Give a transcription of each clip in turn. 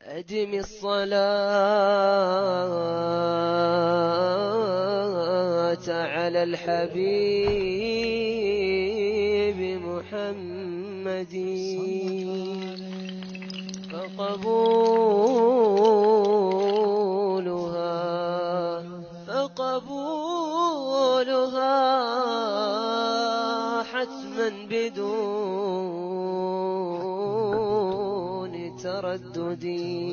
أدم الصلاة على الحبيب محمد فقبولها فقبولها حتما بدون تردد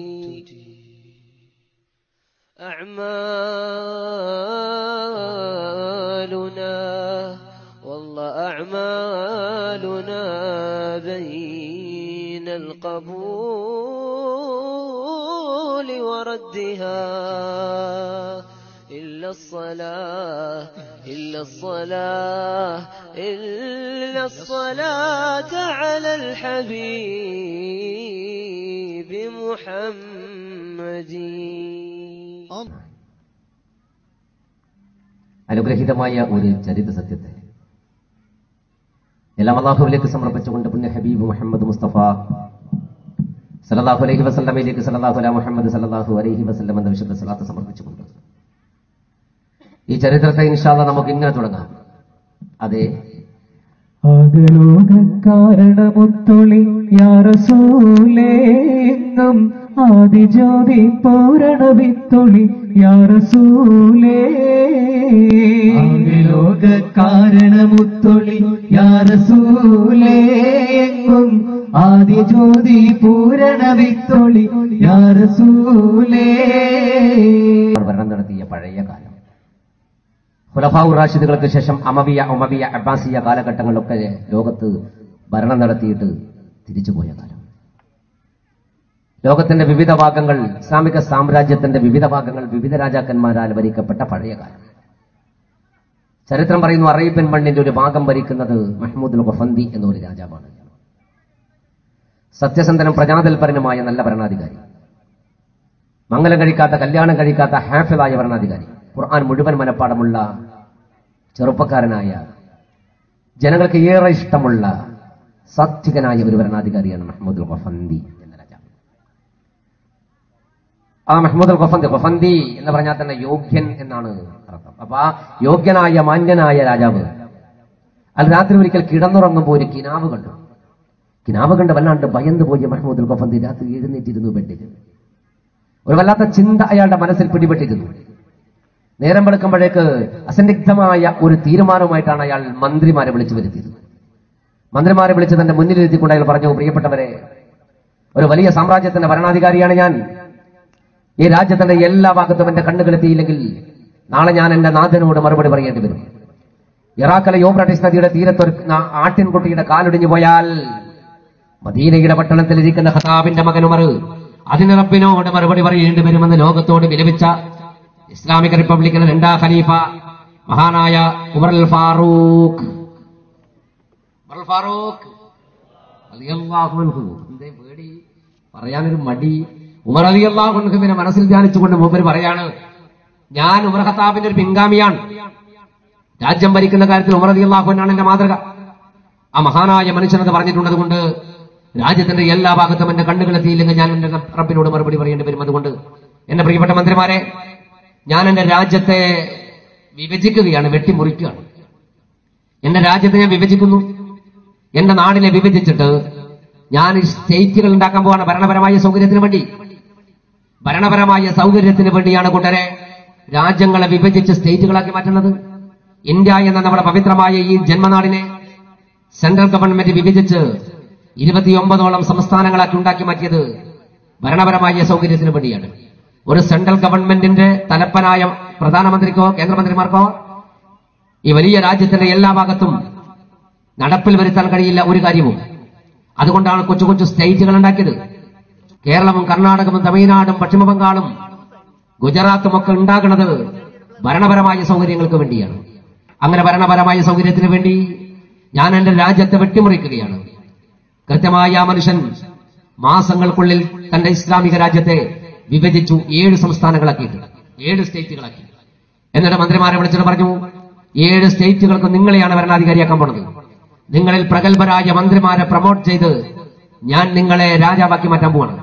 أعمالنا والله أعمالنا بين القبول وردها إلا الصلاة إلا الصلاة إلا الصلاة على الحبيب محمد അനുഗ്രഹീതമായ ഒരു ചരിത്ര സത്യത്തെ എല്ലാം അള്ളാഹുവിലേക്ക് സമർപ്പിച്ചുകൊണ്ട് പുണ്യ ഹബീബ് മുഹമ്മദ് മുസ്തഫ സലല്ലാഹു അലൈഹി വസല്ലമയിലേക്ക് സലല്ലാഹു അല മുഹമ്മദ് സലല്ലാഹു അലൈഹി വസല്ലം എന്ന വിശുദ്ധ സലാത്ത് സമർപ്പിച്ചുകൊണ്ട് ഈ ചരിത്രത്തെ ഇൻഷാല്ല നമുക്ക് ഇങ്ങനെ തുടങ്ങാം അതെ ആകലോകക്കാരണമുത്തൊളി യാറസൂലേങ്ങും ആദിജ്യോതി പൂരണവിത്തൊളി യാറസൂലേ ആകലോകക്കാരണമുത്തൊളി യാറസൂലേങ്ങും ആദിജ്യോതി പൂരണവിത്തൊളി യാറസൂലേ ഭരണം നടത്തിയ പഴയ കാലം ഖുലഫാഉ റാഷിദുകൾക്ക് ശേഷം അമവിയ ഉമവിയ അബ്ബാസിയ കാലഘട്ടങ്ങളിലൊക്കെ ലോകത്ത് ഭരണം നടത്തിയിട്ട് തിരിച്ചുപോയ കാലം ലോകത്തിന്റെ വിവിധ ഭാഗങ്ങൾ ഇസ്ലാമിക സാമ്രാജ്യത്തിന്റെ വിവിധ ഭാഗങ്ങൾ വിവിധ രാജാക്കന്മാരാൽ ഭരിക്കപ്പെട്ട പഴയ കാലം ചരിത്രം പറയുന്നു അറേബ്യൻ മണ്ണിന്റെ ഒരു ഭാഗം ഭരിക്കുന്നത് മഹ്മൂദുൽ ഖഫന്തി എന്നൊരു രാജാവാണ് സത്യസന്ധനും പ്രജാതൽപരനുമായ നല്ല ഭരണാധികാരി മംഗലം കഴിക്കാത്ത കല്യാണം കഴിക്കാത്ത ഹാഫിളായ ഭരണാധികാരി ഖുർആൻ മുഴുവൻ മനപ്പാടമുള്ള ചെറുപ്പക്കാരനായ ജനങ്ങൾക്ക് ഏറെ ഇഷ്ടമുള്ള സാത്വികനായ ഒരു ഭരണാധികാരിയാണ് മഹമ്മദുൽ ഖഫന്തി എന്ന രാജാവ് ആ മഹമ്മദുൽ ഖഫന്തി ഖഫന്തി എന്ന് പറഞ്ഞാൽ തന്നെ യോഗ്യൻ എന്നാണ് അർത്ഥം അപ്പൊ ആ യോഗ്യനായ മാന്യനായ രാജാവ് അത് രാത്രി ഒരിക്കൽ കിടന്നുറങ്ങുമ്പോൾ ഒരു കിനാവ് കണ്ടു കിനാവ് കണ്ട് വല്ലാണ്ട് ഭയന്നു പോയ മഹമ്മദുൽ ഖഫന്തി രാത്രി എഴുന്നേറ്റിരുന്നു ബെഡിൽ ഒരു വല്ലാത്ത ചിന്ത അയാളുടെ മനസ്സിൽ പിടിപെട്ടിരുന്നു നേരം വെളുക്കുമ്പോഴേക്ക് അസന്നിഗ്ധമായ ഒരു തീരുമാനവുമായിട്ടാണ് അയാൾ മന്ത്രിമാരെ വിളിച്ചു വരുത്തിയത് മന്ത്രിമാരെ വിളിച്ച് തന്റെ മുന്നിലിരുത്തിക്കൊണ്ട് അയാൾ പറഞ്ഞു പ്രിയപ്പെട്ടവരെ ഒരു വലിയ സാമ്രാജ്യത്തിന്റെ ഭരണാധികാരിയാണ് ഞാൻ ഈ രാജ്യത്തിന്റെ എല്ലാ ഭാഗത്തും എന്റെ കണ്ണുകളെത്തിയില്ലെങ്കിൽ നാളെ ഞാൻ എന്റെ നാഥനോട് മറുപടി പറയേണ്ടി വരും ഇറാഖിലെ യോബ്രട്ടീസ് നദിയുടെ തീരത്ത് ഒരു ന- ആട്ടിൻകുട്ടിയുടെ കാലൊടിഞ്ഞു പോയാൽ മദീനയുടെ പട്ടണത്തിൽ ഇരിക്കുന്ന ഹതാബിന്റെ മകൻ ഉമർ അതിന് റബ്ബിനോട് മറുപടി പറയേണ്ടി വരുമെന്ന് ലോകത്തോട് വിലപിച്ച ഇസ്ലാമിക റിപ്പബ്ലിക്കിന്റെ രണ്ടാം ഖലീഫ മഹാനായ ഉമർ അൽ ഫാറൂഖ് ഉമർ അൽ ഫാറൂഖ് റളിയല്ലാഹു അൻഹു. എന്തേ പേടി പറയാനൊരു മടി ഉമർ അലി അള്ളാഹുവിനെ മനസ്സിൽ ധ്യാനിച്ചുകൊണ്ട് മൂപ്പര് പറയാണ് ഞാൻ ഉമർ ഖത്താബിന്റെ ഒരു പിൻഗാമിയാണ് രാജ്യം ഭരിക്കുന്ന കാര്യത്തിൽ ഉമർ അലി അള്ളാഹുവിനാണ് എന്റെ മാതൃക ആ മഹാനായ മനുഷ്യനത് പറഞ്ഞിട്ടുണ്ട് അതുകൊണ്ട് രാജ്യത്തിന്റെ എല്ലാ ഭാഗത്തും എന്റെ കണ്ണുകളെത്തിയില്ലെങ്കിൽ ഞാൻ എന്റെ റബ്ബിനോട് മറുപടി പറയേണ്ടി വരും അതുകൊണ്ട് എന്റെ പ്രിയപ്പെട്ട മന്ത്രിമാരെ ഞാൻ എന്റെ രാജ്യത്തെ വിഭജിക്കുകയാണ് വെട്ടിമുറിക്കുകയാണ് എന്റെ രാജ്യത്തെ ഞാൻ വിഭജിക്കുന്നു എന്റെ നാടിനെ വിഭജിച്ചിട്ട് ഞാൻ ഈ സ്റ്റേറ്റുകൾ ഉണ്ടാക്കാൻ പോവാണ് ഭരണപരമായ സൗകര്യത്തിന് വേണ്ടി ഭരണപരമായ സൗകര്യത്തിന് വേണ്ടിയാണ് കൂട്ടരെ രാജ്യങ്ങളെ വിഭജിച്ച് സ്റ്റേറ്റുകളാക്കി മാറ്റുന്നത് ഇന്ത്യ എന്ന നമ്മുടെ പവിത്രമായ ഈ ജന്മനാടിനെ സെൻട്രൽ ഗവൺമെന്റ് വിഭജിച്ച് ഇരുപത്തിയൊമ്പതോളം സംസ്ഥാനങ്ങളാക്കി ഉണ്ടാക്കി മാറ്റിയത് ഭരണപരമായ സൗകര്യത്തിന് വേണ്ടിയാണ് ഒരു സെൻട്രൽ ഗവൺമെന്റിന്റെ തലപ്പനായ പ്രധാനമന്ത്രിക്കോ കേന്ദ്രമന്ത്രിമാർക്കോ ഈ വലിയ രാജ്യത്തിന്റെ എല്ലാ ഭാഗത്തും നടപ്പിൽ വരുത്താൻ കഴിയില്ല ഒരു കാര്യവും അതുകൊണ്ടാണ് കൊച്ചു കൊച്ചു സ്റ്റേറ്റുകൾ ഉണ്ടാക്കിയത് കേരളവും കർണാടകവും തമിഴ്നാടും പശ്ചിമബംഗാളും ഗുജറാത്തും ഒക്കെ ഉണ്ടാകുന്നത് ഭരണപരമായ സൗകര്യങ്ങൾക്ക് വേണ്ടിയാണ് അങ്ങനെ ഭരണപരമായ സൗകര്യത്തിന് വേണ്ടി ഞാൻ എന്റെ രാജ്യത്തെ വെട്ടിമുറിക്കുകയാണ് കൃത്യമായി ആ മനുഷ്യൻ മാസങ്ങൾക്കുള്ളിൽ തന്റെ ഇസ്ലാമിക രാജ്യത്തെ വിഭജിച്ചു ഏഴ് സംസ്ഥാനങ്ങളാക്കിയിട്ട് ഏഴ് സ്റ്റേറ്റുകളാക്കി എന്നിട്ട് മന്ത്രിമാരെ വിളിച്ചിട്ട് പറഞ്ഞു ഏഴ് സ്റ്റേറ്റുകൾക്ക് നിങ്ങളെയാണ് ഭരണാധികാരിയാക്കാൻ പോണത് നിങ്ങളിൽ പ്രഗത്ഭരായ മന്ത്രിമാരെ പ്രൊമോട്ട് ചെയ്ത് ഞാൻ നിങ്ങളെ രാജാവാക്കി മാറ്റാൻ പോവാണ്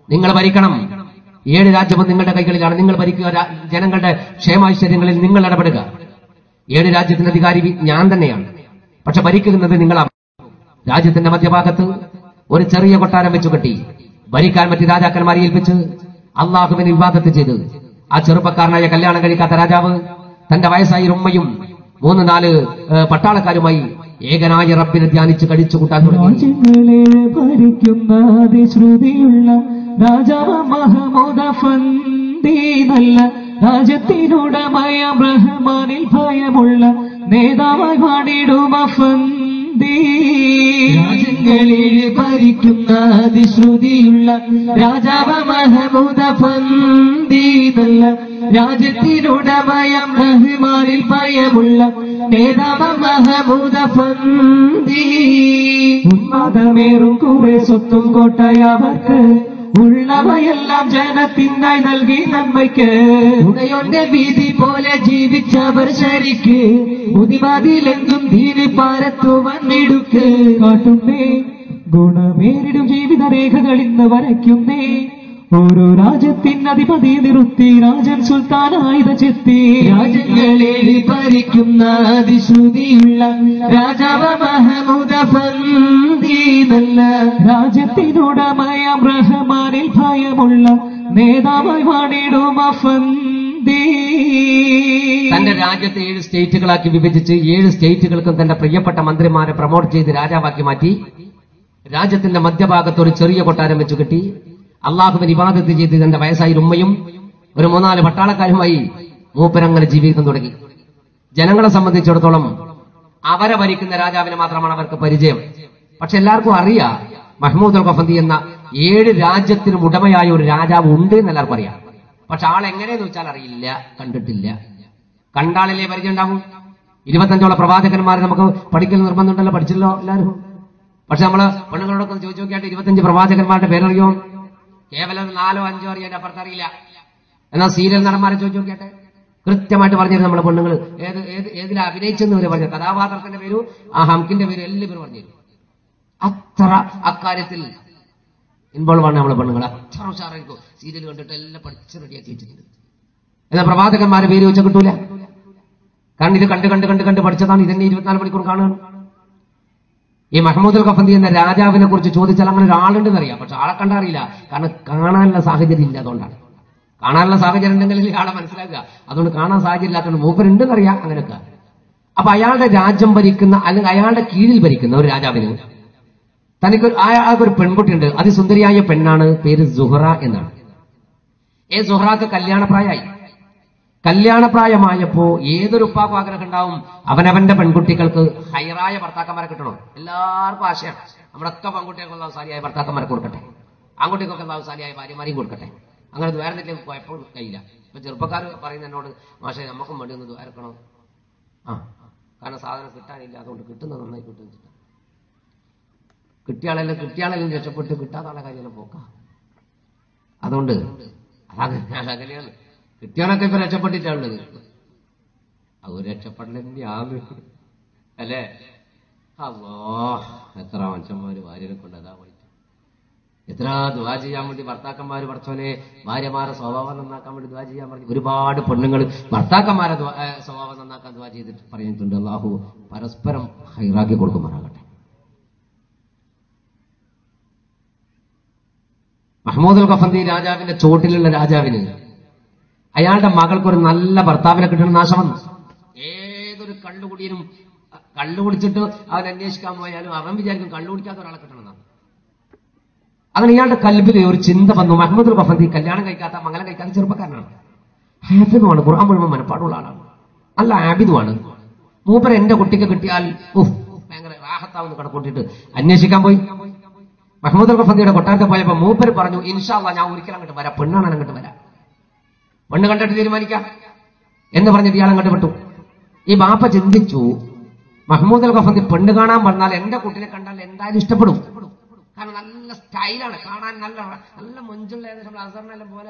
നിങ്ങൾ ഭരിക്കണം ഏഴ് രാജ്യവും നിങ്ങളുടെ കൈകളിലാണ് നിങ്ങൾ ഭരിക്കുക രാ- ജനങ്ങളുടെ ക്ഷേമാശ്ചര്യങ്ങളിൽ നിങ്ങൾ ഇടപെടുക ഏഴ് രാജ്യത്തിന്റെ അധികാരി വി- ഞാൻ തന്നെയാണ് പക്ഷെ ഭരിക്കുന്നത് നിങ്ങളാണ് രാജ്യത്തിന്റെ മധ്യഭാഗത്ത് ഒരു ചെറിയ കൊട്ടാരം വെച്ചു കെട്ടി ഭരിക്കാൻ മറ്റ് രാജാക്കന്മാരെ ഏൽപ്പിച്ച് അള്ളാഹുവിന് വിവാദത്ത് ചെയ്ത് ആ ചെറുപ്പക്കാരനായ കല്യാണം കഴിക്കാത്ത രാജാവ് തന്റെ വയസ്സായ ഉമ്മയും മൂന്ന് നാല് ഏ, പട്ടാളക്കാരുമായി ഏകനായ റബ്ബിനെ ധ്യാനിച്ച് കഴിച്ചു കൂട്ടാൻ തുടങ്ങി രാജ്യങ്ങളെ ഭരിക്കുന്ന അതിശ്രുതിയുള്ള രാജാവ് മഹമൂദ ഫന്തി നല്ല രാജ്യത്തിനുടമയ ബ്രഹ്മാനിൽ ഭയമുള്ള നേതാവായി പാടിടും അഫന്തി രാജ്യങ്ങളിൽ ഭരിക്കുന്ന അതിശ്രുതിയുള്ള രാജാവ് മഹമൂദ ഫന്തി നല്ല രാജ്യത്തിനുടമയ ബ്രഹ്മാനിൽ ഭയമുള്ള നേതാവ് മഹമൂദ ഫന്തി ഉന്മാദമേറും കുറെ സ്വത്തും കോട്ടയവർക്ക് ഉള്ളവയെല്ലാം ജനത്തിനായി നൽകി നന്മയ്ക്ക് ഉടയോന്റെ വീതി പോലെ ജീവിച്ചവർ ശരിക്ക് മുതിവാതിലെന്തും ദീന് പാരത്തു വന്നിടുക്ക് കാട്ടുന്നേ ഗുണമേറിടും ജീവിത രേഖകൾ ഇന്ന് വരയ്ക്കുന്നേ ഓരോ രാജ്യത്തിന് അധിപതി നിർത്തി രാജൻ സുൽത്താനായുധ ചെത്തി രാജ്യങ്ങളിൽ ഭരിക്കുന്ന അതിശ്രുതിയുള്ള രാജാവ് മഹമൂദ ഫന്തി നല്ല രാജ്യത്തിനുടമയ റഹ്മാനിൽ ഭയമുള്ള നേതാവായി വാണിടും അഫന്തി തന്റെ രാജ്യത്തെ ഏഴ് സ്റ്റേറ്റുകളാക്കി വിഭജിച്ച് ഏഴ് സ്റ്റേറ്റുകൾക്കും തന്റെ പ്രിയപ്പെട്ട മന്ത്രിമാരെ പ്രൊമോട്ട് ചെയ്ത് രാജാവാക്കി മാറ്റി രാജ്യത്തിന്റെ മധ്യഭാഗത്ത് ഒരു ചെറിയ കൊട്ടാരം വെച്ച് കെട്ടി അള്ളാഹുവിന് ഇബാദത്ത് ചെയ്ത് തന്റെ വയസ്സായ ഉമ്മയും ഒരു മൂന്നാല് പട്ടാളക്കാരുമായി മൂപ്പരങ്ങനെ ജീവിതം തുടങ്ങി ജനങ്ങളെ സംബന്ധിച്ചിടത്തോളം അവരെ ഭരിക്കുന്ന രാജാവിനെ മാത്രമാണ് അവർക്ക് പരിചയം പക്ഷെ എല്ലാവർക്കും അറിയാം മഹ്മൂദ് അൽ ഖഫന്തി എന്ന ഏഴ് രാജ്യത്തിനും ഉടമയായ ഒരു രാജാവ് ഉണ്ട് എന്ന് എല്ലാവർക്കും അറിയാം പക്ഷെ ആൾ എങ്ങനെയെന്ന് വെച്ചാൽ അറിയില്ല കണ്ടിട്ടില്ല കണ്ടാളില്ലേ പരിചയം ഉണ്ടാവും ഇരുപത്തഞ്ചോളം പ്രവാചകന്മാരെ നമുക്ക് പഠിക്കൽ നിർബന്ധമുണ്ടല്ലോ പഠിച്ചല്ലോ എല്ലാവരും പക്ഷെ നമ്മള് പെണ്ണുങ്ങളോടൊക്കെ ഒന്ന് ചോദിച്ചു നോക്കിയാട്ട് ഇരുപത്തഞ്ച് പ്രവാചകന്മാരുടെ പേരറിയോ കേവലം നാലോ അഞ്ചോ അറിയാൻ അപ്പുറത്ത് അറിയില്ല എന്നാൽ സീരിയൽ നടന്മാരെ ചോദിച്ചു നോക്കിയാട്ടെ കൃത്യമായിട്ട് പറഞ്ഞിരുന്നു നമ്മളെ പെണ്ണുങ്ങൾ ഏത് ഏത് ഏതിൽ അഭിനയിച്ചെന്ന് വരെ പറഞ്ഞു കഥാപാത്രത്തിന്റെ പേരും ആ ഹംകിന്റെ പേരും എല്ലാം പേര് പറഞ്ഞിരുന്നു അത്ര അക്കാര്യത്തിൽ ഇൻവോൾവ് ആണ് നമ്മളെ പെണ്ണുങ്ങൾ അത്ര ഉഷാറായിരിക്കും സീരിയൽ കണ്ടിട്ട് എല്ലാം പഠിച്ച് റെഡിയാക്കി വെച്ചിട്ടുണ്ട് എന്നാൽ പ്രവാചകന്മാരെ പേര് വെച്ചാൽ കിട്ടൂല കാരണം ഇത് കണ്ട് കണ്ട് കണ്ട് കണ്ട് പഠിച്ചതാണ് ഇതന്നെ ഇരുപത്തിനാല് മണിക്കൂർ കാണുകയാണ് ഈ മഹമ്മൂദ് അൽ ഖഫന്തി എന്ന രാജാവിനെ കുറിച്ച് ചോദിച്ചാൽ അങ്ങനെ ഒരാളുണ്ടെന്ന് അറിയാം പക്ഷെ ആളെ കണ്ടറിയില്ല കാരണം കാണാനുള്ള സാഹചര്യം ഇല്ല അതുകൊണ്ടാണ് കാണാനുള്ള സാഹചര്യം ഉണ്ടെങ്കിൽ ആളെ മനസ്സിലാക്കുക അതുകൊണ്ട് കാണാൻ സാഹചര്യം ഇല്ലാത്തതുകൊണ്ട് മൂപ്പരുണ്ടെന്ന് അറിയാം അങ്ങനെയൊക്കെ അപ്പൊ അയാളുടെ രാജ്യം ഭരിക്കുന്ന അല്ലെങ്കിൽ അയാളുടെ കീഴിൽ ഭരിക്കുന്ന ഒരു രാജാവിന് തനിക്ക് അയാൾക്കൊരു പെൺകുട്ടിയുണ്ട് അതിസുന്ദരിയായ പെണ്ണാണ് പേര് സുഹറ എന്നാണ് ഏ സുഹറാക്ക് കല്യാണപ്രായമായി കല്യാണപ്രായമായപ്പോ ഏതൊരു ഉപ്പാക്കും ആഗ്രഹം ഉണ്ടാവും അവനവന്റെ പെൺകുട്ടികൾക്ക് ഹൈറായ ഭർത്താക്കന്മാരെ കിട്ടണം എല്ലാവർക്കും ആശയം നമ്മളൊക്കെ പെൺകുട്ടികൾക്ക് അവസാനിയായ ഭർത്താക്കന്മാരെ കൊടുക്കട്ടെ ആൺകുട്ടികൾക്ക് അവസാനിയായ ഭാര്യമാരെയും കൊടുക്കട്ടെ അങ്ങനെ ദ്വാരത്തിലേക്ക് പോയപ്പോൾ കഴിയില്ല ഇപ്പൊ ചെറുപ്പക്കാർ പറയുന്ന എന്നോട് മാഷെ നമുക്കും വേണ്ടി ഒന്ന് ദ്വാരക്കണം ആ കാരണം സാധനം കിട്ടാനില്ല അതുകൊണ്ട് കിട്ടുന്നത് നന്നായി കിട്ടും കിട്ടിയാളെല്ലാം കിട്ടിയാളെല്ലാം രക്ഷപ്പെട്ട് കിട്ടാത്ത കാര്യം പോക്കാം അതുകൊണ്ട് അതങ്ങനെ അതങ്ങനെയാണ് കിട്ടിയാളൊക്കെ ഇപ്പൊ രക്ഷപ്പെട്ടിട്ടുള്ളത് അത് രക്ഷപ്പെടലെന്നെയാണ് അല്ലേ അല്ലോ എത്ര മനുഷ്യന്മാര് ഭാര്യനെ കൊണ്ട് അതാ പഠിച്ചു എത്ര ദുവാ ചെയ്യാൻ വേണ്ടി ഭർത്താക്കന്മാര് പഠിച്ചോനെ ഭാര്യമാരെ സ്വഭാവം നന്നാക്കാൻ വേണ്ടി ദുവാ ചെയ്യാൻ വേണ്ടി ഒരുപാട് പെണ്ണുങ്ങൾ ഭർത്താക്കന്മാരെ ദുആ- ഏ, സ്വഭാവം നന്നാക്കാൻ ദുവാ ചെയ്തിട്ട് പറഞ്ഞിട്ടുണ്ട് അള്ളാഹു പരസ്പരം ഹൈറാക്കി കൊടുക്കുമാറാകട്ടെ മഹമ്മൂദ് അൽ ഖഫന്തി രാജാവിന്റെ ചോട്ടിലുള്ള രാജാവിന് അയാളുടെ മകൾക്ക് ഒരു നല്ല ഭർത്താവിനെ കിട്ടണം നാശം വന്നു ഏതൊരു കള്ളുകുടിയനും അ, കള്ളു കുടിച്ചിട്ട് അവൻ അന്വേഷിക്കാൻ പോയാലും അവൻ വിചാരിക്കും കള്ളു കുടിക്കാത്ത ഒരാളെ കിട്ടണമെന്നാണ് അങ്ങനെ ഇയാളുടെ കൽബിൽ ഒരു ചിന്ത വന്നു മഹമ്മദ് അൽ ഖഫന്തി കല്യാണം കഴിക്കാത്ത മംഗലം കഴിക്കാത്ത ചെറുപ്പക്കാരനാണ് ഹാഫിദുമാണ് ഖുർആൻ മുഴുവൻ മനപ്പാടുള്ള ആളാണ് നല്ല ആബിദുമാണ് മൂപ്പർ എന്റെ കുട്ടിക്ക് കിട്ടിയാൽ ഉഫ് ഭയങ്കര റാഹത്താവുന്ന കടക്കൂട്ടിട്ട് അന്വേഷിക്കാൻ പോയി മഹമ്മദ് അൽ ഖഫന്തിയുടെ കൊട്ടാരത്തിൽ പോയപ്പോ മൂപ്പർ പറഞ്ഞു ഇൻഷാല്ല ഞാൻ ഒരിക്കലും അങ്ങോട്ട് വരാം പെണ്ണാണ് അങ്ങോട്ട് വരാം പെണ്ണ് കണ്ടിട്ട് തീരുമാനിക്കാം എന്ന് പറഞ്ഞിട്ട് ഇയാൾ അങ്ങോട്ട് വിട്ടു ഈ ബാപ്പ ചിന്തിച്ചു മഹമ്മൂദ് അൽ ഖഫന്തി പെണ്ണ് കാണാൻ പറഞ്ഞാൽ എന്റെ കുട്ടിനെ കണ്ടാൽ എന്തായാലും ഇഷ്ടപ്പെടും കാരണം നല്ല സ്റ്റൈലാണ് കാണാൻ നല്ല നല്ല മൊഞ്ചുള്ള ഏകദേശം അസറിനെല്ലാം പോലെ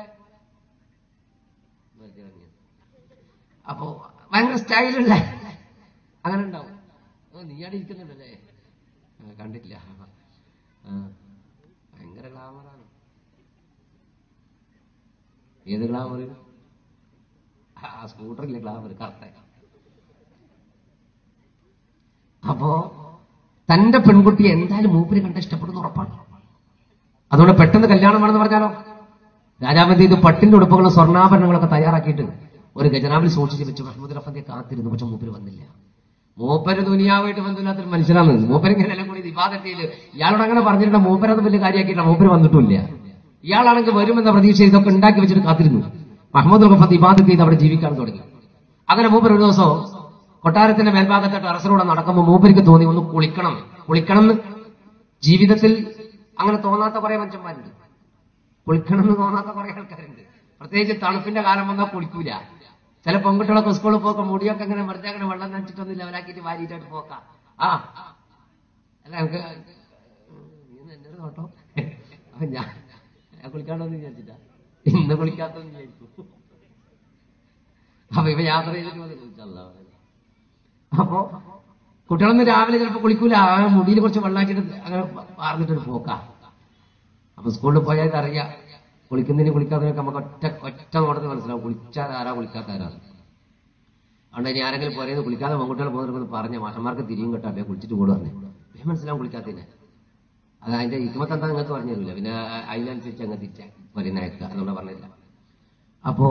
അപ്പോ ഭയങ്കര സ്റ്റൈലുള്ള അങ്ങനെ ഉണ്ടാവും ഓ, നീ അവിടെ ഇരിക്കുന്നുണ്ടല്ലേ ആ, കണ്ടിട്ടില്ല ആ, ഭയങ്കര ഗ്ലാമറാണ് ഏത് ഗ്ലാമർ ആ സ്കൂട്ടറിലെ ഗ്ലാമർ കറക്റ്റ് അപ്പോ തന്റെ പെൺകുട്ടിയെ എന്തായാലും മൂപ്പര് കണ്ട് ഇഷ്ടപ്പെടുന്ന ഉറപ്പാണ് അതുകൊണ്ട് പെട്ടെന്ന് കല്യാണം വേണമെന്ന് പറഞ്ഞാലോ രാജാവന്തി ഇത് പട്ടിന്റെ ഉടുപ്പുകളും സ്വർണ്ണാഭരണങ്ങളൊക്കെ തയ്യാറാക്കിയിട്ട് ഒരു ഗജനാവിൽ സൂക്ഷിച്ച് വെച്ച് മഹമ്മദ് റഫന്തിയെ കാത്തിരുന്നു പക്ഷെ മൂപ്പര് വന്നില്ല മൂപ്പര് ദുനിയാവായിട്ട് ബന്ധമില്ലാത്തൊരു മനുഷ്യനാണ് മൂപ്പര് ഇങ്ങനെ എല്ലാം കൂടി ഇബാദത്തിയിൽ ഇയാളോട് അങ്ങനെ പറഞ്ഞിട്ട് മൂപ്പരത് വലിയ കാര്യമാക്കിയില്ല മൂപ്പര് വന്നിട്ടില്ല ഇയാളാണെങ്കിൽ വരുമെന്ന പ്രതീക്ഷ ഇതൊക്കെ ഉണ്ടാക്കി വെച്ചിട്ട് കാത്തിരുന്നു മഹമ്മദ് റഫത്ത് ഇബാദത്ത് ചെയ്ത് അവിടെ ജീവിക്കാൻ തുടങ്ങി അങ്ങനെ മൂപ്പർ ഒരു ദിവസം കൊട്ടാരത്തിന്റെ മേൽഭാഗത്തെ ടെറസിലൂടെ നടക്കുമ്പോൾ മൂപ്പർക്ക് തോന്നി ഒന്ന് കുളിക്കണം കുളിക്കണം എന്ന് ജീവിതത്തിൽ അങ്ങനെ തോന്നാത്ത കുറെ മനുഷ്യന്മാരുണ്ട് കുളിക്കണം എന്ന് തോന്നാത്ത കുറെ ആൾക്കാരുണ്ട് പ്രത്യേകിച്ച് തണുപ്പിന്റെ കാലം വന്നാൽ കുളിക്കൂല ചില പെൺകുട്ടികളൊക്കെ സ്കൂളിൽ പോക്ക മുടിയൊക്കെ അങ്ങനെ വെറുതെ അങ്ങനെ വെള്ളം നനച്ചിട്ടൊന്നും ലെവലാക്കിയിട്ട് വാരിയിട്ടായിട്ട് പോക്കാം ആ അല്ല നമുക്ക് എന്റെ ഒരു നോട്ടോ അപ്പൊ ഞാൻ ഞാൻ കുളിക്കാണ്ടോന്ന് വിചാരിച്ചിട്ടാ ഇന്ന് കുളിക്കാത്തെന്ന് വിചാരിച്ചു അപ്പൊ ഇവ യാത്ര ചെയ്തിട്ട് മതി കുളിച്ചല്ല അപ്പോ കുട്ടികളൊന്നും രാവിലെ ചിലപ്പോ കുളിക്കൂല ആ മുടിയിൽ കുറച്ച് വെള്ളാക്കിയിട്ട് അങ്ങനെ പാർന്നിട്ടൊരു പോക്കാ അപ്പൊ സ്കൂളിൽ പോയാൽ അറിയാം കുളിക്കുന്നതിന് കുളിക്കാത്തതിനൊക്കെ നമുക്ക് ഒറ്റ ഒറ്റ നോട്ടത്തിൽ മനസ്സിലാവും കുളിച്ചാൽ ആരാ കുളിക്കാത്ത ആരാണ് അതുകൊണ്ട് ഇനി ആരെങ്കിലും പോരേന്ന് കുളിക്കാതെ പെൺകുട്ടികൾ പോകുന്നവർക്ക് പറഞ്ഞ മാഷന്മാർക്ക് തിരിയും കേട്ടോ അല്ലേ കുളിച്ചിട്ട് കൂടെ പറഞ്ഞു വേഗം മനസ്സിലാവും കുളിക്കാത്തതിനെ അത് അതിന്റെ ഇക്കുമത്ത് എന്താ നിങ്ങൾക്ക് പറഞ്ഞു തരില്ല പിന്നെ അതിനനുസരിച്ച് അങ്ങ് തിരിച്ച പോരുന്ന അയക്കുക അതുകൊണ്ട് പറഞ്ഞില്ല അപ്പോ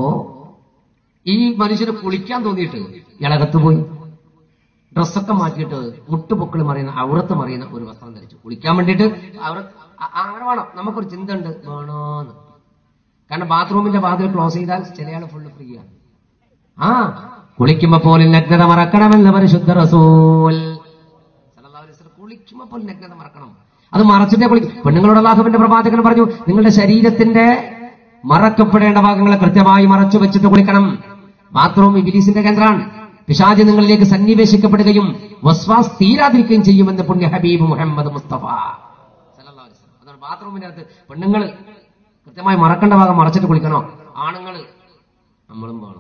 ഈ മനുഷ്യന് കുളിക്കാൻ തോന്നിയിട്ട് ഇളകത്ത് പോയി ഡ്രസ്സൊക്കെ മാറ്റിയിട്ട് മുട്ടുപൊക്കിൾ മറിയുന്ന ഔറത്ത് മറിയുന്ന ഒരു വസ്ത്രം ധരിച്ചു കുളിക്കാൻ വേണ്ടിയിട്ട് ഔറത്ത് അ- അങ്ങനെ വേണം നമുക്കൊരു ചിന്ത ഉണ്ട് വേണോന്ന് കാരണം ബാത്റൂമിന്റെ വാതിൽ ക്ലോസ് ചെയ്താൽ ചിലയാൾ ഫുള്ള് ഫ്രീ ആണ് ആ കുളിക്കുമ്പോ പോലും നഗ്നത മറക്കണമെന്ന് പരിശുദ്ധ റസൂൽ സല്ലല്ലാഹു അലൈഹി വസല്ലം കുളിക്കുമ്പോ പോലും നഗ്നത മറക്കണം അത് മറച്ചിട്ടേ കുളിക്കും പെണ്ണുങ്ങളോട് അള്ളാഹുവിന്റെ പ്രവാചകൻ പറഞ്ഞു നിങ്ങളുടെ ശരീരത്തിന്റെ മറക്കപ്പെടേണ്ട ഭാഗങ്ങളെ കൃത്യമായി മറച്ചു വെച്ചിട്ട് കുളിക്കണം ബാത്റൂം ഇബിലീസിന്റെ കേന്ദ്രമാണ് പിശാജ് നിങ്ങളിലേക്ക് സന്നിവേശിക്കപ്പെടുകയും വസ്വാസ് തീരാതിരിക്കുകയും ചെയ്യുമെന്ന് പുണ്യ ഹബീബ് മുഹമ്മദ് മുസ്തഫ സല്ലല്ലാഹു അലൈഹി വസല്ലം. അതാണ് ബാത്റൂമിന്റെ അകത്ത് പെണ്ണുങ്ങൾ കൃത്യമായി മറക്കേണ്ട ഭാഗം മറച്ചിട്ട് കുളിക്കണോ ആണുങ്ങൾ നമ്മളും വേണോ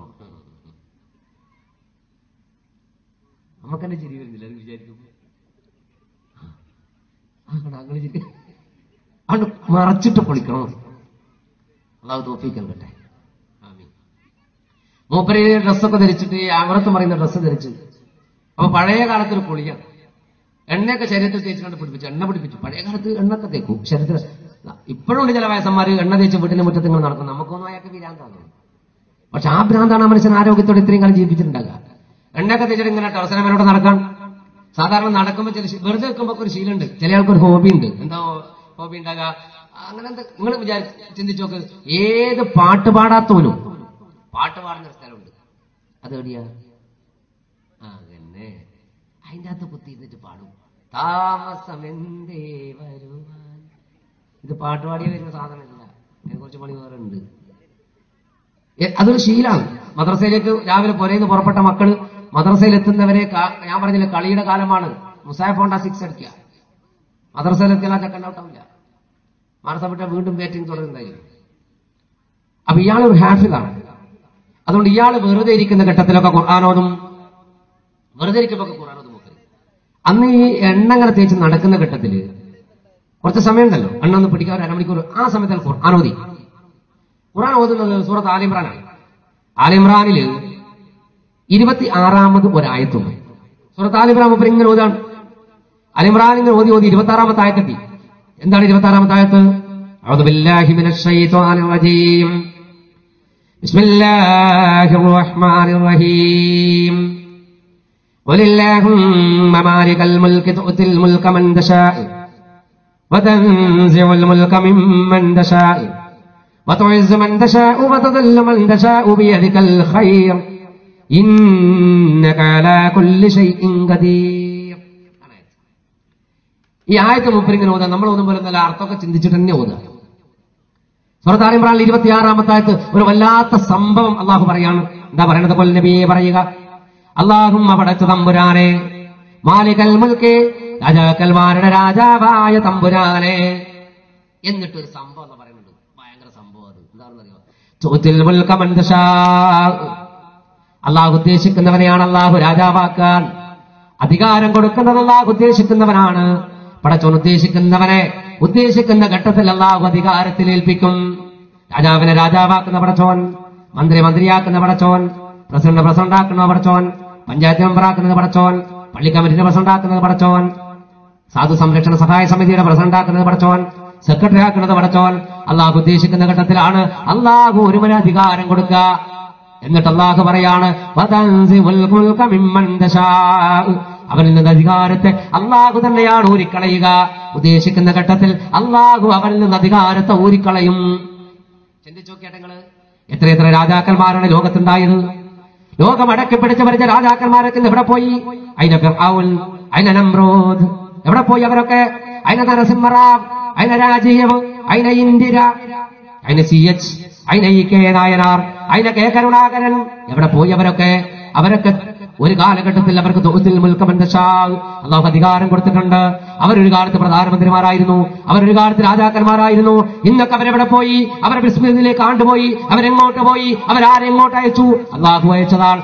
നമുക്കെന്നെ ചിരി വരുന്നില്ല അത് വിചാരിക്കും അങ്ങനെ ചിരി അത് മറച്ചിട്ട് കുളിക്കണോ അള്ളാഹു തോപ്പിക്കാൻ കേട്ടെ ആമീൻ മൂപ്പര് ഡ്രസ്സൊക്കെ ധരിച്ചിട്ട് ഈ അമറത്ത് പറയുന്ന ഡ്രസ്സ് ധരിച്ച് അപ്പൊ പഴയ കാലത്തൊരു കുളിയാണ് എണ്ണയൊക്കെ ശരീരത്തിൽ തേച്ചുകൊണ്ട് പിടിപ്പിച്ചു എണ്ണ പിടിപ്പിച്ചു പഴയ കാലത്ത് എണ്ണൊക്കെ തേക്കും ശരീരത്തിൽ ഇപ്പോഴും ഉണ്ട് ചില വയസ്സന്മാര് എണ്ണ തേച്ച് വീട്ടിന്റെ മുറ്റത്ത് ഇങ്ങനെ നടക്കും നമുക്കൊന്നും അയാൾക്ക് വിരാന്താണ് പക്ഷെ ആ ഭ്രാന്താണ് ആ മനുഷ്യൻ ആരോഗ്യത്തോടെ ഇത്രയും കാലം ജീവിച്ചിട്ടുണ്ടാകുക എണ്ണയൊക്കെ തേച്ചിട്ട് ഇങ്ങനെ ടർസനമരോട് നടക്കാൻ സാധാരണ നടക്കുമ്പോൾ ചില ശീ- വെറുതെ വെക്കുമ്പോൾ ഒരു ശീലമുണ്ട് ചില ആൾക്കൊരു ഹോബി ഉണ്ട് എന്താ ഹോബി ഉണ്ടാകുക അങ്ങനെ എന്താ നിങ്ങൾ വിചാരിച്ച് ചിന്തിച്ചു നോക്ക് ഏത് പാട്ട് പാടാത്തോനും പാട്ട് പാടുന്ന ഒരു സ്ഥലമുണ്ട് അത് എവിടെയാ ആ തന്നെ അതിൻ്റെ അകത്ത് കുത്തിയിരുന്നിട്ട് പാടും താമസമെന്തേ വരുവാൻ ഇത് പാട്ട് പാടിയ വരുന്ന സാധനമല്ല അതിനെ കുറച്ച് പണി വേറെ ഉണ്ട് എ- അതൊരു ശീലാണ് മദ്രസയിലേക്ക് രാവിലെ പുരയിന്ന് പുറപ്പെട്ട മക്കൾ മദ്രസയിൽ എത്തുന്നവരെ കാ- ഞാൻ പറഞ്ഞില്ല കളിയുടെ കാലമാണ് മുസാഫ് ഹോണ്ട സിക്സ് അടിക്കുക മദ്രസയിലെത്തിയാൽ ആ ചെക്കൻ ഔട്ടാവില്ല മദ്രസ വിട്ട വീണ്ടും ബാറ്റിംഗ് തുടരുന്നതായിരിക്കും അപ്പൊ ഇയാൾ ഒരു ഹാഫിലാണ് അതുകൊണ്ട് ഇയാൾ വെറുതെ ഇരിക്കുന്ന ഘട്ടത്തിലൊക്കെ ഖുർആാനോതും വെറുതെ ഇരിക്കുമ്പോ ഖുർആാനോതും ഒക്കെ അന്ന് ഈ എണ്ണ അങ്ങനെ തേച്ച് നടക്കുന്ന ഘട്ടത്തില് കുറച്ച് സമയമുണ്ടല്ലോ എണ്ണ ഒന്ന് പിടിക്കാൻ ഒരു അരമണിക്കൂർ ആ സമയത്ത് ഖുർആൻ ഓതി ഖുർആൻ ഓതുന്നത് സൂറത്ത് ആലിമ്രാനാണ് ആലിമ്രാനില് ഇരുപത്തി ആറാമത് ഒരായത്തുണ്ട് സൂറത്ത് ആലിമ്രാൻ മുപ്പർ ഇങ്ങനെ ഓതാണ് ആലിമ്രാൻ ഇങ്ങനെ ഓതി ഓതി ഇരുപത്തി ആറാമത്തെ ആയത്തെത്തി എന്താണ് ഇരുപത്തി ആറാമത്തെ ആയത്ത് أعوذ بالله من الشيطان الرجيم بسم الله الرحمن الرحيم قل اللهم مالك الملك تؤتي الملك من تشاء وتنزع الملك ممن تشاء وتعز من تشاء وتذل من تشاء بيدك الخير إنك على كل شيء قدير ഈ ആയത്ത് മുപ്പരിങ്ങനെ ഓതാൻ നമ്മൾ ഒന്നും പോലെ നല്ല അർത്ഥമൊക്കെ ചിന്തിച്ചിട്ട് തന്നെ ഓതുക സുഹൃത്താലിമ്രാൻ ഇരുപത്തിയാറാമത്തെ ആയത്ത് ഒരു വല്ലാത്ത സംഭവം അള്ളാഹു പറയാണ് എന്താ പറയണത് കൊൽ നബിയെ പറയുക അള്ളാഹും പടച്ച തമ്പുരാനെ മാലികൽ മുൽക്കെ രാജാക്കന്മാരുടെ രാജാവായ തമ്പുരാനെ എന്നിട്ടൊരു സംഭവം എന്ന് പറയുന്നുണ്ട് ഭയങ്കര സംഭവം അത് എന്താണെന്നറിയോ ചോത്തിൽ മുൽക്ക മന്ദശാ അള്ളാഹു ഉദ്ദേശിക്കുന്നവനെയാണ് അള്ളാഹു രാജാവാക്കാൻ അധികാരം കൊടുക്കുന്നത് അള്ളാഹു ഉദ്ദേശിക്കുന്നവനാണ് പടച്ചോൻ ഉദ്ദേശിക്കുന്നവനെ ഉദ്ദേശിക്കുന്ന ഘട്ടത്തിൽ അള്ളാഹു അധികാരത്തിൽ ഏൽപ്പിക്കും രാജാവിനെ രാജാവാക്കുന്ന പടച്ചോൻ മന്ത്രി മന്ത്രിയാക്കുന്ന പടച്ചോൻ പ്രസിഡന്റ് പ്രസിഡന്റാക്കുന്ന പടച്ചോൻ പഞ്ചായത്ത് മെമ്പറാക്കുന്നത് പടച്ചോൻ പള്ളി കമ്മിറ്റിന്റെ പ്രസിഡന്റാക്കുന്നത് പടച്ചോൻ സാധു സംരക്ഷണ സഹായ സമിതിയുടെ പ്രസിഡന്റാക്കുന്നത് പടച്ചോൻ സെക്രട്ടറി ആക്കുന്നത് പടച്ചോൻ അള്ളാഹു ഉദ്ദേശിക്കുന്ന ഘട്ടത്തിലാണ് അള്ളാഹു ഒരുവന് അധികാരം കൊടുക്കുക എന്നിട്ട് അള്ളാഹു പറയാണ് "വതൻസിഉൽ മുൽക മിമ്മൻ തശാഉ." അവനിൽ നിന്ന് അധികാരത്തെ അള്ളാഹു തന്നെയാണ് ഊരിക്കളയുക ഉദ്ദേശിക്കുന്ന ഘട്ടത്തിൽ അള്ളാഹു അവനിൽ നിന്ന് അധികാരത്തെ ഊരിക്കളയും ചിന്തിച്ചു നോക്കിയാട്ടെ നിങ്ങള് എത്ര എത്ര രാജാക്കന്മാരാണ് ലോകത്തുണ്ടായത് ലോകം അടക്കി പിടിച്ച് ഭരിച്ച രാജാക്കന്മാരൊക്കെ ഇന്ന് എവിടെ പോയി അയിന ഫിർഔൻ അയിന നമ്രോദ് എവിടെ പോയി അവരൊക്കെ അയിന നരസിംഹറാവ് അയിന രാജീവ് അയിന ഇന്ദിര അയിന സി എച്ച് അയിന ഇ കെ നായനാർ അയിന കെ കരുണാകരൻ എവിടെ പോയി അവരൊക്കെ അവരൊക്കെ ഒരു കാലഘട്ടത്തിൽ അവർക്ക് തൊഴുത്തിൽ മുൽക്കമെന്ന അള്ളാഹു അധികാരം കൊടുത്തിട്ടുണ്ട് അവരൊരു കാലത്ത് പ്രധാനമന്ത്രിമാരായിരുന്നു അവരൊരു കാലത്ത് രാജാക്കന്മാരായിരുന്നു ഇന്നൊക്കെ അവരെവിടെ പോയി അവരെ വിസ്മൃതിയിലേക്ക് ആണ്ടുപോയി അവരെങ്ങോട്ട് പോയി അവരാരെങ്ങോട്ട് അയച്ചു അള്ളാഹു അയച്ചതാൾ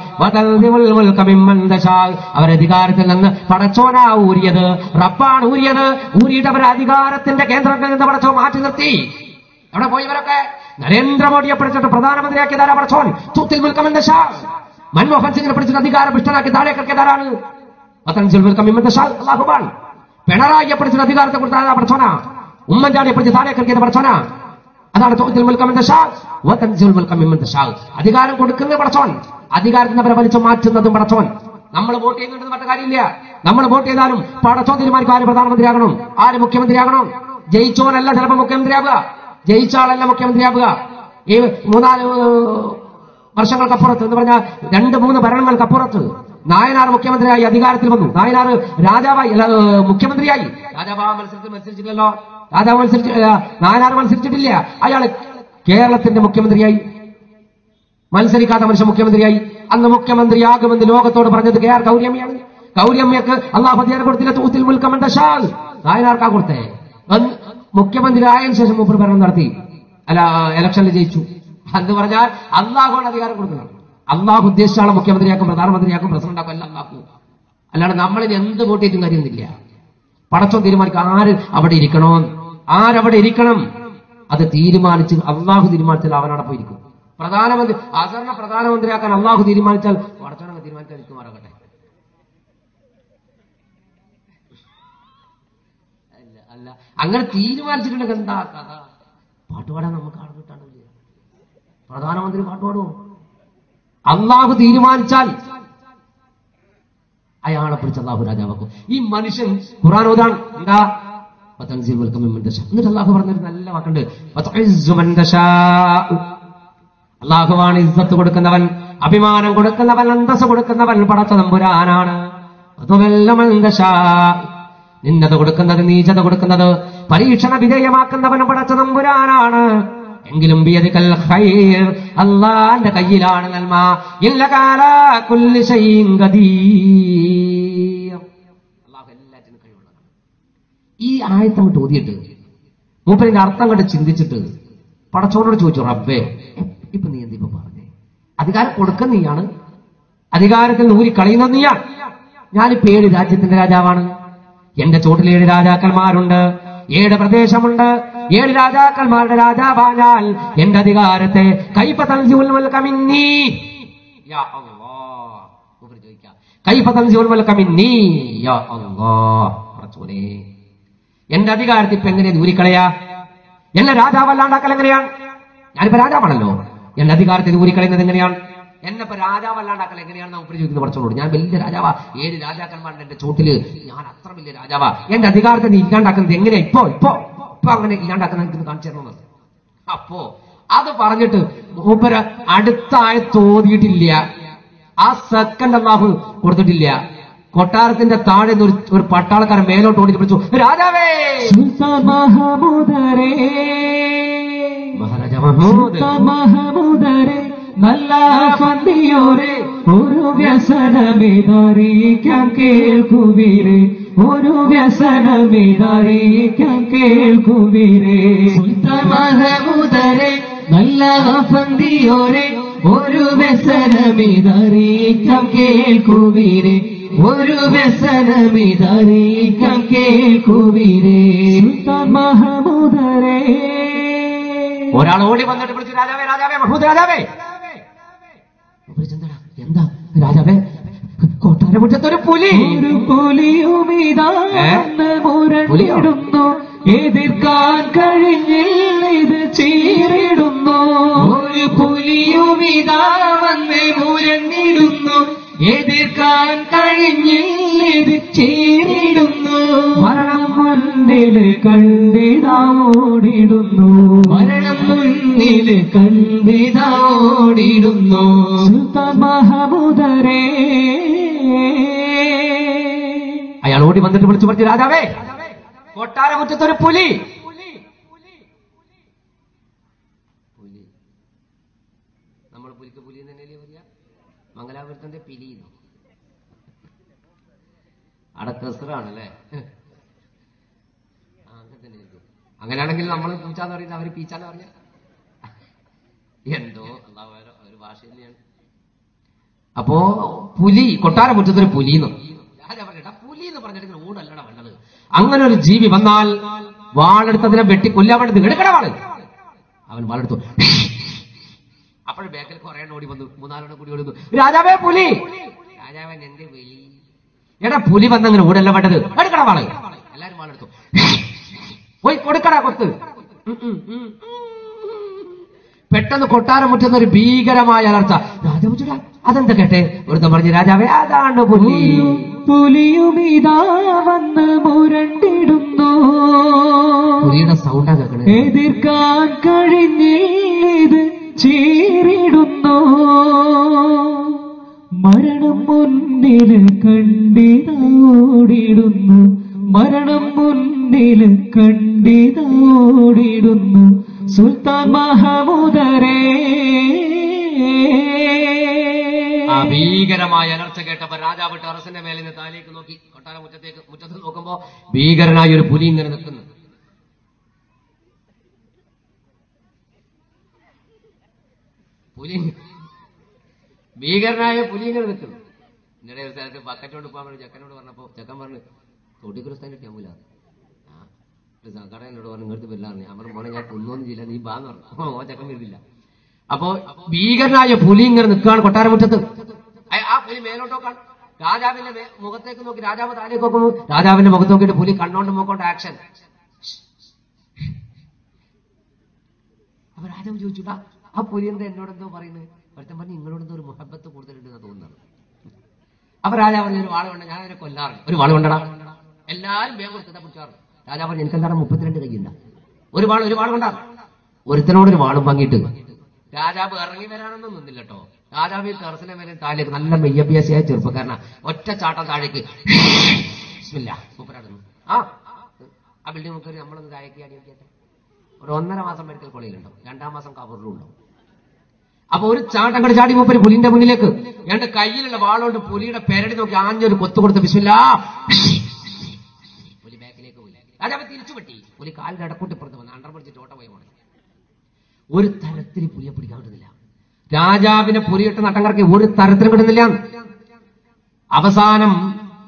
അവരധികാരത്തിൽ നിന്ന് പടച്ചോനാ ഊരിയത് റബ്ബാണ് ഊരിയത് ഊരിയിട്ട് അവരെ അധികാരത്തിന്റെ കേന്ദ്രത്തിൽ നിന്ന് പടച്ചോ മാറ്റി നിർത്തി എവിടെ പോയി ഇവരൊക്കെ നരേന്ദ്രമോദിയെ പിടിച്ചിട്ട് പ്രധാനമന്ത്രിയാക്കിയതാരാ പടച്ചോൻ തൂത്തിൽ മുൽക്കമെന്ന ഷാ മൻമോഹൻ സിംഗിനെ പിടിച്ചിട്ട് അധികാരം ഇഷ്ടനാക്കി താഴെ കിടക്കിയതാരാണ് പത്തഞ്ചിൽ മുൽക്കമെന്ന ഷാ അള്ളാഹുബാൻ പിണറായിയെ പിടിച്ചിട്ട് അധികാരത്തെ കൊടുത്താൽ പടച്ചോന ഉമ്മൻചാണ്ടിയെ പിടിച്ച് താഴെ കിടക്കിയത് പടച്ചോന അതാണ് തോത്തിൽ മുൽക്കമെന്ന ഷാ വതൻസിൽ മുൽക്കമെന്ന ഷാ അധികാരം കൊടുക്കുന്ന പടച്ചോൻ അധികാരത്തിന് അവരെ വലിച്ചു മാറ്റുന്നതും പടച്ചോൻ നമ്മൾ വോട്ട് ചെയ്യുന്നുണ്ടെന്ന് പറഞ്ഞ കാര്യമില്ല നമ്മൾ വോട്ട് ചെയ്താലും പടച്ചോൻ തീരുമാനിക്കും ആര് പ്രധാനമന്ത്രിയാകണം ആര് മുഖ്യമന്ത്രിയാകണം ജയിച്ചോനല്ല ചിലപ്പോൾ മുഖ്യമന്ത്രിയാവുക ജയിച്ച ആളല്ല മുഖ്യമന്ത്രിയാവുക ഈ മൂന്നാല് ഏഹ്, വർഷങ്ങൾക്കപ്പുറത്ത് എന്ന് പറഞ്ഞാൽ രണ്ട് മൂന്ന് ഭരണങ്ങൾക്കപ്പുറത്ത് നായനാർ മുഖ്യമന്ത്രിയായി അധികാരത്തിൽ വന്നു നായനാർ രാജാവായി അല്ല, ഏഹ്, മുഖ്യമന്ത്രിയായി രാജാവാ മത്സരത്തിൽ മത്സരിച്ചില്ലല്ലോ രാജാവ് മത്സരിച്ച് ഏഹ്, നായനാർ മത്സരിച്ചിട്ടില്ല അയാൾ കേരളത്തിന്റെ മുഖ്യമന്ത്രിയായി മത്സരിക്കാത്ത മനുഷ്യ മുഖ്യമന്ത്രിയായി അന്ന് മുഖ്യമന്ത്രിയാകുമെന്ന് ലോകത്തോട് പറഞ്ഞത് കെ ആർ ഗൗരിയമ്മയാണ് ഗൗരിയമ്മയ്ക്ക് അള്ളാഹു അധികാരം കൊടുത്തില്ല തൂത്തിൽ മുൽക്കമണ്ട ഷാൽ നായനാർക്കാ കൊടുത്തേ അന്ന് മുഖ്യമന്ത്രി ആയതിനു ശേഷം മൂപ്പർ ഭരണം നടത്തി അല്ല ഇലക്ഷനിൽ ജയിച്ചു എന്ന് പറഞ്ഞാൽ അള്ളാഹുവാണ് അധികാരം കൊടുക്കുന്നത് അള്ളാഹു ഉദ്ദേശിച്ച ആളെ മുഖ്യമന്ത്രിയാക്കും പ്രധാനമന്ത്രിയാക്കും പ്രസിഡന്റാക്കും എല്ലാം ആക്കും അല്ലാണ്ട് നമ്മളിന് എന്ത് വോട്ട് ചെയ്തും കാര്യമൊന്നുമില്ല പടച്ചോ തീരുമാനിക്കും ആര് അവിടെ ഇരിക്കണോ ആരവിടെ ഇരിക്കണം അത് തീരുമാനിച്ച് അള്ളാഹു തീരുമാനിച്ചാൽ അവനവിടെ പോയിരിക്കും പ്രധാനമന്ത്രി അസറിനെ പ്രധാനമന്ത്രിയാക്കാൻ അള്ളാഹു തീരുമാനിച്ചാൽ പടച്ചോണങ്ങ് തീരുമാനിക്കാൻ നിൽക്കുമാറാകട്ടെ അല്ല അല്ല അങ്ങനെ തീരുമാനിച്ചിട്ടുണ്ടെങ്കിൽ എന്താ കഥ പാട്ടുപാടാൻ നമുക്ക് ആൾ കിട്ടാണ്ടില്ല പ്രധാനമന്ത്രി പാട്ടുപാടുമോ അള്ളാഹു തീരുമാനിച്ചാൽ അയാളെ പിടിച്ച് അള്ളാഹു രാജാവാക്കും ഈ മനുഷ്യൻ ഖുറാൻ ഓതാണ് എന്താ വതൻസിൽ വൽക്കം മിമ്മൻ തശാ. എന്നിട്ട് അള്ളാഹു പറഞ്ഞൊരു നല്ല വാക്കുണ്ട് വതഇസ്സു മൻ തശാ. അള്ളാഹുവാണ് ഇസ്സത്ത് കൊടുക്കുന്നവൻ അഭിമാനം കൊടുക്കുന്നവൻ അന്തസ് കൊടുക്കുന്നവൻ പടച്ച തമ്പുരാനാണ് അതുമെല്ലാം അന്തശാ. നിന്നത കൊടുക്കുന്നത് നീചത കൊടുക്കുന്നത് പരീക്ഷണ വിധേയമാക്കുന്നവൻ പടച്ച തമ്പുരാനാണ് എങ്കിലും ബിയദിക്കൽ ഖൈർ അള്ളാന്റെ കയ്യിലാണ് നന്മ ഇല്ലകാല കുല്ലി ശൈഇൻ ഖദീർ അള്ളാഹു എല്ലാറ്റിനും കഴിവുള്ളതാണ് ഈ ആയത്ത് അങ്ങോട്ട് ഓതിയിട്ട് മൂപ്പരിന്റെ അർത്ഥം കണ്ട് ചിന്തിച്ചിട്ട് പടച്ചോനോട് ചോദിച്ചു റബ്ബേ ഇപ്പൊ നീ എന്തിപ്പോ പറഞ്ഞേ അധികാരം കൊടുക്കുന്ന നീയാണ് അധികാരത്തിൽ നിന്ന് ഊരി കളയുന്നത് നീയാണ് ഞാനിപ്പോ ഏഴ് രാജ്യത്തിന്റെ രാജാവാണ് എന്റെ ചോട്ടിൽ ഏഴ് രാജാക്കന്മാരുണ്ട് ഏഴ് പ്രദേശമുണ്ട് ഏഴ് രാജാക്കന്മാരുടെ രാജാവാനാൽ എന്റെ അധികാരത്തെ കൈപ്പ തൽജിഉൽ മുൽക മിന്നീ. യാ അല്ലാഹ്. മൂപ്പര് ചോദിക്കാം. കൈഫ തൻസിഉൽ മുൽക മിന്നീ. യാ അല്ലാഹ്. പടച്ചോനേ. എന്റെ അധികാരത്തിൽ ഇപ്പൊ എങ്ങനെ ദൂരിക്കളയാ എന്നെ രാജാവല്ലാണ്ടാക്കൽ എങ്ങനെയാണ് ഞാനിപ്പോ രാജാവാണല്ലോ എന്റെ അധികാരത്തിൽ ഊരിക്കളയുന്നത് എങ്ങനെയാണ് എന്നെ ഇപ്പൊ രാജാവല്ലാണ്ടാക്കൽ എങ്ങനെയാണ് നാം ചോദിക്കുന്നത് പഠിച്ചോളൂ ഞാൻ വലിയ രാജാവാ ഏഴ് രാജാക്കന്മാരുടെ എന്റെ ചോട്ടില് ഞാൻ അത്ര വലിയ രാജാവാ എന്റെ അധികാരത്തെ നീ ഇല്ലാണ്ടാക്കുന്നത് എങ്ങനെയാ ഇപ്പോ ഇപ്പോ ഇപ്പൊ അങ്ങനെ ഇല്ലാണ്ടാക്കുന്നത് എനിക്ക് കാണിച്ചു തരണമെന്ന് അപ്പോ അത് പറഞ്ഞിട്ട് മൂപ്പര് അടുത്ത ആയ തോന്നിയിട്ടില്ല ആ സെക്കൻഡ് അള്ളാഹു കൊടുത്തിട്ടില്ല കൊട്ടാരത്തിന്റെ താഴെ നിന്ന് ഒരു ഒരു പട്ടാളക്കാരൻ മേലോട്ട് ഓടിച്ച് വിളിച്ചു രാജാവേ സുൽത്താൻ മഹമൂദരേ മഹാരാജ മഹമ്മൂദ് സുൽത്താൻ മഹമൂദരേ നല്ല ഫന്തിയോരെ ഒരു വ്യസനമിതറിയിക്കാൻ കേൾക്കുവീരെ ഒരു വ്യസനമിതറിയിക്കാൻ കേൾക്കുവീരെ സുൽത്താൻ മഹമൂദരേ നല്ല ഫന്തിയോരെ ഒരു വ്യസനമിതറിയിക്കാൻ കേൾക്കുവീരെ ഒരു വ്യസനമിതറിയിക്കാൻ കേൾക്കുവീരെ സുൽത്താൻ മഹമൂദരേ ഒരാൾ ഓടി വന്നിട്ട് വിളിച്ചു രാജാവേ രാജാവേ മഹൂദ് രാജാവേ വിളിച്ചെന്താടാ? എന്താ രാജാവേ കൊട്ടാരമുറ്റത്തൊരു പുലി ഒരു പുലിയുമിതാ ഏ? മുരണ്ടിടുന്നു എതിർക്കാൻ കഴിഞ്ഞില്ല ഇത് ചീറിടുന്നു ഒരു പുലിയുമിതാ വന്ന് മുരണ്ടിടുന്നു എതിർക്കാൻ കഴിഞ്ഞില്ല ഇത് ചീറിടുന്നു മരണം മുന്നിൽ കണ്ടിതാ ഓടിടുന്നു മരണം മുന്നിൽ കണ്ടിതാ ഓടിടുന്നു സുൽത്താൻ മഹമുദരേ അയാൾ ഓടി വന്നിട്ട് വിളിച്ചു പറഞ്ഞു രാജാവേ കൊട്ടാരമുറ്റത്തൊരു പുലി പുലി നമ്മൾ പുലിക്ക് പുലി തന്നെയല്ലേ പറയാ മംഗലാപുരത്തിന്റെ പിലി അവിടെ കസറാണല്ലേ ആ, അങ്ങനെ തന്നെ ആയിരിക്കും. അങ്ങനെയാണെങ്കിൽ നമ്മൾ പൂച്ചാന്ന് പറയുന്നത് അവര് പീച്ചാന്ന് പറഞ്ഞ എന്തോ അല്ലാ വേറെ ഒരു ഭാഷ തന്നെയാണ് അപ്പോ പുലി കൊട്ടാരമുറ്റത്തൊരു പുലിന്ന് രാജാ പറഞ്ഞിട്ട് പുലി എന്ന് പറഞ്ഞിട്ട് ഇങ്ങനെ ഊടല്ലട വേണ്ടത് അങ്ങനെ ഒരു ജീവി വന്നാൽ വാളെടുത്തതിനെ വെട്ടി കൊല്ലാൻ വേണ്ടത് എടുക്കണ വാള് അവൻ വാളെടുത്തു അപ്പോഴും ബാക്കിൽ കുറെ ഓടി വന്നു മൂന്നാലോടെ കൂടി ഓടി വന്നു രാജാവേ പുലി രാജാവൻ എന്റെ പുലി എടാ പുലി വന്നങ്ങനെ ഊടല്ല വേണ്ടത് എടുക്കണ വാള് എല്ലാരും വാളെടുത്തു പോയി കൊടുക്കടാ കൊത്ത് ഉം, ഉം, ഉം. പെട്ടെന്ന് കൊട്ടാരം മുറ്റുന്ന ഒരു ഭീകരമായ അലർച്ച രാജാവ് ചോദിച്ചു, അതെന്താ കേട്ടെ ഒരുത്തൻ പറഞ്ഞു രാജാവേ അതാണ് പുലി ഒരു പുലിയുമിതാ വന്ന് മുരണ്ടിടുന്നു പുലിയുടെ സൗണ്ടാ കേൾക്കണേ എതിർക്കാൻ കഴിഞ്ഞില്ലിത് ചീറിടുന്നു മരണം മുന്നിൽ കണ്ടിതോടിടുന്നു മരണം മുന്നിൽ കണ്ടിതോടിടുന്നു സുൽത്താൻ മഹമുദരേ ആ ഭീകരമായ അലർച്ച കേട്ടപ്പോ രാജാവ് ടെറസിന്റെ മേലെ നിന്ന് താലേക്ക് നോക്കി കൊട്ടാര മുറ്റത്തേക്ക് മുറ്റത്ത് നോക്കുമ്പോ ഭീകരനായ ഒരു പുലി ഇങ്ങനെ നിൽക്കുന്നു പുലി ഭീകരനായ പുലി ഇങ്ങനെ നിൽക്കുന്നു എന്നിടെ ഒരു സ്ഥലത്ത് ബക്കറ്റ് കൊണ്ട് പോകാൻ വേണ്ടി ചെക്കനോട് പറഞ്ഞപ്പോ ചെക്കൻ പറഞ്ഞു തൊട്ടിക്കൊരു സ്ഥലം കിട്ടിയാൽ ആ ഒരു സങ്കടം എന്നോട് പറഞ്ഞു ഇങ്ങോട്ട് വരില്ല പറഞ്ഞു ഞാൻ പറഞ്ഞു മോനെ ഞാൻ കൊന്നൊന്നും ചെയ്യില്ല നീ ബാന്ന് പറഞ്ഞു ഓ ചെക്കൻ വരുന്നില്ല അപ്പോ ഭീകരനായ പുലി ഇങ്ങനെ നിൽക്കുകയാണ് കൊട്ടാരമുറ്റത്ത് അയ- ആ പുലി മേലോട്ടോക്കാണ് രാജാവിന്റെ മേ- മുഖത്തേക്ക് നോക്കി രാജാവ് താഴേക്ക് നോക്കുന്നു രാജാവിന്റെ മുഖത്ത് നോക്കിയിട്ട് പുലി കണ്ണോണ്ട് മുഖോണ്ട് ആക്ഷൻ അപ്പൊ രാജാവ് ചോദിച്ചുട്ടാ ആ പുലി എന്താ എന്നോട് എന്തോ പറയുന്നത് ഒരുത്തൻ പറഞ്ഞു നിങ്ങളോട് എന്തോ ഒരു മുഹബത്ത് കൂടുതലുണ്ടെന്ന് തോന്നുന്നത് അപ്പൊ രാജാവ് പറഞ്ഞു ഒരു വാള വേണ്ട ഞാൻ അതിനെ കൊല്ലാറുണ്ട് ഒരു വാള വേണ്ടടാ എല്ലാരും വേഗം കൊടുത്താ പിടിച്ചാറ് രാജാവ് പറഞ്ഞു എനിക്കെന്താണ് മുപ്പത്തിരണ്ട് കൈയുണ്ട ഒരു വാൾ ഒരു വാൾ കൊണ്ടാ ഒരുത്തനോട് ഒരു വാളും വാങ്ങിയിട്ട് രാജാവ് ഇറങ്ങി വരാനൊന്നും നിന്നില്ല കേട്ടോ രാജാവ് ഈ ടെറസിനെ മേലെ താഴേക്ക് നല്ല മെയ്യഭ്യാസിയായ ചെറുപ്പക്കാരനാ ഒറ്റ ചാട്ടം താഴേക്ക് ബിസ്മില്ലാ, മൂപ്പരാടുന്നു ആ ആ ബിൽഡിംഗ് മുക്കറി നമ്മളൊന്ന് താഴേക്ക് അടി നോക്കിയാട്ടെ ഒരു ഒന്നര മാസം മെഡിക്കൽ കോളേജിലുണ്ടാവും രണ്ടാം മാസം കവറിലും ഉണ്ടാവും അപ്പൊ ഒരു ചാട്ടം കണ്ട് ചാടി മൂപ്പര് പുലിന്റെ മുന്നിലേക്ക് രണ്ട് കയ്യിലുള്ള വാളുകൊണ്ട് പുലിയുടെ പെരടി നോക്കി ആഞ്ഞൊരു കൊത്തു കൊടുത്ത് ബിസ്മില്ലാ പുലി ബാക്കിലേക്ക് പോയി രാജാവ് തിരിച്ചു വെട്ടി പുലി കാലിന്റെ അടക്കൂട്ടി പുറത്ത് വന്ന് അണ്ടർ പിടിച്ചിട്ട് ഓട്ട പോയി പോണേ ഒരു തരത്തിൽ പുലിയെ പിടിക്കാൻ കിട്ടുന്നില്ല രാജാവിനെ പുലിയിട്ട് നട്ടം കറക്കി ഒരു തരത്തിലും കിട്ടുന്നില്ല അവസാനം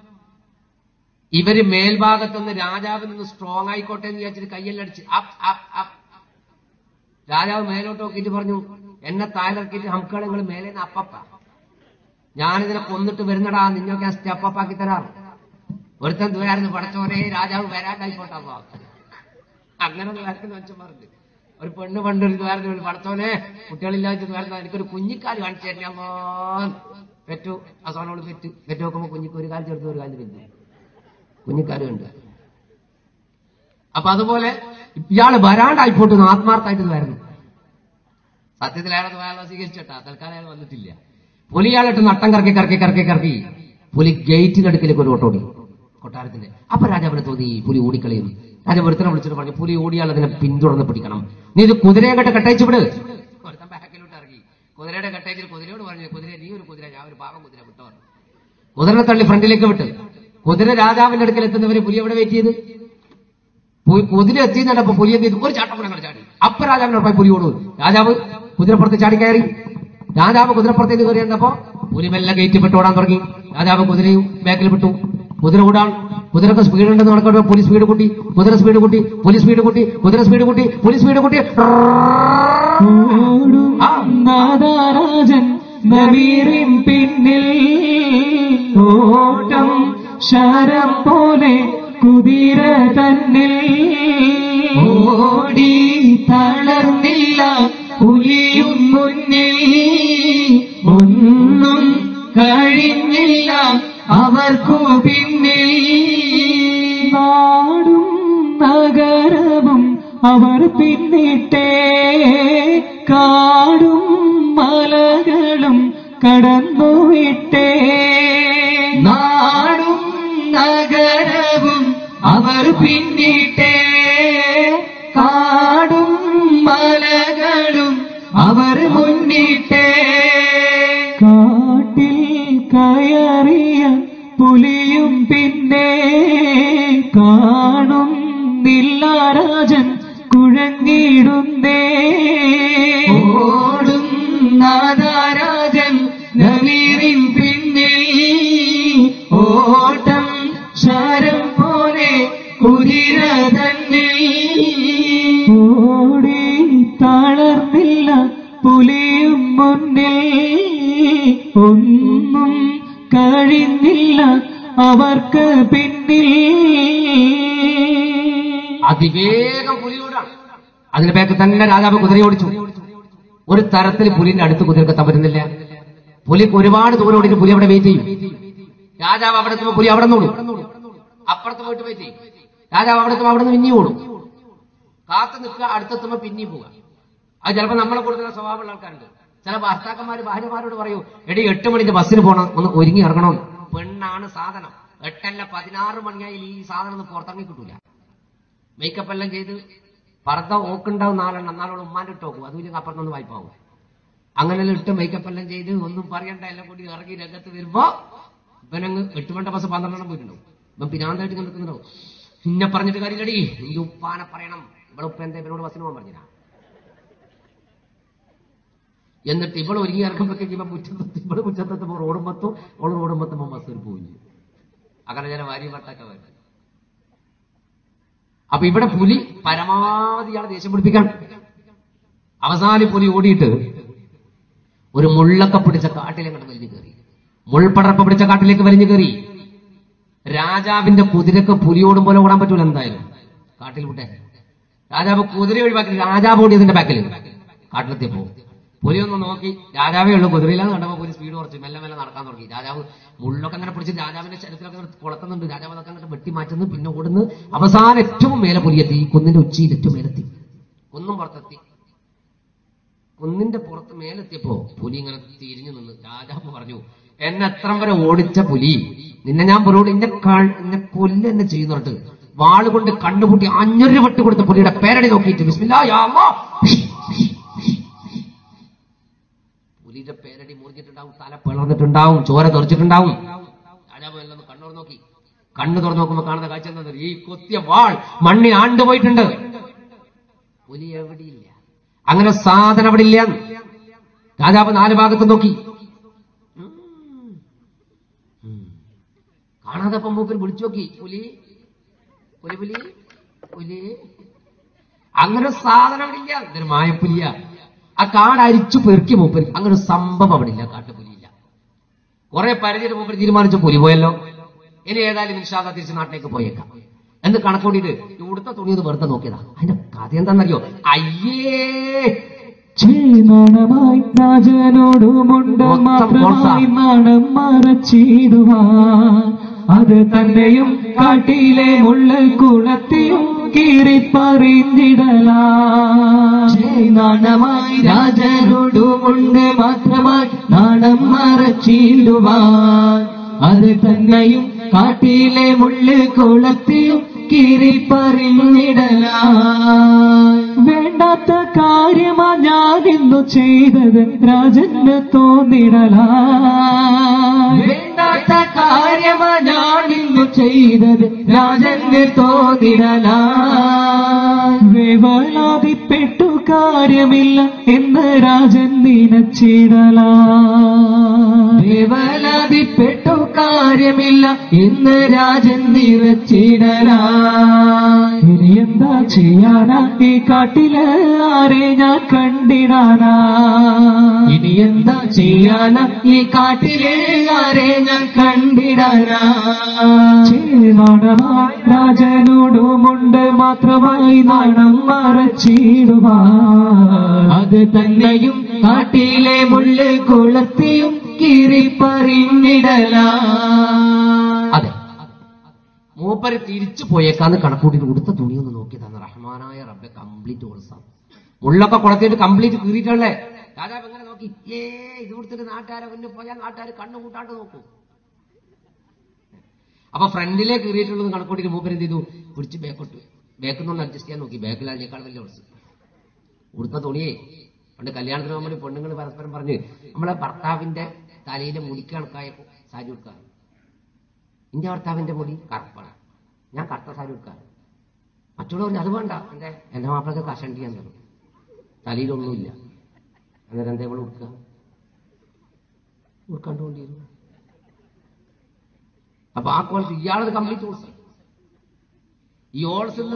ഇവര് മേൽഭാഗത്തുനിന്ന് രാജാവിൽ നിന്ന് സ്ട്രോങ് ആയിക്കോട്ടെ എന്ന് വിചാരിച്ചിട്ട് കയ്യെല്ലടിച്ച് അപ്പ് അപ്പ് അപ്പ് രാജാവ് മേലോട്ട് നോക്കിയിട്ട് പറഞ്ഞു എന്നെ താലിറക്കിയിട്ട് ഹംക്കാൾ നിങ്ങൾ മേലെ നിന്ന് അപ്പപ്പ ഞാനിതിനെ കൊന്നിട്ട് വരുന്നടാ നിന്നൊക്കെ ഞാൻ സ്റ്റെപ്പ് അപ്പ് ആക്കി തരാറ് ഒരുത്തൻ ദൂരായിരുന്നു പടച്ചോനെ രാജാവ് വരാണ്ടായിക്കോട്ടെ അപ്പൊ അങ്ങനെ ദൂരത്തിന് വെച്ച് പറഞ്ഞു ഒരു പെണ്ണ് പണ്ടൊരു ദൂരത്തിന് പടച്ചോനെ കുട്ടികളില്ലാത്ത ദൂരത്തിന് എനിക്കൊരു കുഞ്ഞിക്കാല് കാണിച്ചു തരണമോ പെറ്റു അസോനോട് പെറ്റു പെറ്റു നോക്കുമ്പോ കുഞ്ഞിക്ക് ഒരു കാലം ചെറുത്ത് ഒരു കാലം പെറ്റു കുഞ്ഞിക്കാല് കണ്ടു അപ്പൊ അതുപോലെ ഇയാള് വരാണ്ടായിപ്പോട്ട് ആത്മാർത്ഥമായിട്ട് വരുന്നു സത്യത്തിൽ അയാളത് അയാളെ സ്വീകരിച്ചിട്ടാ തൽക്കാലം അയാൾ വന്നിട്ടില്ല പുലി അയാളിട്ട് നട്ടം കറക്കി കറക്കി കറക്കി കറക്കി പുലി ഗേറ്റിനടുക്കിലേക്ക് ഒരു ഓട്ടോടി കൊട്ടാരത്തിന്റെ അപ്പൊ രാജാവിനെ തോന്നി ഈ പുലി ഓടിക്കളയും രാജാവ് ഒരുത്തനെ വിളിച്ചിട്ട് പറഞ്ഞു പുലി ഓടിയാൽ അതിനെ പിന്തുടർന്ന് പിടിക്കണം നീ ഇത് കുതിരയെ കെട്ട് കെട്ടയച്ചു വിട് ഒരുത്തൻ ബാക്കിലോട്ട് ഇറങ്ങി കുതിരയുടെ കെട്ടയച്ചിട്ട് കുതിരയോട് പറഞ്ഞു കുതിര നീ ഒരു കുതിര ഞാൻ ഒരു പാവം കുതിര വിട്ടോ പറഞ്ഞു. കുതിരനെ തള്ളി ഫ്രണ്ടിലേക്ക് വിട്ട് കുതിര രാജാവിന്റെ അടുക്കൽ എത്തുന്നവരെ പുലി എവിടെ വെയിറ്റ് ചെയ്ത് പോയി കുതിര എത്തിയെന്നപ്പോ പുലി എന്ത് ചെയ്തു ഒരു ചാട്ടം കൂടെ അങ്ങോട്ട് ചാടി അപ്പൊ രാജാവിനോടൊപ്പം പുലി ഓടും രാജാവ് കുതിരപ്പുറത്ത് ചാടി കയറി രാജാവ് കുതിരപ്പുറത്തേക്ക് കയറി എന്നപ്പോ പുലി മെല്ലെ ഗേറ്റ് വിട്ട് ഓടാൻ തുടങ്ങി രാജാവ് കുതിരയും ബാക്കിൽ വിട്ടു കുതിര ഓടാൻ കുതിരക്ക് സ്പീഡ് ഉണ്ടെന്ന് നടക്കട്ടെ പോലീസ് സ്പീഡ് കൂട്ടി കുതിര സ്പീഡ് കൂട്ടി പോലീസ് സ്പീഡ് കൂട്ടി കുതിര സ്പീഡ് കൂട്ടി പോലീസ് സ്പീഡ് കൂട്ടി ഓടും ആ. നാദാരാജൻ നവീറിൻ പിന്നിൽ ഓട്ടം ശരം പോലെ കുതിര തന്നിൽ ഓടി തളർന്നില്ല പുലിയും മുന്നിൽ ഒന്നും കഴിഞ്ഞില്ല അവർക്കു പിന്നിൽ നാടും നഗരവും അവർ പിന്നിട്ടേ കാടും മലകളും കടന്നുവിട്ടേ നാടും നഗരവും അവർ പിന്നിട്ടേ കാടും മലകളും അവർ മുന്നിട്ടേ കാട്ടിൽ കയറിയ പുലിയും പിന്നെ കാണുന്നില്ല രാജൻ കുഴങ്ങിടുന്നേ ഓടും നാദാരാജൻ നവീറിൻ പിന്നിൽ ഓട്ടം ശരം പോലെ കുതിര തന്നെ ഓടി തളർന്നില്ല പുലിയും മുന്നിൽ ഒന്നും കഴിഞ്ഞില്ല അവർക്ക് പിന്നിൽ അതിവേഗം പുലിയോടാണ് അതിന് ബാക്ക് തന്നെ രാജാവ് കുതിര ഓടിച്ചു ഒരു തരത്തിൽ പുലിന്റെ അടുത്ത് കുതിരക്കെത്താൻ പറ്റുന്നില്ല പുലിക്ക് ഒരുപാട് ദൂരം ഓടിയിട്ട് പുലി അവിടെ വെയിറ്റ് ചെയ്യും രാജാവ് അവിടെ എത്തുമ്പോൾ പുലി അവിടെ നിന്ന് ഓടും അപ്പുറത്ത് പോയിട്ട് വെയിറ്റ് ചെയ്യും രാജാവ് അവിടെ എത്തുമ്പോൾ അവിടെ നിന്ന് പിന്നെയും ഓടും കാത്തു നിൽക്കുക അടുത്തെത്തുമ്പോൾ പിന്നെയും പോവുക അത് ചിലപ്പോൾ നമ്മളെ കൊടുക്കുന്ന സ്വഭാവമുള്ള ആൾക്കാരുണ്ട് ചില ഭർത്താക്കന്മാര് ഭാര്യമാരോട് പറയൂ എടി എട്ട് മണിക്ക് ബസ്സിന് പോകണം ഒന്ന് ഒരുങ്ങി ഇറങ്ങണം പെണ്ണാണ് സാധനം എട്ടല്ല പതിനാറ് മണിയായാലും ഈ സാധനം ഒന്ന് പുറത്തിറങ്ങി കിട്ടൂല മേക്കപ്പ് എല്ലാം ചെയ്ത് പർദ്ദ ഓക്കുണ്ടാവും നാലെണ്ണം എന്നാലോട് ഉമ്മാന്റെ ഇട്ട് നോക്കും അതും അപ്പുറത്തൊന്ന് വായ്പാവും അങ്ങനെല്ലാം ഇട്ട് മേക്കപ്പ് എല്ലാം ചെയ്ത് ഒന്നും പറയണ്ട എല്ലാം കൂടി ഇറങ്ങി രംഗത്ത് വരുമ്പോ ഇവനങ്ങ് എട്ട് മണിന്റെ ബസ് പന്ത്രണ്ടെണ്ണം പോയിട്ടുണ്ടാവും ഇവൻ പിന്നാന്തായിട്ട് ഇങ്ങനെ നിൽക്കുന്നുണ്ടാവും പിന്നെ പറഞ്ഞിട്ട് കാര്യമില്ലടി ഈ ഉപ്പാനെ പറയണം ഇവിടെ ഉപ്പ എന്താ ഇവനോട് ബസ്സിന് പോകാൻ പറഞ്ഞില്ല എന്നിട്ട് ഇവൾ ഒരുങ്ങി ഇറക്കുമ്പോഴേക്ക് ഇവൻ മുറ്റത്ത് ഇവള് മുറ്റത്തെത്തുമ്പോൾ റോഡും മത്തും ഓള് റോഡും മത്തുമ്പോൾ ബസ്സിൽ പോയി അങ്ങനെ ചില ഭാര്യ ഭർത്താക്ക വരും അപ്പൊ ഇവിടെ പുലി പരമാവധി ഇയാളെ ദേഷ്യം പിടിപ്പിക്കാൻ അവസാനം പുലി ഓടിയിട്ട് ഒരു മുള്ളൊക്കെ പിടിച്ച കാട്ടിലേക്ക് വലിഞ്ഞു കയറി മുൾപ്പടർപ്പ് പിടിച്ച കാട്ടിലേക്ക് വലിഞ്ഞു കയറി രാജാവിന്റെ കുതിരക്ക് പുലിയോടും പോലെ ഓടാൻ പറ്റൂല എന്തായാലും കാട്ടിൽ വിട്ടെ രാജാവ് കുതിര ഒഴിവാക്കി രാജാവ് ഓടിയതിന്റെ ബാക്കിൽ കാട്ടിലെത്തിയപ്പോ പുലി ഒന്ന് നോക്കി രാജാവേ ഉള്ളൂ കുതിരയില്ലാന്ന് കണ്ടപ്പോ പുലി സ്പീഡ് കുറച്ച് മെല്ലെ മെല്ലെ നടക്കാൻ തുടങ്ങി രാജാവ് മുള്ളൊക്കെ അങ്ങനെ പിടിച്ച് രാജാവിന്റെ ശരീരത്തിലൊക്കെ അങ്ങനെ കുളത്തുന്നുണ്ട് രാജാവ് അതൊക്കെ അങ്ങനെ വെട്ടി മാറ്റുന്നു പിന്നെ ഓടുന്നു അവസാനം ഏറ്റവും മേലെ പുലിയെത്തി ഈ കുന്നിന്റെ ഉച്ചിയിൽ ഏറ്റവും മേലെത്തി കുന്നും പുറത്തെത്തി കുന്നിന്റെ പുറത്ത് മേലെത്തിയപ്പോ പുലി ഇങ്ങനെ തിരിഞ്ഞു നിന്ന് രാജാവ് പറഞ്ഞു എന്നെ എത്ര വരെ ഓടിച്ച പുലി നിന്നെ ഞാൻ പുരോട് എന്നെ കാ- എന്നെ കൊല്ല എന്നെ ചെയ്യുന്നു പറഞ്ഞിട്ട് വാള് കൊണ്ട് കണ്ണുപൂട്ടി അഞ്ഞൊരു വെട്ട് കൊടുത്ത പുലിയുടെ പേരടി നോക്കിയിട്ട് ബിസ്മില്ലാ യാ അല്ലാ. പുലിയുടെ പേരടി മുറിഞ്ഞിട്ടുണ്ടാവും തല പിളർന്നിട്ടുണ്ടാവും ചോര തെറിച്ചിട്ടുണ്ടാവും രാജാവ് എല്ലാം ഒന്ന് കണ്ണൂർ നോക്കി കണ്ണു തുറന്നു നോക്കുമ്പോ കാണുന്ന കാഴ്ച എന്താ ഈ കൊത്തിയ വാൾ മണ്ണിൽ ആണ്ടുപോയിട്ടുണ്ട് പുലി എവിടെയില്ല അങ്ങനെ സാധനം അവിടെ ഇല്ല രാജാവ് നാല് ഭാഗത്ത് നോക്കി ഉം. ഉം. കാണാതെ ഇപ്പം മൂപ്പര് വിളിച്ചു നോക്കി പുലി പുലി പുലി പുലി അങ്ങനെ ഒരു സാധനം അവിടെ ഇല്ല ഇതൊരു മായപ്പുലിയ ആ കാട് അരിച്ചു പെറുക്കി മൂപ്പര് അങ്ങനെ ഒരു സംഭവം അവിടെ ഇല്ല കാട്ടുപുലിയില്ല കുറെ പരിചയം മൂപ്പര് തീരുമാനിച്ചു പുലി പോയല്ലോ ഇനി ഏതായാലും നിഷാദ തിരിച്ച് നാട്ടിലേക്ക് പോയേക്കാം എന്ന് കണക്കൂട്ടിയിട്ട് ഇവിടുത്തെ തുണി ഒന്ന് വെറുതെ നോക്കിയതാ അതിന്റെ കഥ എന്താണെന്നറിയോ അയ്യേ നാണമായി രാജനോടുമുണ്ട് മൊത്തം മാത്രമായി നാണം മറച്ചിടുവാൻ അത് തന്നെയും കാട്ടിലെ മുള്ള കുളത്തിലും കീറിപ്പറിഞ്ഞിടലാണമായി രാജനോടുമുണ്ട് മാത്രമായി നാണം മറച്ചിടുവാൻ അത് തന്നെയും കാട്ടിലെ മുള്ള് കുളത്തിലും കീറിപ്പറിഞ്ഞിടലാ വേണ്ടാത്ത കാര്യമാ ഞാൻ ഇന്നു ചെയ്തത് രാജന് തോന്നിടലാ വേണ്ടാത്ത കാര്യമാ ഞാൻ ഇന്നു ചെയ്തത് രാജന് തോന്നിടലാ വേവലാതിപ്പെട്ടു കാര്യമില്ല എന്ന് രാജൻ നിനച്ചിടലാ വേവലാതിപ്പെട്ടു പേട്ടു കാര്യമില്ല ഇന്ന് രാജൻ നിറച്ചിടലാ ഇനി എന്താ ചെയ്യാനാ ഈ കാട്ടില് ആരെ ഞാൻ കണ്ടിടാനാ ഇനി എന്താ ചെയ്യാനാ ഈ കാട്ടിലെ ആരെ ഞാൻ കണ്ടിടാനാ ചേനാണമാ രാജനോടുമുണ്ട് മാത്രമായി നാണം മറച്ചിടുവാ അത് തന്നെയും കാട്ടിലെ മുള്ള് കുളത്തിയും കീറിപ്പറിഞ്ഞിടലാ അതെ മൂപ്പര് തിരിച്ചു പോയേക്കാന്ന് കണക്കൂട്ടിട്ട് ഉടുത്ത തുണി ഒന്ന് നോക്കിയതാണ് റഹ്മാനായ റബ്ബെ കംപ്ലീറ്റ് ഓൾസാണ് മുള്ളൊക്കെ കുളത്തിയിട്ട് കംപ്ലീറ്റ് കീറിയിട്ടുള്ളേ രാജാവ് എങ്ങനെ നോക്കി ഏ ഇത് കൊടുത്തിട്ട് നാട്ടുകാരെ മുന്നിൽ പോയാൽ നാട്ടുകാർ കണ്ണു കൂട്ടാണ്ട് നോക്കൂ അപ്പൊ ഫ്രണ്ടിലെ കീറിയിട്ടുള്ളത് കണക്കൂട്ടിട്ട് മൂപ്പര് എന്ത് ചെയ്തു പിടിച്ച് ബേക്കോട്ട് ബേക്കിൽ നിന്ന് അഡ്ജസ്റ്റ് ചെയ്യാൻ നോക്കി ബേക്കിൽ അതിനേക്കാൾ വലിയ ഓൾസ് ഉടുത്ത തുണിയേ പണ്ട് കല്യാണത്തിന് പോകുമ്പോൾ പെണ്ണുങ്ങൾ പരസ്പരം പറഞ്ഞ് നമ്മളെ ഭർത്താവിന്റെ തലയിലെ മുടിക്ക് കണക്കായ സാരി കൊടുക്കുക എന്റെ ഭർത്താവിന്റെ മുടി കറുപ്പാണ് ഞാൻ കറുത്ത സാരി കൊടുക്കാം മറ്റുള്ളവർ അത് വേണ്ട എന്റെ എന്റെ മാപ്പിളക്ക് കഷണ്ടി ചെയ്യാൻ തരും തലയിലൊന്നുമില്ല അന്നേരം എന്താ ഇവിടെ കൊടുക്കുക കൊടുക്കാണ്ടുകൊണ്ടിരുന്നു അപ്പൊ ആ കോളത്ത് ഇയാളത് കംപ്ലീറ്റ് ഓൾസ് ഈ ഓൾസുള്ള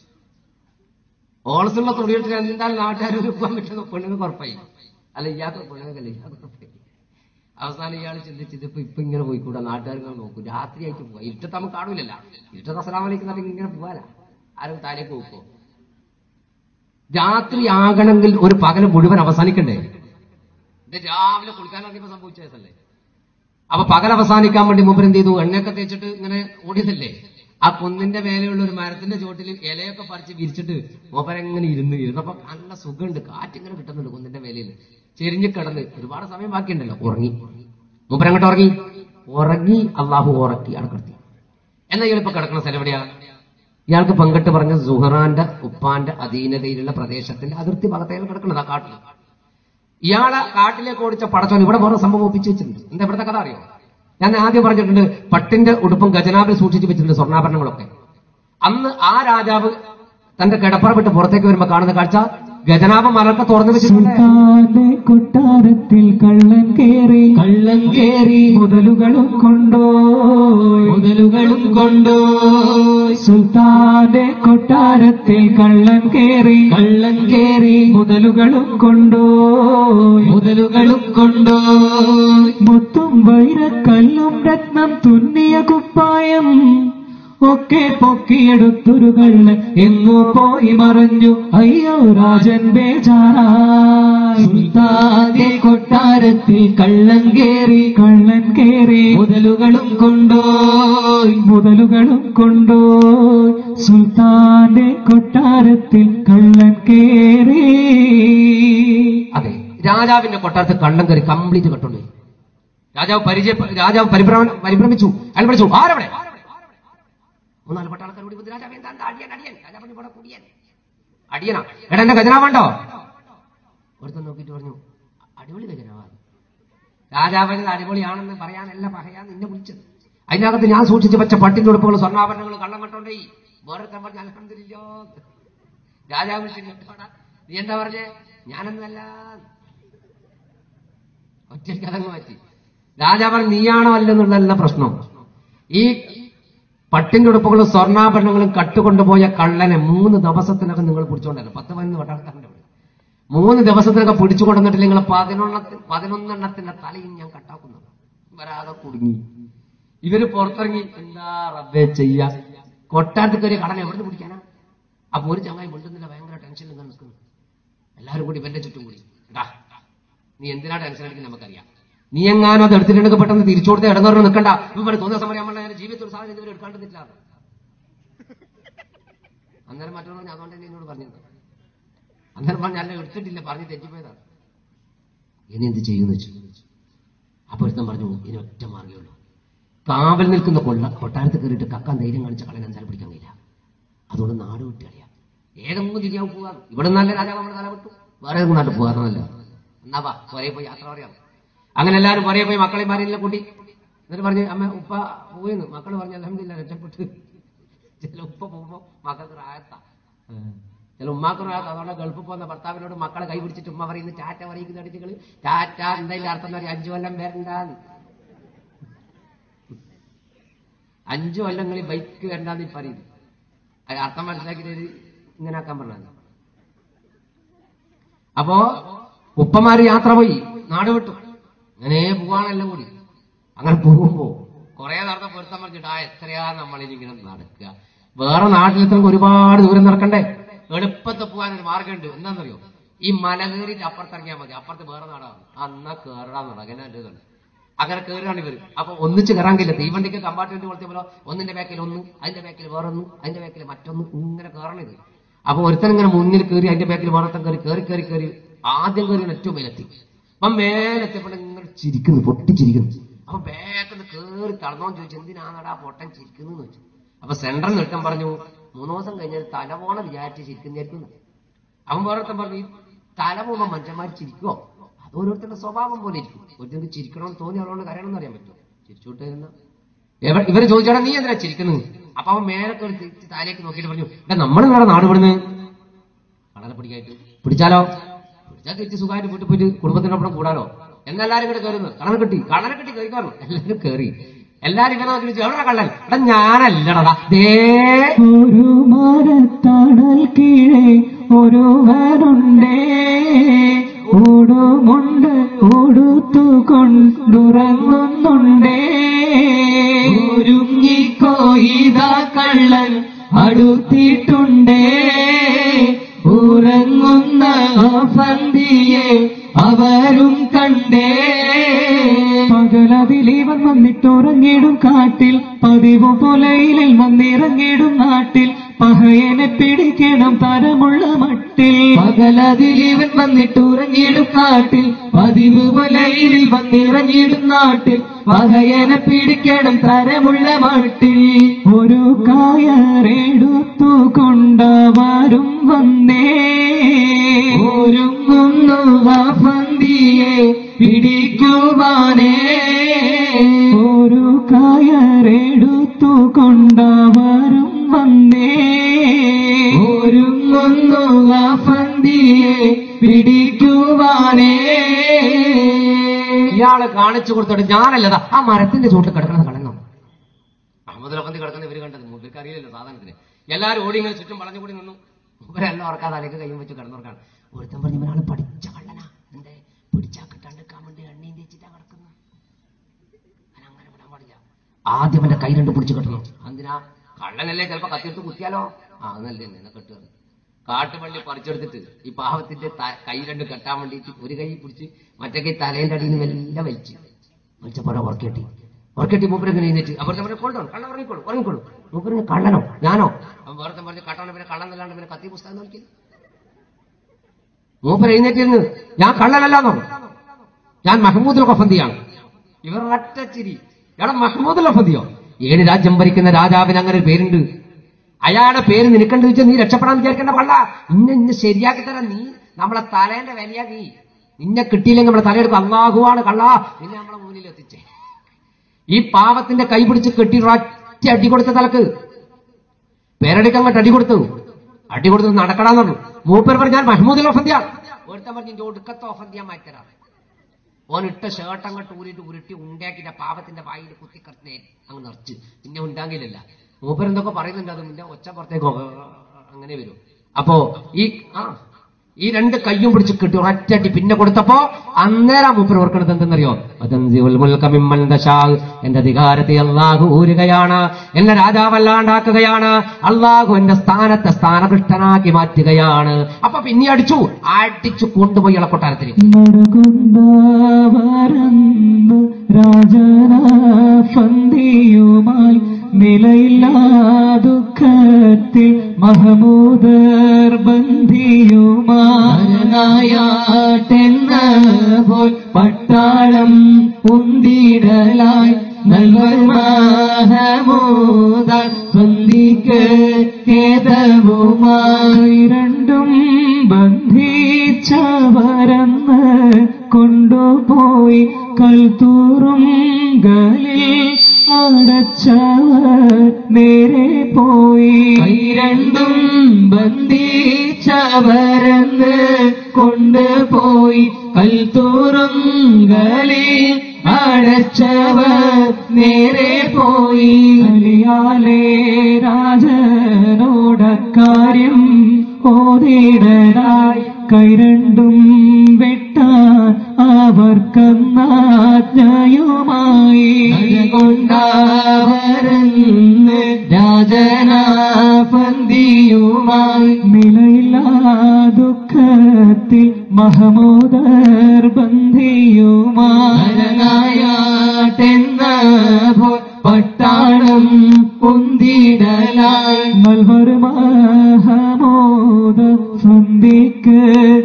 ഓൾസുള്ള തുണിയിട്ട് എന്തായാലും നാട്ടുകാർ ഒരുക്കാൻ പറ്റുന്ന പെണ്ണുങ്ങൾ കുറപ്പായി അല്ല ഇയാൾക്ക് പെണ്ണുങ്ങൾക്കല്ല ഇയാൾക്ക് കുറപ്പായി അവസാനം ഇയാൾ ചിന്തിച്ചത് ഇപ്പൊ ഇപ്പൊ ഇങ്ങനെ പോയിക്കൂടാ നാട്ടുകാർ ഇങ്ങനെ നോക്കും രാത്രിയായിട്ട് പോവാ ഇരുട്ടത്ത് നമുക്ക് കാണൂലല്ല ഇരുട്ടത്ത് അസലാമലേക്ക് എന്നിട്ട് ഇങ്ങനെ പോവാല ആരും താലേക്ക് നോക്കോ രാത്രി ആകണമെങ്കിൽ ഒരു പകല് മുഴുവൻ അവസാനിക്കണ്ടേ ഇത് രാവിലെ കുളിക്കാനിറങ്ങിയപ്പോ സംഭവിച്ച കേസല്ലേ അപ്പൊ പകൽ അവസാനിക്കാൻ വേണ്ടി മൂപ്പർ എന്ത് ചെയ്തു എണ്ണയൊക്കെ തേച്ചിട്ട് ഇങ്ങനെ ഓടിയതല്ലേ ആ കുന്നിന്റെ മേലെയുള്ള ഒരു മരത്തിന്റെ ചോട്ടിൽ ഇലയൊക്കെ പറിച്ച് വിരിച്ചിട്ട് മൂപ്പരെങ്ങനെ ഇരുന്ന് ഇരുന്നപ്പോ നല്ല സുഖമുണ്ട് കാറ്റിങ്ങനെ കിട്ടുന്നുണ്ട് കുന്നിന്റെ മേലയിൽ ചെരിഞ്ഞ് കിടന്ന് ഒരുപാട് സമയം ബാക്കിയുണ്ടല്ലോ ഉറങ്ങി മൂപ്പരങ്ങോട്ട് ഉറങ്ങി ഉറങ്ങി അള്ളാഹു ഉറക്കി അടക്കടത്തി എന്നാ ഇയാളിപ്പോ കിടക്കുന്ന സ്ഥലം എവിടെയാ ഇയാൾക്ക് പങ്കിട്ട് പറഞ്ഞ സുഹറാന്റെ ഉപ്പാന്റെ അധീനതയിലുള്ള പ്രദേശത്തിന്റെ അതിർത്തി ഭാഗത്തേക്ക് കിടക്കുന്നത് ആ കാട്ടിൽ ഇയാളെ കാട്ടിലേക്ക് ഓടിച്ച പടച്ചോൻ ഇവിടെ വേറെ സംഭവം ഒപ്പിച്ച് വെച്ചിട്ടുണ്ട് എന്താ ഇവിടുത്തെ കഥ അറിയോ ഞാൻ ആദ്യം പറഞ്ഞിട്ടുണ്ട് പട്ടിന്റെ ഉടുപ്പും ഖജനാവിൽ സൂക്ഷിച്ചു വെച്ചിട്ടുണ്ട് സ്വർണ്ണാഭരണങ്ങളൊക്കെ അന്ന് ആ രാജാവ് തന്റെ കിടപ്പറ വിട്ട് പുറത്തേക്ക് വരുമ്പോ കാണുന്ന കാഴ്ച ഖജനാവ് മലർക്കെ തുറന്നു വെച്ചിട്ടുണ്ട് സുൽത്താന്റെ കൊട്ടാരത്തിൽ കള്ളൻ കേറി കള്ളൻ കേറി മുതലുകളും കൊണ്ടോ മുതലുകളും കൊണ്ടോ സുൽത്താന്റെ കൊട്ടാരത്തിൽ കള്ളൻ കേറി കള്ളൻ കേറി മുതലുകളും കൊണ്ടോ മുതലുകളും കൊണ്ടോ മുത്തും വൈരക്കല്ലും രത്നം തുന്നിയ കുപ്പായം ഒക്കെ പൊക്കിയെടുത്തൊരു കള്ളൻ എങ്ങോ പോയി മറഞ്ഞു അയ്യോ രാജൻ ബേജാറായി സുൽത്താന്റെ കൊട്ടാരത്തിൽ കള്ളൻ കേറി കള്ളൻ കേറി മുതലുകളും കൊണ്ടോയി മുതലുകളും കൊണ്ടോയി സുൽത്താന്റെ കൊട്ടാരത്തിൽ കള്ളൻ കേറി അതെ രാജാവിന്റെ കൊട്ടാരത്തിൽ കള്ളം കയറി കംപ്ലീറ്റ് കെട്ടുണ്ട് രാജാവ് പരിചയ രാജാവ് പരിഭ്രമ പരിഭ്രമിച്ചു അയാൾ വിളിച്ചു ആരവിടെ മൂന്നാല് പട്ടാളക്കാർ കൂടി വന്ന് രാജാവ് എന്താ എന്താ അടിയൻ അടിയൻ രാജാവിന് ഇവിടെ കുടിയൻ അടിയനാ എടാ എന്റെ ഖജനാവുണ്ടോ ഒരുത്തൻ നോക്കിയിട്ട് പറഞ്ഞു അടിപൊളി ഖജനാവാ രാജാവിന് അടിപൊളിയാണെന്ന് പറയാനല്ല പറയാൻ നിന്നെ വിളിച്ചത് അതിനകത്ത് ഞാൻ സൂക്ഷിച്ച് വെച്ച പട്ടിന്റെ ഉടുപ്പുകൾ സ്വർണ്ണാഭരണങ്ങൾ കള്ളം കണ്ടോണ്ടേ വേറൊരുത്തൻ പറഞ്ഞ അലഹമില്ല രാജാവ് വിളിച്ചു "കേട്ടോടാ, നീ എന്താ പറഞ്ഞേ ഞാനൊന്നുമല്ല ഒറ്റയ്ക്ക് അതങ്ങ് മാറ്റി രാജാവ് പറഞ്ഞു, നീയാണോ അല്ലെന്നുള്ളതല്ല പ്രശ്നം ഈ പട്ടിന്റെ ഉടുപ്പുകളും സ്വർണ്ണാഭരണങ്ങളും കട്ടുകൊണ്ടുപോയ കള്ളനെ മൂന്ന് ദിവസത്തിനകം നിങ്ങൾ പിടിച്ചോണ്ടല്ലോ പത്ത് പതിനൊന്ന് വട്ടാൾക്കാരുണ്ട് ഇവിടെ മൂന്ന് ദിവസത്തിനൊക്കെ പിടിച്ചു കൊണ്ടുവന്നിട്ട് നിങ്ങൾ പതിനൊണ്ണത്തി പതിനൊന്നെണ്ണത്തിന്റെ തലയും ഞാൻ കട്ടാക്കുന്നു വരാതെ കുടുങ്ങി ഇവര് പുറത്തിറങ്ങി എന്താ റബ്ബേ ചെയ്യാ കൊട്ടാരത്തിൽ കയറിയ കടനെ എവിടെ നിന്ന് പിടിക്കാനാ അപ്പൊ ഒരു ചങ്ങായി മിണ്ടുന്നില്ല ഭയങ്കര ടെൻഷനിൽ ഇങ്ങനെ നിൽക്കുന്നു എല്ലാവരും കൂടി ഇവന്റെ ചുറ്റും കൂടി എടാ നീ എന്തിനാ ടെൻഷൻ അടിക്കുന്നത് നമുക്കറിയാം നീ എങ്ങാനും അത് എടുത്തിട്ടുണ്ടെങ്കിൽ പെട്ടെന്ന് തിരിച്ചു കൊടുത്ത് ഇടന്നറിഞ്ഞ് നിൽക്കണ്ട ഇവിടെ തോന്നിയ സമയം നമ്മളെ ഞാൻ ജീവിതത്തിൽ ഒരു സാധനം ഇതുവരെ എടുക്കാണ്ട് നിന്നില്ല അന്നേരം മറ്റുള്ളവർ ഞാൻ അതുകൊണ്ട് തന്നെ എന്നോട് പറഞ്ഞത് അന്നേരം പറഞ്ഞ അല്ല എടുത്തിട്ടില്ല പറഞ്ഞ് തെറ്റിപ്പോയതാണ് ഇനി എന്ത് ചെയ്യുന്നു വെച്ചു അപ്പൊ ഒരുത്തൻ പറഞ്ഞു ഇനി ഒറ്റ മാർഗ്ഗമുള്ളൂ കാവൽ നിൽക്കുന്ന കൊള്ള കൊട്ടാരത്തിൽ കയറിയിട്ട് കക്കാൻ ധൈര്യം കാണിച്ച കളൻ എന്തായാലും പിടിക്കാൻ കഴിയില്ല അതുകൊണ്ട് നാട് വിട്ട് കളിയാ ഏതെങ്കിലും തിരിയാവും പോകാം ഇവിടെ നല്ല രാജാവ് നമ്മുടെ തല വിട്ടു വേറെ ഏതെങ്കിലും നാട്ടിൽ പോകാറുന്നല്ല എന്നാ വാ പുറയെ പോയി യാത്ര പറയാം അങ്ങനെ എല്ലാവരും പുറയെ പോയി മക്കളെയും മാരെല്ലാം കൂട്ടി എന്നിട്ട് പറഞ്ഞു അമ്മ ഉപ്പ പോയിന്ന് മക്കൾ പറഞ്ഞു അലഹമില്ല രക്ഷപ്പെട്ട് ചില ഉപ്പ പോകുമ്പോ മക്കൾക്ക് റായത്ത ചില ഉമ്മാക്ക് റായത്ത അതുകൊണ്ട് ഗൾഫിൽ പോകുന്ന ഭർത്താവിനോട് മക്കളെ കൈ പിടിച്ചിട്ട് ഉമ്മ പറയുന്നു ടാറ്റ പറയുന്ന അടിച്ചുകള് ടാറ്റ എന്തായാലും അർത്ഥം എന്താ പറയാ അഞ്ചു കൊല്ലം പേരുണ്ടാന്ന് അഞ്ചു കൊല്ലങ്ങളിൽ ബൈക്ക് വരണ്ടാന്ന് ഈ പറയുന്നത് അത് അർത്ഥം മനസ്സിലാക്കിയിട്ട് ഇങ്ങനെ ആക്കാൻ പറഞ്ഞത് അപ്പോ ഉപ്പമാര് യാത്ര പോയി നാട് വിട്ടു അങ്ങനെ പോവാണെല്ലാം കൂടി അങ്ങനെ പോകുമ്പോ കുറെ നടന്ന പൊരുത്തം പറഞ്ഞിട്ട് ആ എത്രയാ നമ്മളിങ്ങനെ നടക്കുക വേറെ നാട്ടിലെത്തുമ്പോൾ ഒരുപാട് ദൂരം നടക്കണ്ടേ എളുപ്പത്തിൽ പോകാൻ ഒരു മാർഗമുണ്ട് എന്താണെന്നറിയോ ഈ മല കയറിയിട്ട് അപ്പുറത്തിറങ്ങിയാൽ മതി അപ്പുറത്ത് വേറെ നാടാണ് അന്നാ കയറാന്ന് അങ്ങനെ എന്റെ ഇതുണ്ട് അങ്ങനെ കയറുകയാണ് ഇവര് അപ്പൊ ഒന്നിച്ച് കയറാൻ കഴിയില്ല തീവണ്ടിക്ക് കമ്പാർട്ട്മെന്റ് പോലത്തെ പോലെ ഒന്നിന്റെ ബാക്കിൽ ഒന്ന് അതിന്റെ ബാക്കിൽ വേറൊന്ന് അതിന്റെ ബാക്കിൽ മറ്റൊന്ന് ഇങ്ങനെ കയറണം ഇത് അപ്പൊ ഒരുത്തൻ ഇങ്ങനെ മുന്നിൽ കയറി അതിന്റെ ബാക്കിൽ വേറൊരുത്തൻ കയറി കയറി കയറി കയറി ആദ്യം കയറി ഏറ്റവും മേലെത്തി അപ്പൊ മേലെത്തിയപ്പോൾ ഇങ്ങനെ ചിരിക്കുന്നു പൊട്ടിച്ചിരിക്കുന്നു അപ്പൊ ബാക്കിൽ കയറി തളർന്നോന്ന് ചോദിച്ചു എന്തിനാണടാ പൊട്ടൻ ചിരിക്കുന്നു ചോദിച്ചു അപ്പൊ സെൻട്രൽ നിർത്തം പറഞ്ഞു മൂന്ന് ദിവസം കഴിഞ്ഞാൽ തല പോണ വിചാരിച്ച് ചിരിക്കുന്നതായിരിക്കും അവൻ വേറൊരുത്തൻ പറഞ്ഞു ഈ തല പോകുമ്പോ മനുഷ്യന്മാർ ചിരിക്കുവോ അത് ഓരോരുത്തരുടെ സ്വഭാവം പോലെ ഇരിക്കും ഒരുത്തർക്ക് ചിരിക്കണമെന്ന് തോന്നി അവളോട് കരയണമെന്ന് അറിയാൻ പറ്റുമോ ചിരിച്ചോട്ട് ഇരുന്ന ഇവർ ഇവര് ചോദിച്ചാടാ നീ എന്തിനാ ചിരിക്കുന്നത് അപ്പൊ അവൻ മേലൊക്കെ ഒരു തിരിച്ച് താലേക്ക് നോക്കിയിട്ട് പറഞ്ഞു എടാ നമ്മൾ നിങ്ങളുടെ നാട് വിടുന്ന് വളരെ പിടിക്കായിട്ട് പിടിച്ചാലോ പിടിച്ചാൽ തിരിച്ച് സുഖമായിട്ട് വീട്ടിൽ പോയിട്ട് കുടുംബത്തിനൊപ്പം കൂടാലോ എന്നെല്ലാരും കൂടെ കയറുന്നു കള്ളനെ കെട്ടി കള്ളനെ കെട്ടി കയറിക്കാറു എല്ലാരും കയറി എല്ലാരും ഇങ്ങനെ നോക്കി ചോദിച്ചു, എവിടെടാ കള്ളൻ എടാ ഞാനല്ലടാ ദേ ഒരു മരത്തണൽ കീഴെ ഒരുവനുണ്ടേ ഓടുമുണ്ട് ഓടുത്തു കൊണ്ടുറങ്ങുന്നുണ്ടേ ഒരുങ്ങിക്കോയിതാ കള്ളൻ അടുത്തിട്ടുണ്ടേ ഉറങ്ങുന്ന ആ സന്ധിയെ അവരും കണ്ടേ പകലതിലിവൻ വന്നിട്ടുറങ്ങിടും കാട്ടിൽ പതിവ് പുലയിലിൽ വന്നിറങ്ങിടും നാട്ടിൽ പഹയനെ പിടിക്കണം തരമുള്ള മട്ടിൽ പകലതിലിവൻ വന്നിട്ടുറങ്ങിടും കാട്ടിൽ പതിവ് പുലയിലിൽ വന്നിറങ്ങിടും നാട്ടിൽ പഹയനെ പിടിക്കണം തരമുള്ള മട്ടിൽ ഒരു കായറെടുത്തു കൊണ്ടവരും വന്നേ ഒരുങ്ങുന്നു വന്തിയെ പിടിക്കുവാനേ ഒരു കയറെടുത്തു കൊണ്ടവരും വന്നേ ഒരുങ്ങുന്നു വന്തിയെ പിടിക്കുവാനേ ഇയാള് കാണിച്ചു കൊടുത്തോട്ട് ഞാനല്ലതാ ആ മരത്തിന്റെ ചുവട്ടിൽ കിടക്കുന്നത് കളഞ്ഞോ അഹമ്മദ് ലഫന്തി കിടക്കുന്ന ഇവര് കണ്ടത് ഇവർക്ക് അറിയില്ലല്ലോ സാധനത്തിന് എല്ലാരും ഓടി ഇങ്ങനെ ചുറ്റും വളഞ്ഞുകൂടി നിന്നു ഇവരെല്ലാം ഉറക്കാതെ തലേക്ക് കൈയും വെച്ച് കിടന്നുറക്കാണ് ഒരുത്തൻ പറഞ്ഞു ഇവരാണ് പഠിച്ച കള്ളനാ എന്തേ പിടിച്ചാ കിട്ടാണ്ടിരിക്കാൻ വേണ്ടി എണ്ണയും തേച്ചിട്ടാ കിടക്കുന്നത് അവൻ അങ്ങനെ വിടാൻ പാടില്ല ആദ്യം എന്റെ കൈ രണ്ട് പിടിച്ച് കെട്ടണം എന്തിനാ കള്ളനല്ലേ ചിലപ്പോ കത്തിയെടുത്ത് കുത്തിയാലോ ആ അതല്ലേ നിന്നെ കെട്ടുക കാട്ടുപള്ളി പറിച്ചെടുത്തിട്ട് ഈ പാവത്തിന്റെ ത- കൈ രണ്ട് കെട്ടാൻ വേണ്ടിയിട്ട് ഒരു കൈ പിടിച്ച് മറ്റേ കൈ തലേന്റെ അടിയിൽ നിന്ന് മെല്ലെ വലിച്ച് വലിച്ചപ്പോഴെ ഉറക്കെട്ടി ഉറക്കെട്ടി മൂപ്പരെങ്ങനെ എഴുന്നേറ്റ് അവർ പറഞ്ഞു കൊണ്ടോ കള്ള ഉറങ്ങിക്കോളൂ ഉറങ്ങിക്കോളൂ മൂപ്പറിന് കള്ളനോ ഞാനോ അവൻ വേറെ പറഞ്ഞു കട്ടവനെ പിന്നെ കള്ളൻ അല്ലാണ്ട് പിന്നെ കത്തി പുസ്തകം നോക്കി മൂപ്പർ എഴുന്നേറ്റിരുന്ന് ഞാൻ കള്ളനല്ലാന്നോ ഞാൻ മഹമ്മൂദ് ലഫന്തിയാണ് ഇവർ ഒറ്റച്ചിരി എടാ മഹമ്മൂദ് ലഫന്തിയോ ഏഴ് രാജ്യം ഭരിക്കുന്ന രാജാവിന് അങ്ങനെ ഒരു പേരുണ്ട് അയാളുടെ പേര് നിനക്കണ്ട് വെച്ചാൽ നീ രക്ഷപ്പെടാൻ വിചാരിക്കേണ്ട പള്ള ഇന്നെ ഇന്നെ ശരിയാക്കി തരാൻ നീ നമ്മളെ തലേന്റെ വലിയ നീ നിന്നെ കിട്ടിയില്ലെങ്കിൽ നമ്മളെ തലയെടുക്കും അള്ളാഹുവാണ് കള്ളാ നിന്നെ നമ്മളെ മുന്നിൽ എത്തിച്ചേ ഈ പാവത്തിന്റെ കൈ പിടിച്ച് കെട്ടി ഒറ്റ അടി കൊടുത്ത തലക്ക് പേരടിക്ക് അങ്ങോട്ട് അടി കൊടുത്തു അടി കൊടുത്ത് നടക്കടാന്ന് പറഞ്ഞു മൂപ്പർ പറഞ്ഞു ഞാൻ മഹ്മൂദ് ഓഫന്തിയാണ് ഒരുത്തൻ പറഞ്ഞു ഇന്റെ ഒടുക്കത്തെ ഓഫന്തിയാൻ മാറ്റരാ ഓൻ ഇട്ട ഷർട്ട് അങ്ങോട്ട് ഊരിട്ട് ഉരുട്ടി ഉണ്ടാക്കിയിട്ട് പാവത്തിന്റെ വായിൽ കുത്തിക്കടത്തിനെ അങ്ങ് നിറച്ച് പിന്നെ ഉണ്ടാകില്ലല്ല മൂപ്പർ എന്തൊക്കെ പറയുന്നുണ്ട് അത് പിന്നെ ഒച്ച പുറത്തേക്ക് പോ- അങ്ങനെ വരും അപ്പോ ഈ ആ ഈ രണ്ട് കയ്യും പിടിച്ച് കിട്ടി ഒരറ്റടി പിന്നെ കൊടുത്തപ്പോ അന്നേരം മൂപ്പർ ഓർക്കണത് എന്തെന്നറിയോ അതൻസിഉൽ മുൽക മിമ്മൻ ദശാൽ എന്റെ അധികാരത്തെ അള്ളാഹു ഊരുകയാണ് എന്നെ രാജാവല്ലാണ്ടാക്കുകയാണ് അള്ളാഹു എന്റെ സ്ഥാനത്തെ സ്ഥാനകൃഷ്ടനാക്കി മാറ്റുകയാണ് അപ്പൊ പിന്നെ അടിച്ചു അടിച്ചു കൊണ്ടുപോയി ഇളക്കൊട്ടാരത്തിലേക്ക് നടകൊണ്ടവരന്ന് രാജനാഫന്തിയുമായി നിലയില്ലാ ദുഃഖത്തിൽ മഹമൂദർ ബന്ധിയുമായാട്ടെന്ന പോൽ പട്ടാളം ഉന്തിടലായി നൽവർ മഹമൂദ ബന്ധിക്ക് ഖേദവുമായി രണ്ടും ബന്ധിച്ചവരന്ന് കൊണ്ടുപോയി കൽത്തൂറും ഗലിൽ അടച്ചവർ നേരെ പോയി കൈ രണ്ടും ബന്ധിച്ചവരെന്ന് കൊണ്ടുപോയി കൽത്തൂറുങ്കലിൽ അടച്ചവർ നേരെ പോയി അലിയാലേ രാജനോടക്കാര്യം ഓതിടനായി കൈരണ്ടും വെട്ടാൻ അവർക്കെന്നാജ്ഞയുമായി കൊണ്ടാവരെന്ന് രാജനാപന്തിയുമായി നിലയില്ലാ ദുഃഖത്തിൽ മഹമോദർ ബന്ധിയുമായട്ടെന്ന പട്ടാളം പൊന്തിടലായി നൽവർ മഹമോദ സന്ധിക്ക്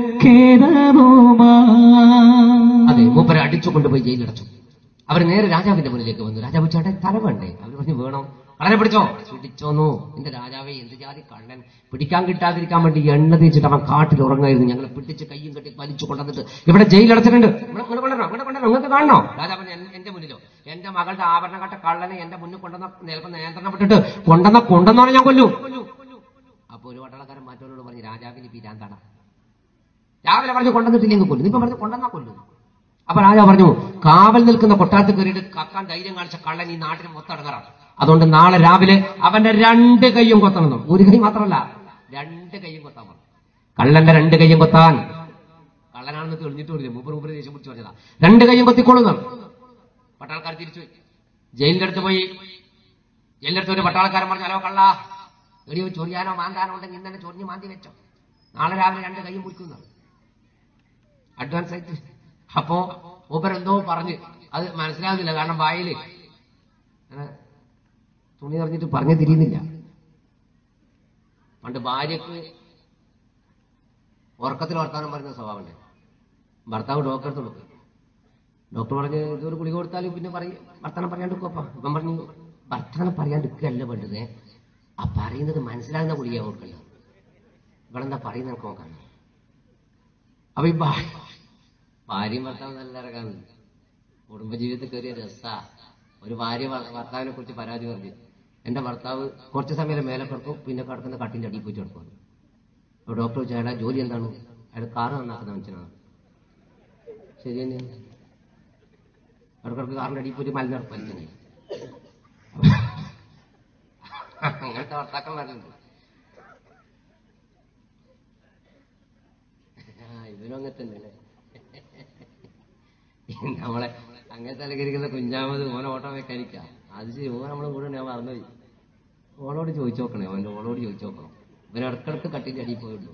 ഖേദവുമാ അതെ മൂപ്പരെ അടിച്ചു കൊണ്ടുപോയി ജയിലിലടച്ചു അവർ നേരെ രാജാവിന്റെ മുന്നിലേക്ക് വന്നു രാജാവ് ചേട്ടൻ തല വേണ്ടേ അവർ പറഞ്ഞു വേണം കള്ളനെ പിടിച്ചോ പിടിച്ചോന്നു എന്റെ രാജാവെ എന്ത് ജാതി കള്ളൻ പിടിക്കാൻ കിട്ടാതിരിക്കാൻ വേണ്ടി എണ്ണ തേച്ചിട്ട് അവൻ കാട്ടിൽ ഉറങ്ങായിരുന്നു ഞങ്ങളെ പിടിച്ച് കയ്യും കെട്ടി വലിച്ചു കൊണ്ടുവന്നിട്ട് ഇവിടെ ജയിലടച്ചിട്ടുണ്ട് ഇവിടെ ഇവിടെ കൊണ്ടുവരണോ ഇവിടെ കൊണ്ടുവരണോ നിങ്ങൾക്ക് കാണണോ രാജാവ് എൻ- എന്റെ മുന്നിലോ എന്റെ മകളുടെ ആഭരണം കട്ട കള്ളനെ എന്റെ മുന്നിൽ കൊണ്ടുവന്ന ചിലപ്പോൾ നിയന്ത്രണം വിട്ടിട്ട് കൊണ്ടുവന്ന കൊണ്ടെന്നോടെ ഞാൻ കൊല്ലു അപ്പൊ ഒരു പട്ടാളക്കാരൻ മറ്റവരോട് പറഞ്ഞു രാജാവിന് പിരാന്താണ് രാവിലെ പറഞ്ഞു കൊണ്ടുവന്നിട്ടില്ലെങ്കിൽ കൊല്ലും ഇപ്പൊ പറഞ്ഞു കൊണ്ടുവന്നാ കൊല്ലും അപ്പൊ രാജാവ് പറഞ്ഞു കാവൽ നിൽക്കുന്ന കൊട്ടാരത്തിൽ കയറിയിട്ട് കക്കാൻ ധൈര്യം കാണിച്ച കള്ളൻ ഈ നാട്ടിന് മൊത്തടങ്ങാറാണ് അതുകൊണ്ട് നാളെ രാവിലെ അവന്റെ രണ്ട് കൈയും കൊത്തണം ഒരു കൈ മാത്രമല്ല രണ്ട് കൈയും കൊത്താൻ പറഞ്ഞു കള്ളന്റെ രണ്ട് കൈയും കൊത്താൻ കള്ളനാണെന്ന് തെളിഞ്ഞിട്ട് വരില്ല മൂപ്പർ മൂപ്പർ ദേഷ്യം പിടിച്ചു പറഞ്ഞതാ രണ്ട് കൈയും കൊത്തിക്കൊള്ളുന്നു പട്ടാൾക്കാർ തിരിച്ചു പോയി ജയിലിന്റെ അടുത്ത് പോയി ജയിലിന്റെ അടുത്ത് ഒരു പട്ടാളക്കാരൻ പറഞ്ഞു ഹലോ കള്ള എടിയോ ചൊറിയാനോ മാന്താനോ ഉണ്ടെങ്കിൽ ഇന്നെ ചൊറിഞ്ഞ് മാന്തി വെച്ചോ നാളെ രാവിലെ രണ്ട് കൈയും മുറിക്കുന്നു അഡ്വാൻസ് ആയിട്ട് അപ്പോ മൂപ്പരെന്തോ പറഞ്ഞ് അത് മനസ്സിലാകുന്നില്ല കാരണം വായില് അങ്ങനെ തുണി നിറഞ്ഞിട്ട് പറഞ്ഞു തിരിയുന്നില്ല പണ്ട് ഭാര്യക്ക് ഉറക്കത്തിൽ വർത്താനം പറയുന്ന സ്വഭാവമുണ്ട് ഭർത്താവ് ഡോക്ടറെ അടുത്ത് കൊടുക്കും ഡോക്ടർ പറഞ്ഞ് ഇതൊരു ഗുളിക കൊടുത്താൽ പിന്നെ പറയും വർത്താനം പറയാണ്ടിരിക്കുവപ്പ ഇപ്പം പറഞ്ഞു വർത്താനം പറയാണ്ടിരിക്കുകയല്ല വേണ്ടത് ആ പറയുന്നത് മനസ്സിലാകുന്ന ഗുളിക കൊടുക്കല്ലോ ഇവിടെ എന്താ പറയുന്നത് നമുക്ക് നോക്കാം അപ്പൊ ഈ ഭാ- ഭാര്യയും ഭർത്താവും നല്ല ഇറങ്ങാന്ന് കുടുംബജീവിതത്തിൽ കയറിയ രസാ ഒരു ഭാര്യ ഭർ- ഭർത്താവിനെ കുറിച്ച് പരാതി പറഞ്ഞു എന്റെ ഭർത്താവ് കുറച്ച് സമയം മേലെ കിടക്കും പിന്നെ കിടക്കുന്ന കട്ടിന്റെ അടിയിൽ പോയിട്ട് കിടക്കും അപ്പൊ ഡോക്ടർ ചോദിച്ചാൽ അയാളുടെ ജോലി എന്താണ് അയാൾ കാറ് നന്നാക്കുന്ന മനുഷ്യനാണ് ശരി തന്നെയാണ് ഇടക്കിടക്ക് കാറിന്റെ അടിയിൽ പോയിട്ട് മലിന വലിച്ചനെ അങ്ങനത്തെ ഭർത്താക്കന്മാരുണ്ട് ആ, ഇവനും അങ്ങനെ തന്നെ അല്ലേ നമ്മളെ അങ്ങനത്തെ അലങ്കരിക്കുന്ന കുഞ്ഞാമത് ഓനെ ഓട്ടോ മെക്കാനിക്ക അത് ശരി ഓൻ നമ്മളെ കൂടെ ഞാൻ മറന്നുപോയി ഓളോട് ചോദിച്ചു നോക്കണേ അവന്റെ ഓളോട് ചോദിച്ചു നോക്കണം ഇവൻ ഇടക്കിടക്ക് കട്ടിന്റെ അടിയിൽ പോയുള്ളൂ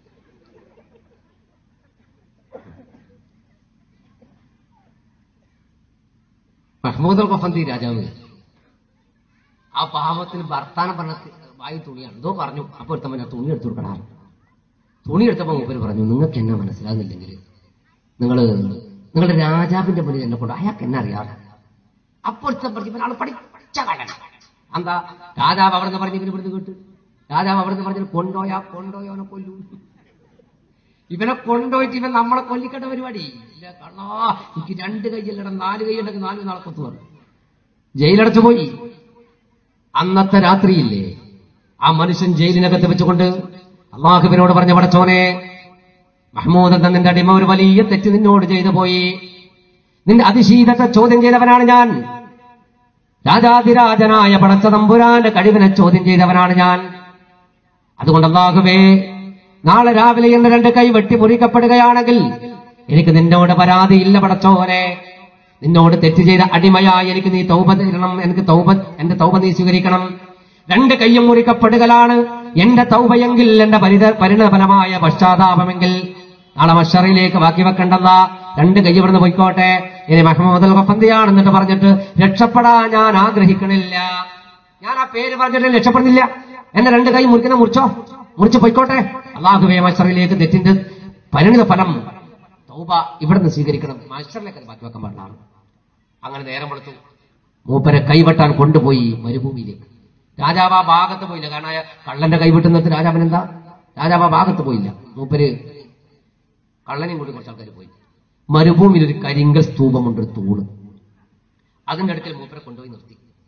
മഹ്മൂദ് അൽ ഖഫന്തി രാജാവ് ആ പാവത്തിന് ഭർത്താനം പറഞ്ഞ വായു തുണിയാണ് എന്തോ പറഞ്ഞു അപ്പൊ ഒരുത്തമ്മ തുണി എടുത്തു കൊടുക്കണ തുണി എടുത്തപ്പോ മൂപ്പര് പറഞ്ഞു നിങ്ങൾക്ക് എന്നെ മനസ്സിലാകുന്നില്ലെങ്കിൽ നിങ്ങൾ നിങ്ങളുടെ രാജാവിന്റെ മുന്നിൽ എന്നെ കൊണ്ട് അയാൾക്ക് എന്നെ അറിയാതെ അപ്പോഴത്തെ പറഞ്ഞു ഇവൻ ആള് പഠിച്ച കള്ളൻ എന്താ രാജാവ് അവിടെ നിന്ന് പറഞ്ഞു ഇവന് ഇവിടുന്ന് കേട്ട് രാജാവ് അവിടെ നിന്ന് പറഞ്ഞു കൊണ്ടോയാ കൊണ്ടോയോനെ കൊല്ലൂ ഇവനെ കൊണ്ടുപോയിട്ട് ഇവൻ നമ്മളെ കൊല്ലിക്കേണ്ട പരിപാടി ഇല്ല കള്ളാ എനിക്ക് രണ്ട് കൈയല്ലട നാല് കൈയുണ്ടെങ്കിൽ നാല് നാളെ കൊത്തു പറഞ്ഞു ജയിലടച്ചു പോയി അന്നത്തെ രാത്രിയില്ലേ ആ മനുഷ്യൻ ജയിലിനകത്ത് വെച്ചുകൊണ്ട് അള്ളാഹുവിനോട് പറഞ്ഞ പടച്ചോനെ മഹ്മൂദ് എന്ന നിന്റെ അടിമ ഒരു വലിയ തെറ്റ് നിന്നോട് ചെയ്തു പോയി നിന്റെ അതിശീലത്തെ ചോദ്യം ചെയ്തവനാണ് ഞാൻ രാജാതിരാജനായ പടച്ച തമ്പുരാന്റെ കഴിവിനെ ചോദ്യം ചെയ്തവനാണ് ഞാൻ അതുകൊണ്ട് അള്ളാഹുവേ നാളെ രാവിലെ എന്റെ രണ്ട് കൈ വെട്ടി മുറിക്കപ്പെടുകയാണെങ്കിൽ എനിക്ക് നിന്നോട് പരാതിയില്ല പടച്ചോനെ നിന്നോട് തെറ്റ് ചെയ്ത അടിമയായി എനിക്ക് നീ തൗപ തരണം എനിക്ക് തൗപ എന്റെ തൗപ നീ സ്വീകരിക്കണം രണ്ട് കൈയും മുറിക്കപ്പെടുകയാണ് എന്റെ തൗബയെങ്കിൽ എന്റെ പരിത പരിണതഫലമായ പശ്ചാത്താപമെങ്കിൽ നാളെ മഷറിലേക്ക് ബാക്കി വെക്കണ്ടല്ല രണ്ട് കൈ ഇവിടുന്ന് പോയിക്കോട്ടെ ഇനി മഹമ്മദ് അൽ ഖഫന്തിയാണ് എന്നിട്ട് പറഞ്ഞിട്ട് രക്ഷപ്പെടാൻ ഞാൻ ആഗ്രഹിക്കണില്ല ഞാൻ ആ പേര് പറഞ്ഞിട്ട് രക്ഷപ്പെടുന്നില്ല എന്റെ രണ്ട് കൈ മുറിക്കുന്ന മുറിച്ചോ മുറിച്ച് പോയിക്കോട്ടെ അള്ളാഹുവേ മഷറിലേക്ക് തെറ്റിന്റെ പരിണിത ഫലം തൗബ ഇവിടുന്ന് സ്വീകരിക്കണം മഷറിലേക്ക് അത് ബാക്കി വെക്കാൻ പാടില്ല അങ്ങനെ നേരം കൊടുത്തു മൂപ്പരെ കൈവെട്ടാൻ കൊണ്ടുപോയി മരുഭൂമിയിലേക്ക് രാജാവ് ആ ഭാഗത്ത് പോയില്ല കാരണം ആ കള്ളന്റെ കൈവിട്ടുന്നത് രാജാവിന് എന്താ രാജാവ് ആ ഭാഗത്ത് പോയില്ല മൂപ്പര് കള്ളനെയും കൂടി കുറച്ച് ആൾക്കാർ പോയി മരുഭൂമിയിൽ ഒരു കരിങ്കൽ സ്തൂപമുണ്ട് ഒരു തൂണ് അതിന്റെ അടുക്കൽ മൂപ്പരെ കൊണ്ടുപോയി നിർത്തി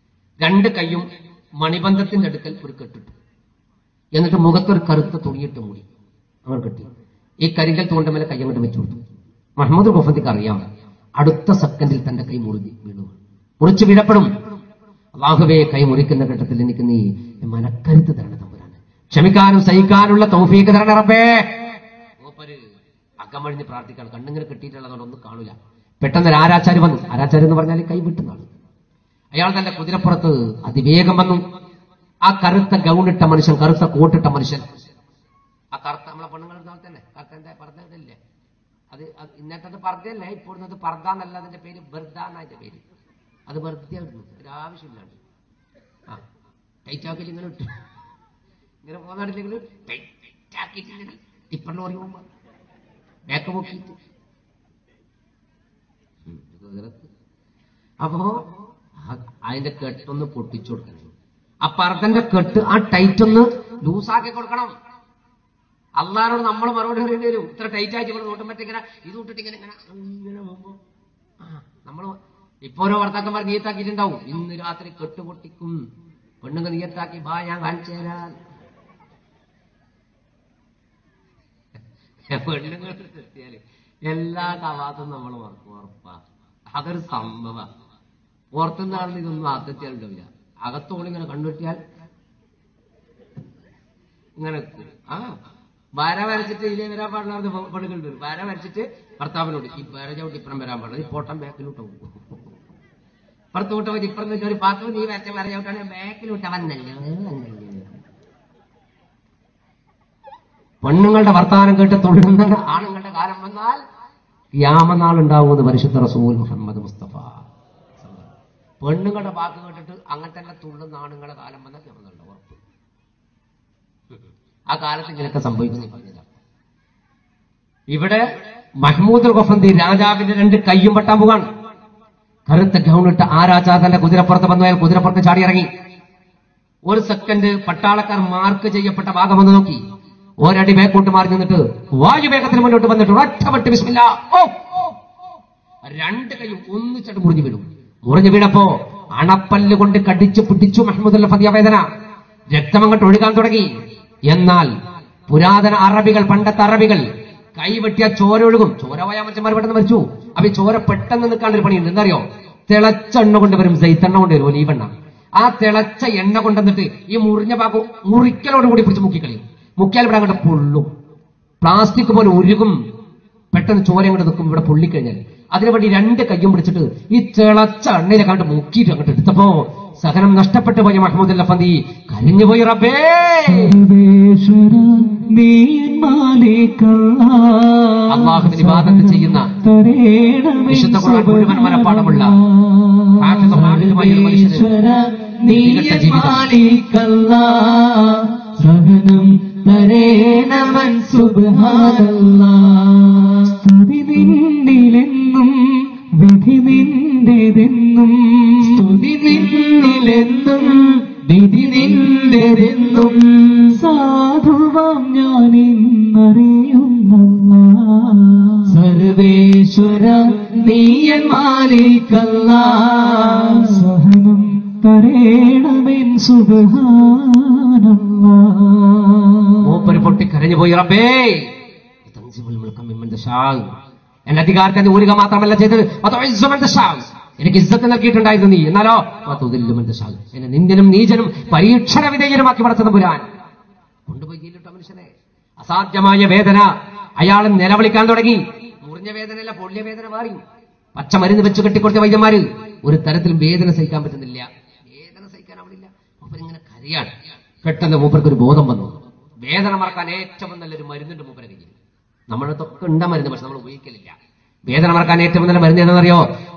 രണ്ട് കൈയും മണിബന്ധത്തിന്റെ അടുക്കൽ ഒരു കെട്ടിട്ടു എന്നിട്ട് മുഖത്തൊരു കറുത്ത തുണിയിട്ട് മൂടി അവർ കെട്ടി ഈ കരിങ്കൽ തൂണ്ട മേലെ കൈ അങ്ങോട്ട് വെച്ചു കൊടുത്തു മുഹമ്മദ് ഗുഫന്തിക്ക് അറിയാം അടുത്ത സെക്കൻഡിൽ തന്റെ കൈ മുറിഞ്ഞ് വീണു മുറിച്ച് വീഴപ്പെടും അള്ളാഹുവേ കൈ മുറിക്കുന്ന ഘട്ടത്തിൽ എനിക്ക് നീ മനക്കരുത്ത് തരണ തമ്പുരാന് ക്ഷമിക്കാനും സഹിക്കാനുള്ള തൗഫീക്ക് തരണ റബ്ബേ മൂപ്പര് അക്കമഴിഞ്ഞ് പ്രാർത്ഥിക്കണം കണ്ണിങ്ങനെ കെട്ടിയിട്ടുള്ളതുകൊണ്ട് ഒന്നും കാണൂല പെട്ടെന്ന് ഒരു ആരാച്ചാരി വന്നു ആരാച്ചാരി എന്ന് പറഞ്ഞാൽ കൈ വിട്ടുന്നാണ് അയാൾ തന്റെ കുതിരപ്പുറത്ത് അതിവേഗം വന്നു ആ കറുത്ത ഗൗണിട്ട മനുഷ്യൻ കറുത്ത കോട്ടിട്ട മനുഷ്യൻ ആ കറുത്ത നമ്മളെ പെണ്ണുങ്ങൾ തന്നെ കറുത്തന്റെ പർദ്ദയില്ലേ അത് അത് ഇന്നത്തെ പർദ്ദയല്ലേ ഇപ്പോഴത്തെ പർദ്ദ എന്നല്ല അതിന്റെ പേര് ബർദ എന്നതിന്റെ പേര് അത് വെറുതെ ഇടുന്നു ഒരു ആവശ്യമില്ലാണ്ട് ആ ടൈറ്റ് ആക്കിയിട്ട് ഇങ്ങനെ ഇട്ടു ഇങ്ങനെ പോകുന്നില്ലെങ്കിൽ ടൈറ്റ് ആക്കിയിട്ട് ടിപ്പറിന് പറയുമ്പോ ബാക്ക് പൊക്കിയിട്ട് ഉം, കുതിരത്ത്. അപ്പോ ആ- അതിന്റെ കെട്ടൊന്ന് പൊട്ടിച്ചു കൊടുക്കണം ആ പർദ്ദന്റെ കെട്ട് ആ ടൈറ്റ് ഒന്ന് ലൂസാക്കി കൊടുക്കണം അള്ളാരോട് നമ്മൾ മറുപടി പറയേണ്ടി വരും ഇത്ര ടൈറ്റ് ആയിട്ട് ഇവിടെ നോട്ടും പറ്റിങ്ങനെ ഇത് വിട്ടിട്ട് ഇങ്ങനെ ഇങ്ങനെ ഇങ്ങനെ പോകുമ്പോ ആ നമ്മൾ ഇപ്പൊ ഓരോ ഭർത്താക്കന്മാർ നീയത്താക്കിയിട്ടുണ്ടാവും ഇന്ന് രാത്രി കെട്ട് പൊട്ടിക്കും പെണ്ണുങ്ങൾ നീയത്താക്കി ബാ ഞാൻ കാണിച്ചു തരാൻ പെണ്ണുങ്ങൾ എത്തിയാല് എല്ലാ കവാത്തും നമ്മൾ മറക്കും ഉറപ്പാ അതൊരു സംഭവ പുറത്തുനിന്നാണ് ഇതൊന്നും അകത്തെത്തിയാലുണ്ടാവില്ല അകത്തോളം ഇങ്ങനെ കണ്ടുപറ്റിയാൽ ഇങ്ങനെ നിൽക്കും. ആ വര വരച്ചിട്ട് ഇതിലേ വരാൻ പാടില്ലാത്ത പെണ്ണുങ്ങൾ വരും വര വരച്ചിട്ട് ഭർത്താവിനോട് ഈ വര ചവിട്ടി ഇപ്പുറം വരാൻ പാടില്ല ഈ പോട്ടം ബാക്കിലോട്ട് പോകും പുറത്ത് വിട്ടവൻ ഇപ്പുറം വെച്ച ഒരു പാത്രം നീ വരച്ച വര ചവിട്ടാണ് ബാക്കിലോട്ട് വന്നല്ലോ വന്നല്ലോ പെണ്ണുങ്ങളുടെ വർത്താനം കേട്ട് തൊഴുന്ന ആണുങ്ങളുടെ കാലം വന്നാൽ യാമനാൾ ഉണ്ടാവുമെന്ന് പരിശുദ്ധ റസൂൽ മുഹമ്മദ് മുസ്തഫ പെണ്ണുങ്ങളുടെ വാക്ക് കേട്ടിട്ട് അങ്ങനെ തന്നെ തുള്ളുന്ന ആണുങ്ങളുടെ കാലം വന്നാൽ യാമനാളുടെ ഉറപ്പ് ആ കാലത്ത് ഇങ്ങനെയൊക്കെ സംഭവിക്കുന്നു പറഞ്ഞില്ല ഇവിടെ മഹ്മൂദ് ഗഫന്തി രാജാവിന്റെ രണ്ട് കയ്യും വെട്ടാൻ പോകാണ് കറുത്ത ഗൗണിട്ട് ആ രാജാ തന്റെ കുതിരപ്പുറത്ത് വന്നു അയാൾ കുതിരപ്പുറത്ത് ചാടിയിറങ്ങി ഒരു സെക്കൻഡ് പട്ടാളക്കാർ മാർക്ക് ചെയ്യപ്പെട്ട ഭാഗം ഒന്ന് നോക്കി ഒരടി ബേക്കോട്ട് മാറി നിന്നിട്ട് വായുവേഗത്തിന് മുന്നോട്ട് വന്നിട്ട് ഒറ്റപ്പെട്ട് വിസ്മില്ല ഓ രണ്ട് കൈയും ഒന്നിച്ചിട്ട് മുറിഞ്ഞു വീണു മുറിഞ്ഞു വീണപ്പോ അണപ്പല്ല് കൊണ്ട് കടിച്ചു പിടിച്ചു മഹമ്മദ് ഫതിയ വേദന രക്തം അങ്ങോട്ട് ഒഴുകാൻ തുടങ്ങി എന്നാൽ പുരാതന അറബികൾ പണ്ടത്തെ അറബികൾ കൈവെട്ടിയ ചോര ഒഴുകും ചോര പോയാൽ മനുഷ്യന്മാർ പെട്ടെന്ന് മരിച്ചു അപ്പൊ ഈ ചോര പെട്ടെന്ന് നിൽക്കാൻ ഒരു പണിയുണ്ട് എന്തറിയോ തിളച്ച എണ്ണ കൊണ്ടുവരും ജൈത്തെണ്ണ കൊണ്ടുവരും ഒലീവെണ്ണ ആ തിളച്ച എണ്ണ കൊണ്ടുവന്നിട്ട് ഈ മുറിഞ്ഞ ഭാഗം മുറിക്കലോട് കൂടി പിടിച്ച് മുക്കിക്കളയും മുക്കിയാൽ ഇവിടെ അങ്ങോട്ട് പൊള്ളും പ്ലാസ്റ്റിക് പോലെ ഉരുകും പെട്ടെന്ന് ചോര അങ്ങോട്ട് നിൽക്കും ഇവിടെ പൊള്ളിക്കഴിഞ്ഞാൽ അതിനുവേണ്ടി രണ്ട് കയ്യും പിടിച്ചിട്ട് ഈ തിളച്ച എണ്ണയിലെ കണ്ട് മുക്കിയിട്ട് അങ്ങോട്ട് എടുത്തപ്പോ സഹനം നഷ്ടപ്പെട്ടു പോയ മഹമ്മദ് ലഫന്തി കരഞ്ഞുപോയി റബ്ബേ സർവേശ്വര നീയൻ മാലിക്കല്ലാ. അള്ളാഹുവിന് ഇബാദത്ത് ചെയ്യുന്ന തരേണമേ വിശുദ്ധ ഖുർആൻ മുഴുവൻ മനഃപ്പാഠമുള്ള ഹാഫിദ് ഹാഫിദുമായ ഒരു മനുഷ്യന് സർവേശ്വര വ്യക്തിഗത നീയൻ ജീവിതം. മാലിക്കല്ലാ. സഹനം തരേണമൻ സുബ്ഹാനല്ലാ. സ്തുതി നിന്നിലെന്നും വിധി നിന്റേതെന്നും സ്തുതി നിന്നിലെന്നും വിധി നിന്റേതെന്നും സാധുവാം ഞാൻ ഇന്നറിയുന്നല്ല സർവേശ്വര നീയൻ മാലിക്കല്ല സഹനം തരേണമെൻ മൂപ്പര് സുബഹാനല്ലാ പൊട്ടി കരഞ്ഞുപോയി റബ്ബേ തൻസിമുൽ മുൽക്ക മിമ്മൻ തശാഉ. എന്റെ അധികാരത്തെ ഊരുക മാത്രമല്ല ചെയ്തത് വതുഇസ്സു മൻ തശാഉ. എനിക്ക് ഇസ്സത്ത് നൽകിയിട്ടുണ്ടായിരുന്നു നീ എന്നാലോ വതുദില്ലു മൻ തശാഉ. എന്നെ നിന്ദനും നീചനും പരീക്ഷണ വിധേയനുമാക്കി വളർത്തുന്ന പുരാൻ കൊണ്ടുപോയി ജയിലിട്ട മനുഷ്യനെ അസാധ്യമായ വേദന അയാൾ നിലവിളിക്കാൻ തുടങ്ങി മുറിഞ്ഞ വേദനയല്ല പൊള്ളിയ വേദന മാറി പച്ച മരുന്ന് വെച്ച് കെട്ടിക്കൊടുത്ത വൈദ്യന്മാര് ഒരു തരത്തിലും വേദന സഹിക്കാൻ പറ്റുന്നില്ല വേദന സഹിക്കാൻ അവളില്ല മൂപ്പരിങ്ങനെ കരയാണ് പെട്ടെന്ന് മൂപ്പർക്ക് ഒരു ബോധം വന്നു വേദന മറക്കാൻ ഏറ്റവും നല്ലൊരു മരുന്നുണ്ട് മൂപ്പരരികിൽ നമ്മളതൊക്കെ ഉണ്ടാ മരുന്ന് പക്ഷെ നമ്മൾ ഉപയോഗിക്കലില്ല വേദന മറക്കാൻ ഏറ്റവും നല്ല മരുന്ന് ഏതെന്നറിയോ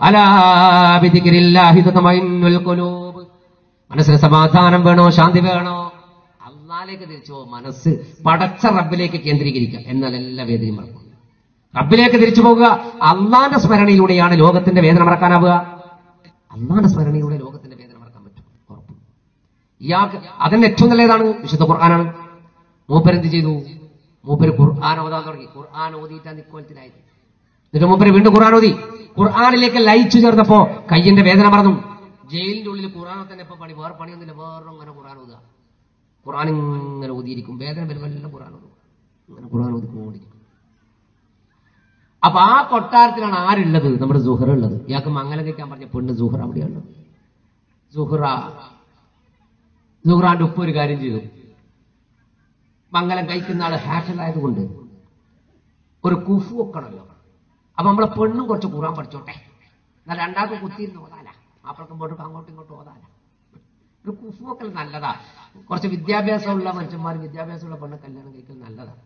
അലാബിദിക്രില്ലാഹിദതമഇന്നുൽ ഖുലൂബ് മനസ്സിന് സമാധാനം വേണോ ശാന്തി വേണോ അള്ളാലേക്ക് തിരിച്ചോ മനസ്സ് പടച്ച റബ്ബിലേക്ക് കേന്ദ്രീകരിക്കുക എന്നാൽ എല്ലാ വേദനയും മറക്കും റബ്ബിലേക്ക് തിരിച്ചു പോകുക അള്ളാന്റെ സ്മരണയിലൂടെയാണ് ലോകത്തിന്റെ വേദന മറക്കാനാവുക അള്ളാന്റെ സ്മരണയിലൂടെ ലോകത്തിന്റെ വേദന മറക്കാൻ പറ്റും ഉറപ്പ് ഇയാൾക്ക് അതിന് ഏറ്റവും നല്ലതാണ് വിശുദ്ധ ഖുർആനാണ് മൂപ്പരെന്ത് ചെയ്തു മൂപ്പര് ഖുർആൻ ഓതാൻ തുടങ്ങി ഖുർആൻ ഓതിയിട്ടാണ് ഇക്കോലത്തിലായത് എന്നിട്ട് മൂപ്പര് വീണ്ടും ഖുർആൻ ഓതി ഖുർആനിലേക്ക് ലയിച്ചു ചേർന്നപ്പോ കയ്യിന്റെ വേദന മറന്നു ജയിലിന്റെ ഉള്ളിൽ ഖുറാനെ തന്നെ ഇപ്പൊ പണി വേറെ പണിയൊന്നുമില്ല വേറെ അങ്ങനെ ഖുറാൻ ഓതുക ഖുറാൻ ഇങ്ങനെ ഓതിയിരിക്കും വേദന വരുമ്പോൾ എല്ലാം ഖുറാൻ ഓതും അങ്ങനെ ഖുറാൻ ഓതിക്കൊണ്ടിരിക്കും അപ്പൊ ആ കൊട്ടാരത്തിലാണ് ആരുള്ളത് നമ്മുടെ സുഹറ ഉള്ളത് ഇയാൾക്ക് മംഗലം കഴിക്കാൻ പറഞ്ഞ പെണ്ണ് സുഹറ അവിടെയുള്ളത് സുഹറ സുഹറാന്റെ ഉപ്പ് ഒരു കാര്യം ചെയ്തു മംഗലം കഴിക്കുന്ന ആള് ഹാഷലായതുകൊണ്ട് ഒരു കുഫു വെക്കണമല്ലോ അപ്പൊ നമ്മളെ പെണ്ണും കുറച്ച് ഖുറാൻ പഠിച്ചോട്ടെ എന്നാൽ രണ്ടാൾക്ക് കുത്തിയിരുന്ന് ഓതാല മാപ്പിളക്കും പോട്ട് അങ്ങോട്ടും ഇങ്ങോട്ടും ഓതാല ഒരു കുഫു വെക്കൽ നല്ലതാ കുറച്ച് വിദ്യാഭ്യാസമുള്ള മനുഷ്യന്മാർ വിദ്യാഭ്യാസമുള്ള പെണ്ണ് കല്യാണം കഴിക്കൽ നല്ലതാ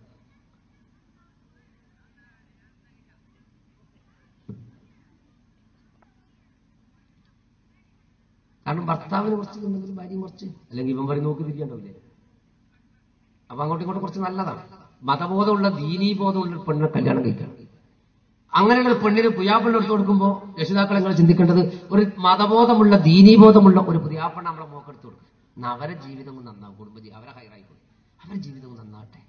കാരണം ഭർത്താവിന് കുറച്ച് ഉണ്ടെങ്കിൽ ഭാര്യയും കുറച്ച് അല്ലെങ്കിൽ ഇവൻ പറയും നോക്കി തിരിയണ്ടാവില്ലേ അപ്പൊ അങ്ങോട്ടും ഇങ്ങോട്ടും കുറച്ച് നല്ലതാണ് മതബോധമുള്ള ദീനീബോധമുള്ള ഒരു പെണ്ണിനെ കല്യാണം കഴിക്കണം അങ്ങനെയുള്ള ഒരു പെണ്ണിന് പുയാപ്പണ്ണ എടുത്തു കൊടുക്കുമ്പോൾ രക്ഷിതാക്കൾ നിങ്ങൾ ചിന്തിക്കേണ്ടത് ഒരു മതബോധമുള്ള ദീനീബോധമുള്ള ഒരു പുതിയാപ്പണ്ണ നമ്മളെ മോക്കെടുത്ത് കൊടുക്കും എന്നാ അവരെ ജീവിതവും നന്നാവും കുടുംബജീവി അവരെ ഹൈറായിക്കോളും അവരുടെ ജീവിതവും നന്നാവട്ടെ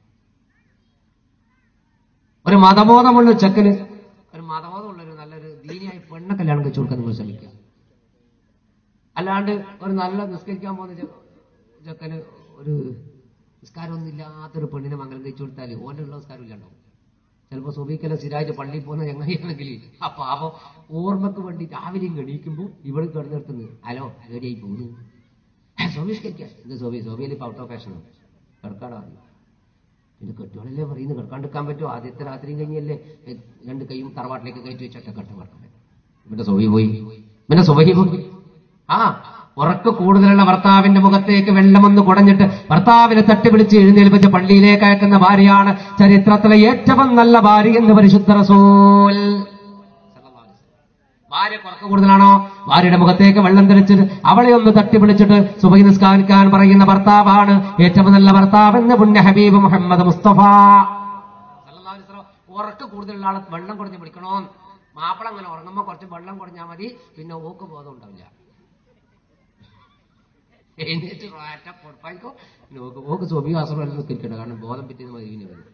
ഒരു മതബോധമുള്ള ഒരു ചെക്കന് ഒരു മതബോധമുള്ള ഒരു നല്ലൊരു ദീനിയായി പെണ്ണെ കല്യാണം കഴിച്ചു കൊടുക്കാൻ നിങ്ങൾ ശ്രമിക്കുക അല്ലാണ്ട് ഒരു നല്ല നിസ്കരിക്കാൻ പോകുന്ന ചെ- ചെക്കന് ഒരു നിസ്കാരമൊന്നും ഇല്ലാത്തൊരു പെണ്ണിനെ മംഗലം കഴിച്ചു കൊടുത്താൽ ഓൻ്റെ ഉള്ള നിസ്കാരം ഇല്ലാണ്ടാവും ചിലപ്പോൾ സുബീക്കല സ്ഥിരമായിട്ട് പള്ളിയിൽ പോകുന്ന ചങ്ങായിയാണെങ്കിൽ ആ പാപം ഓർമ്മക്ക് വേണ്ടി രാവിലെയും ഗണിക്കുമ്പോൾ ഇവിടെ കിടന്നിടത്തുനിന്ന് ഹലോ റെഡിയായി പോകുന്നു സോബീഷ്കരിക്കുക ഇത് സോബി സോബിയിൽ ഇപ്പോൾ ഔട്ട് ഓഫ് ഫാഷനാണ് കിടക്കാടാ അറിയും പിന്നെ കെട്ടുകളല്ലേ പറയുന്നത് കിടക്കാണ്ടിരിക്കാൻ പറ്റുമോ ആദ്യത്തെ രാത്രിയും കഴിഞ്ഞല്ലേ എ, രണ്ട് കൈയും തറവാട്ടിലേക്ക് കയറ്റി വെച്ചൊക്കെ കട്ട കിടക്കാൻ ഇവിടെ സോബി പോയി പിന്നെ സുബഹി പോയി ആ ഉറക്ക് കൂടുതലുള്ള ഭർത്താവിന്റെ മുഖത്തേക്ക് വെള്ളമൊന്ന് കുടഞ്ഞിട്ട് ഭർത്താവിനെ തട്ടിപ്പിടിച്ച് എഴുന്നേൽപ്പിച്ച് പള്ളിയിലേക്ക് അയക്കുന്ന ഭാര്യയാണ് ചരിത്രത്തിലെ ഏറ്റവും നല്ല ഭാര്യ എന്ന് പരിശുദ്ധ റസൂൽ ഭാര്യ കുറക്ക് കൂടുതലാണോ ഭാര്യയുടെ മുഖത്തേക്ക് വെള്ളം തെളിച്ചിട്ട് അവളെ ഒന്ന് തട്ടിപ്പിടിച്ചിട്ട് സുബഹി നിസ്കാരിക്കാൻ പറയുന്ന ഭർത്താവാണ് ഏറ്റവും നല്ല ഭർത്താവ് എന്ന് പുണ്യ ഹബീബ് മുഹമ്മദ് മുസ്തഫ സല്ലല്ലാഹു അലൈഹി വസല്ലം ഉറക്ക് കൂടുതലുള്ള ആളെ വെള്ളം കുടഞ്ഞ് പിടിക്കണോ മാപ്പിള അങ്ങനെ ഉറങ്ങുമ്പോൾ കുറച്ച് വെള്ളം കുടഞ്ഞാൽ മതി പിന്നെ ഓക്ക് ബോധം ഉണ്ടാവില്ല എഴുന്നേറ്റ് റാറ്റ പൊടപ്പായിക്കോ നോക്ക് ഓക്ക് സ്വബി ആശ്രമം എല്ലാം നിൽക്കിരിക്കട്ടെ കാരണം ബോധം പറ്റിയത് മതി ഇനി വരും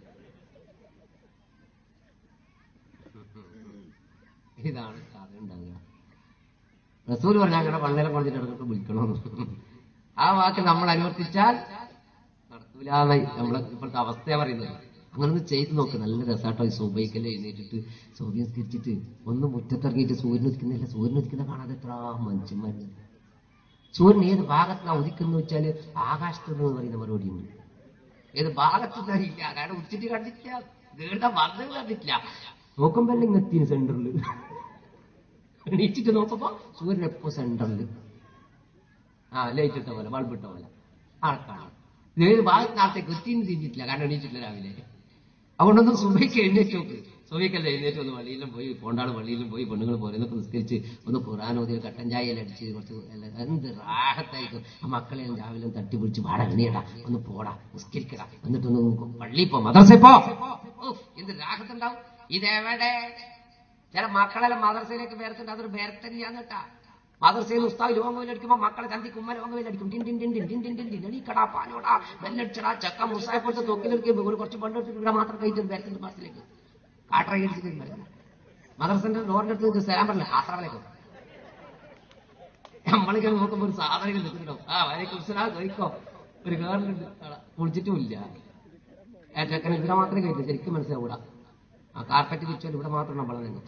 ഇതാണ് കഥ ഉണ്ടാകുക റസൂൽ പറഞ്ഞ അങ്ങനെ പള്ളിയിലെ കൊണ്ടിട്ട് ഇടക്കിട്ട് വിളിക്കണമെന്ന് ആ വാക്ക് നമ്മൾ അനുവർത്തിച്ചാൽ നടക്കൂലെന്ന് നമ്മളെ ഇപ്പോഴത്തെ അവസ്ഥയാ പറയുന്നത് അങ്ങനെ ഒന്ന് ചെയ്ത് നോക്ക് നല്ല രസാട്ടോ ഈ സുബൈക്കല്ലേ എഴുന്നേറ്റിട്ട് സൂര്യൻ സ്കരിച്ചിട്ട് ഒന്ന് മുറ്റത്തിറങ്ങിയിട്ട് സൂര്യൻ ഉദിക്കുന്നില്ല സൂര്യൻ ഉദിക്കുന്ന കാണാതെ എത്ര മനുഷ്യന്മാരുണ്ട് സൂര്യൻ ഏത് ഭാഗത്താണ് ഉദിക്കുന്നു വെച്ചാല് ആകാശത്ത് നിന്ന് പറയുന്ന മറുപടി ഉണ്ട് ഏത് ഭാഗത്ത് അറിയില്ല കാരണം ഉച്ചിട്ട് കണ്ടിട്ടില്ല ദീർഘ വന്നത് കണ്ടിട്ടില്ല നോക്കുമ്പോ എല്ലാം ഇങ്ങെത്തി സെന്ററിൽ എണീച്ചിട്ട് നോക്കുമ്പോ സൂര്യൻ എപ്പോ സെന്ററിൽ ആ ലൈറ്റ് ഇട്ട പോലെ ബൾബ് ഇട്ട പോലെ ആൾക്കാണ് ഇത് ഏത് ഭാഗത്തിനകത്തേക്ക് എത്തിന്ന് തിരിഞ്ഞിട്ടില്ല കാരണം എണീച്ചിട്ടില്ല രാവിലെ അതുകൊണ്ടൊന്നും സുബൈക്ക് എഴുന്നേറ്റ് നോക്ക് സുബൈക്കല്ല എഴുന്നേറ്റ് ഒന്ന് വള്ളിയിലും പോയി പോണ്ടാട് വള്ളിയിലും പോയി പെണ്ണുങ്ങൾ പോരെന്നൊക്കെ നിസ്കരിച്ച് ഒന്ന് ഖുറാനോതി ഒരു കട്ടൻ ചായയെല്ലാം അടിച്ച് കുറച്ച് എല്ലാം എന്ത് റാഹത്തായിരിക്കും ആ മക്കളെ രാവിലെ തട്ടി പിടിച്ച് വാട എണ്ണിയടാ ഒന്ന് പോടാ നിസ്കരിക്കടാ എന്നിട്ടൊന്ന് പള്ളി പോ മദ്രസ പോ ഉഫ്, എന്ത് രാഹത്തുണ്ടാവും ഇതെവിടെ ചില മക്കളെല്ലാം മദ്രസയിലേക്ക് വേർത്തിട്ട് അതൊരു വേർത്തന്നെയാന്ന് കേട്ടാ മദർസയിൽ ഉസ്താവ് ലോകവിൽ അടിക്കുമ്പോൾ മക്കളെ ചന്തി കുമ്മ ലോകവിൽ അടിക്കും ടിൻ ടിൻ ടിൻ ടിൻ ടിൻ ടിൻ ടിൻ ടിൻ എണീക്കടാ പാനോടാ ബെല്ലടിച്ചടാ ചക്ക മുസായ പോലത്തെ തൊക്കിലെടുക്കും ഒരു കുറച്ച് പണ്ടെടുത്തിട്ട് ഇവിടെ മാത്രം കഴിച്ചിട്ട് വേർത്തിന്റെ ബസ്സിലേക്ക് കാട്ടറ അടിച്ചിട്ട് മദർസന്റെ ഡോറിന്റെ അടുത്ത് നിൽക്ക് സലാം പറഞ്ഞില്ല ആത്രവിലേക്ക് നമ്മളിങ്ങനെ നോക്കുമ്പോൾ ഒരു സാധനങ്ങൾ നിൽക്കുന്നുണ്ടോ ആ വരയ്ക്ക് ഉസ്സലാ കഴിക്കോ ഒരു കേറിലുണ്ട് കുളിച്ചിട്ടുമില്ല ആ ചെക്കൻ ഇവിടെ മാത്രമേ കഴിക്കൂ ശരിക്കും മനസ്സിലാവൂടാ ആ കാർപ്പറ്റ് വിരിച്ചാൽ ഇവിടെ മാത്രം നമ്മൾ തന്നെ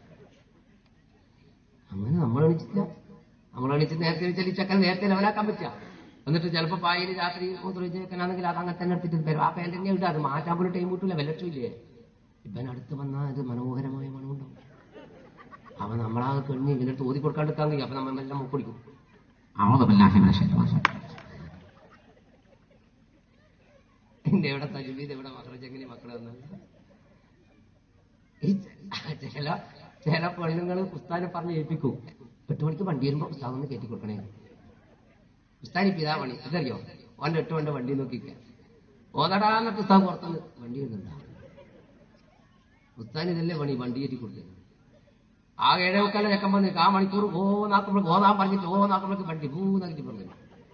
അങ്ങനെ നമ്മൾ എണീച്ചിട്ടില്ല നമ്മൾ എണീച്ച് നേരത്തെ വെച്ചാൽ ഈ ചക്കൻ നേരത്തെ ലെവലാക്കാൻ പറ്റുക എന്നിട്ട് ചിലപ്പോൾ പായയിൽ രാത്രി മൂത്രമൊഴിച്ചേക്കനാണെങ്കിൽ അത് അങ്ങനെ തന്നെ എടുത്തിട്ട് വരും ആ പേൻ തന്നെ ഇടുക അത് മാറ്റാൻ പോലും ടൈം കിട്ടൂല വെല്ലറ്റില്ലേ ഇവൻ അടുത്ത് വന്നാൽ അത് മനോഹരമായ മണമുണ്ടാവും അവൻ നമ്മളാകെ കണ്ണി ഇങ്ങനെ തോതി കൊടുക്കാണ്ടിരിക്കാൻ കഴിയും അപ്പൊ നമ്മൾ എല്ലാം മൂക്കുടിക്കും എന്റെ എവിടെ തജുബീത് എവിടെ മക്കളെ എങ്ങനെ മക്കളെ വന്നാൽ ഈ ചില ചില പെണ്ണുങ്ങൾ ഉസ്താനെ പറഞ്ഞ് ഏൽപ്പിക്കും എട്ട് മണിക്ക് വണ്ടി വരുമ്പോ ഉസ്താദ് ഒന്ന് കയറ്റി കൊടുക്കണേ ഉസ്താനി പിതാ പണി അതറിയോ ഓന്റെ എട്ട് മണിന്റെ വണ്ടി നോക്കിക്ക ഓതടാന്നിട്ട് ഉസ്താദ് പുറത്തുനിന്ന് വണ്ടി വരുന്നുണ്ടോ ഉസ്താൻ ഇതല്ലേ പണി വണ്ടി കയറ്റി കൊടുക്കുന്നത് ആ ഏഴേക്കാല ചെക്കൻ വന്ന് ആ മണിക്കൂർ ഓ നാക്കുമ്പോൾ ഓതാൻ പറഞ്ഞിട്ട് ഓ നാക്കുമ്പോഴേക്ക് വണ്ടി മൂന്നാക്കി പറഞ്ഞു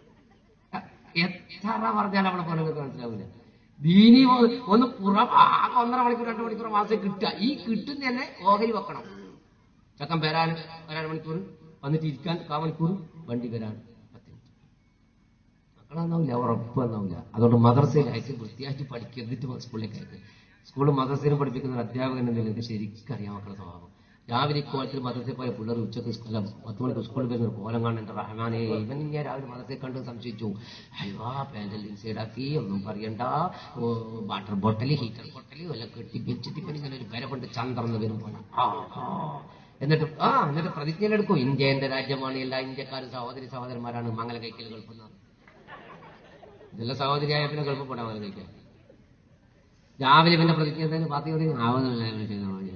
എത്ര പറഞ്ഞാലും അവളെ പെണ്ണുങ്ങൾക്ക് മനസ്സിലാവില്ല ദീനി മോ- ഒന്ന് പുറം ആകെ ഒന്നര മണിക്കൂർ രണ്ട് മണിക്കൂർ മാസം കിട്ടുക ഈ കിട്ടുന്ന തന്നെ ഓഹരി വെക്കണം ചക്കൻ വരാൻ ഒരര മണിക്കൂർ വന്നിട്ട് ഇരിക്കാൻ കാമണിക്കൂർ വണ്ടി വരാൻ പത്ത് മിനിറ്റ് മക്കളാന്നാവില്ല ഉറപ്പ് വന്നാവില്ല അതുകൊണ്ട് മദ്രസയിൽ അയച്ച് വൃത്തിയാക്കി പഠിക്കുക എന്നിട്ട് സ്കൂളിലേക്ക് അയക്കും സ്കൂളും മദ്രസയിലും പഠിപ്പിക്കുന്ന ഒരു അധ്യാപകൻ എന്ന നിലയ്ക്ക് ശരിക്കും അറിയാം മക്കളുടെ സ്വഭാവം രാവിലെ ഇക്കോളത്തിൽ മദ്രസയിൽ പോയ പിള്ളേർ ഉച്ചക്ക് സ്കൂളിൽ പത്ത് മണിക്ക് സ്കൂളിൽ വരുന്ന ഒരു കോലം കാണേണ്ട റഹ്മാനെ ഇവൻ ഞാൻ രാവിലെ മദ്രസയിൽ കണ്ട് സംശയിച്ചു അയ്യോ പാൻറ്റൽ ഇൻസൈഡാക്കി ഒന്നും പറയണ്ട ഓ, വാട്ടർ ബോട്ടൽ ഹീറ്റർ ബോട്ടൽ എല്ലാം കെട്ടി വെച്ചിട്ട് ഇപ്പം ഇങ്ങനെ ഒരു പേരെ കൊണ്ട് ചന്ദ്രന്ന് വരുമ്പോൾ ആ ആ എന്നിട്ട് ആ എന്നിട്ട് പ്രതിജ്ഞയിലെടുക്കും ഇന്ത്യ എന്റെ രാജ്യമാണ് എല്ലാ ഇന്ത്യക്കാരും സഹോദരി സഹോദരന്മാരാണ് മംഗല കൈക്കൽ ഗൾഫെന്നാണ് ഇതെല്ലാം സഹോദരിയായ പിന്നെ ഗൾഫ് പോടാൻ മംഗല കഴിക്കാൻ രാവിലെ പിന്നെ പ്രതിജ്ഞ എന്തായാലും പാർട്ടി പറയും ആവുന്നില്ല ഇവനെ ചെയ്താൽ മതി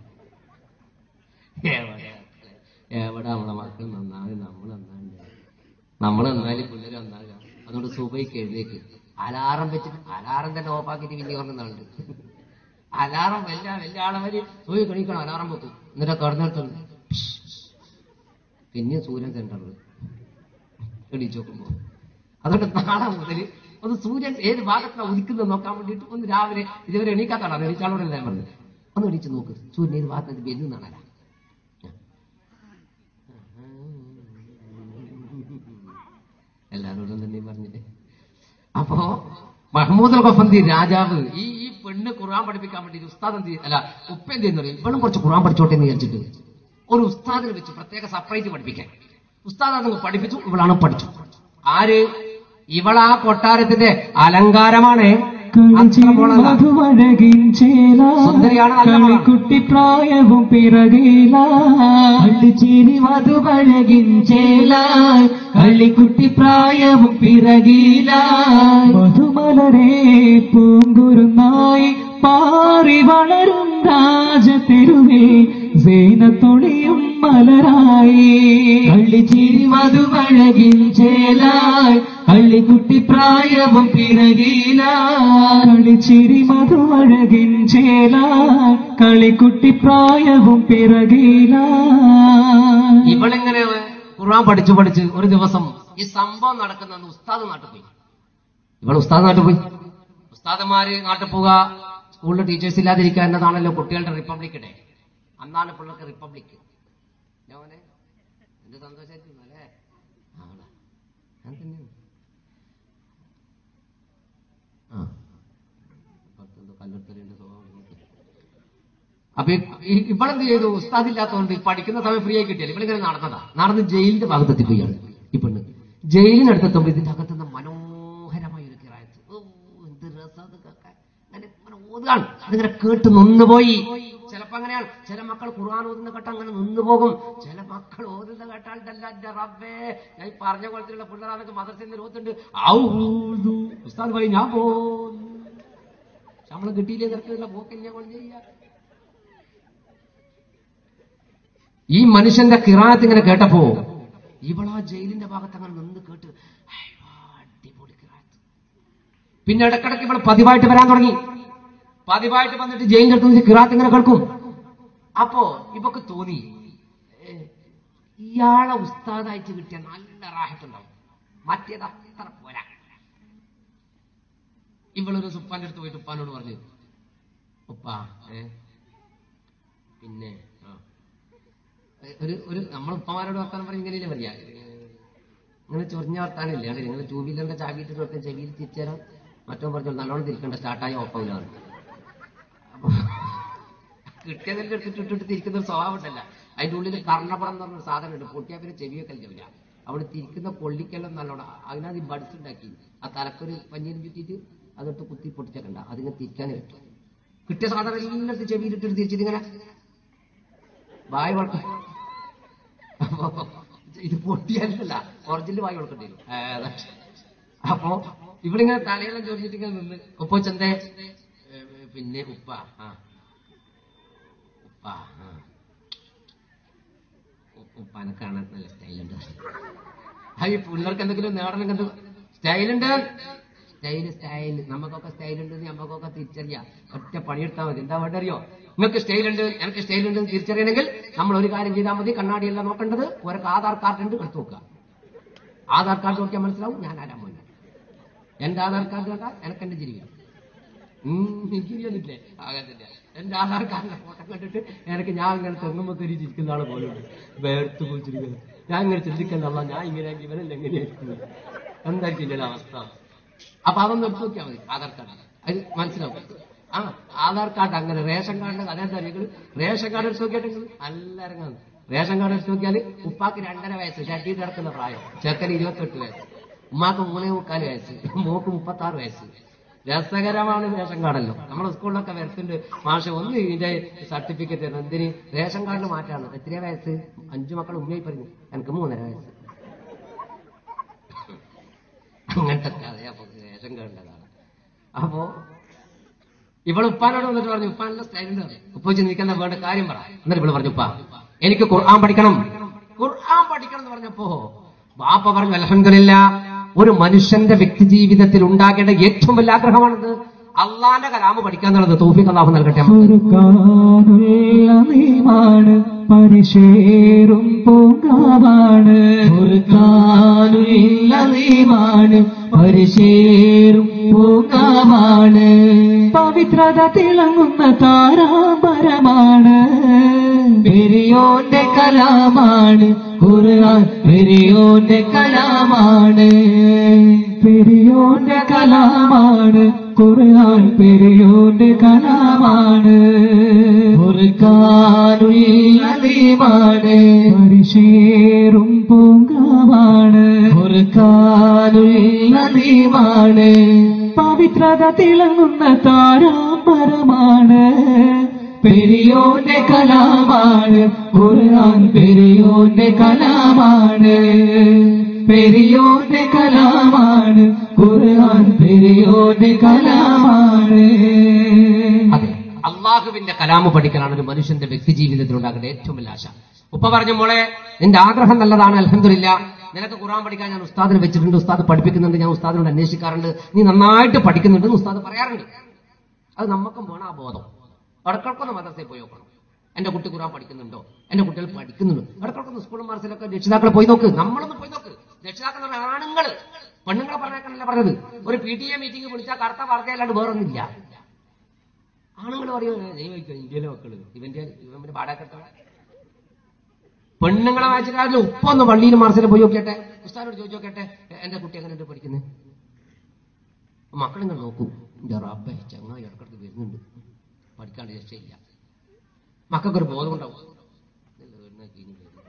എവിടെ എവിടെ നമ്മളെ മക്കൾ നന്നായി നമ്മൾ നന്നാണ്ട് നമ്മൾ നന്നായാലും പിള്ളേർ നന്നാകുക അതുകൊണ്ട് സുബൈക്ക് എഴുന്നേക്ക് അലാറം വെച്ചിട്ട് അലാറം തന്നെ ഓഫാക്കിയിട്ട് പിന്നെ ഉറങ്ങുന്നുണ്ട് അലാറം വലിയ വലിയ ആളെ വരെ സൂര്യ കണിക്കണം അലാറം വെക്കും എന്നിട്ട് കടന്നിട്ടുണ്ട് പിന്നെയും സൂര്യൻ സെന്ററിൽ എണീച്ച് നോക്കുമ്പോ അതുകൊണ്ട് നാളെ മുതൽ ഒന്ന് സൂര്യൻ ഏത് ഭാഗത്താണ് ഉദിക്കുന്നത് നോക്കാൻ വേണ്ടിയിട്ട് ഒന്ന് രാവിലെ ഇതുവരെ എണീക്കാത്താണ് എണീച്ചാളോട് ഞാൻ പറഞ്ഞത് ഒന്ന് എണീച്ച് നോക്ക് സൂര്യൻ ഏത് ഭാഗത്ത് വരുന്നതാണ് എല്ലാരോടും തന്നെ പറഞ്ഞില്ലേ അപ്പോ മഹ്മൂദ് അൽ ഗഫന്തി രാജാവ് ഈ ഈ പെണ്ണ് ഖുർആൻ പഠിപ്പിക്കാൻ വേണ്ടി ഉസ്താദ് എന്ത് ചെയ്യും? അല്ല ഉപ്പ എന്ത് ചെയ്യുന്നു അറിയോ? ഇവളും കുറച്ച് ഖുർആൻ പഠിച്ചോട്ടെ എന്ന് വിചാരിച്ചിട്ട് ഒരു ഉസ്താദിനെ വെച്ച് പ്രത്യേക സെപ്പറേറ്റ് പഠിപ്പിക്കാൻ ഉസ്താദ് അതങ്ങ് പഠിപ്പിച്ചു ഇവളാണ് പഠിച്ചു ആര് ഇവളാ കൊട്ടാരത്തിന്റെ അലങ്കാരമാണ് അത്ര മോളല്ല. മധുവഴകിഞ്ചേല സുന്ദരിയാണ് നല്ല മോളാണ്. കളിക്കുട്ടി പ്രായവും പിറകീല അള്ളിച്ചേരി മധുവഴകിഞ്ചേല കളിക്കുട്ടി പ്രായവും പിറകീല മധുമലരെ പൂങ്കുരുന്നായി പാറി വളരും രാജതെരുവിൽ സേനത്തൊളിയും മലരായി കള്ളിച്ചിരി മധുവഴകിഞ്ചേലായി കള്ളിക്കുട്ടി പ്രായവും പിറകില കളിച്ചിരി മധുവഴകിഞ്ചേലായി കളിക്കുട്ടി പ്രായവും പിറകില ഇവളിങ്ങനെ ഖുർആൻ പഠിച്ചു പഠിച്ച് ഒരു ദിവസം ഈ സംഭവം നടക്കുന്ന അന്ന് ഉസ്താദ് നാട്ടിൽ പോയി ഇവൾ ഉസ്താദ് നാട്ടിൽ പോയി ഉസ്താദന്മാര് നാട്ടിൽ പോവുക സ്കൂളിൽ ടീച്ചേഴ്സ് ഇല്ലാതിരിക്കുക എന്നതാണല്ലോ കുട്ടികളുടെ റിപ്പബ്ലിക് ഡേ അന്നാണ് പിള്ളേർക്ക് റിപ്പബ്ലിക് ഞാനെ എന്ത് സന്തോഷമായിരിക്കും അല്ലേ ആണോ? ഞാൻ തന്നെയാണ് ആ പുറത്തെന്തോ കല്ലെടുത്തലിന്റെ സ്വഭാവം നോക്കി. അപ്പൊ ഈ- ഈ- ഇവളെന്ത് ചെയ്തു ഉസ്താദില്ലാത്തതുകൊണ്ട് ഈ പഠിക്കുന്ന സമയം ഫ്രീ ആയി കിട്ടിയാൽ ഇവളിങ്ങനെ നടന്നതാ നടന്ന് ജയിലിന്റെ ഭാഗത്തെത്തി പോയാണ് ഈ പെണ്ണ് ജയിലിനടുത്തെത്തുമ്പോൾ ഇതിന്റെ അകത്തുനിന്ന് മനോഹരമായ ഒരു കിറായത്ത് ഓ എന്ത് രസം അത് കേൾക്കാൻ അങ്ങനെ ഇങ്ങനെ ഓതുകയാണ് അതിങ്ങനെ കേട്ട് നിന്നുപോയി ചിലപ്പോ അങ്ങനെയാണ് ചില മക്കൾ ഖുർആൻ ഓതുന്ന കേട്ട് അങ്ങനെ നിന്നുപോകും ചില മക്കൾ ഓതുന്ന കേട്ടാൽ ഇതല്ല എന്റെ റബ്ബേ ഞാൻ ഈ പറഞ്ഞ കുളത്തിലുള്ള പിള്ളേരാണെങ്കിൽ മദർസിൽ ഓത്തുണ്ട് ഔദു ഉസ്താദ് പറയും ഞാൻ പോന്നു ശമ്പളം കിട്ടിയില്ലേ നിനക്കുള്ള പോക്ക് ഞാൻ കൊണ്ട് ചെയ്യാ ഈ മനുഷ്യന്റെ കിറാത്ത് ഇങ്ങനെ കേട്ടപ്പോ ഇവളാ ജയിലിന്റെ ഭാഗത്ത് അങ്ങനെ നിന്ന് കേട്ട് അയ്യോ, അടിപൊളി കിറാത്ത് പിന്നെ ഇടക്കിടക്ക് ഇവൾ പതിവായിട്ട് വരാൻ തുടങ്ങി പതിവായിട്ട് വന്നിട്ട് ജയിലിന്റെ അടുത്ത് നിന്ന് കിറാത്ത് ഇങ്ങനെ കേൾക്കും അപ്പോ ഇവക്ക് തോന്നി ഏ, ഇയാളെ ഉസ്താദായിട്ട് കിട്ടിയ നല്ല റാഹത്തുണ്ടാവും മറ്റേത് അത്ര പോരാ ഇവളൊരു ഉപ്പാന്റെ അടുത്ത് പോയിട്ട് ഉപ്പാനോട് പറഞ്ഞു ഉപ്പാ ഏ പിന്നെ ആ ഒരു ഒരു നമ്മൾ ഉപ്പമാരോട് വർത്താനം പറയും ഇങ്ങനെയല്ലേ പറയാ ഇങ്ങനെ ചൊറിഞ്ഞ വർത്താനില്ല അല്ലെ നിങ്ങൾ ടൂ വീലറിന്റെ ചാവിയിട്ട് തൊട്ട് ചെവിയിൽ തിരിച്ചേരാം മറ്റോ പറഞ്ഞു നല്ലോണം തിരിക്കേണ്ട സ്റ്റാർട്ടായി ഓപ്പാവില്ലാണ് കിട്ടിയതെല്ലാം എടുത്തിട്ട് ഇട്ടിട്ട് തിരിക്കുന്ന ഒരു സ്വഭാവം ഉണ്ടല്ല അതിന്റെ ഉള്ളിൽ കർണപടം എന്ന് പറഞ്ഞൊരു സാധനം ഉണ്ട് പൊട്ടിയാൽ പിന്നെ ചെവിയൊക്കെ കഴിയില്ല അവിടെ തിരിക്കുന്ന പൊള്ളിക്കെല്ലാം നല്ലോണം അതിനകത്ത് ഈ ബഡ്സ് ഉണ്ടാക്കി ആ തലക്കൊരു പഞ്ഞിനും ചുറ്റിയിട്ട് അതെടുത്ത് കുത്തി പൊട്ടിച്ചേക്കണ്ട അതിങ്ങനെ തിരിക്കാനേ പറ്റും കിട്ടിയ സാധനം എല്ലാം എടുത്ത് ചെവിയിലിട്ടിട്ട് തിരിച്ചിട്ടിങ്ങനെ വായ വളർത്തും അപ്പൊ ഇത് പൊട്ടിയല്ല ഒറിജിനൽ വായി വളർത്തേണ്ടി വരും ആ, അതാ. അപ്പൊ ഇവളിങ്ങനെ തലയെല്ലാം ചോദിച്ചിട്ട് ഇങ്ങനെ നിന്ന് ഉപ്പ ചന്തേ പിന്നെ ഉപ്പ ആ ഉപ്പ ആ ഉ- ഉപ്പാനെ കാണാൻ നല്ല സ്റ്റൈലുണ്ട് ആ ഈ പിള്ളേർക്ക് എന്തെങ്കിലും നേടണമെങ്കിൽ എന്ത് സ്റ്റൈലുണ്ട് സ്റ്റൈല് സ്റ്റൈല് നമുക്കൊക്കെ സ്റ്റൈലുണ്ട് നമുക്കൊക്കെ തിരിച്ചറിയാം ഒറ്റ പണിയെടുത്താൽ മതി എന്താ വേണ്ട അറിയോ നിങ്ങൾക്ക് സ്റ്റൈലുണ്ട് എനിക്ക് സ്റ്റൈലുണ്ട് എന്ന് തിരിച്ചറിയണമെങ്കിൽ നമ്മൾ ഒരു കാര്യം ചെയ്താൽ മതി കണ്ണാടിയല്ല നോക്കേണ്ടത് ഒരു ആധാർ കാർഡ് ഉണ്ട് എടുത്തു നോക്കുക ആധാർ കാർഡ് നോക്കിയാൽ മനസ്സിലാവും ഞാൻ ആരാ മോനെ എന്റെ ആധാർ കാർഡ് കണ്ടാൽ എനിക്ക് എന്റെ ചിരി വരും ഉം, എനിക്ക് ചിരിയൊന്നുമില്ലേ അങ്ങനെ തന്നെ എന്റെ ആധാർ കാർഡിന്റെ ഫോട്ടോ കണ്ടിട്ട് എനിക്ക് ഞാൻ ഇങ്ങനെ തെങ്ങുമ്പോ കയറി ഇരിക്കുന്ന ആളെ പോലെ ഉണ്ട് വേർത്ത് കുളിച്ചിരിക്കുന്നത് ഞാൻ ഇങ്ങനെ ചിന്തിക്കുന്നല്ല ഞാൻ ഇങ്ങനെ ഇവനല്ല എങ്ങനെയായിരിക്കും എന്തായിരിക്കും ഇതിന്റെ അവസ്ഥ അപ്പൊ അതൊന്ന് എടുത്ത് നോക്കിയാൽ മതി ആധാർ കാർഡ് അത് മനസ്സിലാവും ആ ആധാർ കാർഡ് അങ്ങനെ റേഷൻ കാർഡ് അതെന്താ നിങ്ങൾ റേഷൻ കാർഡ് എടുത്ത് നോക്കിയിട്ടെങ്കിൽ നല്ല ഇറങ്ങാണ് റേഷൻ കാർഡ് എടുത്ത് നോക്കിയാൽ ഉപ്പാക്ക് രണ്ടര വയസ്സ് ചട്ടിയിൽ കിടക്കുന്ന പ്രായം ചെക്കന് ഇരുപത്തെട്ട് വയസ്സ് ഉമ്മാക്ക് മൂന്നേ മുക്കാൽ വയസ്സ് മോക്ക് മുപ്പത്തി ആറ് വയസ്സ് രസകരമാണ് റേഷൻ കാർഡല്ലോ നമ്മുടെ സ്കൂളിലൊക്കെ വരത്തുണ്ട് മാഷ് ഒന്ന് ഇതിന്റെ സർട്ടിഫിക്കറ്റ് തരണം എന്തിന് റേഷൻ കാർഡിൽ മാറ്റാണ് എത്രയാ വയസ്സ് അഞ്ചു മക്കൾ ഉമ്മയായി പറഞ്ഞു എനിക്ക് മൂന്നര വയസ്സ് അങ്ങനത്തെ കഥയാ പൊതുവെ റേഷൻ കാർഡിന്റെ കഥ അപ്പോ ഇവള് ഉപ്പാനോട് വന്നിട്ട് പറഞ്ഞു ഉപ്പാനുള്ള സ്റ്റൈലുണ്ട് ഉപ്പ വെച്ച് നിൽക്കുന്ന വേണ്ട കാര്യം പറ എന്നിട്ട് ഇവള് പറഞ്ഞു ഉപ്പ എനിക്ക് ഖുർആൻ പഠിക്കണം ഖുർആൻ പഠിക്കണം എന്ന് പറഞ്ഞപ്പോ ബാപ്പ പറഞ്ഞു അലഹമില്ല ഒരു മനുഷ്യന്റെ വ്യക്തി ജീവിതത്തിൽ ഉണ്ടാകേണ്ട ഏറ്റവും വലിയ ആഗ്രഹമാണിത് അള്ളാന്റെ കലാമ് പഠിക്കാന്നുള്ളത് തൗഫീഖ് അള്ളാഹു നൽകട്ടെ നമുക്ക്. ഒരുക്കാനുള്ള നീമാണ് പരിശേറും പൂങ്കാവാണ് ഒരുക്കാനുള്ള നീമാണ് പരിശേറും പൂങ്കാവാണ് പവിത്രത തിളങ്ങുന്ന താരാപരമാണ് പെരിയോന്റെ കലാമാണ് ഖുർആൻ പെരിയോന്റെ കലാമാണ് പെരിയോന്റെ കലാമാണ് ഖുർആൻ പെരിയോന്റെ കലാമാണ് ഖുർആനുള്ള ദീവാണ് പരിശേറും പൂങ്കാവാണ് ഖുർആനുള്ള ദീവാണ് പവിത്രത തിളങ്ങുന്ന താരാപരമാണ് പെരിയോന്റെ കലാമാണ് ഖുർആൻ പെരിയോന്റെ കലാമാണ് പെരിയോന്റെ കലാമാണ് ഖുർആൻ പെരിയോന്റെ കലാമാണ് അതെ അള്ളാഹുവിന്റെ കലാമ് പഠിക്കലാണ് ഒരു മനുഷ്യന്റെ വ്യക്തി ജീവിതത്തിൽ ഉണ്ടാകേണ്ട ഏറ്റവും വലിയ ആശ ഉപ്പ പറഞ്ഞു മോളെ നിന്റെ ആഗ്രഹം നല്ലതാണ് അലഹമില്ല നിനക്ക് ഖുറാൻ പഠിക്കാൻ ഞാൻ ഉസ്താദിനെ വെച്ചിട്ടുണ്ട് ഉസ്താദ് പഠിപ്പിക്കുന്നുണ്ട് ഞാൻ ഉസ്താദിനോട് അന്വേഷിക്കാറുണ്ട് നീ നന്നായിട്ട് പഠിക്കുന്നുണ്ട് എന്ന് ഉസ്താദ് പറയാറുണ്ട് അത് നമുക്കും വേണം ആ ബോധം ഇടക്കിടക്കൊന്ന് മദ്രസയിൽ പോയി നോക്കണം എന്റെ കുട്ടി ഖുറാൻ പഠിക്കുന്നുണ്ടോ എന്റെ കുട്ടികൾ പഠിക്കുന്നുണ്ടോ ഇടക്കിടക്കൊന്ന് സ്കൂളും മാർസിലൊക്കെ രക്ഷിതാക്കളെ പോയി നോക്ക് നമ്മളൊന്ന് പോയി നോക്ക് രക്ഷിതാക്കൾ എന്ന് പറഞ്ഞാൽ ആണുങ്ങള് പെണ്ണുങ്ങളെ പറഞ്ഞേക്കാനല്ല പറഞ്ഞത് ഒരു പി ടി എ മീറ്റിംഗ് വിളിച്ചാൽ കറുത്ത വാർത്തയല്ലാണ്ട് വേറൊന്നുമില്ല ആണുങ്ങൾ പറയും നീ വയ്ക്കോ ഇന്ത്യയിലെ മക്കള് ഇവന്റെ ഇവന്റെ പാടാക്കട്ട പെണ്ണുങ്ങളെ വായിച്ചിട്ട് ഉപ്പ ഒന്ന് പള്ളിയിൽ മാർസിൽ പോയി നോക്കിയട്ടെ ഉസ്താനോട് ചോദിച്ചു നോക്കട്ടെ എന്റെ കുട്ടി എങ്ങനെയുണ്ട് പഠിക്കുന്നത് മക്കളിങ്ങനെ നോക്കൂ എന്റെ റബ്ബെ ചങ്ങായി ഇടക്കിടക്ക് വരുന്നുണ്ട് പഠിക്കാണ്ട് രക്ഷയില്ല മക്കൾക്കൊരു ബോധം ഉണ്ടാവും ഇതെല്ലാം എവിടുന്നാ കിനി വരുന്നത്?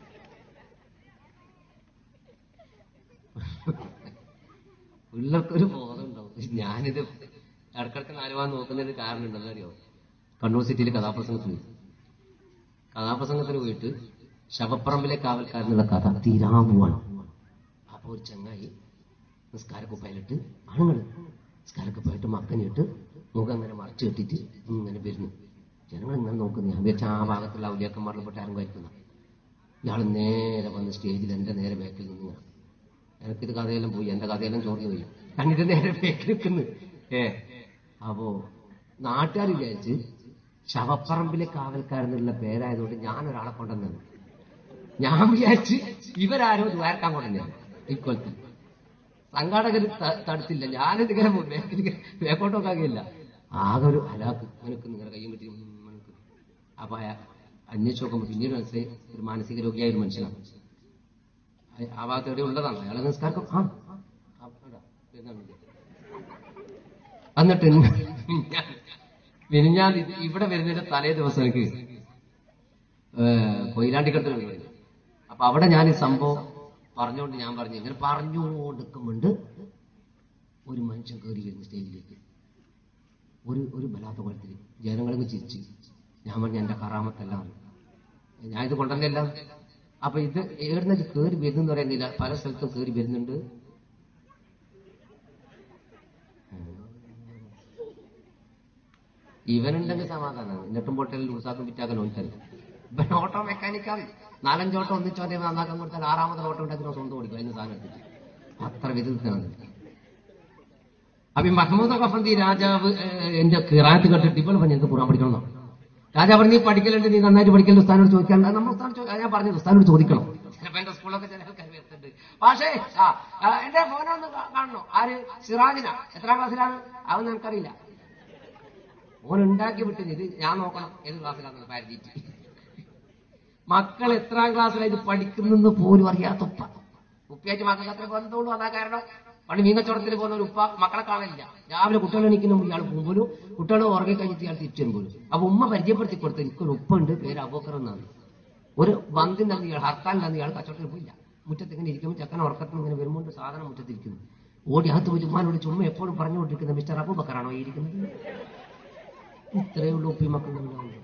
പിള്ളേർക്കൊരു ബോധം ഉണ്ടാവും ഞാനിത് ഇടക്കിടക്ക് നാലുവാൻ നോക്കുന്നതിന് കാരണം ഉണ്ടെന്ന് അറിയോ കണ്ണൂർ സിറ്റിയിൽ കഥാപ്രസംഗത്തിന് പോയി. കഥാപ്രസംഗത്തിന് പോയിട്ട് ശവപ്പറമ്പിലെ കാവൽക്കാരനുള്ള കഥ തീരാൻ പോവാണ് അപ്പൊ ഒരു ചങ്ങായി നിസ്കാരക്കുപ്പായിലിട്ട് ആണുങ്ങള് നിസ്കാരക്കുപ്പായിട്ട് മക്കനിട്ട് മുഖം അങ്ങനെ മറച്ചു കെട്ടിട്ട് ഇങ്ങനെ വരുന്നു ജനങ്ങൾ ഇങ്ങനെ നോക്കുന്നു ഞാൻ വിചാരിച്ച ആ ഭാഗത്തുള്ള ഔലിയാക്കന്മാരിൽ പെട്ട ആരും കഴിക്കുന്ന ഇയാൾ നേരെ വന്ന് സ്റ്റേജിൽ എന്റെ നേരെ ബാക്കിൽ നിന്ന് ഇങ്ങനെ. എനിക്കിത് കഥയെല്ലാം പോയി എന്റെ കഥയെല്ലാം ചോർന്നു പോയി കണ്ടിട്ട് നേരെ ബാക്കിൽ നിൽക്കുന്നു ഏ അപ്പോ നാട്ടുകാർ വിചാരിച്ച് ശവപ്പറമ്പിലെ കാവൽക്കാരെന്നുള്ള പേരായതുകൊണ്ട് ഞാൻ ഒരാളെ കൊണ്ടുവന്നത് ഞാൻ വിചാരിച്ച് ഇവരാരോ ദ്വാരക്കാൻ കൊണ്ടുവന്നത് ഇക്കൊല്ലത്തിൽ സംഘാടകർ ത- തടുത്തില്ല ഞാനിതിങ്ങനെ വേക്കോട്ടൊക്കെ ആകില്ല ആകെ ഒരു ഹലാക്ക് അവനക്ക് നിങ്ങളുടെ കയ്യും കിട്ടി ഉം, അവനക്ക്. അപ്പൊ അയാ അന്വേഷിച്ച് നോക്കുമ്പോൾ പിന്നീട് മനസ്സിലായി ഒരു മാനസിക രോഗിയായ ഒരു മനുഷ്യനാണ് അയ- ആ ഭാഗത്ത് എവിടെ ഉള്ളതാണ് അയാളെ നിസ്കാരം ആ ആ, അവിടെ, വരുന്നുണ്ട്. എന്നിട്ട് ഞാൻ പിന്നെ ഞാൻ ഇത് ഇവിടെ വരുന്നതിന്റെ തലേ ദിവസം എനിക്ക് കൊയിലാണ്ടിക്കടത്തിന് വരുന്നത് അപ്പൊ അവിടെ ഞാൻ ഈ സംഭവം പറഞ്ഞുകൊണ്ട് ഞാൻ പറഞ്ഞു ഇങ്ങനെ പറഞ്ഞുകൊണ്ടിരിക്കുമ്പോണ്ട് ഒരു മനുഷ്യൻ കയറി വരുന്നു സ്റ്റേജിലേക്ക് ഒരു ഒരു ബലാത്ത കുളത്തിൽ ജനങ്ങൾക്ക് ചിരിച്ചു ഞാൻ പറഞ്ഞു എന്റെ കറാമത്തല്ല ഞാൻ ഇത് കൊണ്ടുവന്നില്ല അപ്പൊ ഇത് എവിടുന്ന കയറി വരുന്നെന്ന് പറയുന്നില്ല പല സ്ഥലത്തും കയറി വരുന്നുണ്ട് ഇവനുണ്ടെങ്കിൽ സമാധാനമാണ് എന്നിട്ടും പൊട്ടലിൽ ഉത്സാഹം വിറ്റാക്കാൻ നോക്കില്ല ഇവൻ ഓട്ടോ മെക്കാനിക്കാണ് നാലഞ്ചോട്ടം ഒന്നിച്ചോ അതേ നന്നാക്കാൻ കൊടുത്താൽ ആറാമത്തെ ഓട്ടം ഉണ്ടാക്കി സ്വന്തം ഓടിക്കും അതിന് സാധനം എടുത്തിട്ട് അത്ര വിധത്തിലാണ് അപ്പൊ ഈ മഹമ്മൂദ് കഫന്തി രാജാവ് ഏഹ്, എന്റെ കിറാത്ത് കണ്ടിട്ട് ഇപ്പോൾ പറഞ്ഞു എനിക്ക് കൂടാൻ പഠിക്കണം എന്നാണ്. രാജാവ് പറഞ്ഞു നീ പഠിക്കലുണ്ട് നീ നന്നായിട്ട് പഠിക്കലുണ്ട് ഉസ്താനോട് ചോദിക്കാൻ നമ്മൾ ഉസ്താനോട് ചോ- ഞാൻ പറഞ്ഞത് ഉസ്താനോട് ചോദിക്കണം ചിലപ്പോ എന്റെ സ്കൂളൊക്കെ ചില ആൾക്കാർ വരുന്നുണ്ട് പക്ഷേ ആ ആ, എന്റെ ഫോനൊന്ന് കാ- കാണണോ ആര് സിറാജിന എത്രാം ക്ലാസ്സിലാണ് അവൻ നിനക്കറിയില്ല ഓൻ ഉണ്ടാക്കി വിട്ടത് ഇത് ഞാൻ നോക്കണം ഏത് ക്ലാസ്സിലാണെന്ന് പാരതീറ്റ് മക്കൾ എത്രാം ക്ലാസ്സിലാണ് ഇത് പഠിക്കുന്നെന്ന് പോലും അറിയാത്ത ഉപ്പ ഉപ്പയായിട്ട് മക്കൾക്ക് അത്ര ബന്ധമുള്ളൂ അതാ കാരണം പണ്ട് മീനച്ചോടത്തിൽ പോകുന്ന ഒരു ഉപ്പ മക്കളെ കാണില്ല രാവിലെ കുട്ടികൾ എണീക്കുന്ന ഇയാൾ പോകുമ്പോഴും കുട്ടികൾ ഉറങ്ങി കഴിഞ്ഞിട്ട് ഇയാൾ തിരിച്ചു വരുമ്പോഴും അപ്പൊ ഉമ്മ പരിചയപ്പെടുത്തി കൊടുത്ത് എനിക്കൊരു ഉപ്പ ഉണ്ട് പേര് അബോക്കർ എന്നാണ് ഒരു ബന്ധിന്റെ അന്ന് ഇയാൾ ഹർത്താലിന്റെ അന്ന് ഇയാൾ കച്ചവടത്തിൽ പോയില്ല മുറ്റത്ത് ഇങ്ങനെ ഇരിക്കുമ്പോൾ ചെക്കൻ ഉറക്കത്തിൽ ഇങ്ങനെ വരുമ്പോൾ സാധനം മുറ്റത്തിരിക്കുന്നു ഓടി അകത്ത് പോയി ഉമ്മാനോട് ചുമ്മാ എപ്പോഴും പറഞ്ഞുകൊണ്ടിരിക്കുന്ന മിസ്റ്റർ അബൂബക്കറാണോ ഈ ഇരിക്കുന്നത് ഇത്രയേ ഉള്ളൂ ഉപ്പി മക്കളുണ്ടാവുന്നത്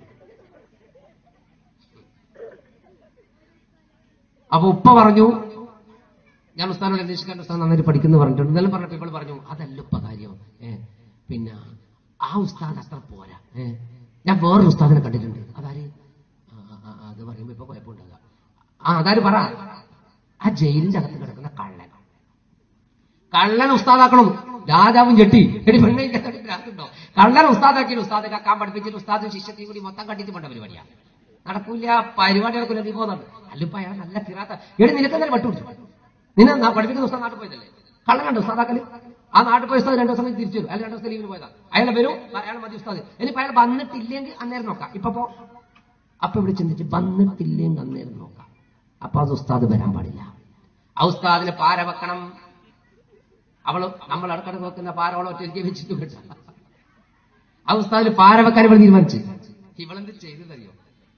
അപ്പൊ ഉപ്പ പറഞ്ഞു ഞാൻ ഉസ്താനോട് അന്വേഷിക്കാൻ ഉസ്താൻ നന്നായിട്ട് പഠിക്കുന്നു പറഞ്ഞിട്ടുണ്ട് ഇതെല്ലാം പറഞ്ഞപ്പോ ഇവള് പറഞ്ഞു അതല്ല ഉപ്പ കാര്യം ഏ പിന്നെ ആ ഉസ്താദ് അത്ര പോരാ ഏ ഞാൻ വേറൊരു ഉസ്താദിനെ കണ്ടിട്ടുണ്ട് അതാര് ആ, ആ, ആ, അത് പറയുമ്പോ ഇപ്പൊ കുഴപ്പമുണ്ടാകുക ആ അതാര് പറ ആ ജയിലിന്റെ അകത്ത് കിടക്കുന്ന കള്ളൻ കള്ളനെ ഉസ്താദാക്കണം രാജാവും ചെട്ടി എടി പെണ്ണെ ഭ്രാന്തുണ്ടോ കള്ളനെ ഉസ്താദാക്കി ഉസ്താദ് കക്കാൻ പഠിപ്പിച്ചിട്ട് ഉസ്താദും ശിഷ്യത്തെയും കൂടി മൊത്തം കണ്ടിട്ട് പോണ്ട പരിപാടിയാ നടക്കൂല പരിപാടി നടക്കൂല നീ പോകുന്നുണ്ട് അല്ലിപ്പ അയാൾ നല്ല കിറാത്ത എടി നിനക്ക് എന്തായാലും വട്ടുപിടിച്ചു നിന്നെ നാ- പഠിപ്പിക്കുന്ന ഉസ്താദ് നാട്ടിൽ പോയതല്ലേ കള്ളനുണ്ട് ഉസ്താദാക്കല് ആ നാട്ടിൽ പോയ ഉസ്താദ് രണ്ടു ദിവസം കഴിഞ്ഞ് തിരിച്ചു വരും അല്ല രണ്ടു ദിവസം ലീവിന് പോയതാ അയാൾ വരും അയാൾ മതി ഉസ്താദ് ഇനിയിപ്പോ അയാൾ വന്നിട്ടില്ലെങ്കിൽ അന്നേരം നോക്കാം ഇപ്പൊ പോ അപ്പൊ ഇവിടെ ചിന്തിച്ച് വന്നിട്ടില്ലെങ്കിൽ അന്നേരം നോക്കാം അപ്പൊ അത് ഉസ്താദ് വരാൻ പാടില്ല ആ ഉസ്താദിന് പാര വെക്കണം അവള് നമ്മൾ അടുക്കടക്ക് വെക്കുന്ന പാര അവളെ ഒറ്റ എനിക്ക് വെച്ചിട്ട് വിട്ട ആ ഉസ്താദിന് പാര വെക്കാൻ ഇവൾ തീരുമാനിച്ചു ഇവളെന്ത് ചെയ്തതറിയോ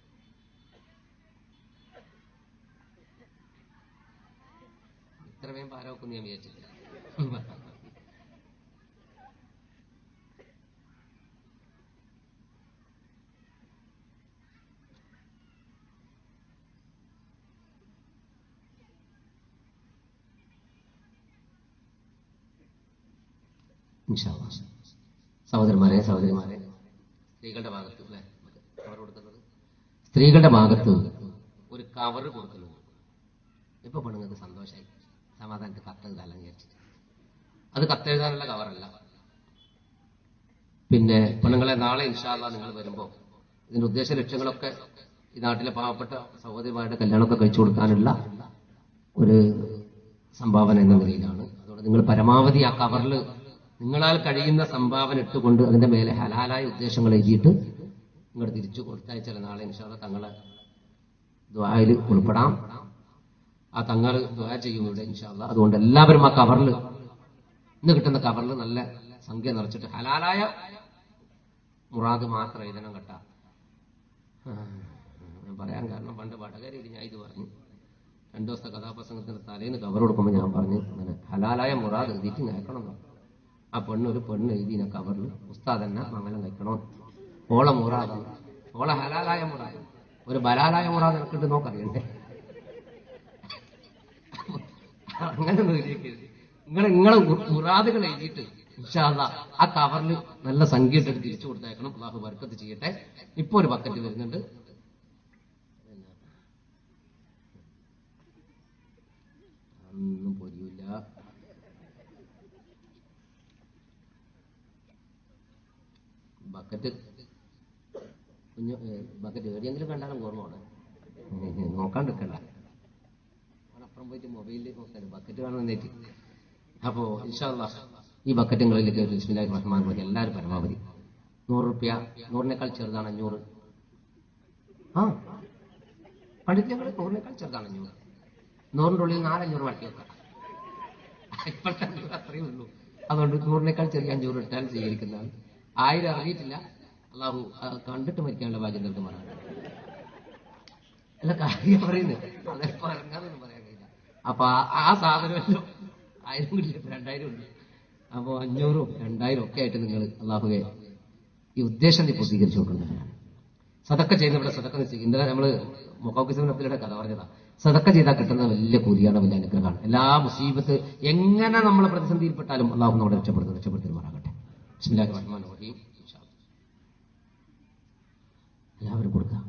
ഇത്ര വേഗം പാര വെക്കുന്നു ഞാൻ വിചാരിച്ചില്ല ഇൻഷാ അല്ലാഹ്. സഹോദരന്മാരെ സഹോദരിമാരെ സ്ത്രീകളുടെ ഭാഗത്ത് അല്ലേ കവർ കൊടുക്കുന്നത് സ്ത്രീകളുടെ ഭാഗത്ത് ഒരു കവർ കൊടുക്കുന്നുണ്ട് ഇപ്പൊ പെണ്ണുങ്ങൾക്ക് സന്തോഷമായി സമാധാനത്തിൽ കത്തെഴുതാല്ലാം വിചാരിച്ചിട്ട് അത് കത്തെഴുതാനുള്ള കവറല്ല പിന്നെ പെണ്ണുങ്ങളെ നാളെ ഇൻഷാല്ല നിങ്ങൾ വരുമ്പോൾ ഇതിന്റെ ഉദ്ദേശ ലക്ഷ്യങ്ങളൊക്കെ ഈ നാട്ടിലെ പാവപ്പെട്ട സഹോദരിമാരുടെ കല്യാണമൊക്കെ കഴിച്ചു കൊടുക്കാനുള്ള ഒരു സംഭാവന എന്ന നിലയിലാണ് അതുകൊണ്ട് നിങ്ങൾ പരമാവധി ആ കവറിൽ നിങ്ങളാൽ കഴിയുന്ന സംഭാവന ഇട്ടുകൊണ്ട് അതിന്റെ മേലെ ഹലാലായ ഉദ്ദേശങ്ങൾ എഴുതിയിട്ട് നിങ്ങൾ തിരിച്ചു കൊടുത്തയച്ചാൽ നാളെ ഇൻഷാല്ല തങ്ങളെ ദ്വായിൽ ഉൾപ്പെടാം ആ തങ്ങൾ ദ്വാ ചെയ്യും ഇവിടെ ഇൻഷാല്ല അതുകൊണ്ട് എല്ലാവരും ആ കവറിൽ ഇന്ന് കിട്ടുന്ന കവറിൽ നല്ല സംഖ്യ നിറച്ചിട്ട് ഹലാലായ മുറാദ് മാത്രം എഴുതണം കേട്ടാ ആ, ഞാൻ പറയാൻ കാരണം പണ്ട് വടകരയിൽ ഞാൻ ഇത് പറഞ്ഞു രണ്ടു ദിവസത്തെ കഥാപ്രസംഗത്തിന്റെ തലേന്ന് കവർ കൊടുക്കുമ്പോൾ ഞാൻ പറഞ്ഞു അങ്ങനെ ഹലാലായ മുറാദ് എഴുതിയിട്ട് നയക്കണം എന്ന്. ആ പെണ്ണ് ഒരു പെണ്ണ് എഴുതിന കവറിൽ ഉസ്താദ് തന്നെ മംഗലം കഴിക്കണം ഓള മുറാദാണ് ഓള ഹലാലായ മുറാദ് ഒരു ബലാലായ മുറാദ് എനിക്കിട്ട് നോക്കറിയണ്ടേ അങ്ങനെ ഒന്നും എഴുതിയേക്കരുത് നിങ്ങൾ നിങ്ങളെ മുറാദുകൾ എഴുതിയിട്ട് ഇൻഷാ അല്ലാ ആ കവറിൽ നല്ല സംഖ്യ ഇട്ടിട്ട് തിരിച്ചു കൊടുത്തേക്കണം അള്ളാഹു ബർക്കത്ത് ചെയ്യട്ടെ ഇപ്പൊ ഒരു ബക്കറ്റ് വരുന്നുണ്ട് ഒന്നും പൊരിയില്ല ബക്കറ്റ് കുഞ്ഞു ബക്കറ്റ് എവിടെയെങ്കിലും കണ്ടാലും ഓർമ്മ വേണം നോക്കാണ്ടിരിക്കണ്ട അപ്പുറം പോയിട്ട് മൊബൈലിൽ നോക്കാൻ ബക്കറ്റ് കാണുന്നേറ്റ് അപ്പോ ഇൻഷാല്ലാ ഈ ബക്കറ്റുകളിലേക്ക് ബിസ്മില്ലാഹി റഹ്മാൻ റഹീം എല്ലാവരും പരമാവധി നൂറ് റുപ്യ നൂറിനേക്കാൾ ചെറുതാണ് അഞ്ഞൂറ് ആ പഠിത്തങ്ങൾ നൂറിനേക്കാൾ ചെറുതാണ് അഞ്ഞൂറ് നൂറിന്റെ ഉള്ളിൽ നാലഞ്ഞൂറ് മടക്കി വെക്കാം ഇപ്പോഴത്തെ അഞ്ഞൂറ് അത്രയേ ഉള്ളൂ അതുകൊണ്ട് നൂറിനേക്കാൾ ചെറിയ അഞ്ഞൂറ് ഇട്ടാൽ സ്വീകരിക്കുന്നതാണ് ആയിരം ഇറങ്ങിയിട്ടില്ല അള്ളാഹു ആ, കണ്ടിട്ട് മരിക്കാനുള്ള ഭാഗ്യം നിങ്ങൾക്ക് മാറാം അല്ല കാര്യം പറയുന്നത് അതെപ്പോ ഇറങ്ങാന്നൊന്നും പറയാൻ കഴിയില്ല അപ്പൊ ആ- ആ സാധനമല്ലോ ആയിരം ഇല്ല രണ്ടായിരം ഉണ്ട് അപ്പൊ അഞ്ഞൂറും രണ്ടായിരം ഒക്കെ ആയിട്ട് നിങ്ങൾ അള്ളാഹുവെ ഈ ഉദ്ദേശം നീ പൂർത്തീകരിച്ചു കൊടുക്കുന്നവരാണ് സതക്ക ചെയ്യുന്നവിടെ സതക്ക നിശ്ചയിക്കും ഇന്നലെ നമ്മള് മൊക്കോക്കിസിനത്തിലൂടെ കഥ പറഞ്ഞതാ സതക്ക ചെയ്താൽ കിട്ടുന്ന വലിയ കൂലിയാണ് വലിയ അനുഗ്രഹമാണ് എല്ലാ മുസീബത്ത് എങ്ങനെ നമ്മൾ പ്രതിസന്ധിയിൽപ്പെട്ടാലും അള്ളാഹു നമ്മളെ രക്ഷപ്പെടുത്തുന്നു രക്ഷപ്പെടുത്തുമാറാകട്ടെ ബിസ്മില്ലാഹിർ റഹ്മാനിർ റഹീം ഇൻഷാ അല്ലാ. എല്ലാവരും കൊടുക്കാം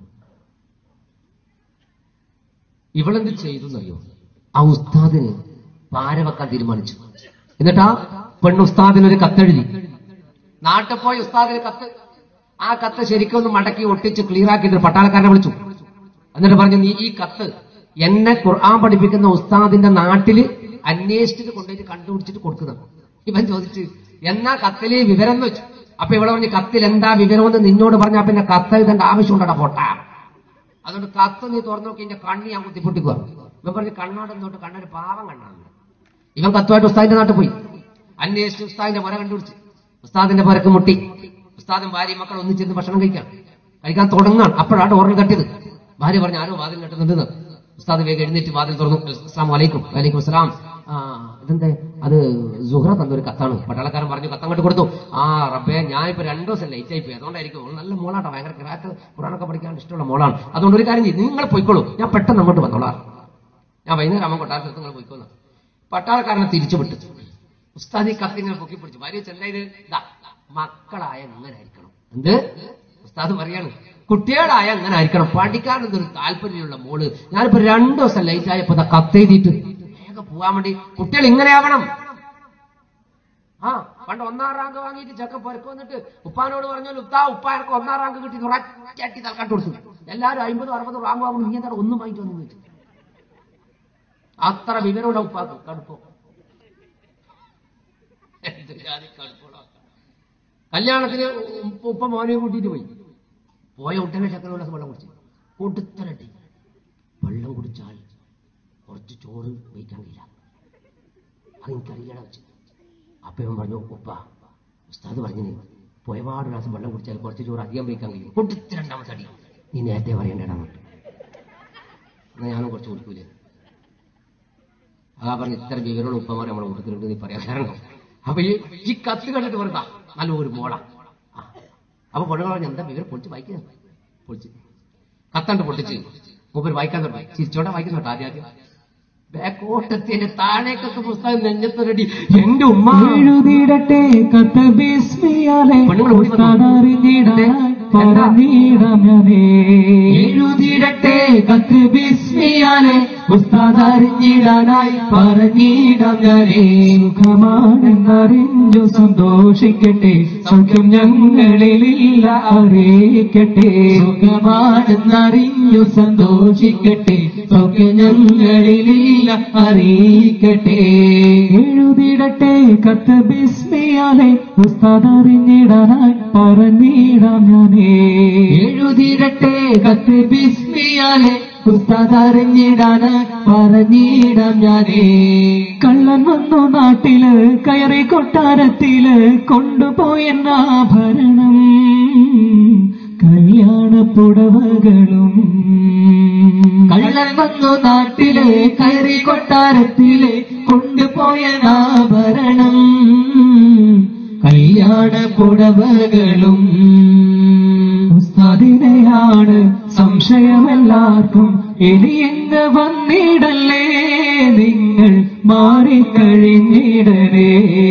ഇവളെന്ത് ചെയ്തു എന്നറിയോ ആ ഉസ്താദിന് പാര വെക്കാൻ തീരുമാനിച്ചു എന്നിട്ടാ പെണ്ണ് ഉസ്താദിന് ഒരു കത്തെഴുതി നാട്ടിൽ പോയി ഉസ്താദിന് കത്ത് ആ കത്ത് ശരിക്കും ഒന്ന് മടക്കി ഒട്ടിച്ച് ക്ലിയർ ആക്കിയിട്ട് ഒരു പട്ടാളക്കാരനെ വിളിച്ചു എന്നിട്ട് പറഞ്ഞു നീ ഈ കത്ത് എന്നെ ഖുർആൻ പഠിപ്പിക്കുന്ന ഉസ്താദിന്റെ നാട്ടില് അന്വേഷിച്ചിട്ട് കൊണ്ടുപോയിട്ട് കണ്ടുപിടിച്ചിട്ട് കൊടുക്കുന്നത് ഇവൻ ചോദിച്ചു എന്നാ കത്തിലെ വിവരം എന്ന് വെച്ചു അപ്പൊ ഇവിടെ പറഞ്ഞ് കത്തിൽ എന്താ വിവരമെന്ന് നിന്നോട് പറഞ്ഞാ പിന്നെ കത്ത് എഴുതേണ്ട ആവശ്യമുണ്ടോ പൊട്ട അതുകൊണ്ട് കത്ത് നീ തുറന്നു നോക്കി എന്റെ കണ്ണി ഞാൻ കുത്തിപ്പൊട്ടിക്കുക ഇവൻ പറഞ്ഞ് കണ്ണോടെന്നോട്ട് കണ്ണൊരു പാവം കണ്ണാണ് ഇവൻ കത്തുമായിട്ട് ഉസ്താദിന്റെ നാട്ടിൽ പോയി അന്വേഷിച്ച് ഉസ്താദിന്റെ പുര കണ്ടുപിടിച്ച് ഉസ്താദിന്റെ പുരക്ക് മുട്ടി ഉസ്താദും ഭാര്യയും മക്കൾ ഒന്നിച്ചിരുന്ന് ഭക്ഷണം കഴിക്കാം കഴിക്കാൻ തുടങ്ങാണ് അപ്പോഴാണ് ഓർമ്മ തട്ടിയത് ഭാര്യ പറഞ്ഞു ആരോ വാതിൽ കെട്ടുന്നുണ്ടെന്ന് ഉസ്താദ് വേഗം എഴുന്നേറ്റ് വാതിൽ തുറന്നു അസ്സാം വലൈക്കും വലൈക്കും അസ്സലാം ആ ഇതെന്തേ അത് സുഹ്ര തന്നൊരു കത്താണ് പട്ടാളക്കാരൻ പറഞ്ഞു കത്തങ്ങോട്ട് കൊടുത്തു ആ റബ്ബേ ഞാനിപ്പോ രണ്ടു ദിവസം ലേറ്റ് ആയി പോയി അതുകൊണ്ടായിരിക്കും അവൾ നല്ല മോളാട്ടോ ഭയങ്കര ക്രാക്ക് ഖുറാനൊക്കെ പഠിക്കാൻ ഇഷ്ടമുള്ള മോളാണ് അതുകൊണ്ട് ഒരു കാര്യം ചെയ്യും നിങ്ങൾ പോയിക്കോളൂ ഞാൻ പെട്ടെന്ന് അങ്ങോട്ട് വന്നോളാം ഞാൻ വൈകുന്നേരം ആകുമ്പോൾ കൊട്ടാരത്തിൽ നിങ്ങൾ പോയിക്കോന്ന് പട്ടാളക്കാരനെ തിരിച്ചു വിട്ടു ഉസ്താദി കത്തിങ്ങനെ പൊക്കി പിടിച്ചു ഭാര്യ ചെല്ലായത് ഇതാ മക്കളായ എങ്ങനെ ആയിരിക്കണം എന്ത് ഉസ്താദ് പറയാണ് കുട്ടികളായ എങ്ങനെ ആയിരിക്കണം പഠിക്കാനൊന്നൊരു താല്പര്യമുള്ള മോള് ഞാനിപ്പോ രണ്ടു ദിവസം ലേറ്റ് ആയപ്പോ ഇതാ കത്തെഴുതിയിട്ട് വേഗം പോവാൻ വേണ്ടി കുട്ടികൾ ഇങ്ങനെ ആവണം ആ പണ്ട് ഒന്നാം റാങ്ക് വാങ്ങിയിട്ട് ചെക്ക പൊരക്ക് വന്നിട്ട് ഉപ്പാനോട് പറഞ്ഞാൽ ഉത്താ ഉപ്പ എനിക്ക് ഒന്നാം റാങ്ക് കിട്ടി ഉറച്ചാട്ടി തൽക്കാട്ട് കൊടുത്തു എല്ലാവരും അമ്പതും അറുപതും റാങ്ക് വാങ്ങുമ്പോൾ നീ എന്താണ് ഒന്നും വാങ്ങിച്ചു വന്നു ചോദിച്ചു അത്ര വിവരമുള്ള ഉപ്പാക്ക് കടുപ്പം എന്ത് ജാതി കടുപ്പമുള്ള ആൾക്കാ. കല്യാണത്തിന് ഉപ്പ- ഉപ്പ മോനെ കൂട്ടിയിട്ട് പോയി പോയ ഉടനെ ചക്കനുള്ള വെള്ളം കുടിച്ചു കൊടുത്തരട്ടി വെള്ളം കുടിച്ചാൽ കുറച്ച് ചോറ് വയ്ക്കാൻ കഴിയില്ല അത് എനിക്കറിയണ വെച്ച് അപ്പൊ ഇവൻ പറഞ്ഞു ഉപ്പ ഉസ്താദ് പറഞ്ഞു പോയപാട് ഗ്ലാസ് വെള്ളം കുടിച്ചാൽ കുറച്ച് ചോറ് അധികം വയ്ക്കാൻ കഴിയും കൊടുത്ത് രണ്ടാമത്തെ അടി നീ നേരത്തെ പറയേണ്ടടാ എന്നാ ഞാനും കുറച്ച് കുടിക്കൂലേ അതാ പറഞ്ഞ ഇത്ര വിവരമുള്ള ഉപ്പമാരെ നമ്മളെ കൂട്ടത്തിലുണ്ട് നീ പറയാൻ കാരണം അപ്പൊ ഈ ഈ കത്ത് കണ്ടിട്ട് പറഞ്ഞാ നല്ലൊരു മോള അപ്പൊ പൊണ്ണുങ്ങൾ പറഞ്ഞു എന്താ വിവരം പൊളിച്ച് വായിക്കുന്നത് പൊളിച്ച് കത്തണ്ട് പൊട്ടിച്ച് മൂപ്പര് വായിക്കാൻ തുടങ്ങി ചിരിച്ചോടെ വായിക്കുന്നുണ്ട് ആദ്യം ആദ്യം ബാക്കോട്ടത്തിന്റെ താഴേക്കൊക്കെ പുസ്തകം നെഞ്ഞത്തൊരടി എന്റെ ഉമ്മ എഴുതിടട്ടെ കത്ത് ബിസ്മിയാലെ പെണ്ണുങ്ങൾ ഓടി വന്നു. ഉസ്താദറിഞ്ഞിടാൻ പറഞ്ഞിടാം ഞാനേ എഴുതിടട്ടെ കത്ത് ബിസ്മിയാലെ ഉസ്താദറിഞ്ഞിടാനായി പറഞ്ഞിടാം ഞാനേ സുഖമാണെന്നറിഞ്ഞു സന്തോഷിക്കട്ടെ സൗഖ്യം ഞങ്ങളിലില്ല അറിയിക്കട്ടെ സുഖമാണെന്നറിഞ്ഞു സന്തോഷിക്കട്ടെ സൗഖ്യം ഞങ്ങളിലില്ല അറിയിക്കട്ടെ എഴുതിടട്ടെ കത്ത് ബിസ്മിയാലെ ഉസ്താദറിഞ്ഞിടാനായി പറഞ്ഞിടാം ഞാനേ എഴുതിടട്ടെ കത്ത് ബിസ്മിയാലെ ഉസ്താദറിഞ്ഞിടാനായി പറഞ്ഞിടാം ഞാനേ കള്ളൻ വന്നു നാട്ടില് കയറി കൊട്ടാരത്തില് കൊണ്ടുപോയെന്നാഭരണം കല്യാണപ്പുടവകളും കള്ളൻ വന്നു നാട്ടില് കയറി കൊട്ടാരത്തില് കൊണ്ടുപോയെന്നാഭരണം കല്യാണപ്പുടവകളും ഉസ്താദിനെയാണ് സംശയമെല്ലാവർക്കും ഇനിയെന്ന് വന്നിടല്ലേ നിങ്ങൾ മാറിക്കഴിഞ്ഞിടലേ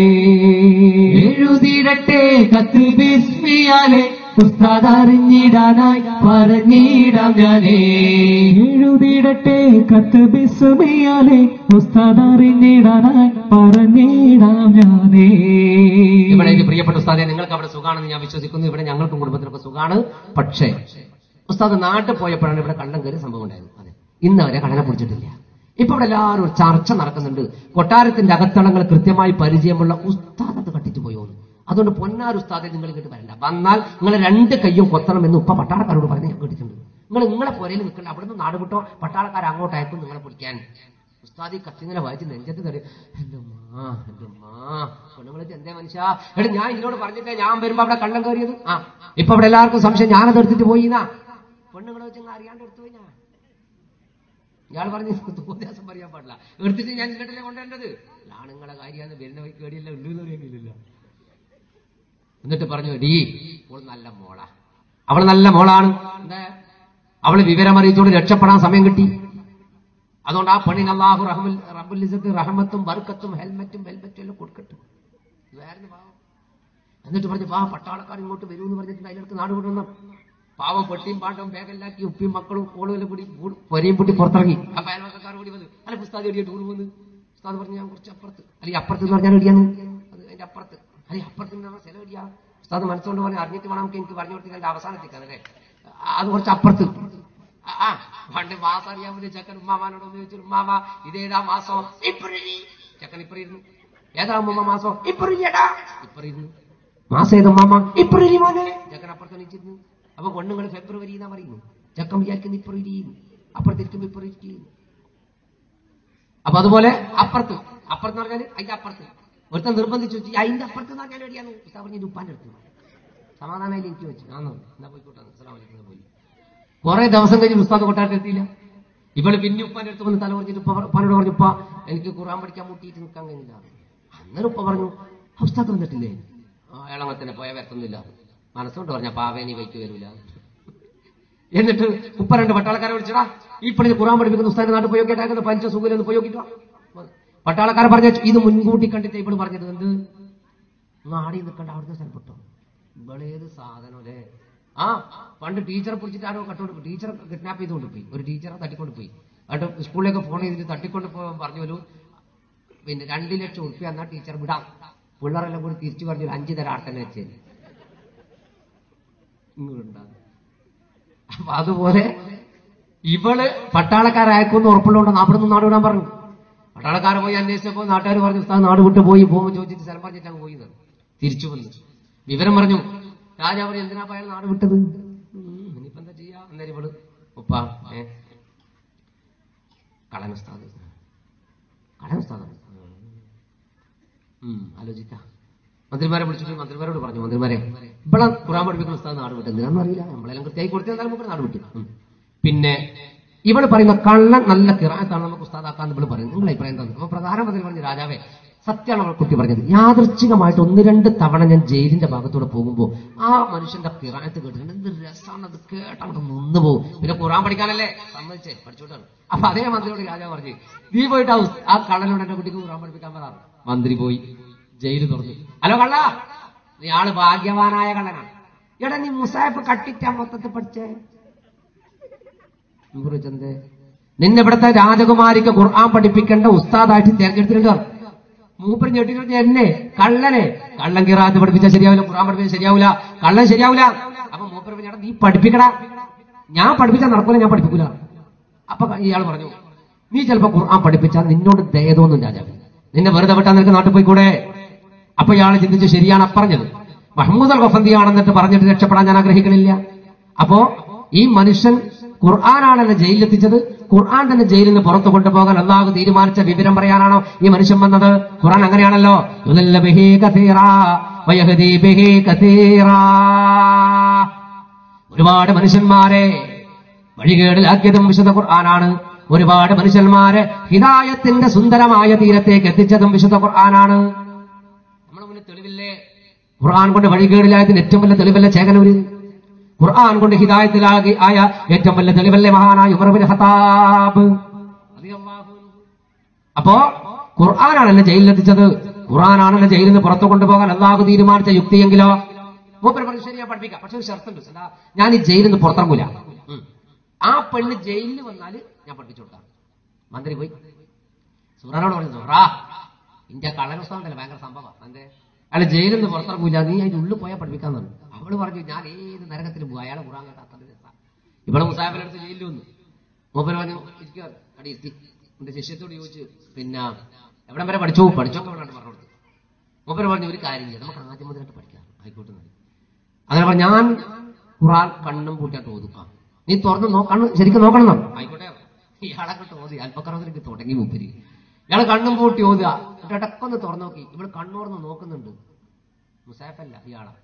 എഴുതിടട്ടെ കത്ത് ബിസ്മിയാലെ ഉസ്താദറിഞ്ഞിടാനായി പറഞ്ഞിടാം ഞാനേ എഴുതിടട്ടെ കത്ത് ബിസ്മിയാലെ ഉസ്താദറിഞ്ഞിടാനായി പറഞ്ഞിടാം ഞാനേ ഇവിടെ എനിക്ക് പ്രിയപ്പെട്ട ഉസ്താദെ നിങ്ങൾക്ക് അവിടെ സുഖാണെന്ന് ഞാൻ വിശ്വസിക്കുന്നു ഇവിടെ ഞങ്ങൾക്കും കുടുംബത്തിനൊക്കെ സുഖാണ് പക്ഷേ ഉസ്താദ് നാട്ടിൽ പോയപ്പോഴാണ് ഇവിടെ കള്ളം കയറി സംഭവം ഉണ്ടായത് അതെ ഇന്ന് അവരെ കള്ളനെ പിടിച്ചിട്ടില്ല ഇപ്പൊ ഇവിടെ എല്ലാവരും ഒരു ചർച്ച നടക്കുന്നുണ്ട് കൊട്ടാരത്തിന്റെ അകത്തളങ്ങൾ കൃത്യമായി പരിചയമുള്ള ഉസ്താദ് അത് കട്ടിച്ചു പോയോ എന്ന്. അതുകൊണ്ട് പൊന്നാർ ഉസ്താദെ നിങ്ങൾ ഇങ്ങോട്ട് വരണ്ട വന്നാൽ നിങ്ങൾ രണ്ട് കയ്യും കൊത്തണം എന്ന് ഉപ്പ പട്ടാളക്കാരോട് പറഞ്ഞ് ഞാൻ കേട്ടിട്ടുണ്ട് നിങ്ങൾ നിങ്ങളെ പുരയിൽ നിൽക്കണ്ട അവിടുന്ന് നാട് വിട്ടോ പട്ടാളക്കാർ അങ്ങോട്ട് അയക്കും നിങ്ങളെ പിടിക്കാൻ ഉസ്താദി കത്തിങ്ങനെ വായിച്ച് നെഞ്ചത്ത് തരും എന്റെ മാ എന്റെ മാ പെണ്ണുങ്ങളെ എന്തേ മനുഷ്യ എടാ ഞാൻ ഇതിനോട് പറഞ്ഞിട്ടേ ഞാൻ വരുമ്പോ അവിടെ കള്ളം കയറിയത് ആ ഇപ്പൊ അവിടെ എല്ലാവർക്കും സംശയം ഞാനത് എടുത്തിട്ട് പോയി എന്നാ പെണ്ണുങ്ങളെ വെച്ച് അങ്ങ് അറിയാണ്ട് എടുത്തു പോയി ഞാൻ ഇയാൾ പറഞ്ഞു തോന്നിയാസം പറയാൻ പാടില്ല എടുത്തിട്ട് ഞാൻ ഇങ്ങോട്ടല്ലേ കൊണ്ടുവരേണ്ടത് ആണുങ്ങളെ കാര്യമാണ് വരുന്ന വഴി കേടിയല്ല ഉള്ളൂ എന്ന് പറയുന്നില്ല എന്നിട്ട് പറഞ്ഞു ഡീ അവൾ നല്ല മോളാ അവൾ നല്ല മോളാണ് എന്താ അവള് വിവരമറിയിച്ചോട് രക്ഷപ്പെടാൻ സമയം കിട്ടി അതുകൊണ്ട് ആ പെണ്ണിന് അള്ളാഹു റഹ്മുൽ റബ്ബുൽ ഇസ്സത്ത് റഹ്മത്തും ബർക്കത്തും ഹെൽമറ്റും ഹെൽമറ്റും എല്ലാം കൊടുക്കട്ടെ ഇതായിരുന്നു പാവം എന്നിട്ട് പറഞ്ഞു പാവം പട്ടാളക്കാർ ഇങ്ങോട്ട് വരൂ എന്ന് പറഞ്ഞിട്ട് അതിലേക്ക് നാട് വിടണം പാവം പൊട്ടിയും പാട്ടവും ബാഗെല്ലാക്കി ഉപ്പിയും മക്കളും കോളുകളും കൂടി കൂടി പൊരയും പൊട്ടി പുറത്തിറങ്ങി അപ്പൊ അയൽവക്കക്കാർ കൂടി വന്നു അല്ല പുസ്താദ് എടിയ ടൂർ വന്ന് ഉസ്താദ് പറഞ്ഞു ഞാൻ കുറച്ച് അപ്പുറത്ത് അല്ലെങ്കിൽ അപ്പുറത്ത് എന്ന് പറഞ്ഞാൽ എടിയാണ് അത് അതിന്റെ അപ്പുറത്ത് അല്ലെങ്കിൽ അപ്പുറത്ത് നിന്ന് പറഞ്ഞാൽ സ്ഥലം എടിയാ ഉസ്താദ് മനസ്സുകൊണ്ട് പറഞ്ഞു അറിഞ്ഞിട്ട് വേണം നമുക്ക് എനിക്ക് പറഞ്ഞു കൊടുത്തിട്ട് അതിന്റെ അവസാനത്തേക്കാണ് അല്ലേ അത് കുറച്ച് അപ്പുറത്ത് ആ, ആ പണ്ട് മാസം അറിയാൻ വേണ്ടി ചെക്കൻ ഉമ്മാമാനോട് ഒന്ന് ചോദിച്ചു ഉമ്മാമ ഇതേതാ മാസം ഇപ്പറി ചെക്കൻ ഇപ്പറി ഇരുന്നു ഏതാ ഉമ്മ മാസം ഇപ്പറിയടാ ഇപ്പറി ഇരുന്നു മാസം ഏത് മാമ ഇപ്പറരി മോനെ ചെക്കൻ അപ്പുറത്ത് എണീച്ചിരുന്നു അപ്പൊ പെണ്ണുങ്ങൾ ഫെബ്രുവരി എന്നാ പറയുന്നു ചെക്കൻ വിചാരിക്കുന്നു ഇപ്പറരി അപ്പുറത്തിരിക്കുമ്പോ ഇപ്പറിരിക്കും അപ്പൊ അതുപോലെ അപ്പുറത്ത് അപ്പുറത്ത് പറഞ്ഞാൽ അതിന്റെ അപ്പുറത്ത് ഒരുത്തൻ നിർബന്ധിച്ചു വെച്ചു അതിന്റെ അപ്പുറത്ത് എന്ന് പറഞ്ഞാൽ എവിടെയാണ് ഉസ്താദ് പറഞ്ഞു ഉപ്പാന്റെ അടുത്ത് സമാധാനമായി എനിക്ക് വെച്ചു ആന്നോ എന്നാ പോയിക്കോട്ടെ അസ്സലാമു അലൈക്കും എന്ന് പോയി കുറെ ദിവസം കഴിഞ്ഞ് ഉസ്താദ് കൊട്ടാരത്തിൽ എത്തിയില്ല ഇവള് പിന്നെ ഉപ്പാന്റെ അടുത്ത് വന്ന് തല പറഞ്ഞിട്ട് ഉപ്പ പറ- ഉപ്പാനോട് പറഞ്ഞു ഉപ്പ എനിക്ക് ഖുറാൻ പഠിക്കാൻ മുട്ടിയിട്ട് നിൽക്കാൻ കഴിഞ്ഞില്ല അന്നേരം ഉപ്പ പറഞ്ഞു "ആ ഉസ്താദ് വന്നിട്ടില്ലേ ആ അയാളങ്ങനെ തന്നെ പോയാൽ വരത്തൊന്നുമില്ല മനസ്സുകൊണ്ട് പറഞ്ഞ പാവേനി വൈക്ക് വരൂല എന്നിട്ട് ഉപ്പ രണ്ട് പട്ടാളക്കാരെ വിളിച്ചടാ ഈ പണി ഖുറാൻ പഠിപ്പിക്കുന്ന ഉസ്താദിന്റെ നാട്ടിൽ പോയി കേട്ടാക്കുന്ന പഞ്ച സുഖം ഒന്ന് പോയി നോക്കിട്ടോ പട്ടാളക്കാരെ പറഞ്ഞ ഇത് മുൻകൂട്ടി കണ്ടിട്ട് ഇവള് പറഞ്ഞത് എന്ത് നാടി നിൽക്കണ്ട അവിടുത്തെ സ്ഥലപ്പെട്ടോ ഇവളേത് സാധനം അല്ലേ ആ പണ്ട് ടീച്ചറെ പിടിച്ചിട്ട് ആരോ കട്ടോണ്ട് പോയി ടീച്ചറെ കിഡ്നാപ്പ് ചെയ്തുകൊണ്ട് പോയി ഒരു ടീച്ചറെ തട്ടിക്കൊണ്ട് പോയി എന്നിട്ട് സ്കൂളിലേക്ക് ഫോൺ ചെയ്തിട്ട് തട്ടിക്കൊണ്ട് പോകാൻ പറഞ്ഞു ഒരു പിന്നെ രണ്ട് ലക്ഷം ഉറുപ്പ്യ എന്നാ ടീച്ചർ വിടാം പിള്ളേരെല്ലാം കൂടി തിരിച്ചു പറഞ്ഞു ഒരു അഞ്ച് തരം ആട്ടനെ വെച്ചേന് ഇങ്ങോട്ടുണ്ടാകും അപ്പൊ അതുപോലെ ഇവള് പട്ടാളക്കാരായക്കൊന്ന് ഉറപ്പുള്ളതുകൊണ്ട് അവിടെ നിന്ന് നാട് വിടാൻ പറഞ്ഞു പട്ടാളക്കാർ പോയി അന്വേഷിച്ചപ്പോ നാട്ടുകാർ പറഞ്ഞു ഉസ്താദ് നാട് വിട്ട് പോയി പോകുമ്പോൾ ചോദിച്ചിട്ട് സ്ഥലം പറഞ്ഞിട്ട് അങ്ങ് പോയി എന്നാണ്. തിരിച്ചു വന്നു വിവരം പറഞ്ഞു രാജാവ് പറഞ്ഞു എന്തിനാ അയാൾ നാട് വിട്ടത് ഉം, ഇനിയിപ്പോ എന്താ ചെയ്യാ അന്നേരം ഇവള് ഉപ്പ ഏ കളൻ ഉസ്താദ് കളൻ ഉസ്താദാണ് ഉം, ആലോചിക്കാം മന്ത്രിമാരെ വിളിച്ചിട്ട് മന്ത്രിമാരോട് പറഞ്ഞു മന്ത്രിമാരെ ഇവിടെ ഖുറാൻ പഠിപ്പിക്കുന്ന ഉസ്താദ് നാട് വിട്ടു എന്തിനാന്ന് അറിയില്ല നമ്മളെല്ലാം കൃത്യമായി കൊടുത്താൽ നമുക്ക് നാട് വിട്ടു ഉം. പിന്നെ ഇവള് പറയുന്ന കള്ളൻ നല്ല കിറാത്താണ് നമുക്ക് ഉസ്താദാക്കാന്ന് ഇവള് പറയുന്നത് നിങ്ങളുടെ അഭിപ്രായം എന്താണ് അപ്പൊ പ്രധാനമന്ത്രി പറഞ്ഞു രാജാവേ സത്യമാണ് അവൾ കുട്ടി പറഞ്ഞത് യാദൃച്ഛികമായിട്ട് ഒന്ന് രണ്ട് തവണ ഞാൻ ജയിലിന്റെ ഭാഗത്തൂടെ പോകുമ്പോൾ ആ മനുഷ്യന്റെ കിറാത്ത് കേട്ടിട്ടുണ്ട് എന്ത് രസമാണ് അത് കേട്ടങ്ങോട്ട് നിന്ന് പോകും പിന്നെ ഖുറാൻ പഠിക്കാനല്ലേ സമ്മതിച്ചേ പഠിച്ചോട്ടാണ് അപ്പൊ അതേ മന്ത്രിയോട് രാജാവ് പറഞ്ഞു നീ പോയിട്ട് ആ ഉസ്- ആ കള്ളനോട് എന്റെ കുട്ടിക്ക് ഖുറാൻ പഠിപ്പിക്കാൻ പറ മന്ത്രി പോയി ജയില് തുറന്നു ഹലോ കള്ള നീ ആള് ഭാഗ്യവാനായ കള്ളനാണ് എടാ നീ മുസാഫ് കട്ടിറ്റാ മൊത്തത്തിൽ പഠിച്ചേ ചന്തേ നിന്നെ ഇവിടുത്തെ രാജകുമാരിക്ക് ഖുർആൻ പഠിപ്പിക്കേണ്ട ഉസ്താദായിട്ട് തിരഞ്ഞെടുത്തിട്ടുണ്ട് മൂപ്പര് ഞെട്ടിട്ട് എന്നെ കള്ളനെ കള്ളൻ കിറാത്ത് പഠിപ്പിച്ചാൽ ശരിയാവില്ല ഖുർആൻ പഠിപ്പിച്ചാൽ ശരിയാവില്ല കള്ളൻ ശരിയാവില്ല അപ്പൊ മൂപ്പര് പറഞ്ഞാ നീ പഠിപ്പിക്കടാ ഞാൻ പഠിപ്പിച്ചാൽ നടക്കൂല ഞാൻ പഠിപ്പിക്കൂല അപ്പൊ ഇയാൾ പറഞ്ഞു നീ ചിലപ്പോ ഖുർആൻ പഠിപ്പിച്ചാൽ നിന്നോട് ദയതോന്നും രാജാവ് നിന്നെ വെറുതെ വിട്ടാൽ നിനക്ക് നാട്ടിൽ പോയിക്കൂടെ അപ്പൊ ഇയാൾ ചിന്തിച്ച് ശരിയാണ് പറഞ്ഞത് മഹ്മൂദ് അൽ വഫന്തിയാണെന്നിട്ട് പറഞ്ഞിട്ട് രക്ഷപ്പെടാൻ ഞാൻ ആഗ്രഹിക്കണില്ല അപ്പോ ഈ മനുഷ്യൻ ഖുർആനാണല്ലോ ജയിലിലെത്തിച്ചത് ഖുർആൻ തന്നെ ജയിലിൽ നിന്ന് പുറത്തു കൊണ്ടുപോകാൻ അള്ളാഹു തീരുമാനിച്ച വിവരം പറയാനാണോ ഈ മനുഷ്യൻ വന്നത് ഖുർആൻ അങ്ങനെയാണല്ലോ യുദല്ല ബിഹി കസീറാ വയഹ്ദി ബിഹി കസീറാ. ഒരുപാട് മനുഷ്യന്മാരെ വഴികേടിലാക്കിയതും വിശുദ്ധ ഖുർആനാണ് ഒരുപാട് മനുഷ്യന്മാരെ ഹിദായത്തിന്റെ സുന്ദരമായ തീരത്തേക്ക് എത്തിച്ചതും വിശുദ്ധ ഖുർആനാണ് നമ്മുടെ മുന്നിൽ തെളിവില്ലേ ഖുർആൻ കൊണ്ട് വഴികേടിലായതിന് ഏറ്റവും വലിയ തെളിവല്ലേ ചേകനൂര് ഖുർആൻ കൊണ്ട് ഹിദായത്തിലാകി ആയ ഏറ്റവും വലിയ തെളിവല്ലേ മഹാനായ ഉമർബിൻ ഹത്താബ് അപ്പോ ഖുർആനാണല്ലോ ജയിലിലെത്തിച്ചത് ഖുർആനാണല്ലോ ജയിലിൽ നിന്ന് പുറത്തു കൊണ്ടുപോകാൻ അള്ളാഹു തീരുമാനിച്ച യുക്തിയെങ്കിലോ മൂപ്പര് പറഞ്ഞു ശരി ഞാൻ പഠിപ്പിക്കാം പക്ഷെ ഒരു ഷർത്തുണ്ട് എന്താ ഞാൻ ഈ ജയിലിൽ നിന്ന് പുറത്തിറങ്ങൂല ഉം. ആ പെണ്ണ് ജയിലിൽ വന്നാൽ ഞാൻ പഠിപ്പിച്ചു കൊടുക്കാം മന്ത്രി പോയി സുറാനോട് പറഞ്ഞു സുറാ ഇന്ത്യ കള്ളനുസ്താവണ്ടല്ലോ ഭയങ്കര സംഭവം എന്തേ അയാൾ ജയിലിൽ നിന്ന് പുറത്തിറങ്ങൂല നീ അതിന്റെ ഉള്ളിൽ പോയാൽ പഠിപ്പിക്കാൻ പറഞ്ഞു അവള് പറഞ്ഞു ഞാൻ ഏത് നരകത്തിലും പോകും അയാളെ കുറാൻ കേട്ടാ അത്ര രസാ. ഇവളെ മുസാഫിനടുത്ത് ജയിലിൽ വന്നു മൂപ്പര് പറഞ്ഞു ഇരിക്കുക അടി ഇരുത്തി എന്റെ ശിഷ്യത്തോട് ചോദിച്ചു പിന്നെ എവിടം വരെ പഠിച്ചു പഠിച്ചോക്കെ വേണം പറഞ്ഞു കൊടുത്തു മൂപ്പര് പറഞ്ഞു ഒരു കാര്യം ചെയ്യാം നമുക്ക് ആദ്യം മുതലായിട്ട് പഠിക്കാം ആയിക്കോട്ടെ എന്ന് പറഞ്ഞു. അങ്ങനെ പറഞ്ഞു ഞാൻ ഖുറാൻ കണ്ണും പൂട്ടിയാട്ട് ഓതുക്കാം നീ തുറന്ന് നോ കണ്ണ് ശരിക്കും നോക്കണം എന്നാണ് ആയിക്കോട്ടെ ഇയാളെ കൊണ്ട് ഓതി അല്പക്കറത്തിലേക്ക് തുടങ്ങി മൂപ്പര് ഇയാളെ കണ്ണും പൂട്ടി ഓതുക എന്നിട്ട് ഇടക്കൊന്ന് തുറന്നു നോക്കി ഇവള് കണ്ണോർന്ന് നോക്കുന്നുണ്ട് മുസാഫല്ല ഇയാളാ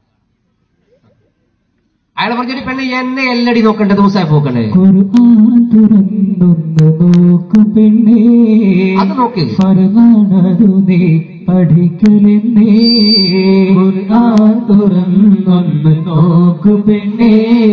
അയാൾ പറഞ്ഞൊരു പെണ്ണ് എന്നെ എല്ലടി നോക്കേണ്ടത് മുസാഫ് നോക്കണ്ടേ ഖുർആൻ തുറന്നൊന്ന് നോക്കു പെണ്ണേ അത് നോക്ക് ഫർമാനതു നീ പഠിക്കലെന്നേ ഖുർആൻ തുറന്നൊന്ന് നോക്കു പെണ്ണേ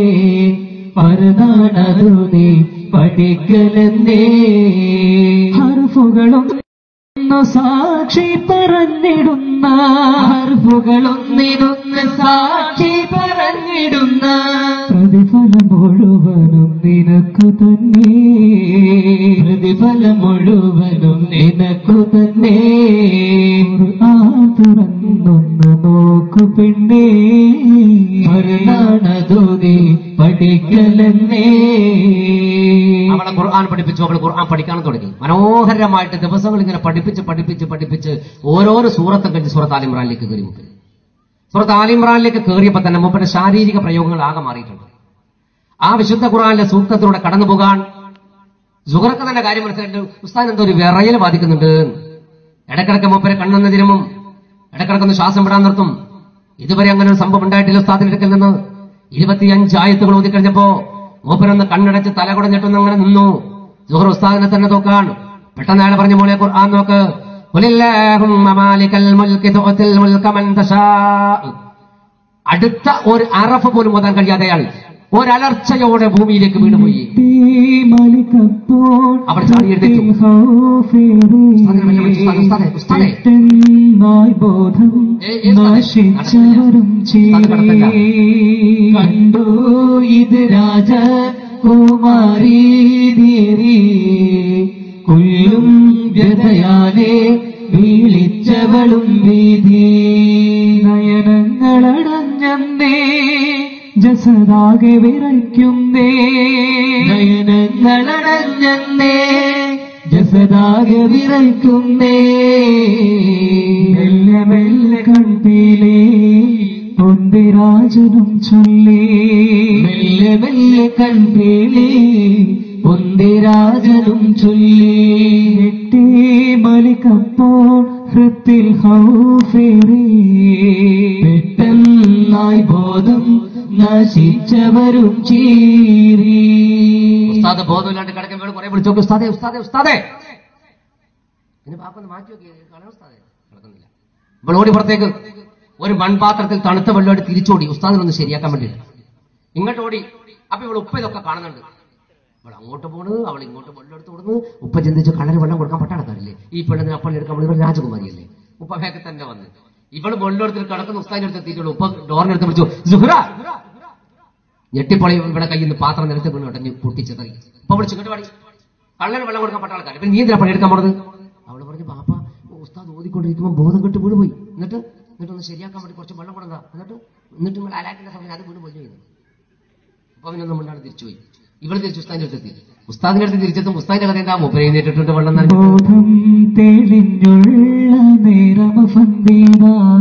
ഫർമാനതു നീ പഠിക്കലെന്നേ ഹർഫുകളും ഒന്നു സാക്ഷി പറഞ്ഞിടുന്ന ഹർഫുകളൊന്നിനൊന്ന് സാക്ഷി പറഞ്ഞിടുന്ന പ്രതിഫലം മുഴുവനും നിനക്കു തന്നെ പ്രതിഫലം മുഴുവനും നിനക്കു തന്നെ ആ തുറന്നൊന്ന് നോക്കു പെണ്ണേ മരണതു നീ പഠിക്കലെന്നേ അവളെ ഖുർആൻ പഠിപ്പിച്ചു അവൾ ഖുർആൻ പഠിക്കാൻ തുടങ്ങി മനോഹരമായിട്ട് ദിവസങ്ങൾ ഇങ്ങനെ പഠിപ്പിച്ച് പഠിപ്പിച്ച് പഠിപ്പിച്ച് ഓരോരോ സൂറത്തും കഴിഞ്ഞ് സൂറത്ത് ആലിമ്രാനിലേക്ക് കയറി മുപ്പര് സുഹൃത്ത് ആലിമ്രാനിലേക്ക് കയറിയപ്പോ തന്നെ മൂപ്പരുടെ ശാരീരിക പ്രയോഗങ്ങൾ ആകെ മാറിയിട്ടുണ്ട് ആ വിശുദ്ധ ഖുറാനിലെ സൂക്തത്തിലൂടെ കടന്നു പോകാൻ സുഹൃക്ക് തന്നെ കാര്യം മനസ്സിലായിട്ട് ഉസ്താൻ എന്തോ ഒരു വിറയൽ ബാധിക്കുന്നുണ്ട് ഇടക്കിടക്ക് മൂപ്പരെ കണ്ണെന്ന് തിരുമും ഇടക്കിടക്കൊന്ന് ശ്വാസം വിടാൻ നിർത്തും ഇതുവരെ അങ്ങനെ ഒരു സംഭവം ഉണ്ടായിട്ടില്ല ഉസ്താദിന്റെ അടുക്കൽ നിന്ന് ഇരുപത്തിയഞ്ച് ആയത്തുകൾ ഓതിക്കഴിഞ്ഞപ്പോ മൂപ്പരൊന്ന് കണ്ണടച്ച് തല കുടഞ്ഞിട്ടൊന്ന് അങ്ങനെ നിന്നു സുഹർ ഉസ്താദിനെ തന്നെ നോക്കാൻ പെട്ടെന്ന് അയാൾ പറഞ്ഞു മോളെ ഖുർആൻ നോക്ക് ഖുലില്ലാഹുമ്മ മാലിക്കൽ മുൽക്കി തുഅത്തിൽ മുൽക മൻ തശാ അടുത്ത ഒരു അറഫ് പോലും ഓതാൻ കഴിയാതെ അയാൾ ഒരലർച്ചയോടെ ഭൂമിയിലേക്ക് വീണുപോയി മലിക്കപ്പോൾ അവിടെ ചാടി എഴുന്നേറ്റു. ഉസ്താദിനെ വെല്ലുവിളിച്ചു. ഉസ്താദെ, ഉസ്താദെ, ഉസ്താദെ. പെട്ടെന്നായി ബോധം ഏയ്, ഏയ് ഉസ്താദെ, നശിച്ചവരും ഉസ്താദ് കിടക്കണ്ട. കണ്ടു ഇത് രാജ കുമാരി ദേവി കൊല്ലും വ്യതയാലെ വീളിച്ചവളും വീതി നയനങ്ങളടഞ്ഞന്നേ ജസദാകെ വിറയ്ക്കുന്നേ നയനങ്ങളടഞ്ഞന്നേ ജസദാകെ വിറയ്ക്കുന്നേ മെല്ലെ മെല്ലെ കൺപീലേ പൊന്തിരാജനും ചൊല്ലി മെല്ലെ മെല്ലെ കൺപീലേ പൊന്തിരാജനും ചൊല്ലി എട്ടി മലിക്കപ്പോൾ ഹൃത്തിൽ ഹൗഫേറി പെട്ടെന്നായി ബോധം നശിച്ചവരും ചീറി ഉസ്താദ് ബോധമില്ലാണ്ട് കിടക്കുമ്പോൾ കുറെ വിളിച്ചു നോക്കി ഉസ്താദെ ഉസ്താദെ ഉസ്താദെ പിന്നെ പാപ്പൊന്ന് മാറ്റി നോക്കി കാണാൻ ഉസ്താദെ നടക്കുന്നില്ല ഇപ്പോൾ ഓടി പുറത്തേക്ക് ഒരു മൺപാത്രത്തിൽ തണുത്ത വെള്ളമായിട്ട് തിരിച്ചോടി ഉസ്താദിനൊന്ന് ശരിയാക്കാൻ വേണ്ടിയിട്ട് ഇങ്ങോട്ട് ഓടി അപ്പൊ ഇവൾ ഉപ്പ ഇതൊക്കെ കാണുന്നുണ്ട് അവൾ അങ്ങോട്ട് പോണ് അവൾ ഇങ്ങോട്ട് വെള്ളം എടുത്ത് കൊടുന്ന് ഉപ്പ ചിന്തിച്ചു കള്ളന് വെള്ളം കൊടുക്കാൻ പട്ടാളക്കാരില്ലേ ഈ പെണ്ണിന് അപ്പം എടുക്കാൻ വേണ്ടി ഇവൾ രാജകുമാരിയല്ലേ ഉപ്പ വേഗം തന്നെ വന്ന് ഇവള് വെള്ളം എടുത്തിട്ട് കിടക്കുന്ന ഉസ്താദിന്റെ അടുത്ത് എത്തിയിട്ടുള്ളൂ ഉപ്പ ഡോറിന്റെ അടുത്ത് വിളിച്ചു സുഹ്റ ഞെട്ടിപ്പൊളി ഇവിടെ കയ്യിൽ നിന്ന് പാത്രം നിലത്ത് വീണ് ഉടഞ്ഞ് പൊട്ടിച്ചെറി ഇപ്പൊ വിളിച്ചു ഇങ്ങോട്ട് പാടി കള്ളന് വെള്ളം കൊടുക്കാൻ പട്ടാളക്കാർ ഇപ്പൊ നീ എന്തിനാ പണിയെടുക്കാൻ പോണത് അവള് പറഞ്ഞു ബാപ്പ ഉസ്താദ് ഓതിക്കൊണ്ടിരിക്കുമ്പോൾ ബോധം കെട്ട് വീണ് പോയി എന്നിട്ട് എന്നിട്ട് ഒന്ന് ശരിയാക്കാൻ വേണ്ടി കുറച്ച് വെള്ളം കൊടുക്കുക എന്നിട്ട് എന്നിട്ട് നിങ്ങൾ അലാക്കിന്റെ സമയം അത് വീണ് പൊളിഞ്ഞു പോയി അപ്പൊ അവനൊന്നും മുണ്ടാണ് തിരിച്ചുപോയി ഇവിടെ തിരിച്ച് ഉസ്താദിന്റെ അടുത്ത് എത്തി ഉസ്താദിന്റെ അടുത്ത് തിരിച്ചെത്തും ഉസ്താദിന്റെ കഥ എന്താ മൂപ്പരെ നേരിട്ടിട്ടുണ്ട് വെള്ളം നനഞ്ഞു ബോധം തെളിഞ്ഞുള്ള നേരമഫന്തീന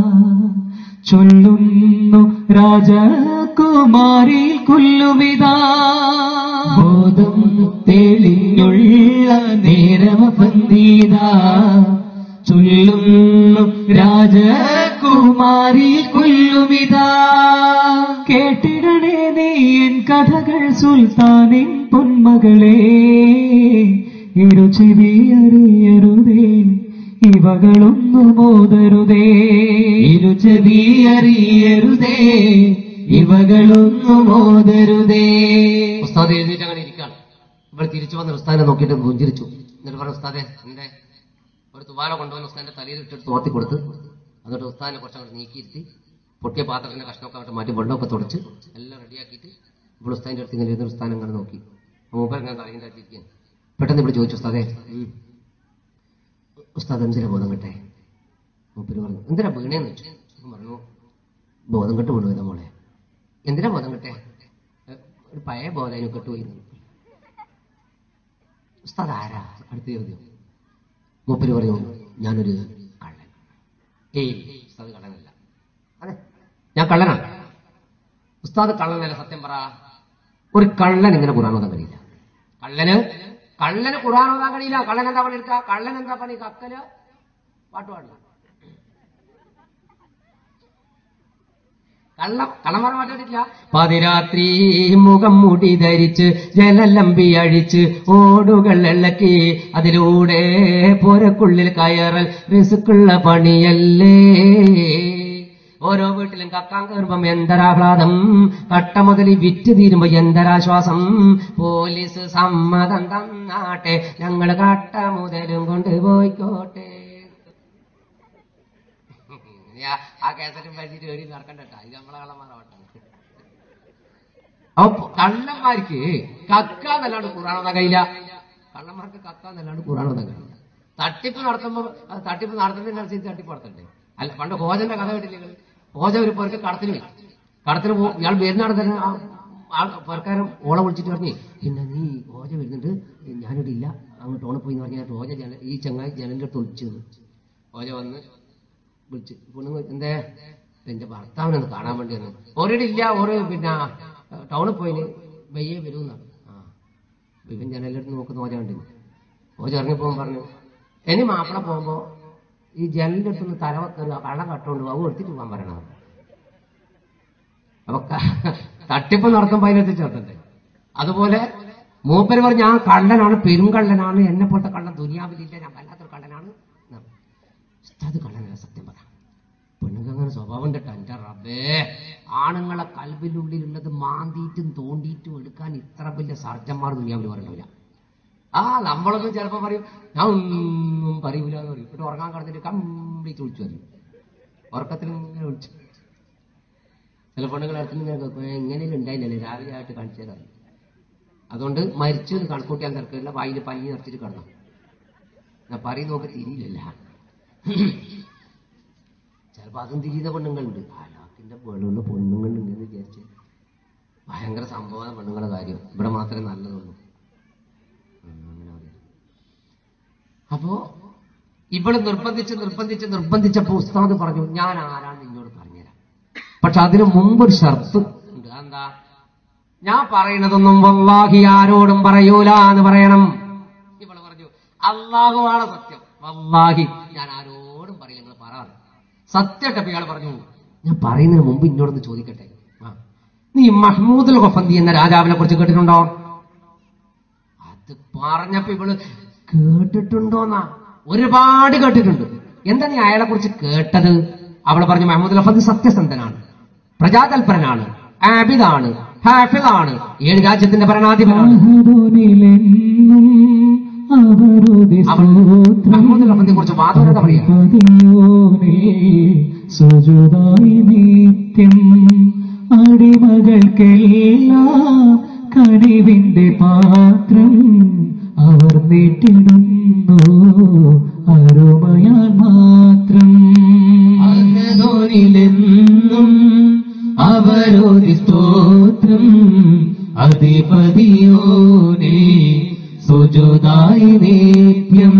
ചൊല്ലുന്നു രാജകുമാരി കുല്ലുമിതാ ബോധം തെളിഞ്ഞുള്ള നേരമഫന്തീന ചൊല്ലുന്നു രാജകുമാരി കുല്ലുമിതാ കേട്ടിടണേ നീ എൻ കഥകൾ സുൽത്താനിൻ പൊന്മകളെ ഇരു ചെവിയറിയരുതേ ഇവകളൊന്നും മോതരുതേ ഇരു ചെവിയറിയരുതേ ഇവകളൊന്നും മോതരുതേ ഉസ്താദ് എഴുന്നേറ്റ് അങ്ങനെ ഇരിക്കുകയാണ് ഇവിടെ തിരിച്ചു വന്ന ഉസ്താദിനെ നോക്കിയിട്ട് പുഞ്ചിരിച്ചു എന്നിട്ട് പറഞ്ഞു ഉസ്താദെ എന്റെ ഒരു തുവാല കൊണ്ടുവന്ന് ഉസ്താദിന്റെ തലയിൽ ഇട്ടിട്ട് തോർത്തി കൊടുത്ത് എന്നിട്ട് ഉസ്താദിനെ കുറച്ചങ്ങോട്ട് നീക്കിയിരുത്തി പൊട്ടിയ പാത്രത്തിന്റെ കഷ്ണമൊക്കെ അങ്ങോട്ട് മാറ്റി വെള്ളമൊക്കെ തുടച്ച് എല്ലാം റെഡിയാക്കിയിട്ട് ഇവിടെ ഉസ്താദിന്റെ അടുത്ത് ഇങ്ങനെ ഇരുന്ന് ഉസ്താദം അങ്ങനെ നോക്കി മൂപ്പർ ഇങ്ങനെ തലയിൻ്റെ അടുത്തിരിക്കുകയാണ് പെട്ടെന്ന് ഇവിടെ ചോദിച്ചു ഉസ്താദെ ഉം. ഉസ്താദ് എന്തിനാ ബോധം കെട്ടെ മൂപ്പര് പറഞ്ഞു എന്തിനാ വീണേന്ന് വെച്ചു ഞാൻ പറഞ്ഞു ബോധം കെട്ട് വീണു മോളെ എന്തിനാ ബോധം കെട്ടെ "ഏ, ഒരു പഴയ ബോധം അതിന് കെട്ടുപോയിരുന്നു ഉസ്താദ് ആരാ അടുത്ത ചോദ്യം മൂപ്പര് പറഞ്ഞു ഞാനൊരു കള്ളൻ ഏയ് ഉസ്താദ് കള്ളനല്ല അതെ ഞാൻ കള്ളനാണ് ഉസ്താദ് കള്ളനല്ല സത്യം പറ ഒരു കള്ളൻ ഇങ്ങനെ ഖുറാൻ ഓതാൻ കഴിയില്ല കള്ളന് കള്ളന് ഖുറാൻ ഓതാൻ കഴിയില്ല കള്ളൻ എന്താ പണി എടുക്കുക കള്ളൻ എന്താ പണി കക്കല് പാട്ട് പാടില്ല കള്ള കള്ളന്മാർ മാറ്റിട്ടില്ല പതിരാത്രി മുഖം മുടി ധരിച്ച് ജലലമ്പി അഴിച്ച് ഓടുകൾ ഇളക്കി അതിലൂടെ പുരക്കുള്ളിൽ കയറൽ റിസുക്കുള്ള പണിയല്ലേ ഓരോ വീട്ടിലും കക്കാൻ കയറുമ്പം എന്തരാഹ്ലാദം കട്ട മുതൽ വിറ്റ് തീരുമ്പോ എന്തരാശ്വാസം പോലീസ് സമ്മതം തന്നാട്ടെ ഞങ്ങൾ കട്ട മുതലും കൊണ്ടുപോയിക്കോട്ടെ ഇനി ആ- ആ കേസറ്റും വലിച്ചിട്ട് ഏടി നടക്കണ്ട കേട്ടോ. ഇത് നമ്മളെ കള്ളന്മാരാവട്ടെ അപ്പൊ കള്ളന്മാർക്ക് കക്ക എന്നല്ലാണ്ട് ഖുറാനൊന്നും കഴിയില്ല കള്ളന്മാർക്ക് കക്ക എന്നല്ലാണ്ട് ഖുറാനൊന്നും കഴിയില്ല തട്ടിപ്പ് നടത്തുമ്പോ അത് തട്ടിപ്പ് നടത്തുന്നതിനനുസരിച്ച് തട്ടിപ്പ് നടത്തണ്ടേ അല്ല പണ്ട് ഹോജന്റെ കഥ കേട്ടില്ലേ നിങ്ങള്? ഹോജ ഒരു പേർക്ക് കടത്തിന് പോയി കടത്തിന് പോ ഇയാൾ വരുന്നാണ് തന്നെ ആ ആൾ പേർക്കാരൻ ഓളെ വിളിച്ചിട്ട് പറഞ്ഞു പിന്നെ നീ ഹോജ വരുന്നുണ്ട് ഞാനിവിടെ ഇല്ല അങ്ങോട്ട് ഓണ പോയി എന്ന് പറഞ്ഞാൽ ഹോജ ജന ഈ ചങ്ങായി ജനലിന്റെ അടുത്ത് ഒളിച്ചു ഹോജ വന്ന് വിളിച്ച് പെണ്ണുങ്ങൾ എന്തേ എന്റെ ഭർത്താവിനൊന്ന് കാണാൻ വേണ്ടി വന്നു ഓൾറെഡി ഇല്ല ഓര് പിന്നെ ടൗണിൽ പോയിന് വയ്യേ വരുമെന്നാണ് ആ ഇവൻ ജനലെടുത്ത് നോക്കുന്ന ഓരോ കണ്ടിന് ഓ ചെറിഞ്ഞപ്പോ പറഞ്ഞു ഇനി മാപ്പിള പോകുമ്പോ ഈ ജനലിന്റെ അടുത്തുനിന്ന് തല വെക്കരുത് കള്ളം കട്ടുകൊണ്ട് അവ എടുത്തിട്ട് പോകാൻ പറയണം അപ്പൊ ക- തട്ടിപ്പ് നടത്തുമ്പോ അതിനകത്ത് ചേർത്തണ്ടേ അതുപോലെ മൂപ്പര് പറഞ്ഞു ഞാൻ കള്ളനാണ് പെരുങ്കള്ളനാണ് എന്നെ പോലത്തെ കള്ളൻ ദുനിയാവിലില്ല ഞാൻ വല്ലാത്തൊരു കള്ളനാണ് എന്ന് പറഞ്ഞു. ഉസ്താദ് കള്ളനല്ല സത്യം പറ പെണ്ണുങ്ങൾ അങ്ങനെ സ്വഭാവം കേട്ടോ എന്റെ റബ്ബേ ആണുങ്ങളെ കൽബിനുള്ളിലുള്ളത് മാന്തിയിട്ടും തോണ്ടിയിട്ടും എടുക്കാൻ ഇത്ര വലിയ സർജന്മാർ ദുനിയാവിൽ പറയണില്ല ആ നമ്മളൊന്നും ചിലപ്പോ പറയും ഞാൻ ഒന്നും പറയൂല എന്ന് പറയും എന്നിട്ട് ഉറങ്ങാൻ കിടന്നിട്ട് കംപ്ലീറ്റ് വിളിച്ചു പറയും ഉറക്കത്തിൽ ഇങ്ങനെ വിളിച്ചു ചില പെണ്ണുങ്ങൾ അടുത്ത് ഇങ്ങനെ കേൾക്കും എങ്ങനെയും ഉണ്ടായില്ലല്ലേ രാവിലെ ആയിട്ട് കാണിച്ചു തരാം അതുകൊണ്ട് മരിച്ചു എന്ന് കണക്കൂട്ടിയാൻ തിരക്കില്ല വായിൽ പഞ്ഞി നിറച്ചിട്ട് കിടന്നു ഞാൻ പറയും നോക്കി തിരിയില്ലല്ല ചിലപ്പോ അതും തിരിയുന്ന പെണ്ണുങ്ങളുണ്ട് അലാക്കിന്റെ വെളുള്ള പെണ്ണുങ്ങളുണ്ട് എന്ന് വിചാരിച്ച് ഭയങ്കര സംഭവമാണ് പെണ്ണുങ്ങളുടെ കാര്യം ഇവിടെ മാത്രമേ നല്ലതുള്ളൂ ഉം, അങ്ങനെ പറയാം. അപ്പോ ഇവള് നിർബന്ധിച്ച് നിർബന്ധിച്ച് നിർബന്ധിച്ചപ്പോ ഉസ്താദ് പറഞ്ഞു ഞാൻ ആരാണ് നിന്നോട് പറഞ്ഞുതരാം പക്ഷെ അതിനു മുമ്പൊരു ഷർത്ത് ഉണ്ട് എന്താ ഞാൻ പറയണതൊന്നും വല്ലാഹി ആരോടും പറയൂല എന്ന് പറയണം ഇവള് പറഞ്ഞു അള്ളാഹുവാണ് സത്യം വല്ലാഹി ഞാൻ ആരോടും പറയില്ല നിങ്ങൾ പറയാറ് സത്യമായിട്ട് ഇയാൾ പറഞ്ഞു ഞാൻ പറയുന്നതിന് മുമ്പ് ഇന്നോടൊന്ന് ചോദിക്കട്ടെ ആ. നീ മഹ്മൂദുൽ ഗഫന്തി എന്ന രാജാവിനെ കുറിച്ച് കേട്ടിട്ടുണ്ടോ അത് പറഞ്ഞപ്പോ ഇവള് കേട്ടിട്ടുണ്ടോന്നാ ഒരുപാട് കേട്ടിട്ടുണ്ട് എന്താ നീ അയാളെ കുറിച്ച് കേട്ടത് അവള് പറഞ്ഞു മഹമ്മദ് ലഫദ് സത്യസന്ധനാണ് പ്രജാതൽപരനാണ് ആബിദാണ് ഹാഫിദാണ് ഏഴ് രാജ്യത്തിന്റെ ഭരണാധിപനാണ് അഹദോനിലെന്നും അവരുടെ അവൾ മഹമ്മദ് ലഫദിനെ കുറിച്ച് വാദോരത പറയാം പതിയോനെ സുജുതായി നിത്യം അടിമകൾക്കെല്ലാം കനിവിന്റെ പാത്രം അവർ നീട്ടിടുന്നു അരുമയാൽ മാത്രം അഹദോനിലെന്നും അവരോധി സ്തോത്രം അധിപതിയോനെ സുജുതായി നിത്യം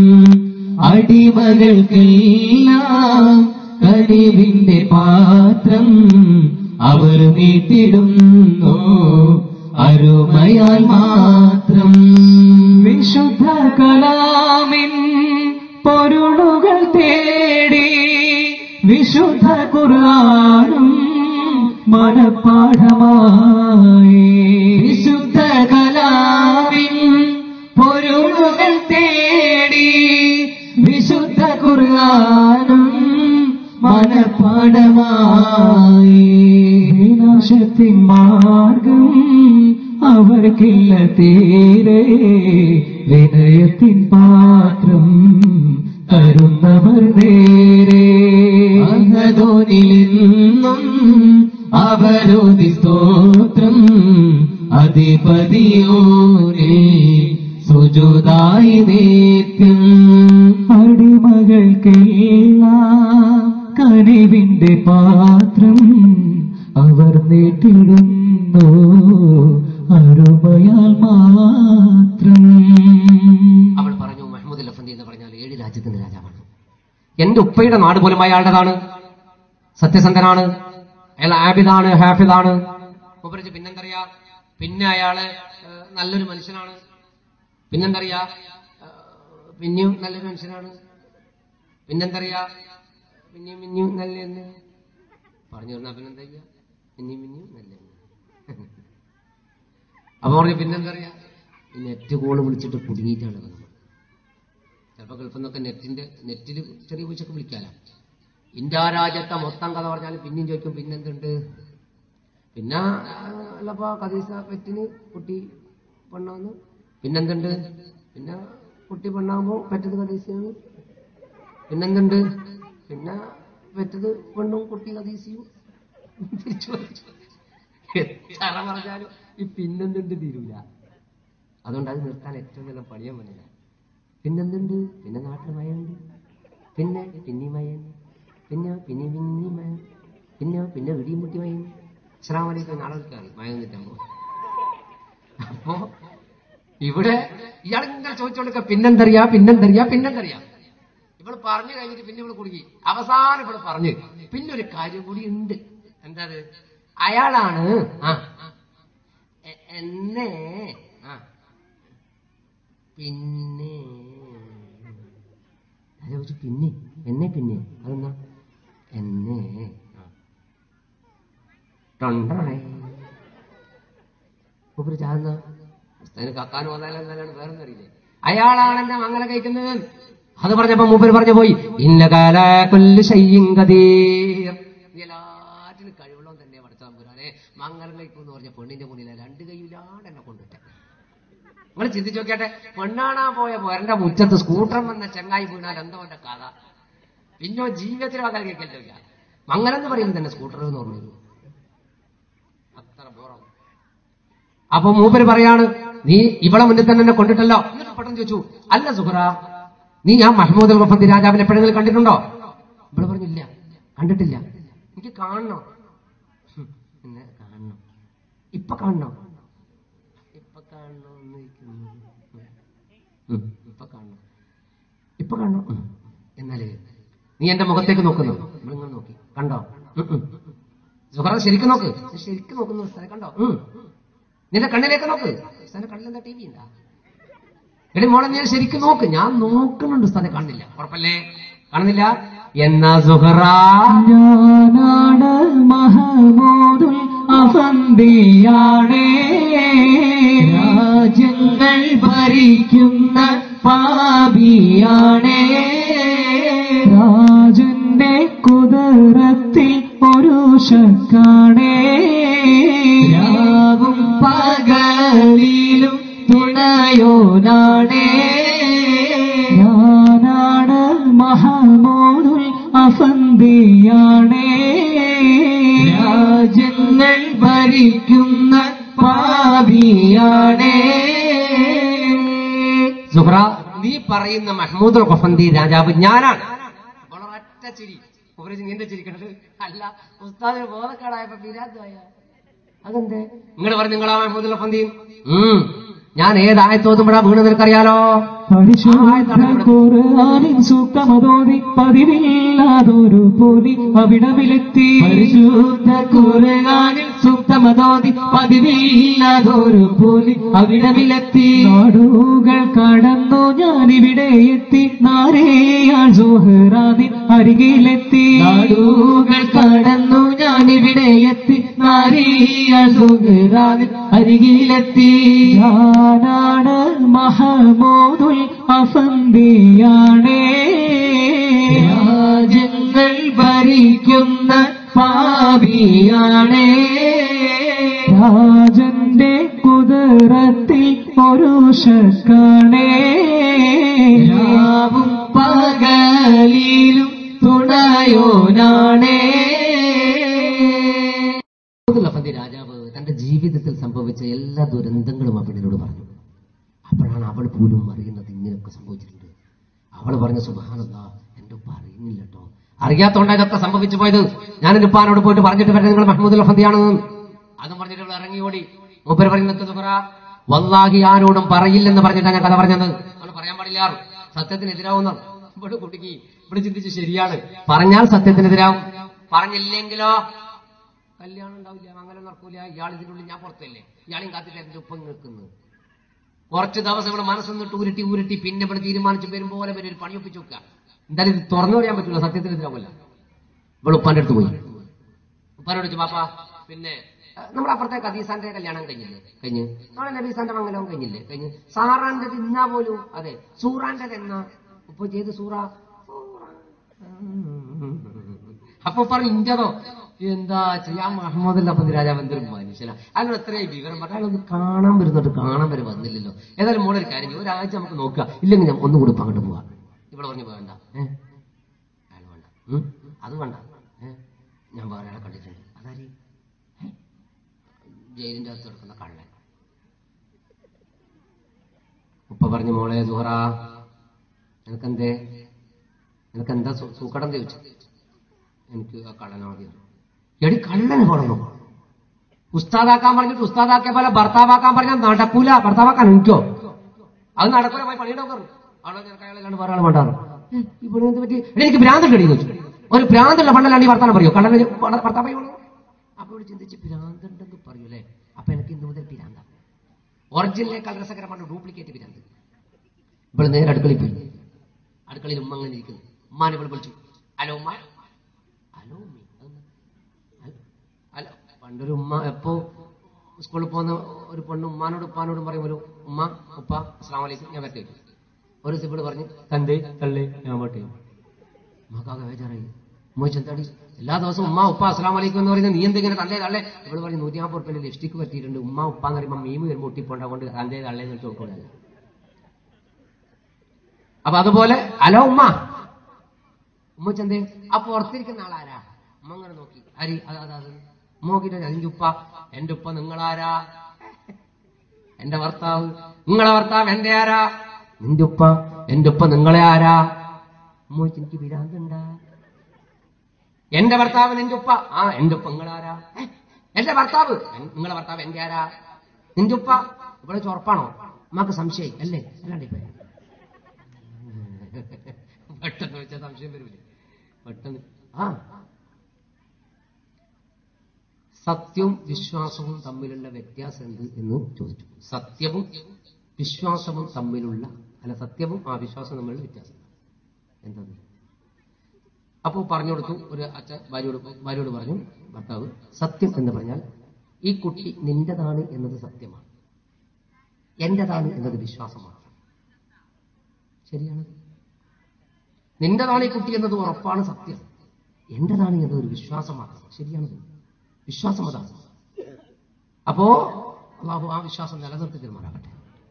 അടിമകൾക്കെല്ലാം കഴിവിന്റെ പാത്രം അവർ നീട്ടിടുന്നു അരുമയാൽ മാത്രം വിശുദ്ധ കലാമിൻ പൊരുളുകൾ തേടി വിശുദ്ധ ഖുർആനും മനപ്പാഠമായി വിശുദ്ധ കലാമിൻ പൊരുളുകൾ തേടി വിശുദ്ധ ഖുർആനും മനപ്പാഠമായി വിനാശത്തിൻ മാർഗം അവർക്കില്ല തീരെ വിനയത്തിൻ പാത്രം തരുന്നവർ നേരെ അഹദോനിലെന്നും അവരോധി സ്തോത്രം അധിപതിയോനെ സുജുതായി നിത്യം അടിമകൾക്കെല്ലാം കനിവിന്റെ പാത്രം അവർ നീട്ടിടുന്നു അരുമയാൽ മാത്രം അവൾ പറഞ്ഞു മുഹമ്മദ് ലഫന്തി എന്ന് പറഞ്ഞാൽ ഏഴ് രാജ്യത്തിന്റെ രാജാവാണ് എന്റെ ഉപ്പയുടെ നാട് പോലും അയാളുടേതാണ് സത്യസന്ധനാണ് അയാൾ ആബിദാണ് ഹാഫിദാണ് ഉപരിച്ച് പിന്നെന്തറിയാ പിന്നെ അയാള് ഏഹ്, നല്ലൊരു മനുഷ്യനാണ് പിന്നെന്തറിയാ ഏഹ്, പിന്നെയും നല്ലൊരു മനുഷ്യനാണ് പിന്നെന്തറിയാ പിന്നെയും പിന്നെയും നല്ല എന്ന് പറഞ്ഞു തന്നാ പിന്നെന്താ ചെയ്യാ പിന്നെയും പിന്നെയും നല്ല അപ്പൊ പറഞ്ഞു പിന്നെന്തറിയാ ഈ നെറ്റ് കോള് വിളിച്ചിട്ട് കുടുങ്ങിയിട്ടാണ് നമ്മൾ ചിലപ്പോൾ ഗൾഫിൽ നിന്നൊക്കെ നെറ്റിന്റെ നെറ്റിൽ ചെറിയ പൈസക്ക് വിളിക്കാല ഇന്ത്യ രാജ്യത്തെ മൊത്തം കഥ പറഞ്ഞാൽ പിന്നെയും ചോദിക്കും പിന്നെന്തുണ്ട് പിന്നെ അല്ലപ്പോ കദീസ പെറ്റിന് കുട്ടി പെണ്ണാന്ന് പിന്നെന്തുണ്ട് പിന്നെ കുട്ടി പെണ്ണാകുമ്പോ പെറ്റത് കദീസയാണ് പിന്നെന്തുണ്ട് പിന്നെ പെറ്റത് പെണ്ണും കുട്ടി കദീസിയും തിരിച്ചു വരച്ചു. എത്ര പറഞ്ഞാലും ഈ പിന്നെന്തുണ്ട് തീരൂല അതുകൊണ്ട് അത് നിർത്താൻ ഏറ്റവും നല്ല പണിയാൻ പറ്റില്ല പിന്നെന്തുണ്ട് പിന്നെ നാട്ടിൽ മഴയുണ്ട് പിന്നെ പിന്നെയും മഴയുണ്ട് പിന്നെ പിന്നെ പിന്നെയും മഴ പിന്നെ പിന്നെ ഇടിയും മുട്ടി മഴയുണ്ട് അസ്സലാമു അലൈക്കും നാളെ വിളിക്കാറി മഴ നിന്നിട്ടാകുമ്പോ അപ്പോ ഇവിടെ ഇയാളിങ്ങനെ ചോദിച്ചോണ്ടിരിക്ക പിന്നെന്തറിയാ പിന്നെന്തറിയാ പിന്നെന്തറിയാ ഇവള് പറഞ്ഞു കഴിഞ്ഞിട്ട് പിന്നെ ഇവള് കുടുങ്ങി അവസാനം ഇവള് പറഞ്ഞു പിന്നെ ഒരു കാര്യം കൂടി ഉണ്ട് എന്താ അത് അയാളാണ് ആ എ- എന്നെ ആ പിന്നെ ഞാൻ ചോദിച്ചു പിന്നെ എന്നെ പിന്നെ അതെന്നാ എന്നെ ആ. ടൊണ്ടണേ മൂപ്പര് ചാകുന്ന ഉസ്താദിന് കക്കാനും വന്നാലല്ലാണ്ട് വേറെ അറിയില്ലേ അയാളാണ് എന്റെ മംഗലം കഴിക്കുന്നത് അത് പറഞ്ഞപ്പോ മൂപ്പര് പറഞ്ഞു പോയി ഇന്ന കാല കൊല്ലു ശയ്യങ്കതീർ എല്ലാറ്റിനും കഴിവുള്ളവൻ തന്നെ പഠിച്ചാൻ പോരാനെ മംഗലം കഴിക്കുമെന്ന് പറഞ്ഞ പെണ്ണിന്റെ മുന്നിൽ രണ്ട് കൈയിലാണ് എന്നെ കൊണ്ടിട്ടെ നിങ്ങൾ ചിന്തിച്ചു നോക്കിയാട്ടെ പെണ്ണാണാൻ പോയ പോരന്റെ മുറ്റത്ത് സ്കൂട്ടർ വന്ന ചെങ്ങായി വീണാൽ എന്തോ എന്റെ കഥ പിന്നോ ജീവിതത്തിൽ മംഗലം കേൾക്കലില്ല മംഗലം എന്ന് പറയുമ്പോൾ തന്നെ സ്കൂട്ടർ എന്ന് പറഞ്ഞു അത്ര ബോറം അപ്പൊ മൂപ്പര് പറയാണ് നീ ഇവളെ മുന്നിൽ തന്നെ എന്നെ കൊണ്ടിട്ടല്ലോ എന്നിട്ട് പെട്ടെന്ന് ചോദിച്ചു അല്ല സുഹറ നീ ഞാൻ മഹ്മൂദ് അൽ ഗഫന്തി രാജാവിനെ എപ്പോഴെങ്കിലും കണ്ടിട്ടുണ്ടോ ഇവിടെ പറഞ്ഞില്ല കണ്ടിട്ടില്ല എനിക്ക് കാണണം ഹും, എന്നെ കാണണം ഇപ്പൊ കാണണം ഇപ്പൊ കാണണം എന്ന് ഇരിക്കുന്നു. ഉം, ഇപ്പൊ കാണണം ഇപ്പൊ കാണണം ഉം. എന്നാലേ നീ എന്റെ മുഖത്തേക്ക് നോക്കുന്നു നിങ്ങൾ നോക്കി കണ്ടോ ഉം, ഉം. സുഹറ ശരിക്കും നോക്ക് ശരിക്കും നോക്കുന്നു ഉസ്താദെ കണ്ടോ ഉം. നിന്റെ കണ്ണിലേക്ക് നോക്ക് ഉസ്താദിന്റെ കണ്ണിലെന്താ ടി വി ഉണ്ടാ എടി മോളെ നീ ശരിക്കും നോക്ക് ഞാൻ നോക്കുന്നുണ്ട് ഉസ്താദെ കാണുന്നില്ല ഉറപ്പല്ലേ കാണുന്നില്ല എന്നാ സുഹറ ഞാനാണ് മഹമൂദുൽ അഫന്തിയാണേ രാജ്യങ്ങൾ ഭരിക്കുന്ന പാപിയാണേ രാജന്റെ കുതിരത്തിൽ ഒരു ശക്കാണേ രാവും പകലിലും തുണയോനാണേ ഞാനാണ് മഹമൂദുൽ അഫന്തിയാണേ രാജ്യങ്ങൾ ഭരിക്കുന്ന പാപിയാണേ സുഹ്റ നീ പറയുന്ന മഹ്മൂദ് ഖഫന്തി രാജാവ് ഞാനാണ് വളരെ ഒറ്റ ചിരി ഉപരി നിന്റെ ചിരിക്കണത് അല്ല ഉസ്താദിന് ബോധക്കാടായപ്പോ പിരാജായ അതെന്തേ നിങ്ങൾ പറഞ്ഞു നിങ്ങളാ മഹ്മൂദ് ഖഫന്തി ഉം ഞാൻ ഏതായത്തോതുമ്പോഴാ വീണ് നിനക്കറിയാലോ പരിശുദ്ധ ഖുർആനിൻ സൂക്തമതോതി പതിവില്ലാതൊരു പോലി അവിടമിലെത്തി പരിശുദ്ധ ഖുർആനിൽ സൂക്തമതോതി പതിവില്ലാതൊരു പോലി അവിടമിലെത്തി നാടുകൾ കടന്നു ഞാനിവിടെ എത്തി നാരേയാൾ സുഹറാദിൻ അരികിലെത്തി നാടുകൾ കടന്നു ഞാനിവിടെ എത്തി നാരിയാൾ സുഹറാദിൻ അരികിലെത്തി ഞാനാണ് മഹമൂദുൽ അഫന്തിയാണേ രാജ്യങ്ങൾ ഭരിക്കുന്ന പാപിയാണേ രാജന്റെ കുതിരത്തിൽ ഒരു ശക്കാണേ രാവും പകലിലും തുണയോനാണേ മഹ്മൂദ് ഖഫന്തി രാജാവ് തന്റെ ജീവിതത്തിൽ സംഭവിച്ച എല്ലാ ദുരന്തങ്ങളും അവനോട് പറഞ്ഞു അപ്പോഴാണ് അവൾ പോലും അറിയുന്നത് ഇങ്ങനെയൊക്കെ സംഭവിച്ചിട്ടുണ്ട് അവൾ പറഞ്ഞ സുബാനന്ദ എന്റെ ഉപ്പ അറിയുന്നില്ല കേട്ടോ അറിയാത്തോണ്ടാ ഇതൊക്കെ സംഭവിച്ചു പോയത് ഞാൻ എന്റെ ഉപ്പാനോട് പോയിട്ട് പറഞ്ഞിട്ട് വരാം നിങ്ങൾ മഹ്മൂദ് ലഫന്തിയാണെന്ന് അതും പറഞ്ഞിട്ട് അവൾ ഇറങ്ങി ഓടി മൂപ്പര് പറയുന്നത് സുഹറ വല്ലാഹി ആരോടും പറയില്ലെന്ന് പറഞ്ഞിട്ടാണ് ഞാൻ കഥ പറഞ്ഞത് അവൾ പറയാൻ പാടില്ല സത്യത്തിനെതിരാവുന്ന ഇവിടെ കുടുങ്ങി ഇവിടെ ചിന്തിച്ച് ശരിയാണ് പറഞ്ഞാൽ സത്യത്തിനെതിരാവും പറഞ്ഞില്ലെങ്കിലോ കല്യാണം ഉണ്ടാവില്ല അങ്ങനെ നടക്കൂല ഇയാൾ ഇതിനുള്ളിൽ ഞാൻ പുറത്തല്ലേ ഇയാളെയും കാത്തിട്ട് എന്റെ ഒപ്പം നിൽക്കുന്നു കുറച്ച് ദിവസം ഇവിടെ മനസ്സൊന്നിട്ട് ഉരുട്ടി ഉരുട്ടി പിന്നെ ഇവിടെ തീരുമാനിച്ചു വരും പോലെ വരും ഒരു പണി ഒപ്പിച്ചു വെക്കുക എന്തായാലും ഇത് തുറന്നു പറയാൻ പറ്റില്ല സത്യത്തിനെതിരാവില്ല ഇവിടെ ഉപ്പാന്റെ അടുത്ത് പോയി ഉപ്പാനോട് ചോദിച്ചു പാപ്പ പിന്നെ അഹ് നമ്മുടെ അപ്പുറത്തെ കദീസാന്റെ കല്യാണം കഴിഞ്ഞില്ലേ കഴിഞ്ഞ് നാളെ നബീസാന്റെ മംഗലവും കഴിഞ്ഞില്ലേ കഴിഞ്ഞ് സാറാന്റെ തിന്നാ പോലും അതെ സൂറാന്റെ എന്നാ ഉപ്പ ചെയ്ത് സൂറ അപ്പൊ പറഞ്ഞു ഇന്റതോ എന്താ ചെയ്യാൻ മഹമ്മദ് അപ്പന്ത് രാജാവ് എന്തൊരു മനുഷ്യനാ അതിനോട് എത്രയും വിവരം പറഞ്ഞു അയാളൊന്ന് കാണാൻ വരുന്നുണ്ട് കാണാൻ വരെ വന്നില്ലല്ലോ ഏതായാലും മോളെ ഒരു കാര്യം ചെയ്യ്. ഒരാഴ്ച നമുക്ക് നോക്കുക ഇല്ലെങ്കിൽ ഞാൻ ഒന്നും കൂടി ഇപ്പൊ അങ്ങോട്ട് പോവാം ഇവിടെ പറഞ്ഞു വേണ്ട ഏഹ് അയാൾ വേണ്ട ഉം? അത് വേണ്ട ഏഹ് ഞാൻ വേറെ ആളെ കണ്ടിട്ടുണ്ട് അതാര് ഏ? ജയിലിന്റെ അകത്ത് കിടക്കുന്ന കള്ളൻ ഉപ്പ പറഞ്ഞു മോളെ സുഹറ നിനക്കെന്തേ നിനക്കെന്താ സു- സൂക്കടം ചോദിച്ചു എനിക്ക് ആ കള്ളനെ മതി എടി കള്ളന് കൊള്ളണം ഉസ്താദാക്കാൻ പറഞ്ഞിട്ട് ഉസ്താദാക്കിയ പോലെ ഭർത്താവാക്കാൻ പറഞ്ഞാൽ നടക്കൂല ഭർത്താവാക്കാൻ എനിക്കോ അത് നടക്കൂല പോയി പണിയുടെ നോക്കറു അവിടെ നിനക്ക് അയാളെ വേറെ ആൾ വേണ്ടാന്ന് ഇവിടെ എന്ത് പറ്റി എടാ, എനിക്ക് ഭ്രാന്തുണ്ട് ചോദിച്ചു ഒരു ഭ്രാന്തുള്ള പണ്ടല്ലാണ്ട് ഈ വർത്താനം പറയോ കള്ളന് ഭർത്താവ് അപ്പൊ ഇവിടെ ചിന്തിച്ച് ഭ്രാന്തുണ്ടെന്ന് പറയൂലേ അപ്പൊ എനിക്ക് ഇന്ന് മുതൽ ഭ്രാന്ത ഒറിജിനലിനേക്കാൾ രസകരമാണ് ഡ്യൂപ്ലിക്കേറ്റ് ഭ്രാന്ത് ഇവിടെ നേരെ അടുക്കളയിൽ പോയി അടുക്കളയിൽ ഉമ്മ അങ്ങനെ ഇരിക്കുന്നു ഉമ്മാനെ ഇവിടെ വിളിച്ചു ഹലോ ഉമ്മ ഹലോ ഉമ്മ അതെന്താ? ഹലോ അല്ല പണ്ടൊരു ഉമ്മ എപ്പോ സ്കൂളിൽ പോകുന്ന ഒരു പെണ്ണ് ഉമ്മാനോട് ഉപ്പാനോടും പറയുമല്ലോ ഉമ്മ ഉപ്പ അസ്ലാം വലൈക്കും ഞാൻ വരട്ടെ വരും. ഒരു ദിവസം ഇവിടെ പറഞ്ഞു തന്തേ തള്ളേ ഞാൻ വട്ടെ ഉമ്മക്കാകെ വേജാറായി ഉമ്മ ചെന്താടി എല്ലാ ദിവസവും ഉമ്മ ഉപ്പ അസ്ലാം വലൈക്കും എന്ന് പറയുന്നത് നീ എന്തെങ്കിലും തന്തേ തള്ളേ ഇവിടെ പറഞ്ഞു നൂറ്റി നാൽപ്പത് റുപ്യ ലിപ്സ്റ്റിക് പറ്റിയിട്ടുണ്ട് ഉമ്മ ഉപ്പ എന്ന് പറയുമ്പോൾ മീമ് വരുമ്പോൾ ഒട്ടിപ്പോണ്ട കൊണ്ട് തന്തേ തള്ളേ എന്ന് വെച്ച് കൊടുക്കുന്നത് അപ്പൊ അതുപോലെ ഹലോ ഉമ്മ ഉമ്മ ചന്തേ ആ പുറത്തിരിക്കുന്ന ആളാരാ ഉമ്മ അങ്ങനെ നോക്കി അരി അത് അത് അത് ഉമ്മ നോക്കിയിട്ട് അതിന്റെ ഉപ്പ എന്റെ ഉപ്പ നിങ്ങളാരാ എന്റെ ഭർത്താവ് നിങ്ങളെ ഭർത്താവ് എന്റെ ആരാ നിന്റെ ഉപ്പ എന്റെ ഉപ്പ നിങ്ങളെ ആരാ ഉമ്മ ചോദിച്ചു, എനിക്ക് വിരാന്തുണ്ടാ എന്റെ ഭർത്താവ് നിന്റെ ഉപ്പ ആ എന്റെ ഉപ്പ നിങ്ങളാരാ "ഏ, എന്റെ ഭർത്താവ് "എൻ- നിങ്ങളെ ഭർത്താവ് എന്റെ ആരാ നിന്റെ ഉപ്പ ഇവിടെ ചോർപ്പാണോ ഉമ്മക്ക് സംശയം അല്ലേ അല്ലാണ്ട് ഇപ്പൊ പെട്ടെന്ന് വെച്ചാൽ സംശയം വരൂലേ പെട്ടെന്ന് ആ സത്യവും വിശ്വാസവും തമ്മിലുള്ള വ്യത്യാസം എന്ത് എന്ന് ചോദിച്ചു സത്യവും വിശ്വാസവും തമ്മിലുള്ള അല്ല സത്യവും ആ വിശ്വാസവും തമ്മിലുള്ള വ്യത്യാസം എന്താണ് അപ്പോൾ പറഞ്ഞു കൊടുത്തു ഒരു അച്ഛൻ ഭാര്യയോട് ഭാര്യയോട് പറഞ്ഞു ഭർത്താവ് സത്യം എന്ന് പറഞ്ഞാൽ ഈ കുട്ടി നിന്റേതാണ് എന്നത് സത്യമാണ് എന്റേതാണ് എന്നത് വിശ്വാസമാണ് ശരിയാണ് നിന്റേതാണ് ഈ കുട്ടി എന്നത് ഉറപ്പാണ് സത്യം എന്റേതാണ് എന്നത് ഒരു വിശ്വാസമാണ് ശരിയാണത് വിശ്വാസം അതാണ് അപ്പോ അള്ളാഹു ആ വിശ്വാസം നിലനിർത്തി തീരുമാനാകട്ടെ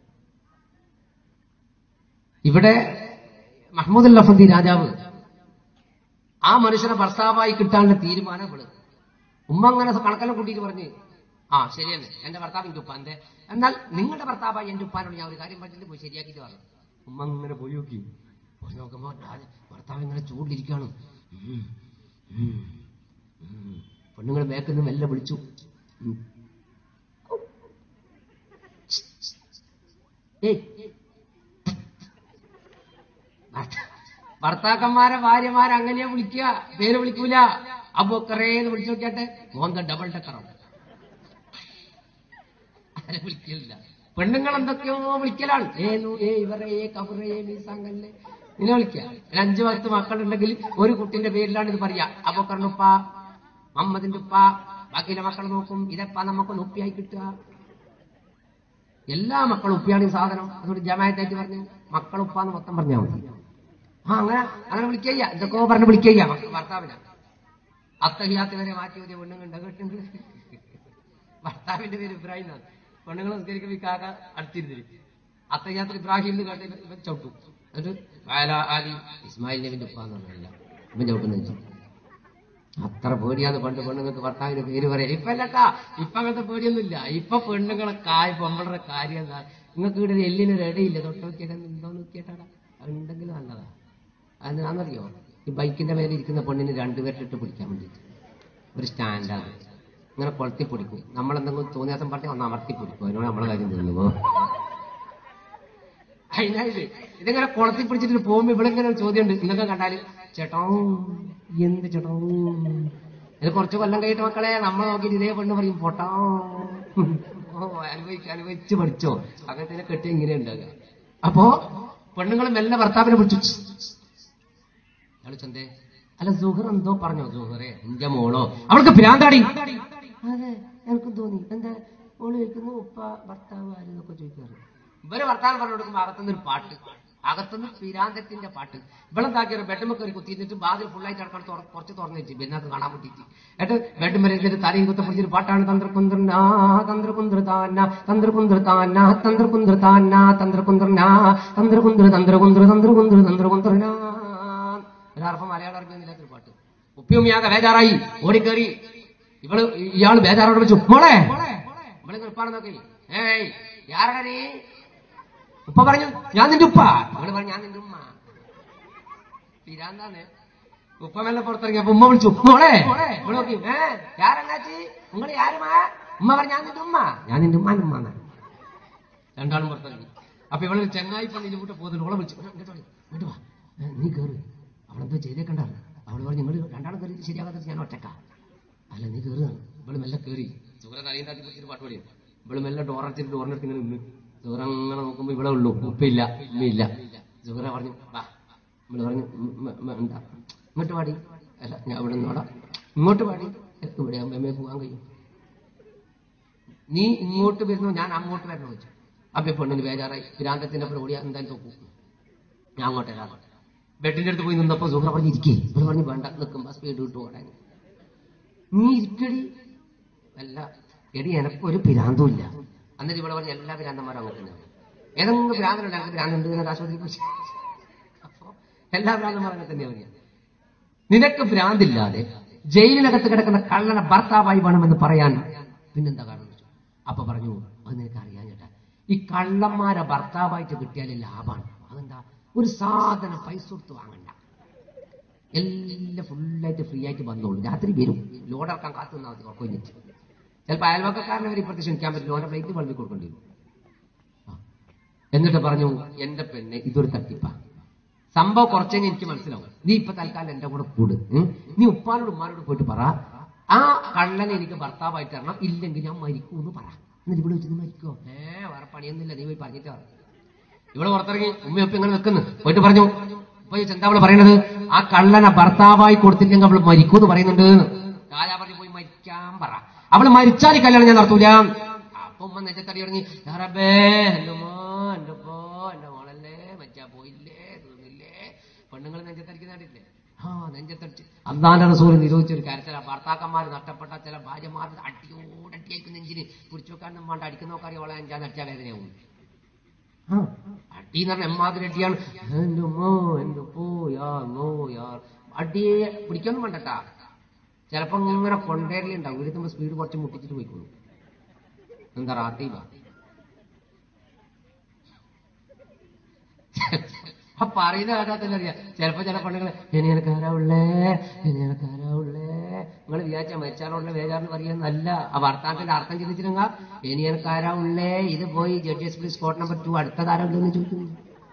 ഇവിടെ മഹമ്മദ് ലഫന്തി രാജാവ് ആ മനുഷ്യനെ ഭർത്താവായി കിട്ടാനുള്ള തീരുമാനം ഇവള് ഉമ്മ അങ്ങനെ കണക്കെല്ലാം കൂട്ടിയിട്ട് പറഞ്ഞ് ആ ശരിയല്ലേ എന്റെ ഭർത്താവിന്റെ ഉപ്പ എന്റെ എന്നാൽ നിങ്ങളുടെ ഭർത്താവായി എന്റെ ഉപ്പാനോട് ഞാൻ ഒരു കാര്യം പറഞ്ഞിട്ട് പോയി ശരിയാക്കിയിട്ട് പറഞ്ഞു ഉമ്മ അങ്ങനെ പോയി നോക്കി പോയി നോക്കുമ്പോ രാജ- ഭർത്താവ് ഇങ്ങനെ ചൂടിലിരിക്കുകയാണ് ഉം, ഉം, ഉം. പെണ്ണുങ്ങൾ മേക്കുന്ന മെല്ലെ വിളിച്ചു ഉം. ഏയ് ഭർത്ത- ഭർത്താക്കന്മാരെ ഭാര്യമാരെ അങ്ങനെയാ വിളിക്കുക പേര് വിളിക്കൂല അപ്പൊ കറേന്ന് വിളിച്ചു നോക്കിയാട്ടെ മോന്ത ഡബിൾ ടക്കറാണ് ആരെ വിളിക്കലില്ല പെണ്ണുങ്ങൾ എന്തൊക്കെയോ വിളിക്കലാണ് ഏ നൂ ഏ ഇവരെ ഏ കബറേ ഏ മീസാങ്കല്ലേ ഇങ്ങനെ വിളിക്കുക ഒരു അഞ്ചു പത്ത് മക്കളുണ്ടെങ്കിൽ ഒരു കുട്ടിന്റെ പേരിലാണ് ഇത് പറയാ അബക്കറിന്റെ ഉപ്പ മമ്മദിന്റെ ഉപ്പ ബാക്കിയുള്ള മക്കൾ നോക്കും ഇതെപ്പാ നമുക്ക് ഉപ്പിയായി കിട്ടുക എല്ലാ മക്കളും ഉപ്പിയാണ് ഈ സാധനം അതുകൊണ്ട് ജമായത്തായിട്ട് പറഞ്ഞു മക്കൾ ഉപ്പാന്ന് മൊത്തം പറഞ്ഞാൽ മതി ആ അങ്ങനെ അങ്ങനെ വിളിക്കുക എന്തൊക്കെയോ പറഞ്ഞ് വിളിക്കുക ഭർത്താവിനെ അത്തഹിയാത്ത് വരെ മാറ്റി മതി പെണ്ണുങ്ങളുണ്ട് കേട്ടുണ്ട് ഭർത്താവിന്റെ പേര് ഇബ്രാഹിം എന്നാണ് പെണ്ണുങ്ങൾ നിസ്കരിക്കുമ്പോൾ ഈ കാക്ക അടുത്തിരുന്നിരി അത്തഹിയാത്തിൽ ഇബ്രാഹിം എന്ന് കേട്ട് ഇവൻ- ഇവൻ ചവിട്ടു എന്നിട്ട് വാല ആലി ഇസ്മായിൽ നബിന്റെ ഉപ്പ എന്ന് പറഞ്ഞില്ല ഇവൻ ചവിട്ടുന്ന വെച്ചു അത്ര പേടിയാന്ന് പണ്ട് പെണ്ണുങ്ങൾക്ക് ഭർത്താവിന്റെ പേര് പറയാം ഇപ്പൊ അല്ലട്ടാ ഇപ്പൊ അങ്ങനത്തെ പേടിയൊന്നുമില്ല ഇപ്പൊ പെണ്ണുങ്ങളെ കായ് പൊമ്പളുടെ കാര്യം എന്താ നിങ്ങൾക്ക് ഇവിടെ ഒരു എല്ലിനൊരു ഇടയില്ല തൊട്ട് നോക്കിയാൽ എന്തോ നോക്കിയിട്ടാടാ ഉണ്ടെങ്കിൽ നല്ലതാ അതെന്താണെന്നറിയോ ഈ ബൈക്കിന്റെ മേലെ ഇരിക്കുന്ന പെണ്ണിന് രണ്ടുപേരിട്ട് പിടിക്കാൻ വേണ്ടിയിട്ട് ഒരു സ്റ്റാൻഡാണ് ഇങ്ങനെ കൊളത്തി പിടിക്കും നമ്മളെന്തെങ്കിലും തോന്നിയാസം പറഞ്ഞാൽ ഒന്ന് അമർത്തി പിടിക്കും അതിനോട് നമ്മളെ കാര്യം തോന്നുമോ അതിനായത് ഇതിങ്ങനെ കുളത്തി പിടിച്ചിട്ട് പോകുമ്പോ ഇവിടെ ഇങ്ങനെ ഒരു ചോദ്യമുണ്ട് ഇന്നൊക്കെ കണ്ടാല് ചേട്ടോ എന്ത് ചേട്ടോ ഇത് കുറച്ച് കൊല്ലം കഴിഞ്ഞിട്ട് മക്കളെ നമ്മൾ നോക്കിയിട്ട് ഇതേ പെണ്ണ് പറയും പൊട്ടോ ഓ അനുഭവിച്ച് അനുഭവിച്ച് പഠിച്ചോ അങ്ങനത്തെ കെട്ടി ഇങ്ങനെ ഉണ്ടാകുക അപ്പോ പെണ്ണുങ്ങൾ മെല്ലെ ഭർത്താവിനെ വിളിച്ചു അയാൾ ചന്തേ അല്ല സുഹർ എന്തോ പറഞ്ഞോ സുഹറെ എന്റെ മോളോ അവൾക്ക് ഭ്രാന്താടി അതെ എനിക്കും തോന്നി എന്താ മോള് ചോദിക്കുന്നു ഉപ്പ ഭർത്താവ് ആരെന്നൊക്കെ ചോദിക്കാറ് ഇവര് വർത്താനം പറഞ്ഞു കൊടുക്കുമ്പോ അകത്തുനിന്ന് ഒരു പാട്ട് അകത്തുനിന്ന് പിരാന്തത്തിന്റെ പാട്ട് ഇവളെന്താക്കിയ ഒരു ബെഡ്മൊക്കെ ഒരു കുത്തിയിട്ട് ബാതിൽ ഫുള്ളായിട്ട് അടക്കാൻ കുറച്ച് തുറന്നു വെച്ച് ബെന്നകത്ത് കാണാൻ പറ്റിയിട്ട് എന്നിട്ട് ബെഡ് ഇരുന്നിട്ട് തലയും കുത്ത പിടിച്ചൊരു പാട്ടാണ് തന്ത്രകുന്ത്രനാ തന്ത്രകുന്ത്ര താന്ന തന്ത്രകുന്ത്ര താന്ന തന്ത്രകുന്ത്ര താന്ന തന്ത്രകുന്ത്രനാ തന്ത്രകുന്ത്ര തന്ത്രകുന്ത്ര തന്ത്രകുന്ത്ര തന്ത്രകുന്ത്രനാ ഒരർത്ഥം മലയാളം അറിഞ്ഞില്ലാത്തൊരു പാട്ട് ഉപ്പിയുമ്മിയാകെ ബേജാറായി ഓടിക്കേറി ഇവള് ഇയാള് ബേജാറോട് വിളിച്ചു മോളെ ഇവളെ നിർപ്പാണ് നോക്കി ഏയ് യാരടാ നീ ഉപ്പ പറഞ്ഞു ഞാൻ നിന്റെ ഉപ്പ ഇവള് പറഞ്ഞു ഞാൻ നിന്റെ ഉമ്മ പിരാന്താന്ന് ഉപ്പ മെല്ലെ പുറത്തിറങ്ങി അപ്പൊ ഉമ്മ വിളിച്ചു മോളെ ഇവള് നോക്കി ഏ യാരങ്ങാച്ചി നിങ്ങൾ യാരുമാ ഉമ്മ പറഞ്ഞു ഞാൻ നിന്റെ ഉമ്മ ഞാൻ നിന്റെ ഉമ്മാന്റെ ഉമ്മ എന്നാ. രണ്ടാളും പുറത്തിറങ്ങി അപ്പൊ ഇവള് ചെങ്ങായി പണി ഇതിലൂട്ട് പോകുന്നുണ്ട് ഓളെ വിളിച്ചു ഇങ്ങോട്ട് വാടി, ഇങ്ങോട്ട് വാ ഏ, നീ കയറി അവളെന്തോ ചെയ്തേക്കണ്ടാണ് അവള് പറഞ്ഞു നിങ്ങൾ രണ്ടാളും കയറി ശരിയാകാത്ത ഞാൻ ഒറ്റക്ക അല്ല നീ കയറുകയാണ് ഇവള് മെല്ലെ കയറി സുഹൃ തലയും താത്തി പിടിച്ചിട്ട് പാട്ട് പാടിയാണ് ഇവള് മെല്ലെ ഡോറച്ചിട്ട് ഡോറിനടുത്ത് ഇങ്ങനെ നിന്ന് സുഹൃ അങ്ങനെ നോക്കുമ്പോ ഇവിടെ ഉള്ളൂ ഉപ്പില്ല ഉമ്മയില്ല സുഹൃ പറഞ്ഞു വാ ഇവള് പറഞ്ഞു "ഉം, ഉം, ഉം, ഉണ്ടാ. ഇങ്ങോട്ട് പാടി അല്ല ഞാൻ ഇവിടെ നിന്നോടാ ഇങ്ങോട്ട് പാടി എനിക്ക് ഇവിടെ അമ്മയെ പോകാൻ കഴിയും നീ ഇങ്ങോട്ട് വരുന്നു ഞാൻ അങ്ങോട്ട് വരണോ വെച്ചു അപ്പൊ ഈ പെണ്ണിന് ബേജാറായി ഭ്രാന്തത്തിന്റെ അപ്പുറം ഓടിയാ എന്തായാലും തോക്കും ഞാൻ അങ്ങോട്ട് വരാം ബെഡിന്റെ അടുത്ത് പോയി നിന്നപ്പോ സുഹൃ പറഞ്ഞു ഇരിക്കേ ഇവിടെ പറഞ്ഞു വേണ്ട നിൽക്കുമ്പോ സ്പീഡ് വിട്ടു ഓടാൻ നീ ഇരിക്കടി അല്ല എടി എനക്കൊരു ഭ്രാന്തും ഇല്ല എന്നിട്ട് ഇവിടെ പറഞ്ഞ എല്ലാ ഭ്രാന്തന്മാരും അങ്ങനെ തന്നെയാണ് ഏതെങ്കിലും ഭ്രാന്തനുണ്ട് എനിക്ക് ഭ്രാന്തുണ്ട് എന്ന് ആശുപത്രി അപ്പോ എല്ലാ ഭ്രാന്തന്മാരും അങ്ങനെ തന്നെയാണ് പറഞ്ഞത് നിനക്ക് ഭ്രാന്തില്ലാതെ ജയിലിനകത്ത് കിടക്കുന്ന കള്ളനെ ഭർത്താവായി വേണമെന്ന് പറയാൻ പിന്നെന്താ കാരണം എന്ന് ചോദിച്ചു. അപ്പൊ പറഞ്ഞു അത് നിനക്ക് അറിയാൻ ചേട്ടാ ഈ കള്ളന്മാരെ ഭർത്താവായിട്ട് കിട്ടിയാലേ ലാഭമാണ് അതെന്താ ഒരു സാധനം പൈസ കൊടുത്ത് വാങ്ങണ്ട എല്ലാം ഫുള്ളായിട്ട് ഫ്രീ ആയിട്ട് വന്നോളൂ രാത്രി വരും ലോഡ് ഇറക്കാൻ കാത്തു നിന്നാൽ മതി ഉറക്കൊഞ്ഞിട്ട് ചിലപ്പോൾ അയൽവക്കക്കാരനെ വരെ ഇപ്പുറത്ത് ക്ഷണിക്കാൻ പറ്റും ലോന്റെ പ്ലേറ്റ് വളർത്തി കൊടുക്കേണ്ടി വരും ആ. എന്നിട്ട് പറഞ്ഞു എന്റെ പെണ്ണ് ഇതൊരു തട്ടിപ്പാ സംഭവം കുറച്ചെങ്കിൽ എനിക്ക് മനസ്സിലാവും നീ ഇപ്പൊ തൽക്കാലം എന്റെ കൂടെ കൂട് ഉം. നീ ഉപ്പാനോട് ഉമ്മാനോട് പോയിട്ട് പറ ആ കള്ളനെ എനിക്ക് ഭർത്താവായിട്ട് തരണം ഇല്ലെങ്കിൽ ഞാൻ മരിക്കൂ എന്ന് പറ എന്നിട്ട് ഇവിടെ വെച്ച് നീ മരിക്കോ ഏ വേറെ പണിയൊന്നുമില്ല നീ പോയി പറഞ്ഞിട്ട് പറ ഇവിടെ പുറത്തിറങ്ങി ഉമ്മയൊപ്പം ഇങ്ങനെ നിൽക്കുന്നു പോയിട്ട് പറഞ്ഞു ഇപ്പൊ ചോദിച്ചു, എന്താ അവള് പറയണത് ആ കള്ളനെ ഭർത്താവായി കൊടുത്തില്ലെങ്കിൽ അവള് മരിക്കൂ എന്ന് പറയുന്നുണ്ട് എന്ന്. രാജാ പറഞ്ഞു പോയി മരിക്കാൻ പറ അവള് മരിച്ചാൽ ഈ കല്യാണം ഞാൻ നടത്തൂല അപ്പൊ ഉമ്മ നെഞ്ചത്തടി ഇറങ്ങി "യാ റബ്ബേ എന്റെ മോ എന്റെ പോ എന്റെ മോളല്ലേ മറ്റാ പോയില്ലേ തീർന്നില്ലേ പെണ്ണുങ്ങൾ നെഞ്ചത്തടിക്കുന്ന കണ്ടിട്ടില്ലേ ആ നെഞ്ചത്തടിച്ച് അന്നാന്റെ റസൂൽ നിരോധിച്ച ഒരു കാര്യം ചില ഭർത്താക്കന്മാർ നഷ്ടപ്പെട്ട ചില ഭാര്യമാർ അടിയോടടിയായിരിക്കും നെഞ്ചിന് പിടിച്ചു വെക്കാനും വേണ്ട അടിക്കുന്നോക്കാരി ഓളെ അഞ്ചാൻ അടിച്ചാൽ വേദനയാവും ആ, അടി എന്ന് പറഞ്ഞ എമ്മാതിരി അടിയാണ് എന്റെ ഉമ്മോ എന്റെ ഉപ്പോ യാ നോ യാ അടിയെ പിടിക്കൊന്നും വേണ്ടട്ടാ ചിലപ്പോ ഇങ്ങനെ കൊണ്ടേരലുണ്ടാവും വീടുമ്പോ സ്പീഡ് കുറച്ച് മുട്ടിച്ചിട്ട് പോയിക്കോളൂ എന്താ റാത്തീവ ആ പറയുന്ന കേട്ടാത്തല്ല അറിയാം ചിലപ്പോ ചില പെണ്ണുങ്ങള് ഇനി എനക്കാരാവുള്ളേ ഇനി എനക്കാരാവുള്ളേ നിങ്ങൾ വിചാരിച്ച മരിച്ചാലുള്ള വേജാറിന് പറയുന്നല്ല ആ വർത്താനത്തിന്റെ അർത്ഥം ചിന്തിച്ചിരുന്ന ഇനി എനക്കാരാവുള്ളേ ഇത് പോയി judges please court number two അടുത്തതാരുള്ളൂ ചോദിക്കുന്നു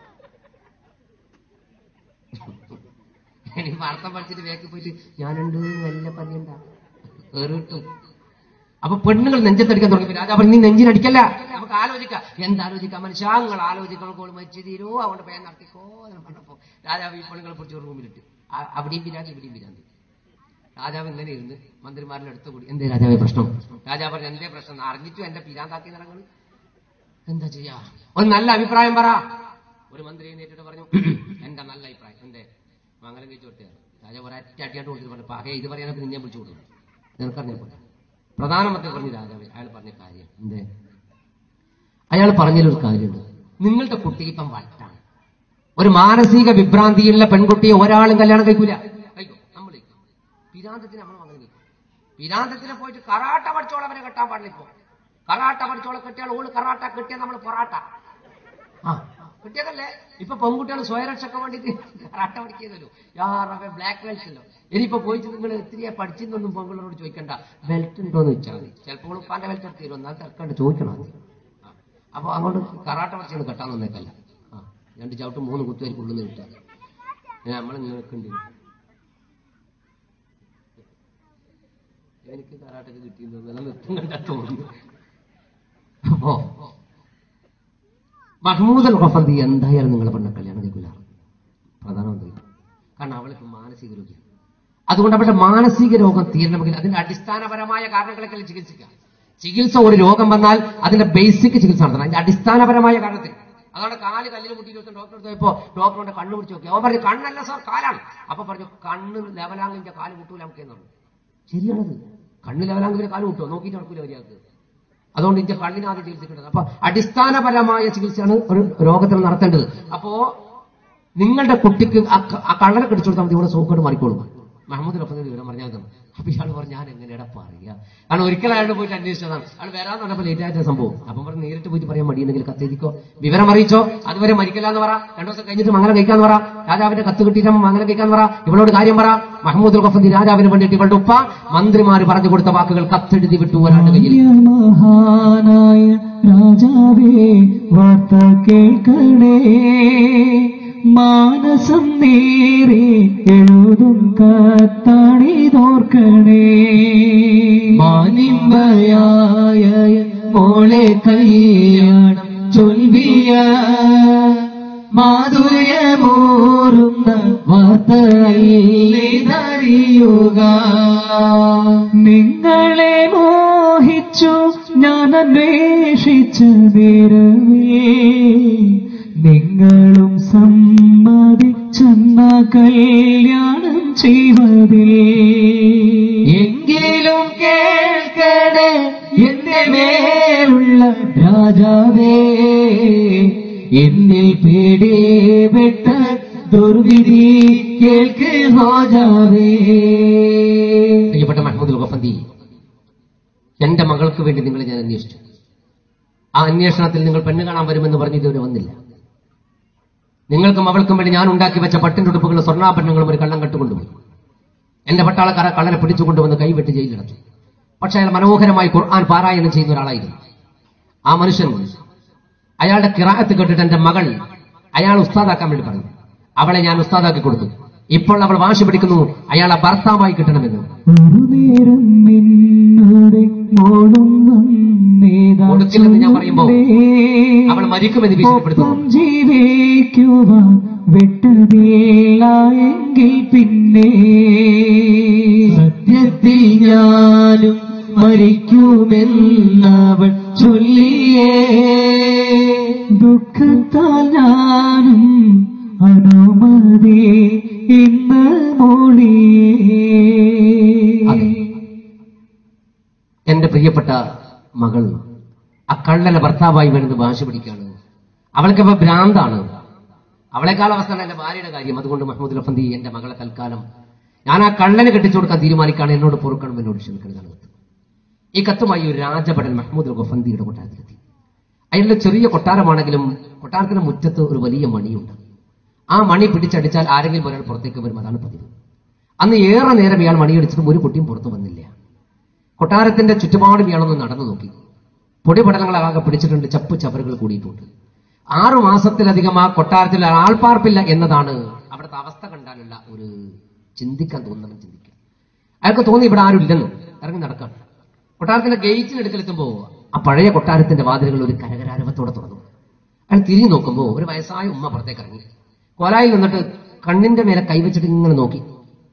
ഇനി വാർത്ത പഠിച്ചിട്ട് വേക്ക് പോയിട്ട് ഞാനുണ്ട് നല്ല പതിയുണ്ടാ കയറി കിട്ടും അപ്പൊ പെണ്ണുങ്ങൾ നെഞ്ചത്തടിക്കാൻ തുടങ്ങി രാജാ പറഞ്ഞു നീ നെഞ്ചിനടിക്കല്ല നമുക്ക് ആലോചിക്കാം എന്താലോചിക്കാം മനുഷ്യ നിങ്ങൾ ആലോചിക്കണം കോൾ മരിച്ചു തീരോ അതുകൊണ്ട് പേൻ നടത്തിക്കോ എന്ന് പറഞ്ഞപ്പോ രാജാവ് ഈ പെണ്ണുങ്ങളെ പിടിച്ച് ഒരു റൂമിലിട്ട് ആ- അവിടെയും പിരാന്തി ഇവിടെയും പിരാന്തി രാജാവ് ഇങ്ങനെ ഇരുന്ന് മന്ത്രിമാരുടെ അടുത്ത് കൂടി എന്തേ രാജാവേ പ്രശ്നം രാജാവ് പറഞ്ഞു എന്തേ പ്രശ്നം അറിഞ്ഞിട്ടും എന്റെ പിരാന്താക്കി നടങ്ങൾ എന്താ ചെയ്യാ ഒരു നല്ല അഭിപ്രായം പറ ഒരു മന്ത്രി നേരിട്ട് പറഞ്ഞു എന്റെ നല്ല അഭിപ്രായം എന്തേ മംഗലം കഴിച്ചു കൊടുത്തതാണ് രാജാവ് ഒരൊറ്റ അടിയായിട്ട് കൊടുത്തിട്ട് പറഞ്ഞു പാകെ ഇത് പറയാനൊക്കെ നിന്നെ വിളിച്ചു കൊടുക്കും നിനക്കറിഞ്ഞ പോലെ പ്രധാനമന്ത്രി പറഞ്ഞു രാജാവ് അയാൾ പറഞ്ഞ കാര്യം എന്തേ അയാൾ പറഞ്ഞതിലൊരു കാര്യമുണ്ട് നിങ്ങളുടെ കുട്ടി ഇപ്പം വട്ടാണ് ഒരു മാനസിക വിഭ്രാന്തിയുള്ള പെൺകുട്ടിയെ ഒരാളും കല്യാണം കഴിക്കൂല കഴിക്കും നമ്മൾ കഴിക്കും പിരാന്തത്തിന് നമ്മൾ അങ്ങനെ കഴിക്കും പിരാന്തത്തിനെ പോയിട്ട് കറാട്ട പഠിച്ചോളവരെ കെട്ടാൻ പാടില്ല ഇപ്പോ കറാട്ട പഠിച്ചോളെ കെട്ടിയാൽ ഓള് കറാട്ട കെട്ടിയാൽ നമ്മൾ പൊറാട്ട ആ കിട്ടിയതല്ലേ ഇപ്പൊ പെൺകുട്ടികൾ സ്വയരക്ഷക്ക് വേണ്ടിട്ട് കറാട്ട പഠിക്കുന്നല്ലോ യാറവെ ബ്ലാക്ക് ബെൽറ്റ് ഉണ്ടല്ലോ ഇനിയിപ്പോ പോയിട്ട് നിങ്ങൾ എത്രയാ പഠിച്ചെന്നൊന്നും പെൺകുട്ടികളോട് ചോദിക്കണ്ട ബെൽറ്റ് ഉണ്ടോ എന്ന് ചോദിച്ചാൽ മതി ചിലപ്പോൾ ഉപ്പാന്റെ ബെൽറ്റ് എടുത്ത് തരും എന്നാൽ തിരക്കാണ്ട് ചോദിക്കണം അത്. ആ. അപ്പൊ അങ്ങോട്ട് കറാട്ട പഠിച്ചത് കെട്ടാൻ നിന്നേക്കല്ല ആ രണ്ട് ചവിട്ട് മൂന്ന് കുത്തുവരിക്ക് ഉള്ളിൽ കിട്ടുക നമ്മൾ നിൽക്കുന്നുണ്ട് എനിക്ക് കറാട്ടൊക്കെ കിട്ടിയെന്ന് നിർത്തും കണ്ടാ തോന്നുന്നു അപ്പോ മഹ്മൂദ് അൽ ഖഫന്തി എന്തായാലും നിങ്ങളെ പെണ്ണെ കല്യാണം കഴിക്കില്ല പ്രധാനമന്ത്രി കാരണം അവൾക്ക് മാനസിക രോഗിയാണ് അതുകൊണ്ട് അവരുടെ മാനസിക രോഗം തീരണമെങ്കിൽ അതിന്റെ അടിസ്ഥാനപരമായ കാരണങ്ങളൊക്കെ ചികിത്സിക്കുക ചികിത്സ ഒരു രോഗം വന്നാൽ അതിന്റെ ബേസിക് ചികിത്സ നടത്തണം അതിന്റെ അടിസ്ഥാനപരമായ കാരണത്തിൽ അതാണ് കാല് കല്ലിൽ മുട്ടിയിട്ട് ഡോക്ടർ പോയപ്പോ ഡോക്ടറുടെ കണ്ണ് പിടിച്ച് നോക്കി അവൻ പറഞ്ഞു കണ്ണല്ല സാർ കാലാണ് അപ്പൊ പറഞ്ഞു കണ്ണ് ലെവലാങ്ങിന്റെ കാല് മുട്ടൂല നമുക്ക് എന്ന് പറഞ്ഞു ശരിയാണത് കണ്ണ് ലെവലാങ്കിന്റെ കാല് മുട്ടോ നോക്കിയിട്ട് നടക്കൂല മര്യാദക്ക് അതുകൊണ്ട് ഇതിന്റെ കണ്ണിന് ആദ്യം ചികിത്സിക്കേണ്ടത് അപ്പൊ അടിസ്ഥാനപരമായ ചികിത്സയാണ് ഒരു രോഗത്തിന് നടത്തേണ്ടത് അപ്പോ നിങ്ങളുടെ കുട്ടിക്ക് ആ ക- ആ കള്ളനെ കടിച്ചു കൊടുത്താൽ മതി ഇവിടെ സോക്കോട് മാറിക്കോളും മഹമ്മദ് റഫീദ് വിവരം പറഞ്ഞാൽ മതി. അപ്പൊ ഇയാൾ പറഞ്ഞു ഞാൻ എങ്ങനെയാ പറയാ കാരണം ഒരിക്കലും അയാളുടെ പോയിട്ട് അന്വേഷിച്ചതാണ് അയാൾ വരാന്ന് പറഞ്ഞപ്പോൾ ലേറ്റ് ആയിട്ട് സംഭവം അപ്പം പറഞ്ഞു നേരിട്ട് പോയിട്ട് പറയാൻ മടിയുണ്ടെങ്കിൽ കത്തെഴുതിക്കോ വിവരം അറിയിച്ചോ അതുവരെ മരിക്കില്ലാന്ന് പറ രണ്ടു ദിവസം കഴിഞ്ഞിട്ട് മംഗലം കഴിക്കാന്ന് പറ രാജാവിന്റെ കത്ത് കിട്ടിയിട്ട് മംഗലം കഴിക്കാന്ന് പറ ഇവളോട് കാര്യം പറ മഹമ്മദ് ഖഫന്തി രാജാവിന് വേണ്ടിയിട്ട് ഇവളുടെ ഉപ്പ മന്ത്രിമാര് പറഞ്ഞു കൊടുത്ത വാക്കുകൾ കത്തെഴുതി വിട്ടു ഒരാളുടെ കയ്യിൽ മഹാനായ രാജാവേ വാർത്ത കേൾക്കണേ മാനസം നേരെ എഴുതും കത്താണിതോർക്കണേ മാനിമ്പയായ മോളെ കല്യാണം ചൊൽവിയ മാധുര്യമൂറുന്ന വാർത്തയിതറിയുക നിങ്ങളെ മോഹിച്ചു ഞാൻ അന്വേഷിച്ച നേരമേ നിങ്ങളും സമ്മതിച്ചെന്ന കല്യാണം ചെയ്വതിൽ എങ്കിലും കേൾക്കണേ എന്റെ മേലുള്ള രാജാവേ എന്നിൽ പേടിപെട്ട ദുർവിധി കേൾക്ക് ഹോജാവേ പ്രിയപ്പെട്ട മഹമ്മദ് ഗഫന്തി എന്റെ മകൾക്ക് വേണ്ടി നിങ്ങളെ ഞാൻ അന്വേഷിച്ചു ആ അന്വേഷണത്തിൽ നിങ്ങൾ പെണ്ണ് കാണാൻ വരുമെന്ന് പറഞ്ഞ് ഇതുവരെ വന്നില്ല നിങ്ങൾക്കും അവൾക്കും വേണ്ടി ഞാൻ ഉണ്ടാക്കി വെച്ച പട്ടിൻതുടുപ്പുകളും സ്വർണ്ണാഭരണങ്ങളും ഒരു കള്ളം കെട്ടുകൊണ്ടുപോയി എന്റെ പട്ടാളക്കാരെ കള്ളനെ പിടിച്ചുകൊണ്ടുവന്ന് കൈവെട്ടി ജയിലിലടച്ചു പക്ഷെ അയാൾ മനോഹരമായി ഖുർആൻ പാരായണം ചെയ്യുന്ന ഒരാളായിരുന്നു ആ മനുഷ്യൻ അയാളുടെ കിറായത്ത് കേട്ടിട്ട് എന്റെ മകൾ അയാൾ ഉസ്താദാക്കാൻ വേണ്ടി പറഞ്ഞു അവളെ ഞാൻ ഉസ്താദാക്കി കൊടുത്തു ഇപ്പോൾ അവൾ വാശി പിടിക്കുന്നു അയാളെ ഭർത്താവായി കിട്ടണമെന്ന് ഒരു നേരം നിന്നോടെ മോളും വന്നേതാ കൊടുക്കില്ലെന്ന് ഞാൻ പറയുമ്പോ അവൾ മരിക്കുമെന്ന് ഭീഷണിപ്പെടുത്തുന്നു ഒപ്പം ജീവിക്കുവാൻ വിട്ടതില്ല എങ്കിൽ പിന്നെ സത്യത്തിൽ ഞാനും മരിക്കുമെന്നവൾ ചൊല്ലിയേ ദുഃഖത്താൽ ഞാനും അനുമതി ഇന്ന് അതെ. മോളിയേ എന്റെ പ്രിയപ്പെട്ട മകൾ ആ കള്ളനെ ഭർത്താവായി വരുന്നത് വാശി പിടിക്കുകയാണ് അവൾക്കിപ്പോ ഭ്രാന്താണ് അവളെക്കാൾ അവസ്ഥ എന്റെ ഭാര്യയുടെ കാര്യം അതുകൊണ്ട് മഹമ്മദ് ലഫന്തി എന്റെ മകളെ തൽക്കാലം ഞാൻ ആ കള്ളനെ കെട്ടിച്ചു കൊടുക്കാൻ തീരുമാനിക്കുകയാണ് എന്നോട് പൊറുക്കണം എന്നോട് ക്ഷമിക്കുന്നതാണ് കത്ത് ഈ കത്തുമായി ഒരു രാജഭടൻ മഹമ്മദ് ഗഫന്തിയുടെ കൊട്ടാരത്തിലെത്തി അയാളുടെ ചെറിയ കൊട്ടാരമാണെങ്കിലും കൊട്ടാരത്തിന്റെ മുറ്റത്ത് ഒരു വലിയ മണിയുണ്ട് ആ മണി പിടിച്ചടിച്ചാൽ ആരെങ്കിലും ഒരാൾ പുറത്തേക്ക് വരും അതാണ് പതിവ് അന്ന് ഏറെ നേരം ഇയാൾ മണിയടിച്ചിട്ടും ഒരു കുട്ടിയും പുറത്തു വന്നില്ല കൊട്ടാരത്തിന്റെ ചുറ്റുപാടും ഇയാളൊന്ന് നടന്നു നോക്കി പൊടിപടലങ്ങളാകെ പിടിച്ചിട്ടുണ്ട് ചപ്പ് ചവറുകൾ കൂടിയിട്ടുണ്ട് ആറു മാസത്തിലധികം ആ കൊട്ടാരത്തിൽ ആൾപ്പാർപ്പില്ല എന്നതാണ് അവിടുത്തെ അവസ്ഥ കണ്ടാലുള്ള ഒരു ചിന്തിക്കാൻ തോന്നുന്നവൻ ചിന്തിക്കുക അയാൾക്ക് തോന്നി ഇവിടെ ആരും ഇല്ലെന്ന് ഇറങ്ങി നടക്കാം കൊട്ടാരത്തിന്റെ ഗേറ്റിനടുക്കലെത്തുമ്പോ ആ പഴയ കൊട്ടാരത്തിന്റെ വാതിലുകൾ ഒരു കരകരാരവത്തോടെ തുറന്നു അയാൾ തിരിഞ്ഞു നോക്കുമ്പോ ഒരു വയസ്സായ ഉമ്മ പുറത്തേക്ക് ഇറങ്ങി കോലായിൽ നിന്നിട്ട് കണ്ണിന്റെ മേലെ കൈവച്ചിട്ട് ഇങ്ങനെ നോക്കി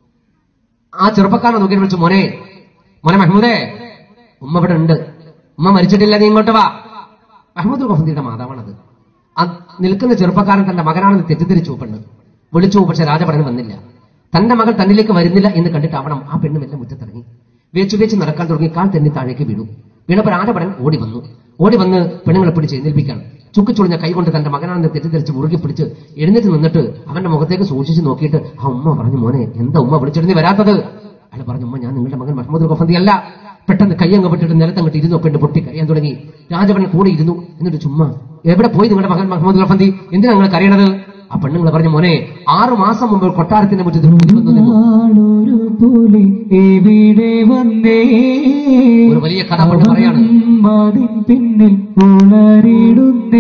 ആ ചെറുപ്പക്കാരനെ നോക്കി വിളിച്ചു മോനെ മോനെ മഹ്മൂദേ ഉമ്മ ഇവിടെ ഉണ്ട് ഉമ്മ മരിച്ചിട്ടില്ല നീ ഇങ്ങോട്ട് വാ മഹമ്മദ് ഗഫന്തിയുടെ മാതാവാണത് ആ നിൽക്കുന്ന ചെറുപ്പക്കാരൻ തന്റെ മകനാണെന്ന് തെറ്റിദ്ധരിച്ചു പെണ്ണ് വിളിച്ചു പക്ഷെ രാജപടൻ വന്നില്ല തന്റെ മകൾ തന്നിലേക്ക് വരുന്നില്ല എന്ന് കണ്ടിട്ട് അവണം ആ പെണ്ണ് മെല്ലെ മുറ്റത്തിറങ്ങി വേച്ചു വേച്ച് നടക്കാൻ തുടങ്ങി കാൽ തെന്നി താഴേക്ക് വീണു വീണപ്പോൾ രാജപടൻ ഓടി വന്നു ഓടി വന്ന് പെണ്ണുങ്ങളെ പിടിച്ച് എഴുന്നേൽപ്പിക്കാണ് ചുക്കിച്ചുളിഞ്ഞ കൈകൊണ്ട് തന്റെ മകനാണെന്ന് തെറ്റിദ്ധരിച്ച് മുറുകി പിടിച്ച് എഴുന്നേറ്റ് നിന്നിട്ട് അവന്റെ മുഖത്തേക്ക് സൂക്ഷിച്ച് നോക്കിയിട്ട് ആ ഉമ്മ പറഞ്ഞു മോനെ എന്താ ഉമ്മ വിളിച്ചിട്ട് നീ വരാത്തത് അയാൾ പറഞ്ഞു ഉമ്മ ഞാൻ നിങ്ങളുടെ മകൻ മഹമ്മദ് ഗഫന്തി അല്ല പെട്ടെന്ന് കയ്യങ്ങ് വിട്ടിട്ട് നിലത്തങ്ങോട്ട് ഇരുന്നു പെണ്ണ് പൊട്ടി കരയാൻ തുടങ്ങി രാജപണൻ കൂടെ ഇരുന്നു എന്നിട്ട് ചുമ്മാ എവിടെ പോയി നിങ്ങളുടെ മകൻ മുഹമ്മദ് ഗഫന്തി എന്തിനാ നിങ്ങൾ കരയണത് ആ പെണ്ണുങ്ങൾ പറഞ്ഞു മോനെ ആറു മാസം മുമ്പ് കൊട്ടാരത്തിന്റെ മുറ്റത്ത് പുലി വന്നു നിന്നു. നാളൊരു പുലി എവിടെ വന്നേ ഒരു വലിയ കഥ പണ്ട് പറയാണ് അതിൻ പിന്നിൽ ഉളറിടുന്നേ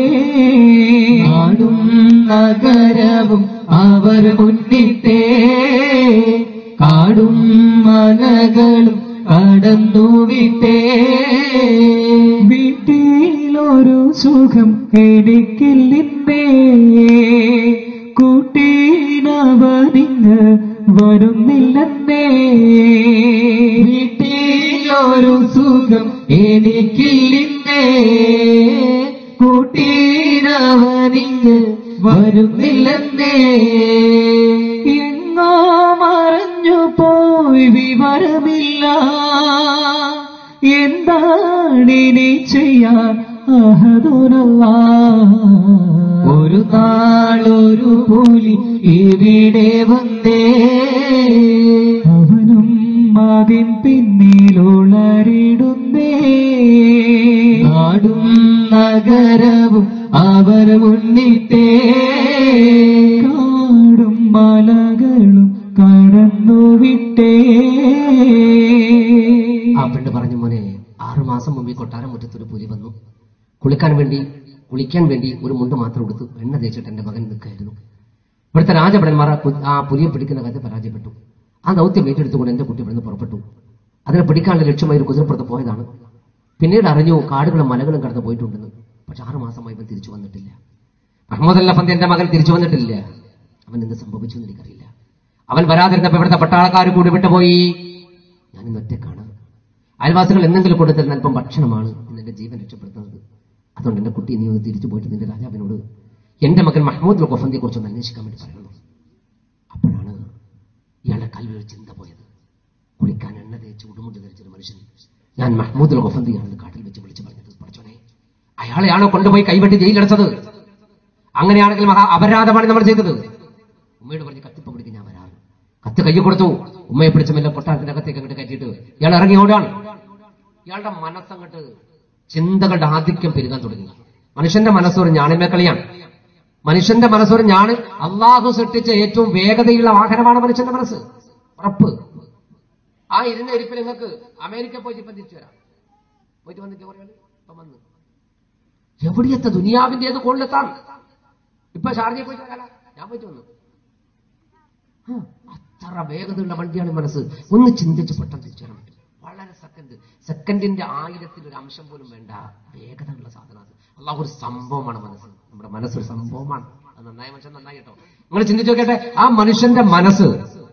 നാടും നഗരവും അവർ മുന്നിട്ടേ കാടും മലകളും കടന്നു വിട്ടേ വീട്ടിലൊരു സുഖം എനിക്കില്ലിന്നേ കൂട്ടീനവനിങ്ങ് വരുന്നില്ലെന്നേ വീട്ടിലൊരു സുഖം എനിക്കില്ലിന്നേ കൂട്ടീനവനിങ്ങ് വരുന്നില്ലെന്നേ എങ്ങോ മറഞ്ഞു പോയി വിവരമില്ല എന്താണിനി ചെയ്യാൻ അഹദുനല്ല ഒരു നാളൊരു പുലി ഇവിടെ വന്നേ അവനും അതിൻ പിന്നിലുളരിടുന്നേ നാടും നഗരവും അവർ മുന്നിട്ടേ കാടും മലകളും കടന്നു വിട്ടേ ആ പെണ്ണ് പറഞ്ഞു മോനെ ആറു മാസം മുമ്പ് ഈ കൊട്ടാരം മുറ്റത്തൊരു പുലി വന്നു കുളിക്കാൻ വേണ്ടി കുളിക്കാൻ വേണ്ടി ഒരു മുണ്ട് മാത്രം എടുത്ത് എണ്ണ തേച്ചിട്ട് എന്റെ മകൻ നിൽക്കായിരുന്നു ഇവിടുത്തെ രാജഭടന്മാർ ആ കു- ആ പുലിയെ പിടിക്കുന്ന കാര്യത്തിൽ പരാജയപ്പെട്ടു ആ ദൗത്യം ഏറ്റെടുത്തുകൊണ്ട് എന്റെ കുട്ടി ഇവിടുന്ന് പുറപ്പെട്ടു അതിനെ പിടിക്കാനുള്ള ലക്ഷ്യമായി ഒരു കുതിരപ്പുറത്ത് പോയതാണ് പിന്നീട് അറിഞ്ഞു കാടുകളും മലകളും കടന്ന് പോയിട്ടുണ്ടെന്ന് പക്ഷെ ആറു മാസമായി ഇവൻ തിരിച്ചു വന്നിട്ടില്ല മഹമ്മദ് അല്ലഫന്തി എന്റെ മകൻ തിരിച്ചു വന്നിട്ടില്ല അവൻ എന്ത് സംഭവിച്ചു എന്ന് എനിക്കറിയില്ല അവൻ വരാതിരുന്നപ്പോ ഇവിടുത്തെ പട്ടാളക്കാർ കൂടി വിട്ടുപോയി ഞാൻ ഇന്ന് ഒറ്റക്കാണ് അയൽവാസികൾ എന്തെങ്കിലും കൊടുത്തിരുന്ന അല്പം ഭക്ഷണമാണ് ഇന്ന് എന്റെ ജീവൻ രക്ഷപ്പെടുത്തുന്നത് അതുകൊണ്ട് എന്റെ കുട്ടി നീ ഒന്ന് തിരിച്ചു പോയിട്ട് നിന്റെ രാജാവിനോട് എന്റെ മകൻ മഹമ്മദ് ഗൊഫന്തിയെ കുറിച്ച് ഒന്ന് അന്വേഷിക്കാൻ വേണ്ടി പറയുന്നു അപ്പോഴാണ് ഇയാളുടെ കൽവിൽ ഒരു ചിന്ത പോയത് കുളിക്കാൻ എണ്ണ തേച്ച് ഉടുമുണ്ട് ധരിച്ചൊരു മനുഷ്യൻ ഞാൻ മഹ്മൂദ് ഗൊഫന്തിയാണെന്ന് കാട്ടിൽ വെച്ച് വിളിച്ചു പറഞ്ഞത് പഠിച്ചോനെ അയാളെയാണോ കൊണ്ടുപോയി കൈവെട്ടി ജയിലടച്ചത് അങ്ങനെയാണെങ്കിൽ മഹാ അപരാധമാണ് നമ്മൾ ചെയ്തത് ഉമ്മയോട് പറഞ്ഞ് കത്തിപ്പം പിടിക്കും ഞാൻ വരാറ് കത്ത് കൈ കൊടുത്തു ഉമ്മയെ പിടിച്ച മെല്ലെ കൊട്ടാരത്തിന്റെ അകത്തേക്ക് അങ്ങോട്ട് കയറ്റിയിട്ട് ഇയാൾ ഇറങ്ങി ഓടാണ് ഇയാളുടെ മനസ്സങ്ങോട്ട് ചിന്തകളുടെ ആധിക്യം പെരുകാൻ തുടങ്ങി മനുഷ്യന്റെ മനസ്സൊരു ഞാണിമേ കളിയാണ് മനുഷ്യന്റെ മനസ്സൊരു ഞാണ് അള്ളാഹു സൃഷ്ടിച്ച ഏറ്റവും വേഗതയുള്ള വാഹനമാണ് മനുഷ്യന്റെ മനസ്സ് ഉറപ്പ് ആ ഇരുന്ന ഇരിപ്പിൽ നിങ്ങൾക്ക് അമേരിക്ക പോയിട്ട് ഇപ്പം തിരിച്ചു വരാം പോയിട്ട് വന്നിട്ട് കുറേ ഇപ്പം വന്നു എവിടെയെത്ത ദുനിയാവിന്റെ ഏത് കോളിലെത്താൻ ഇപ്പൊ ഷാർജയിൽ പോയിട്ട് വരാല ഞാൻ പോയിട്ട് വന്നു ആ, അത്ര വേഗതയുള്ള വണ്ടിയാണ് മനസ്സ് ഒന്ന് ചിന്തിച്ച് പെട്ടെന്ന് തിരിച്ചു വരാൻ പറ്റും വളരെ സെക്കൻഡ് സെക്കൻഡിന്റെ ആയിരത്തിൽ ഒരു അംശം പോലും വേണ്ട വേഗതയുള്ള സാധനമാണ് അള്ളാഹു ഒരു സംഭവമാണ് മനസ്സ് നമ്മുടെ മനസ്സൊരു സംഭവമാണ് അത് നന്നായ മനുഷ്യൻ നന്നായി കേട്ടോ നിങ്ങൾ ചിന്തിച്ചു നോക്കട്ടെ ആ മനുഷ്യന്റെ മനസ്സ്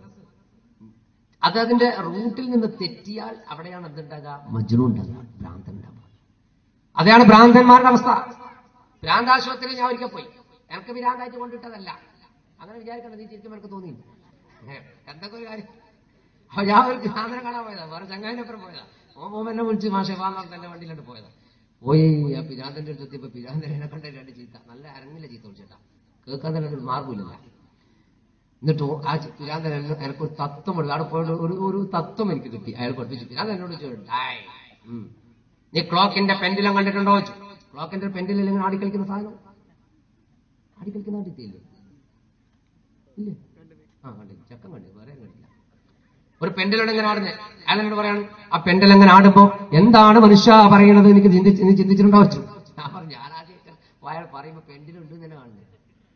അത് അതിന്റെ റൂട്ടിൽ നിന്ന് തെറ്റിയാൽ അവിടെയാണ് എന്തുണ്ടാകുക മജ്നു ഉണ്ടാകുക ഭ്രാന്തൻ ഉണ്ടാകുക അതാണ് ഭ്രാന്തന്മാരുടെ അവസ്ഥ ഭ്രാന്താശുപത്രിയിൽ ഞാൻ ഒരിക്കൽ പോയി എനിക്ക് ഭ്രാന്തായിട്ട് കൊണ്ടിട്ടതല്ല അങ്ങനെ വിചാരിക്കണം നീ ചിരിക്കുമ്പോൾ എനിക്ക് തോന്നി ഏ, എന്തൊക്കെ ഒരു കാര്യം അപ്പൊ ഞാൻ ഒരു ഭ്രാന്തനെ കാണാൻ പോയതാ വേറെ ചങ്ങാതിനപ്പുറം പോയതാ ഓ മോൻ എന്നെ വിളിച്ച് മാഷെ വാ എന്ന് എന്റെ വണ്ടിയിലോട്ട് പോയതാ പോയി ആ പിരാന്തന്റെ അടുത്ത് എത്തിയപ്പോ പിരാന്തനെ എന്നെ കണ്ട രണ്ട് ചീത്ത നല്ല അരങ്ങില്ല ചീത്ത വിളിച്ചേട്ടാ കേൾക്കാൻ തന്നെ ഒരു മാർഗമില്ല എന്നിട്ട് ഓ- ആ ചി- പിരാന്തൻ എന്നെ- എനിക്കൊരു തത്വം എടുത്തു അവിടെ പോയിട്ട് ഒരു ഒരു തത്വം എനിക്ക് കിട്ടി അയാൾ പഠിപ്പിച്ചു പിരാന്തൻ എന്നോട് ചോദിച്ചു "ഡായ്, ഉം. നീ ക്ലോക്കിന്റെ പെൻഡിലും കണ്ടിട്ടുണ്ടോ ചോദിച്ചു ക്ലോക്കിന്റെ പെൻഡിലിൽ ഇങ്ങനെ ആടിക്കളിക്കുന്ന സാധനം ആടിക്കളിക്കുന്ന കണ്ടിട്ടില്ലേ ഇല്ലേ ആ കണ്ടില്ല ചക്കം കണ്ടില്ല വേറെ കണ്ടില്ല ഒരു പെൻഡലോട് എങ്ങനെ ആടുന്നത് അയാൾ എന്നോട് പറയാണ് ആ പെൻഡൽ എങ്ങനെ ആടുമ്പോ എന്താണ് മനുഷ്യ പറയണത് എനിക്ക് ചിന്തിച്ച് നീ ചിന്തിച്ചിട്ടുണ്ടോ വെച്ചു ഞാൻ പറഞ്ഞു ഞാൻ ആദ്യം അയാൾ പറയുമ്പോ പെൻഡിലുണ്ട് തന്നെ കാണുന്നത്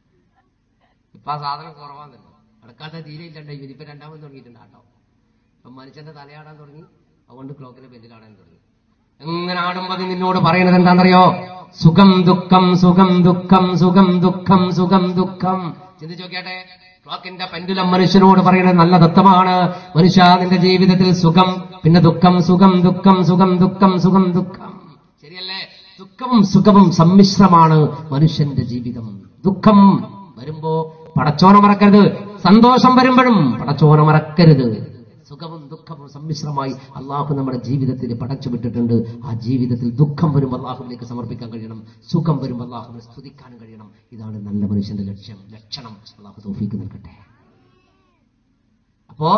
ഇപ്പൊ ആ സാധനം കുറവാന്നല്ലോ നടക്കാത്ത തീരെ ഇല്ലണ്ടായി ഇനിയിപ്പോ രണ്ടാമത് തുടങ്ങിയിട്ടുണ്ട് ആട്ടോ ഇപ്പൊ മനുഷ്യന്റെ തലയാടാൻ തുടങ്ങി അതുകൊണ്ട് ക്ലോക്കിന്റെ പെൻഡിലാടാൻ തുടങ്ങി എങ്ങനെ ആടുമ്പോ അത് നിന്നോട് പറയുന്നത് എന്താണെന്നറിയോ സുഖം ദുഃഖം സുഖം ദുഃഖം സുഖം ദുഃഖം സുഖം ദുഃഖം ചിന്തിച്ചു നോക്കിയാട്ടെ ക്ലോക്കിന്റെ പെൻഡുലം മനുഷ്യനോട് പറയുന്നത് നല്ല ദത്തമാണ് മനുഷ്യ നിന്റെ ജീവിതത്തിൽ സുഖം പിന്നെ ദുഃഖം സുഖം ദുഃഖം സുഖം ദുഃഖം സുഖം ദുഃഖം ശരിയല്ലേ ദുഃഖവും സുഖവും സമ്മിശ്രമാണ് മനുഷ്യന്റെ ജീവിതം ദുഃഖം വരുമ്പോ പടച്ചോന മറക്കരുത് സന്തോഷം വരുമ്പോഴും പടച്ചോന മറക്കരുത് സുഖവും ദുഃഖവും സമ്മിശ്രമായി അള്ളാഹു നമ്മുടെ ജീവിതത്തിൽ പടച്ചു വിട്ടിട്ടുണ്ട് ആ ജീവിതത്തിൽ ദുഃഖം വരുമ്പോൾ അള്ളാഹുവിലേക്ക് സമർപ്പിക്കാൻ കഴിയണം സുഖം വരുമ്പോൾ അള്ളാഹുവിനെ സ്തുതിക്കാനും കഴിയണം ഇതാണ് നല്ല മനുഷ്യന്റെ ലക്ഷ്യം ലക്ഷണം അള്ളാഹു തോഫിക്ക് നിൽക്കട്ടെ അപ്പോ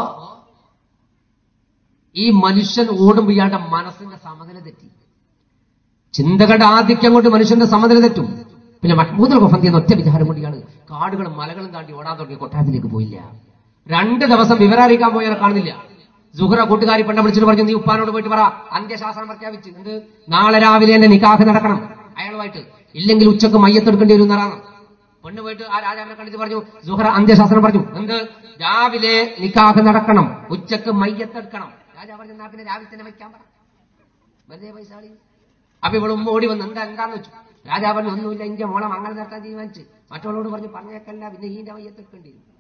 ഈ മനുഷ്യൻ ഓടുമ്പോൾ ഇയാളുടെ മനസ്സിന്റെ സമനില തെറ്റി ചിന്തകളുടെ ആധിക്യം കൊണ്ട് മനുഷ്യന്റെ സമനില തെറ്റും പിന്നെ മഹ്മൂദ് ഗഫന്തി എന്ന ഒറ്റ വിചാരം കൊണ്ട് ഇയാൾ കാടുകളും മലകളും താണ്ടി ഓടാൻ തുടങ്ങി കൊട്ടാരത്തിലേക്ക് പോയില്ല രണ്ട് ദിവസം വിവരം അറിയിക്കാൻ പോയാൽ കാണുന്നില്ല സുഹറ കൂട്ടുകാരി പെണ്ണ വിളിച്ചിട്ട് പറഞ്ഞു നീ ഉപ്പാനോട് പോയിട്ട് പറ അന്ത്യശാസനം പ്രഖ്യാപിച്ച് എന്ത് നാളെ രാവിലെ എന്റെ നിക്കാഹ് നടക്കണം അയാളുമായിട്ട് ഇല്ലെങ്കിൽ ഉച്ചക്ക് മയ്യത്തെടുക്കേണ്ടി വരും എന്നാണ് പെണ്ണ് പോയിട്ട് ആ രാജാവിനെ കണ്ടിട്ട് പറഞ്ഞു സുഹറ അന്ത്യശാസനം പറഞ്ഞു എന്ത് രാവിലെ നിക്കാഹ് നടക്കണം ഉച്ചക്ക് മയ്യത്തെടുക്കണം രാജാവ് പറഞ്ഞു എന്നാ പിന്നെ രാവിലെ തന്നെ വയ്ക്കാൻ പറ വെറുതെ പൈസ കളി അപ്പൊ ഇവിടെ ഉമ്മ ഓടി വന്ന് എന്താ എന്താന്ന് വെച്ചു രാജാവ് പറഞ്ഞു ഒന്നുമില്ല ഇന്റെ മോളെ മംഗൾ നടത്താൻ തീരുമാനിച്ച് മറ്റുള്ളവരോട് പറഞ്ഞു പറഞ്ഞേക്കല്ല പിന്നെ ഈന്റെ മയ്യത്തെടുക്കേണ്ടി വരും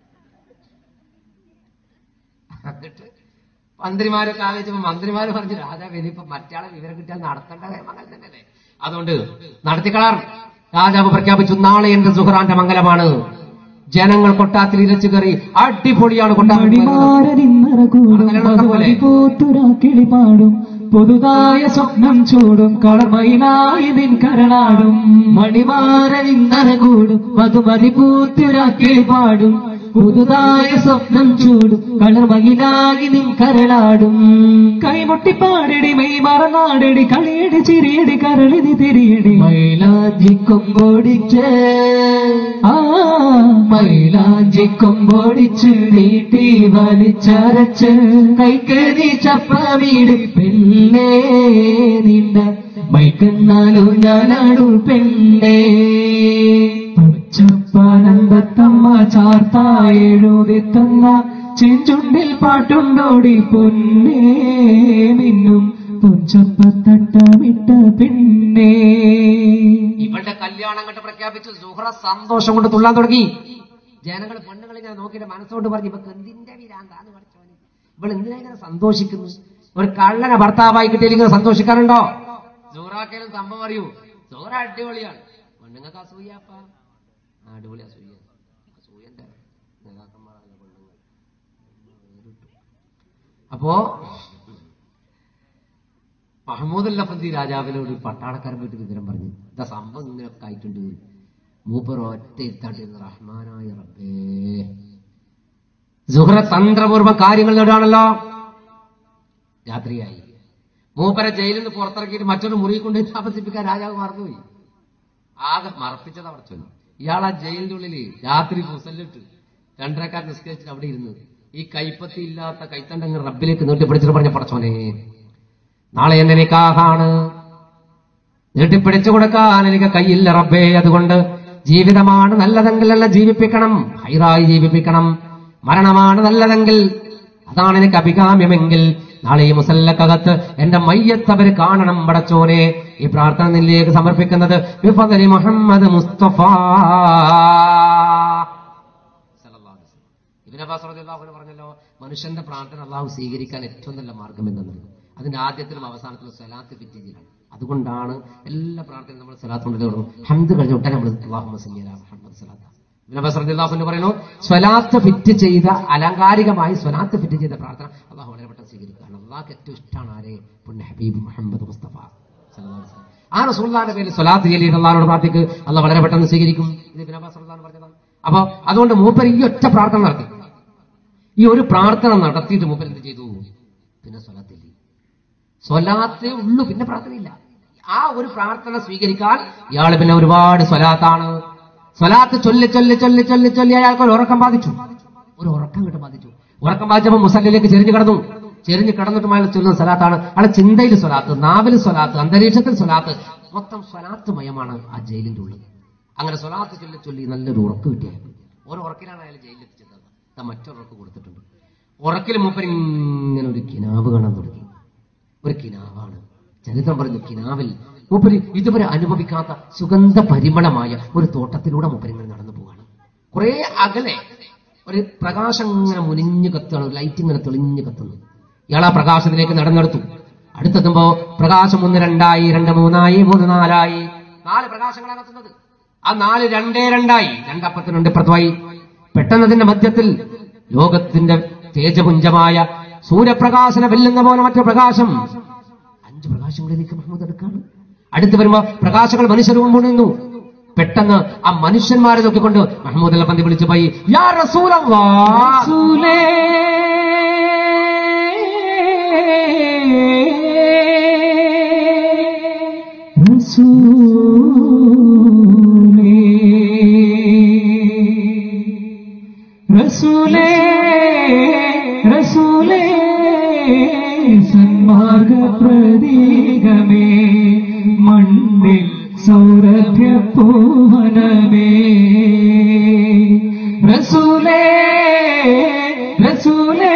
എന്നിട്ട് മന്ത്രിമാരൊക്കെ ആലോചിച്ചപ്പോ മന്ത്രിമാര് പറഞ്ഞു രാജാവ് ഇനിയിപ്പോ മറ്റാളെ വിവരം കിട്ടിയാൽ നടത്തേണ്ട മംഗൽ തന്നെയല്ലേ അതുകൊണ്ട് നടത്തിക്കളാർ രാജാവ് പ്രഖ്യാപിച്ചു നാളെ എന്റെ സുഹറാന്റെ മംഗലമാണ് ജനങ്ങൾ കൊട്ടാത്തിൽ ഇരച്ചു കയറി അടിപൊളിയാണ് കൊട്ടാരം മടിമാരനിന്നറകൂടും പാടും പുതുതായ സ്വപ്നം ചൂടും കളമയിലായി നിൻ കരളാടും മണിമാരനിന്നറകൂടും മധുമതിപൂത്തുരാക്കിളി പാടും പുതുതായ സ്വപ്നം ചൂടും കളർമയിലാകി നിൻ കരളാടും കൈമുട്ടി പാടടി മെയ് മറന്നാടടി കളിയടി ചിരിയടി കരളിനി തിരിയടി മൈലാജി കൊമ്പോടിച്ച് ആ മൈലാജി കൊമ്പോടിച്ച് നീട്ടി വലിച്ചരച്ച് കൈക്കരി ചപ്പ വീട് പെണ്ണേ നിന്റെ മൈക്കെന്നാലും ഞാനാടു പെണ്ണേ പച്ചപ്പാനന്ദത്തമ്മ ചാർത്തായെഴുതിത്തന്ന ചെഞ്ചുണ്ടിൽ പാട്ടുണ്ടോടി പൊന്നേ മിന്നും പൊഞ്ചപ്പത്തട്ടമിട്ട പെണ്ണേ ഇവളുടെ കല്യാണം കണ്ട് പ്രഖ്യാപിച്ചു സുഹ്റ സന്തോഷം കൊണ്ട് തുള്ളാൻ തുടങ്ങി ജനങ്ങൾ പെണ്ണുങ്ങൾ ഇങ്ങനെ നോക്കിയിട്ട് മനസ്സോട് പറഞ്ഞു ഇവക്ക് എന്തിന്റെ വിരാന്താന്ന് പഠിച്ചോനെ ഇവൾ എന്തിനാ ഇങ്ങനെ സന്തോഷിക്കുന്നു ഒരു കള്ളനെ ഭർത്താവായി കിട്ടിയാൽ ഇങ്ങനെ സന്തോഷിക്കാറുണ്ടോ സൂറാക്കേലും സംഭവം അറിയൂ സൂറ അടിപൊളിയാണ് പെണ്ണുങ്ങൾക്ക് അസൂയാപ്പ ആ, അടിപൊളി അസൂയ അസൂയന്റെ നേതാക്കന്മാരാണ് പെണ്ണുങ്ങൾ അപ്പോ മഹമ്മൂദ് ലഫന്തി രാജാവിനോട് ഒരു പട്ടാളക്കാരൻ പോയിട്ട് വിവരം പറഞ്ഞു ഇതാ സംഭവം ഇങ്ങനെയൊക്കെ ആയിട്ടുണ്ട് മൂപ്പർ ഒറ്റ ഇരുത്താട്ടിരുന്ന റഹ്മാനായ റബ്ബേ സുഹ്ര തന്ത്രപൂർവ്വം കാര്യങ്ങൾ നേടാണല്ലോ രാത്രിയായി മൂപ്പരെ ജയിലിൽ നിന്ന് പുറത്തിറക്കിയിട്ട് മറ്റൊരു മുറി കൊണ്ട് താമസിപ്പിക്കാൻ രാജാവ് മറന്നുപോയി ആകെ മറപ്പിച്ചത് അവിടെ ചൊല്ലി ഇയാൾ ആ ജയിലിന്റെ ഉള്ളില് രാത്രി മുസല്ലിട്ട് രണ്ടരക്കാർ നിസ്കരിച്ചിട്ട് അവിടെ ഇരുന്ന് ഈ കൈപ്പത്തി ഇല്ലാത്ത കൈത്തണ്ടങ്ങൾ റബ്ബിലേക്ക് നീട്ടിപ്പിടിച്ചിട്ട് പറഞ്ഞ പടച്ചോനെ നാളെ എന്റെ നിക്കാഹാണ് നീട്ടിപ്പിടിച്ചു കൊടുക്കാൻ എനിക്ക് കയ്യില്ല റബ്ബേ അതുകൊണ്ട് ജീവിതമാണ് നല്ലതെങ്കിൽ അല്ല ജീവിപ്പിക്കണം ഹൈറായി ജീവിപ്പിക്കണം മരണമാണ് നല്ലതെങ്കിൽ അതാണ് എനിക്ക് അഭികാമ്യമെങ്കിൽ നാളെ ഈ മുസല്ലക്കകത്ത് എന്റെ മയ്യത്ത് അവർ കാണണം പടച്ചോനെ ഈ പ്രാർത്ഥന നിന്നിലേക്ക് സമർപ്പിക്കുന്നത് ബിഫദലി മുഹമ്മദ് മുസ്തഫ ഇബിൻ അബ്ബാസ് റളിയല്ലാഹു അൻഹു പറഞ്ഞല്ലോ മനുഷ്യന്റെ പ്രാർത്ഥന അള്ളാഹു സ്വീകരിക്കാൻ ഏറ്റവും നല്ല മാർഗം എന്നുള്ളത് അതിന്റെ ആദ്യത്തിലും അവസാനത്തിലും സ്വലാത്ത് ഫിറ്റ് ചെയ്യലാണ് അതുകൊണ്ടാണ് എല്ലാ പ്രാർത്ഥനയും നമ്മൾ സ്വലാത്ത് കൊണ്ട് തുടങ്ങും ഹംദ് കഴിഞ്ഞ ഉടനെ നമ്മൾ അള്ളാഹു മുഹമ്മദ് സ്വലാത്ത് ഇബ്ൻ അബ്ബാസ് റളിയല്ലാഹു അൻഹു പറയുന്നു സ്വലാത്ത് ഫിറ്റ് ചെയ്ത അലങ്കാരികമായി സ്വലാത്ത് ഫിറ്റ് ചെയ്ത പ്രാർത്ഥന അള്ളാഹു വളരെ പെട്ടെന്ന് സ്വീകരിക്കുകയാണ് അള്ളാഹ്ക്ക് ഏറ്റവും ഇഷ്ടമാണ് ആരെ പുണ്യ ഹബീബ് മുഹമ്മദ് മുസ്തഫ സല്ലല്ലാഹു അലൈഹി വസല്ലം. ആ റസൂലുള്ളാഹിന്റെ പേരിൽ സ്വലാത്ത് ചൊല്ലിയിട്ട് അള്ളാഹിനോട് പ്രാർത്ഥിക്ക് അള്ളാഹ് വളരെ പെട്ടെന്ന് സ്വീകരിക്കും ഇത് ഇബ്ൻ അബ്ബാസ് റളിയല്ലാഹു അൻഹു പറഞ്ഞതാണ് അപ്പൊ അതുകൊണ്ട് മൂപ്പർ ഈ ഒറ്റ പ്രാർത്ഥന നടത്തി ഈ ഒരു പ്രാർത്ഥന നടത്തിയിട്ട് മൂപ്പർ എന്ത് ചെയ്തു പിന്നെ സ്വലാത്തില്ല സ്വലാത്തേ ഉള്ളൂ പിന്നെ പ്രാർത്ഥനയില്ല ആ ഒരു പ്രാർത്ഥന സ്വീകരിക്കാൻ ഇയാൾ പിന്നെ ഒരുപാട് സ്വലാത്താണ് സ്വലാത്ത് ചൊല്ലി ചൊല്ലി ചൊല്ലി ചൊല്ലി ചൊല്ലി അയാൾക്ക് ഒരു ഉറക്കം ബാധിച്ചു ഒരു ഉറക്കം കിട്ടും ബാധിച്ചു ഉറക്കം ബാധിച്ചപ്പോൾ മുസല്ലിലേക്ക് ചെരിഞ്ഞു കിടന്നു ചെരിഞ്ഞ് കിടന്നിട്ട് അയാൾ ചൊല്ലുന്ന സ്വലാത്താണ് അയാളെ ചിന്തയിൽ സ്വലാത്ത് നാവിൽ സ്വലാത്ത് അന്തരീക്ഷത്തിൽ സ്വലാത്ത് മൊത്തം സ്വലാത്ത് മയമാണ് ആ ജയിലിന്റെ ഉള്ളിൽ അങ്ങനെ സ്വലാത്ത് ചൊല്ലി ചൊല്ലി നല്ലൊരു ഉറക്ക് കിട്ടിയായിരുന്നു ഒരു ഉറക്കിലാണ് അയാൾ ജയിലിൽ എത്തിച്ചത് ദാ മറ്റൊരു ഉറക്ക് കൊടുത്തിട്ടുണ്ട് ഉറക്കിൽ മൂപ്പർ ഇങ്ങനെ ഒരു കിനാവ് കാണാൻ തുടങ്ങി ഒരു കിനാവാണ് ചരിത്രം പറയുന്നു കിനാവിൽ മൂപ്പര് ഇതുവരെ അനുഭവിക്കാത്ത സുഗന്ധ പരിമളമായ ഒരു തോട്ടത്തിലൂടെ മൂപ്പര് ഇങ്ങനെ നടന്നു പോവാണ് കുറെ അകലെ ഒരു പ്രകാശം ഇങ്ങനെ മുനിഞ്ഞു കത്തുകയാണ് ഒരു ലൈറ്റ് ഇങ്ങനെ തെളിഞ്ഞു കത്തുന്നു ഇയാൾ ആ പ്രകാശത്തിലേക്ക് നടന്നെടുത്തു അടുത്തെത്തുമ്പോ പ്രകാശം ഒന്ന് രണ്ടായി രണ്ട് മൂന്നായി മൂന്ന് നാലായി നാല് പ്രകാശങ്ങളാണ് കത്തുന്നത് ആ നാല് രണ്ടേ രണ്ടായി രണ്ടപ്പത്തിനുണ്ട് ഇപ്പുറത്തുമായി പെട്ടെന്ന് അതിന്റെ മധ്യത്തിൽ ലോകത്തിന്റെ തേജപുഞ്ചമായ സൂര്യപ്രകാശന വെല്ലുന്ന പോലെ മറ്റൊരു പ്രകാശം അഞ്ച് പ്രകാശങ്ങളിലേക്ക് മുഹമ്മദ് എടുക്കാണ് അടുത്ത് വരുമ്പോ പ്രകാശങ്ങൾ മനുഷ്യരൂപം കൊണ്ടുവന്നു പെട്ടെന്ന് ആ മനുഷ്യന്മാരെ നോക്കിക്കൊണ്ട് മഹമ്മൂദ് അല്ല പന്തി വിളിച്ചു പോയി യാ റസൂലല്ലാ റസൂലേ റസൂലേ റസൂലേ സന്മാർഗ പ്രതീകമേ മണ്ണിൽ സൗരഭ്യ പൂവനമേ റസൂലേ റസൂലേ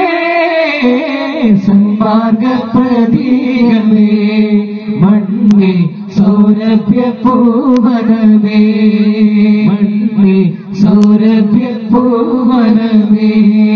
സന്മാർഗ പ്രതീകമേ മണ്ണിൽ സൗരഭ്യ പൂവനമേ മണ്ണിൽ സൗരഭ്യ പൂവനമേ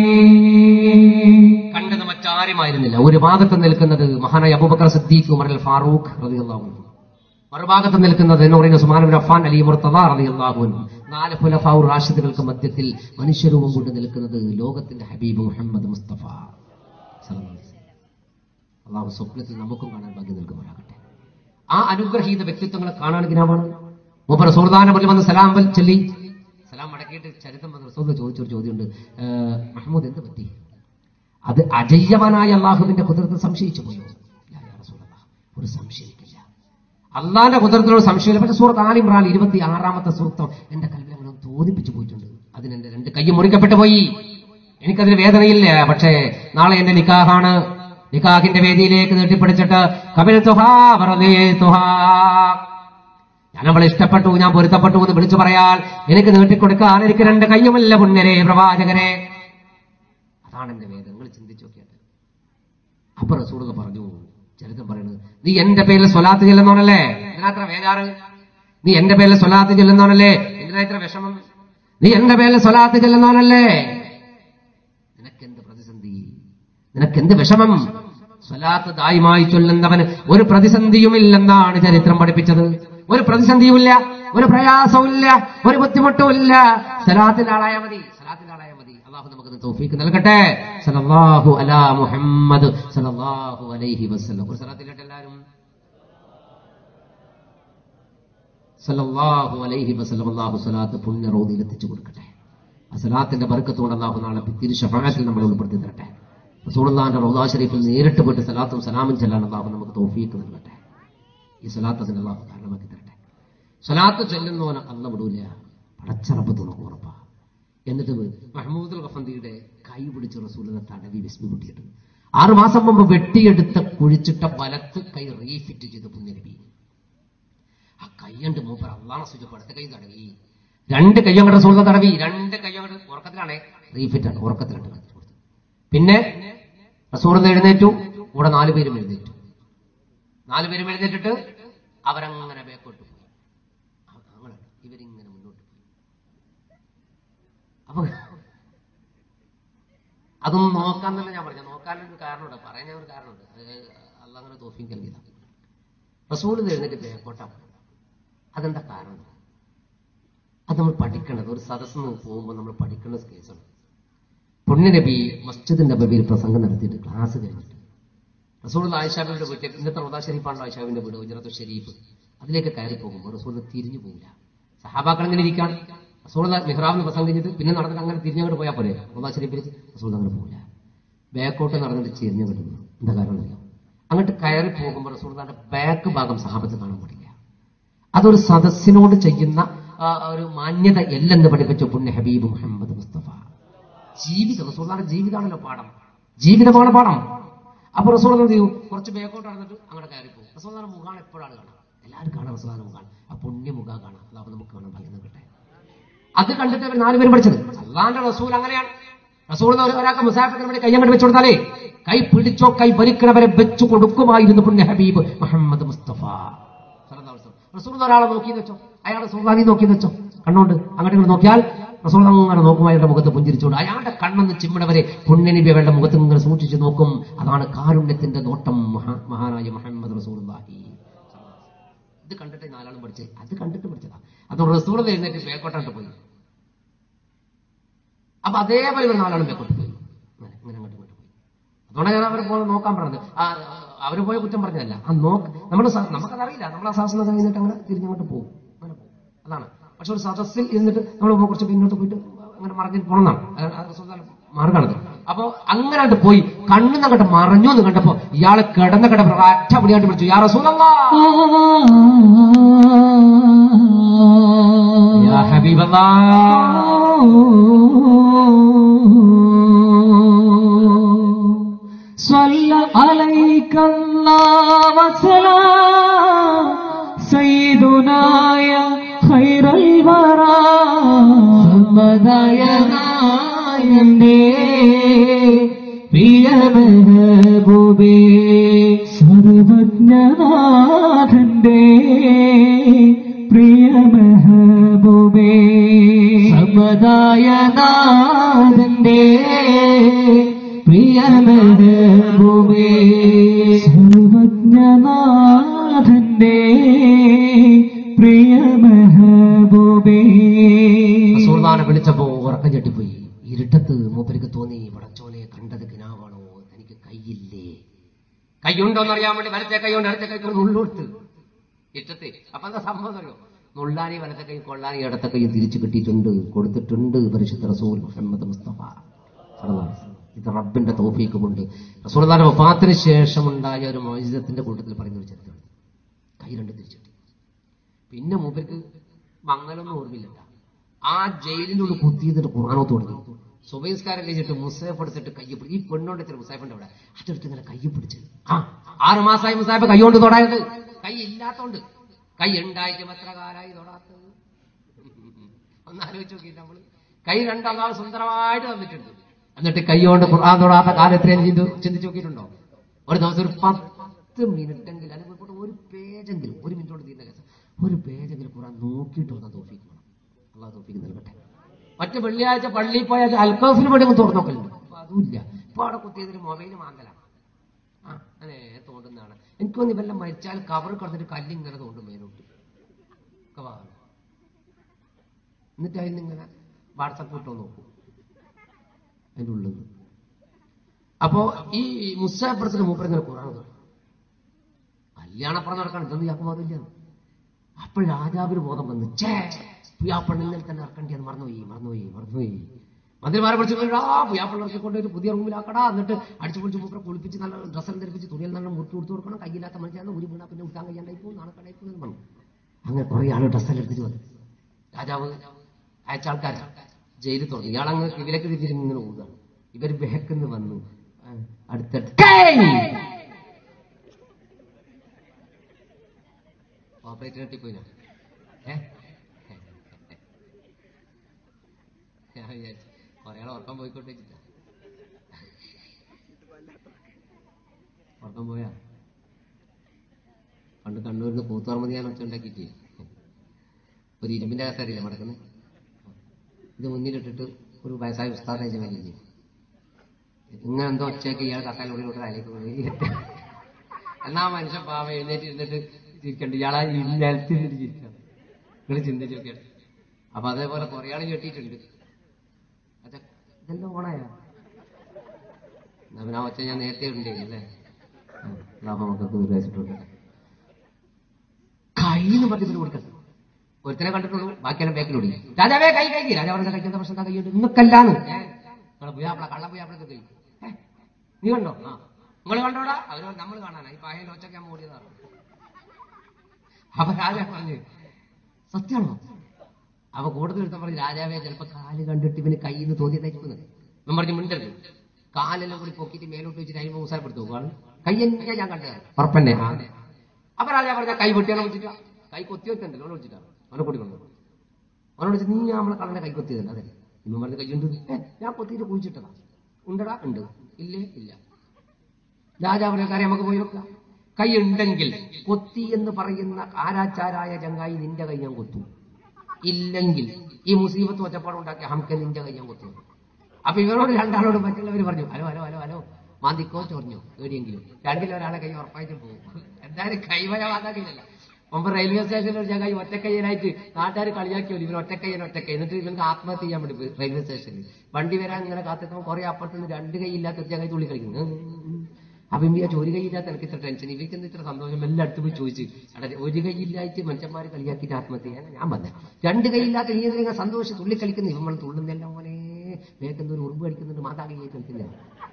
കണ്ടത് മറ്റാരുമായിരുന്നില്ല ഒരു ഭാഗത്ത് നിൽക്കുന്നത് മഹാനായ അബൂബക്കർ സിദ്ദീഖ് ഉമർ അൽ ഫാറൂഖ് റളിയല്ലാഹു അൻഹു മറുഭാഗത്ത് നിൽക്കുന്നത് എന്ന് പറയുന്ന സുമാൻ അഫാൻ അലി മുർത്തദ റളിയല്ലാഹു അൻഹു നാല് ഖുലഫാഉർ റാഷിദുകൾക്ക് മധ്യത്തിൽ മനുഷ്യരൂപം കൊണ്ട് നിൽക്കുന്നത് ലോകത്തിന്റെ ഹബീബ് മുഹമ്മദ് മുസ്തഫ സല്ലല്ലാഹു അലൈഹി വസല്ലം. അള്ളാഹു സ്വപ്നത്തിൽ നമുക്കും കാണാൻ ഭാഗ്യം നൽകുമാറാകട്ടെ ആ അനുഗ്രഹീത വ്യക്തിത്വങ്ങളെ കാണാൻ ഗ്രാമാണ് മൂപ്പർ സുൽത്താന പള്ളി വന്ന് സലാം വൽ ചൊല്ലി സലാം മടക്കിയിട്ട് ചരിത്രം വന്ന് റസൂൽ ചോദിച്ചൊരു ചോദ്യമുണ്ട് "ഏഹ്, മഹ്മൂദ് എന്ത് പറ്റി അത് അജയ്യവനായ അള്ളാഹുവിന്റെ കുതിർത്ത് സംശയിച്ചു പോയോ ഇല്ല, യാ റസൂലല്ലാഹ്. ഒരു സംശയിക്കില്ല അള്ളാന്റെ കുതിർത്തിനോട് സംശയമില്ല പക്ഷെ സൂറത്ത് ആലിമ്രാൻ ഇരുപത്തി ആറാമത്തെ സൂക്തം എന്റെ കൽവിൽ അങ്ങനെ തോന്നിപ്പിച്ചു പോയിട്ടുണ്ട് അതിനെന്റെ രണ്ട് കൈ മുറിക്കപ്പെട്ടു പോയി എനിക്കതിന് വേദനയില്ല പക്ഷേ നാളെ എന്റെ നിക്കാഹാണ് നിക്കാഹിന്റെ വേദിയിലേക്ക് നീട്ടിപ്പിടിച്ചിട്ട് കപിൽ തുഹാ പറഞ്ഞേ തുഹാ ഞാൻ അവളെ ഇഷ്ടപ്പെട്ടു ഞാൻ പൊരുത്തപ്പെട്ടു എന്ന് വിളിച്ചു പറയാൽ എനിക്ക് നീട്ടിക്കൊടുക്കാൻ എനിക്ക് രണ്ട് കയ്യുമല്ല പുണ്യരെ പ്രവാചകരെ അതാണ് എന്റെ വേദം നിങ്ങൾ ചിന്തിച്ചു നോക്കിയത് അപ്പൊ റസൂള് പറഞ്ഞു ചരിത്രം പറയുന്നത് നീ എന്റെ പേരിൽ സ്വലാത്ത് ചെല്ലുന്നോണല്ലേ ഇതിനത്ര വേജാറ് നീ എന്റെ പേരിൽ സ്വലാത്ത് ചെല്ലുന്നോണല്ലേ എന്തിനാ ഇത്ര വിഷമം നീ എന്റെ പേരിൽ സ്വലാത്ത് ചെല്ലുന്നോണല്ലേ നിനക്കെന്ത് പ്രതിസന്ധി നിനക്കെന്ത് വിഷമം സ്വലാത്ത് ദായിമായി ചൊല്ലുന്നവന് ഒരു പ്രതിസന്ധിയുമില്ലെന്നാണ് ചരിത്രം പഠിപ്പിച്ചത് ഒരു പ്രതിസന്ധിയുമില്ല ഒരു പ്രയാസവുമില്ല ഒരു ബുദ്ധിമുട്ടുമില്ല സലാത്തിന്റെ ആളായ മതി സലാത്തിന്റെ ആളായ മതി അള്ളാഹു നമുക്ക് തൗഫീക്ക് നൽകട്ടെ സല്ലല്ലാഹു അലാ മുഹമ്മദ് സല്ലല്ലാഹു അലൈഹി വസല്ലം ഒരു സലാത്തിലോട്ട് എല്ലാവരും സല്ലല്ലാഹു അലൈഹി വസല്ലം അള്ളാഹു സലാത്ത് പുണ്യ റോദിയിൽ എത്തിച്ചു കൊടുക്കട്ടെ ആ സലാത്തിന്റെ ബർക്കത്തോടെ അള്ളാഹു നാളെ തിരു ഷഫാത്തിൽ നമ്മളെ ഉൾപ്പെടുത്തി തരട്ടെ റസൂലുള്ളാഹിന്റെ റൗദാ ഷരീഫിൽ നേരിട്ട് പോയിട്ട് സലാത്തും സലാമും ചെല്ലാൻ അള്ളാഹു നമുക്ക് തൗഫീക്ക് നൽകട്ടെ ഈ സലാത്ത് അതിന് അള്ളാഹു കാരണമാക്കി തരട്ടെ സലാത്ത് ചെല്ലുന്നവന് അല്ല വിടൂല പടച്ചറപ്പത്ത് നമുക്ക് ഉറപ്പാ എന്നിട്ട് മഹമ്മൂദ് ഗഫന്തിയുടെ കൈ പിടിച്ച് റസൂലിനെ തടവി വിസ്മി പൊട്ടിയിട്ട് ആറു മാസം മുമ്പ് വെട്ടിയെടുത്ത കുഴിച്ചിട്ട വലത്ത് കൈ റീഫിറ്റ് ചെയ്ത് പുണ്യനബി ആ കൈയണ്ട് മൂപ്പർ അള്ളാണ സുജപ്പ് അടുത്ത കൈ തടവി രണ്ട് കയ്യങ്ങടെ റസൂലിനെ തടവി രണ്ട് കയ്യങ്ങട് ഉറക്കത്തിലാണേ റീഫിറ്റാണ് ഉറക്കത്തിലുണ്ട് കത്തി കൊടുത്തു പിന്നെ റസൂലിന്ന് എഴുന്നേറ്റു കൂടെ നാലു പേരും എഴുന്നേറ്റു നാലു പേരും എഴുന്നേറ്റിട്ട് അവരങ്ങനെ ബേക്കോട്ട് പോയി അ- അങ്ങനെ ഇവരിങ്ങനെ മുന്നോട്ട് പോയി അപ്പൊ അതൊന്നും നോക്കാൻ തന്നെ ഞാൻ പറഞ്ഞു നോക്കാനൊരു കാരണമുണ്ട് പറയാൻ ഞാൻ ഒരു കാരണമുണ്ട് അത് അല്ല അങ്ങനെ തോഫിയും നൽകിയതാണ് റസൂൾ എഴുന്നേറ്റ് ബേക്കോട്ടാ പോയത്. അതെന്താ കാരണം അത് നമ്മൾ പഠിക്കേണ്ടത് ഒരു സദസ്സിൽ നിന്ന് പോകുമ്പോൾ നമ്മൾ പഠിക്കേണ്ട കേസാണ് പുണ്യനബി മസ്ജിദ് നബിയിൽ പ്രസംഗം നടത്തിയിട്ട് ക്ലാസ് കഴിഞ്ഞിട്ട് റസൂൾ ആയിഷാബിയുടെ വീട്ടിൽ ഇന്നത്തെ റോദാ ഷരീഫാണല്ലോ ആയിഷാബിന്റെ വീട് ഉജറത്ത് ഷരീഫ് അതിലേക്ക് കയറി പോകുമ്പോൾ റസൂൾ തിരിഞ്ഞു പോകില്ല സഹാബാക്കൾ അങ്ങനെ ഇരിക്കാൻ റസൂൾ മിഹ്റാബിന് പ്രസംഗം കഴിഞ്ഞിട്ട് പിന്നെ നടന്നിട്ട് അങ്ങനെ തിരിഞ്ഞങ്ങോട്ട് പോയാൽ പോലെ റോദാ ഷരീഫിൽ റസൂൾ അങ്ങനെ പോകില്ല ബാക്കോട്ട് നടന്നിട്ട് ചെരിഞ്ഞു കിട്ടുന്നു എന്താ കാരണം അറിയാം അങ്ങോട്ട് കയറി പോകുമ്പോൾ റസൂൾ ബാക്ക് ഭാഗം സഹാബത്ത് കാണാൻ പാടില്ല അതൊരു സദസ്സിനോട് ചെയ്യുന്ന ആ, ഒരു മാന്യത എല്ലെന്ന് പഠിപ്പിച്ച പുണ്യ ഹബീബ് മുഹമ്മദ് മുസ്തഫ ജീവിതം റസൂള്ളാന്റെ ജീവിതമാണല്ലോ പാഠം ജീവിതമാണ് പാഠം അപ്പൊ റസൂൾ എന്ത് ചെയ്യും കുറച്ച് ബേക്കോട്ട് നടന്നിട്ട് അങ്ങനെ കയറി പോകും റസൂള്ളാന്റെ മുഖമാണ് എപ്പോഴാണ് കാണാം എല്ലാവരും കാണാം റസൂള്ളാന്റെ മുഖമാണ് ആ പുണ്യ മുഖ കാണാം അതാവുമ്പോൾ നമുക്ക് കാണാൻ ഭാഗ്യം കിട്ടെ അത് കണ്ടിട്ട് അവർ നാലുപേരും പഠിച്ചത് അള്ളാന്റെ റസൂൽ അങ്ങനെയാണ് റസൂൾ എന്ന് ഒരു- ഒരാൾക്ക് മുസാഫിന് വേണ്ടി കൈ അങ്ങോട്ട് വെച്ചു കൊടുത്താലേ കൈ പിടിച്ചോ കൈ ഭരിക്കണവരെ വെച്ചു കൊടുക്കുമായിരുന്നു പുണ്യ ഹബീബ് മുഹമ്മദ് മുസ്തഫ സല്ലല്ലാഹു അലൈഹി വസല്ലം. റസൂൽ ഒരാളെ നോക്കി വെച്ചോ അയാളെ സുൽത്താനി നോക്കി വെച്ചോ കണ്ണുകൊണ്ട് അങ്ങോട്ട് ഇങ്ങോട്ട് നോക്കിയാൽ റസൂൽ അങ്ങനെ നോക്കും അയാളുടെ മുഖത്ത് പുഞ്ചിരിച്ചോണ്ട് അയാളുടെ കണ്ണൊന്ന് ചിമ്മിടവരെ പുണ്യനബി അവരുടെ മുഖത്ത് ഇങ്ങനെ സൂക്ഷിച്ച് നോക്കും അതാണ് കാരുണ്യത്തിന്റെ നോട്ടം മഹാ- മഹാനായ മുഹമ്മദ് റസൂൽ ഇത് കണ്ടിട്ട് നാലാളും പഠിച്ചത് അത് കണ്ടിട്ട് പഠിച്ചതാ അത് റസൂൾ എഴുന്നേറ്റ് ബേക്കോട്ടായിട്ട് പോയി അപ്പൊ അതേപോലെ ഇവർ നാലാളും ബേക്കോട്ട് പോയി അങ്ങനെ ഇങ്ങനെ അങ്ങോട്ട് ഇങ്ങോട്ട് പോയി അതുകൊണ്ട് ഞാൻ അവരെ പോലെ നോക്കാൻ പറഞ്ഞത് ആ അവർ പോയ കുറ്റം പറഞ്ഞതല്ല ആ നോക്ക് നമ്മൾ നമുക്കതറിയില്ല നമ്മൾ ആ സാഹസം കഴിഞ്ഞിട്ട് അങ്ങനെ തിരിഞ്ഞങ്ങോട്ട് പോകും അങ്ങനെ പോകും അതാണ് പക്ഷെ ഒരു സദസ്സിൽ ഇരുന്നിട്ട് നമ്മൾ കുറച്ച് പിന്നോട്ട് പോയിട്ട് അങ്ങനെ മറിഞ്ഞിട്ട് പോകണമെന്നാണ് അത് അത് റസൂലുള്ളാഹിയുടെ മാർഗ്ഗമാണത് അപ്പൊ അങ്ങനെ അങ്ങോട്ട് പോയി കണ്ണിന്ന് അങ്ങോട്ട് മറഞ്ഞു എന്ന് കണ്ടപ്പോ ഇയാളെ കിടന്ന കിടപ്പ് ഒറ്റ പിടിയായിട്ട് വിളിച്ചു യാ റസൂലല്ലാ യാ ഹബീബല്ലാ صلى عليك الله وسلام سيدنا يا خير الورى സമ്മതായനായന്റെ പ്രിയ മെഹബൂബേ സർവജ്ഞനാഥന്റെ പ്രിയ മെഹബൂബേ സമ്മതായനാഥന്റെ പ്രിയ മെഹബൂബേ സർവജ്ഞനാഥന്റെ പ്രിയ മെഹബൂബേ റസൂൽദാനെ വിളിച്ചപ്പോ ഉറക്കം ചെട്ടിപ്പോയി ഇരുട്ടത്ത് മൂപ്പർക്ക് തോന്നി പടച്ചോനെ കണ്ടത് കിനാവാണോ തനിക്ക് കൈയില്ലേ കൈയുണ്ടോന്ന് അറിയാൻ വേണ്ടി വലത്തെ കൈയുണ്ട് അടുത്ത കൈ നുള്ളൂട്ട് ഇട്ടത്തെ അപ്പൊ എന്താ സംഭവം അറിയോ നുള്ളാനി വലത്തെ കൈ കൊള്ളാനി ഇടത്തെ കൈ തിരിച്ചു കിട്ടിയിട്ടുണ്ട് കൊടുത്തിട്ടുണ്ട് പരിശുദ്ധ റസൂൽ മുഹമ്മദ് മുസ്തഫ സല്ലല്ലാഹു അലൈഹി വസല്ലം. ഇത് റബ്ബിന്റെ തോഫീക്കുമുണ്ട് റസൂൽദാന്റെ വഫാത്തിന് ശേഷം ഉണ്ടായ ഒരു മോചിതത്തിന്റെ കൂട്ടത്തിൽ പറയുന്ന ഒരു ചരിത്രം കൈ രണ്ട് തിരിച്ചിട്ട് പിന്നെ മൂപ്പർക്ക് മങ്ങലൊന്നും ഓർമ്മയില്ല ആ ജയിലിൻ്റെ ഉള്ളിൽ കുത്തിയിട്ട് ഖുർആാനോ തുടങ്ങി സുബൈസ്കാരം കഴിച്ചിട്ട് മുസാഫ് എടുത്തിട്ട് കയ്യ് പിടി ഈ പെണ്ണോണ്ട് ഇത്ര മുസാഫിന്റെ അവിടെ അതെടുത്ത് ഇങ്ങനെ കയ്യ് പിടിച്ച് ആ ആറ് മാസമായി മുസാഫ് കൈ കൊണ്ട് തൊടായത് കൈ ഇല്ലാത്തോണ്ട് കൈ ഉണ്ടായിട്ടും എത്ര കാലായി തൊടാത്തത് ഒന്ന് ആലോചിച്ച് നോക്കിയില്ല നമ്മള് കൈ രണ്ടാം സുന്ദരമായിട്ട് തന്നിട്ടുണ്ട് എന്നിട്ട് കൈ കൊണ്ട് ഖുർആൻ തൊടാത്ത കാലം എത്രയും ചിന്തി ചിന്തിച്ച് നോക്കിയിട്ടുണ്ടോ ഒരു ദിവസം ഒരു പത്ത് മിനിറ്റെങ്കിലും അല്ലെങ്കിൽ ഒരു ഒരു പേജെങ്കിലും ഒരു മിനിറ്റ് കൊണ്ട് തീരുന്ന കേസ് ഒരു പേജെങ്കിലും ഖുർആൻ നോക്കിയിട്ട് വന്നാൽ തോഫിക്കണം അള്ളാഹ് തോഫിക്ക് നൽകട്ടെ മറ്റു വെള്ളിയാഴ്ച പള്ളിയിൽ പോയാൽ അൽക്കോഫിന് വേണ്ടി ഒന്ന് തുറന്നു നോക്കലുണ്ട് അപ്പൊ അതുമില്ല ഇപ്പൊ അവിടെ കുത്തിയതിന് മൊബൈൽ മാന്തലാണ് ആ അതെ തോണ്ടുന്നതാണ് എനിക്കൊന്ന് ഇവെല്ലാം മരിച്ചാൽ കവർ കിടന്നിട്ട് കല്ലിങ്ങനെ തോണ്ടും മേലോട്ട് കവാണ് എന്നിട്ട് അതിൽ ഇങ്ങനെ വാട്സപ്പ് ഇട്ടോ നോക്കും അതിൻ്റെ ഉള്ളിൽ നിന്ന് അപ്പോ ഈ മുസാഫറത്തിന് മൂപ്പര് ഇങ്ങനെ ഖുറാൻ കാണും കല്യാണപ്പുറം നടക്കണം ഇതൊന്നും ഇയാൾക്ക് ബോധമില്ല അപ്പോൾ രാജാവിന് ബോധം വന്നു ചേ പുയാപ്പണ്ണ ഇന്നലെ തന്നെ ഇറക്കണ്ടിയെന്ന് മറന്നുപോയി മറന്നുപോയി മറന്നുപോയി മന്ത്രിമാരെ വിളിച്ചു ആ പുയാപ്പണ്ണ ഇറക്കിക്കൊണ്ട് ഒരു പുതിയ റൂമിലാക്കടാ എന്നിട്ട് അടിച്ചു പൊളിച്ച് മൂപ്പരെ കുളിപ്പിച്ച് നല്ല ഡ്രസ്സെല്ലാം ധരിപ്പിച്ച് തുണിയിൽ നല്ല മുറിച്ച് കൊടുത്തു കൊടുക്കണം കയ്യില്ലാത്ത മനുഷ്യയാണ് ഒരു വീണാ പിന്നെ ഉത്താൻ കഴിയാണ്ടായി പോകും നാണക്കടായി പോകും എന്ന് പറഞ്ഞു അങ്ങനെ കുറെ ആള് ഡ്രസ്സെല്ലാം എടുത്തിട്ട് വന്നു രാജാവ് അയച്ച ആൾക്കാരാണ് ജയിലിൽ തുറന്നു ഇയാളങ്ങ് ഇവരൊക്കെ തിരിഞ്ഞിങ്ങനെ ഇങ്ങനെ ഓടുകയാണ് ഇവർ ബേക്കെന്ന് വന്നു ആ, അടുത്തടുത്ത് ഓപ്പറേറ്റർ കെട്ടിപ്പോയിനാ ഏ ഞാൻ വിചാരിച്ചു കുറെ ആൾ ഉറക്കം പോയിക്കോട്ടെ വെച്ചിട്ടാ ഉറക്കം പോയാ പണ്ട് കണ്ണൂരിൽ നിന്ന് കൂത്തുപറമ്പ് ഞാൻ ഒച്ച ഉണ്ടാക്കിയിട്ടേ ഒരു ഇരുമ്പിന്റെ കസേരയില്ലേ മടക്കുന്നത് ഇത് മുന്നിലിട്ടിട്ട് ഒരു വയസ്സായ ഉസ്താദ് അയച്ചമാരില്ലേ ഇങ്ങനെ എന്തോ ഒച്ചയൊക്കെ ഇയാൾ കസാലുള്ളിലോട്ട് അതിലേക്ക് പോയി എന്നാ ആ മനുഷ്യൻ പാവ എഴുന്നേറ്റ് ഇരുന്നിട്ട് ചിരിക്കണ്ട ഇയാളാ ഈ നിലത്ത് ഇരുന്നിട്ട് ചിരിക്കണം നിങ്ങൾ ചിന്തിച്ച് നോക്കിയാണ് അപ്പൊ അതേപോലെ കുറെ ആൾ കെട്ടിയിട്ടുണ്ട് അതെ ഇതെല്ലാം ഓണായ എന്നാ ഒച്ച ഞാൻ നേരത്തെ ഉണ്ടേ അല്ലേ ലാഭം മക്കൾക്ക് നിർദ്ദേശിച്ചിട്ടുണ്ട് കൈന്ന് പറഞ്ഞ് ഇവര് കൊടുക്കണം ഒരുത്തനെ കണ്ടിട്ടുള്ളൂ ബാക്കിയെല്ലാം ബാക്കിലോടി രാജാവേ കൈ കൈ രാജാവിന്റെ കഴിക്കുന്ന പ്രശ്നം കൈയുണ്ട് നിങ്ങൾക്കല്ലാന്ന് നിങ്ങളെ പുയാപ്പിള കള്ള പുയാപ്പിളൊക്കെ കൈ ഏ, നീ കണ്ടോ ആ നിങ്ങൾ കണ്ടോടാ അവര് നമ്മൾ കാണാനാ ഈ പായന്റെ ഒച്ചയ്ക്ക് ഞാൻ ഓടിയതാണ് അപ്പൊ രാജാ പറഞ്ഞു സത്യമാണോ അപ്പൊ കൂടുതൽ എടുത്ത പറഞ്ഞു രാജാവേ ചിലപ്പോ കാല് കണ്ടിട്ട് ഇവന് കയ്യിൽ നിന്ന് തോന്നിയതായിരിക്കുന്നത് ഞാൻ പറഞ്ഞു മിണ്ടരുത് കാലെല്ലാം കൂടി പൊക്കിയിട്ട് മേലോട്ട് വെച്ചിട്ട് അതിന് മൂസാപ്പെടുത്തു നോക്കുകയാണ് കൈ എന്നെ ഞാൻ കണ്ടത് ഉറപ്പന്നെ ആ അപ്പൊ രാജാ പറഞ്ഞ കൈ വെട്ടിയാണോ വെച്ചിട്ടാ കൈ കൊത്തി വെക്കണ്ടല്ലോ അവനെ വിളിച്ചിട്ടാണ് അവനെ കൂട്ടി കൊണ്ടു അവനോട് വെച്ച് നീ നമ്മളെ കള്ളനെ കൈ കൊത്തിയതല്ല അതെ ഇന്നും പറഞ്ഞ കൈ ഉണ്ട് ഏ ഞാൻ കൊത്തിയിട്ട് കുഴിച്ചിട്ടതാ ഉണ്ടടാ ഉണ്ട് ഇല്ലേ ഇല്ല രാജാവിനെ കാര്യം നമുക്ക് പോയി നോക്കാം കൈ ഉണ്ടെങ്കിൽ കൊത്തി എന്ന് പറയുന്ന ആരാച്ചാരായ ചങ്ങായി നിന്റെ കൈ ഞാൻ കൊത്തു ഇല്ലെങ്കിൽ ഈ മുസീബത്ത് ഒച്ചപ്പാടുണ്ടാക്കി ഹംക്കെ നിന്റെ കൈ ഞാൻ കൊത്തു അപ്പൊ ഇവരോട് രണ്ടാളോട് മറ്റുള്ളവർ പറഞ്ഞു ഹലോ ഹലോ ഹലോ ഹലോ മാന്തിക്കോ ചൊറിഞ്ഞോ എവിടെയെങ്കിലും രണ്ടിലൊരാളെ കൈ ഉറപ്പായിട്ട് പോകും എന്തായാലും കൈവയവാതാക്കില്ല മുമ്പ് റെയിൽവേ സ്റ്റേഷനിൽ ഒരു ചങ്ങായി ഒറ്റക്കയ്യനായിട്ട് നാട്ടുകാർ കളിയാക്കിയോ ഇവൻ ഒറ്റക്കയ്യൻ ഒറ്റക്കൈ എന്നിട്ട് ഇവർക്ക് ആത്മഹത്യ ചെയ്യാൻ വേണ്ടി പോയി റെയിൽവേ സ്റ്റേഷനിൽ വണ്ടി വരാൻ ഇങ്ങനെ കാത്തിക്കുമ്പോൾ കുറെ അപ്പുറത്തുനിന്ന് രണ്ട് കൈ ഇല്ലാത്ത ഒരു ചങ്ങായി തുള്ളി കളിക്കുന്നു ഉം, ഉം, ഉം. അപ്പൊ ഇവ ഒരു കൈയില്ലാത്ത എനിക്ക് ഇത്ര ടെൻഷൻ ഇവർക്ക് എന്ത് ഇത്ര സന്തോഷം എല്ലാം അടുത്ത് പോയി ചോദിച്ചു എടാ ഒരു കൈയില്ലായിട്ട് മനുഷ്യന്മാർ കളിയാക്കിയിട്ട് ആത്മഹത്യ ചെയ്യാൻ ഞാൻ പറഞ്ഞ രണ്ട് കൈയില്ലാത്ത നീ എന്തിനാ സന്തോഷം തുള്ളി കളിക്കുന്നു ഇവൻ നമ്മൾ തുള്ളുന്നെല്ലാം പോലെ വേഗം ഒരു ഉറുമ്പ് കളിക്കുന്നുണ്ട് മാതാ കൈ കളിക്കുന്നില്ല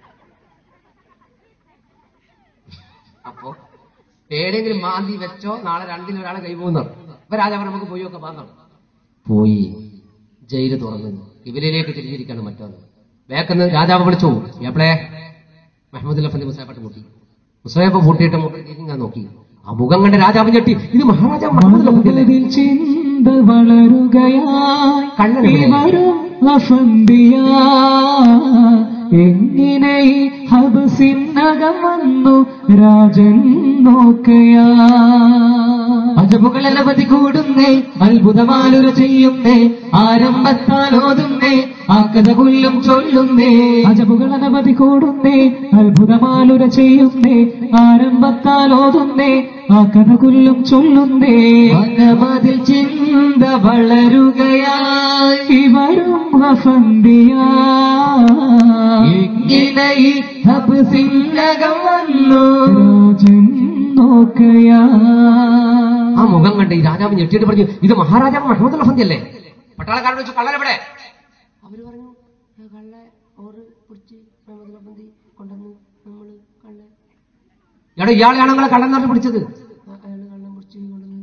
അപ്പോ ഏതെങ്കിലും മാന്തി വെച്ചോ നാളെ രണ്ടിൽ ഒരാളെ കൈ പോകുന്ന അപ്പൊ രാജാവ് നമുക്ക് പോയി ഒക്കെ പാന്നാണ് പോയി ജയില് തുറന്നു ഇവരിലേക്ക് തിരിഞ്ഞിരിക്കാണ് മറ്റൊന്ന് വേക്കെന്ന് രാജാവ് വിളിച്ചു എപ്പോഴേ മെഹമ്മദ് ലഫന്റെ മുസാഫട്ട് മുട്ടി മുസാഫ് പൂട്ടിയിട്ട് ഇങ്ങനെ നോക്കി ആ മുഖം കണ്ട രാജാവ് ഞെട്ടി ഇത് മഹാരാജാവ് മുഹമ്മദ് ലഫന്റെ അല്ലേ? മനതിൽ ചിന്ത വളരുകയായി കണ്ണെടുക്കണേ. ഇവരും വസന്തിയ എങ്ങനെ ഈ ഹബസിനകം വന്നു രാജൻ നോക്കയാ അജബുകൾ അനവധി കൂടുന്നേ അത്ഭുതമാലുര ചെയ്യുന്നേ ആരംഭത്താൽ ഓതുന്നേ ആ കഥ കൊല്ലും ചൊല്ലുന്നേ അജബുകൾ അനവധി കൂടുന്നേ അത്ഭുതമാലുര ചെയ്യുന്നേ ആരംഭത്താൽ ഓതുന്നേ ആ കഥ കൊല്ലും ചൊല്ലുന്നേ മനമതിൽ ചിന്ത വളരുകയായി വരും വസന്തിയാ ഇങ്ങനെ ഈ ഹബ്സിനകം വന്നു രാജൻ നോക്കയാ ആ മുഖം കണ്ട് ഈ രാജാവ് ഞെട്ടിയിട്ട് പറഞ്ഞു ഇത് മഹാരാജാവ് മുഹമ്മദ് ലഫന്തി അല്ലേ പട്ടാളക്കാരോട് വെച്ച് കള്ളനെവിടെ അവര് പറഞ്ഞു "ആ കള്ള ഓറ് പിടിച്ച് മുഹമ്മദ് ലഫന്തി കൊണ്ടുവന്നു നമ്മള് കള്ള എടാ ഇയാളെയാണ് നിങ്ങളെ കള്ളൻ പറഞ്ഞ് പിടിച്ചത് അയാള് കള്ളം പിടിച്ച് കൊണ്ടുവന്നു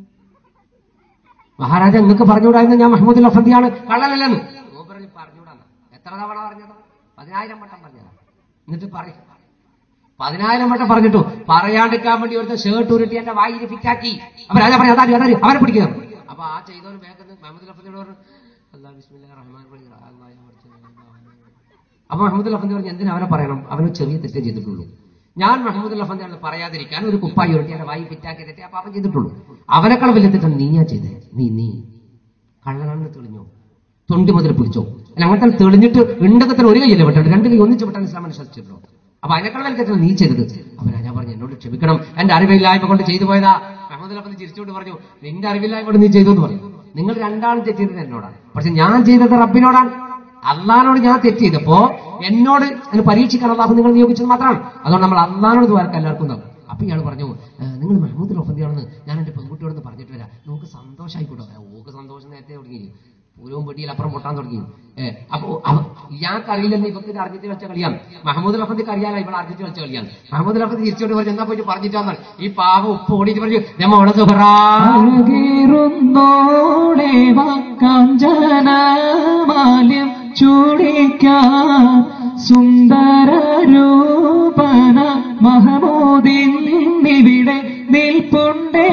മഹാരാജ നിങ്ങൾക്ക് പറഞ്ഞുകൂടായിരുന്നു ഞാൻ മുഹമ്മദ് ലഫന്തിയാണ് കള്ളനല്ലെന്ന് മൂപ്പര് പറഞ്ഞുകൂടാന്ന് എത്ര തവണ പറഞ്ഞത് പതിനായിരം വട്ടം പറഞ്ഞതാ എന്നിട്ട് പറയും പതിനായിരം വട്ടം പറഞ്ഞിട്ടു പറയാണ്ടിരിക്കാൻ വേണ്ടി ഒരുത്ത ഷർട്ട് ഉരുട്ടി എന്റെ വായിൽ ഫിറ്റാക്കി അപ്പൊ രാജാ പറഞ്ഞു അതാരും അതാരും അവരെ പിടിക്കുക അപ്പൊ ആ ചെയ്തവന് വേഗം മുഹമ്മദ് ലഫന്തിയോട് പറഞ്ഞു അല്ലാഹ് ബിസ്മില്ലാഹിർ റഹ്മാനിർ റഹീം അല്ലാഹ് ഞാൻ പഠിച്ചു. അപ്പൊ മുഹമ്മദ് ലഫന്തി പറഞ്ഞു എന്തിനാ അവനെ പറയണം അവന് ചെറിയ തെറ്റേ ചെയ്തിട്ടുള്ളൂ ഞാൻ മുഹമ്മദ് ലഫന്തിയാണ് പറയാതിരിക്കാൻ ഒരു കുപ്പായി ഉരുട്ടി എന്റെ വായി ഫിറ്റാക്കി തെറ്റി അപ്പൊ അവൻ ചെയ്തിട്ടുള്ളൂ അവനേക്കാൾ വലിയ തെറ്റാണ് നീയാ ചെയ്തേ നീ നീ കള്ളനാണെന്ന് തെളിഞ്ഞോ തൊണ്ടി മുതൽ പിടിച്ചോ അല്ല അങ്ങനത്തെ തെളിഞ്ഞിട്ട് ഉണ്ടകത്തിൽ ഒരു കൈയല്ലേ വിട്ടത് രണ്ട് കൈ ഒന്നിച്ച് വിട്ടാൻ ഇസ്ലാം അനുസരിച്ചിട്ടുള്ളൂ അപ്പൊ അതിനേക്കാൾ വലിയ തെറ്റാണ് നീ ചെയ്തത് അപ്പൊ രാജാ പറഞ്ഞു എന്നോട് ക്ഷമിക്കണം എന്റെ അറിവില്ലായ്മ കൊണ്ട് ചെയ്തു പോയതാ മുഹമ്മദ് ലഫന്തി ചിരിച്ചുകൊണ്ട് പറഞ്ഞു നിന്റെ അറിവില്ലായ്മ കൊണ്ട് നീ ചെയ്തു എന്ന് പറഞ്ഞു നിങ്ങൾ രണ്ടാളും തെറ്റിയത് എന്നോടാണ് പക്ഷെ ഞാൻ ചെയ്തത് റബ്ബിനോടാണ് അള്ളഹാനോട് ഞാൻ തെറ്റ് ചെയ്തപ്പോ എന്നോട് അതിന് പരീക്ഷിക്കാൻ അള്ളാഹു നിങ്ങൾ നിയോഗിച്ചത് മാത്രമാണ് അതുകൊണ്ട് നമ്മൾ അള്ളഹാനോട് ദ്വാരക്ക് എല്ലാവർക്കും ഉണ്ടാവും അപ്പൊ ഇയാൾ പറഞ്ഞു "ഏ, നിങ്ങൾ മെഹമ്മൂദ് ലൊഫന്തിയാണെന്ന് ഞാൻ എന്റെ പെൺകുട്ടിയോടൊന്ന് പറഞ്ഞിട്ട് വരാം നമുക്ക് സന്തോഷമായിക്കോട്ടെ ഓക്ക് സന്തോഷം നേരത്തെ തുടങ്ങി പൂരവും പെട്ടിയിൽ അപ്പുറം പൊട്ടാൻ തുടങ്ങി ഏ അപ്പൊ അവ- ഇയാൾക്ക് അറിയില്ലെന്ന് ഇവർക്ക് ഇത് അറിഞ്ഞിട്ട് വെച്ച കളിയാണ് മഹമ്മദ് ലഫന്തിക്ക് അറിയാലോ ഇവിടെ അറിഞ്ഞിട്ട് വെച്ച കളിയാണ് മഹമ്മദ് ലഫന്തി തിരിച്ചോട്ട് പറഞ്ഞു എന്നാ പോയിട്ട് പറഞ്ഞിട്ടാന്ന് ഈ പാവ ഉപ്പ് ഓടിയിട്ട് പറഞ്ഞു ഞാൻ മോളെ സുഹറാ അഴകേറുന്നോടെ വാക്കാഞ്ചനമാല്യം ചൂടിക്കാൻ സുന്ദര രൂപന മഹമൂദിന്നിവിടെ നിൽപ്പുണ്ടേ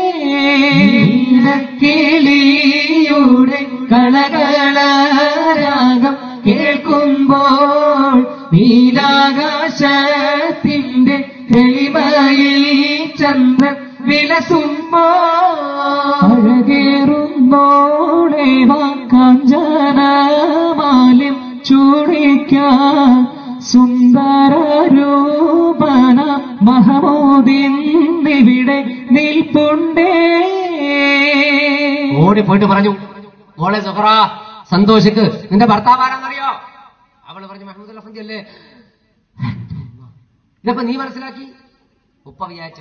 കിളിയുടെ കളകളരാഗം കേൾക്കുമ്പോൾ നീലാകാശത്തിന്റെ തെളിമയിൽ ചന്ദ്രൻ വിലസുമ്പോൾ അഴകേറുന്നോളെ വാക്കാഞ്ചനമാല്യം ചൂടിക്കാൻ സുന്ദര രൂപന മഹമൂദിന്നിവിടെ നിൽപ്പുണ്ടേ ഓടി പോയിട്ട് പറഞ്ഞു മോളെ സുഹറ സന്തോഷിക്ക് നിന്റെ ഭർത്താവാരാന്നറിയോ അവള് പറഞ്ഞു മഹമ്മദ് ലഫന്തി അല്ലേ ഇതപ്പോ നീ മനസ്സിലാക്കി ഉപ്പ വിചാരിച്ചു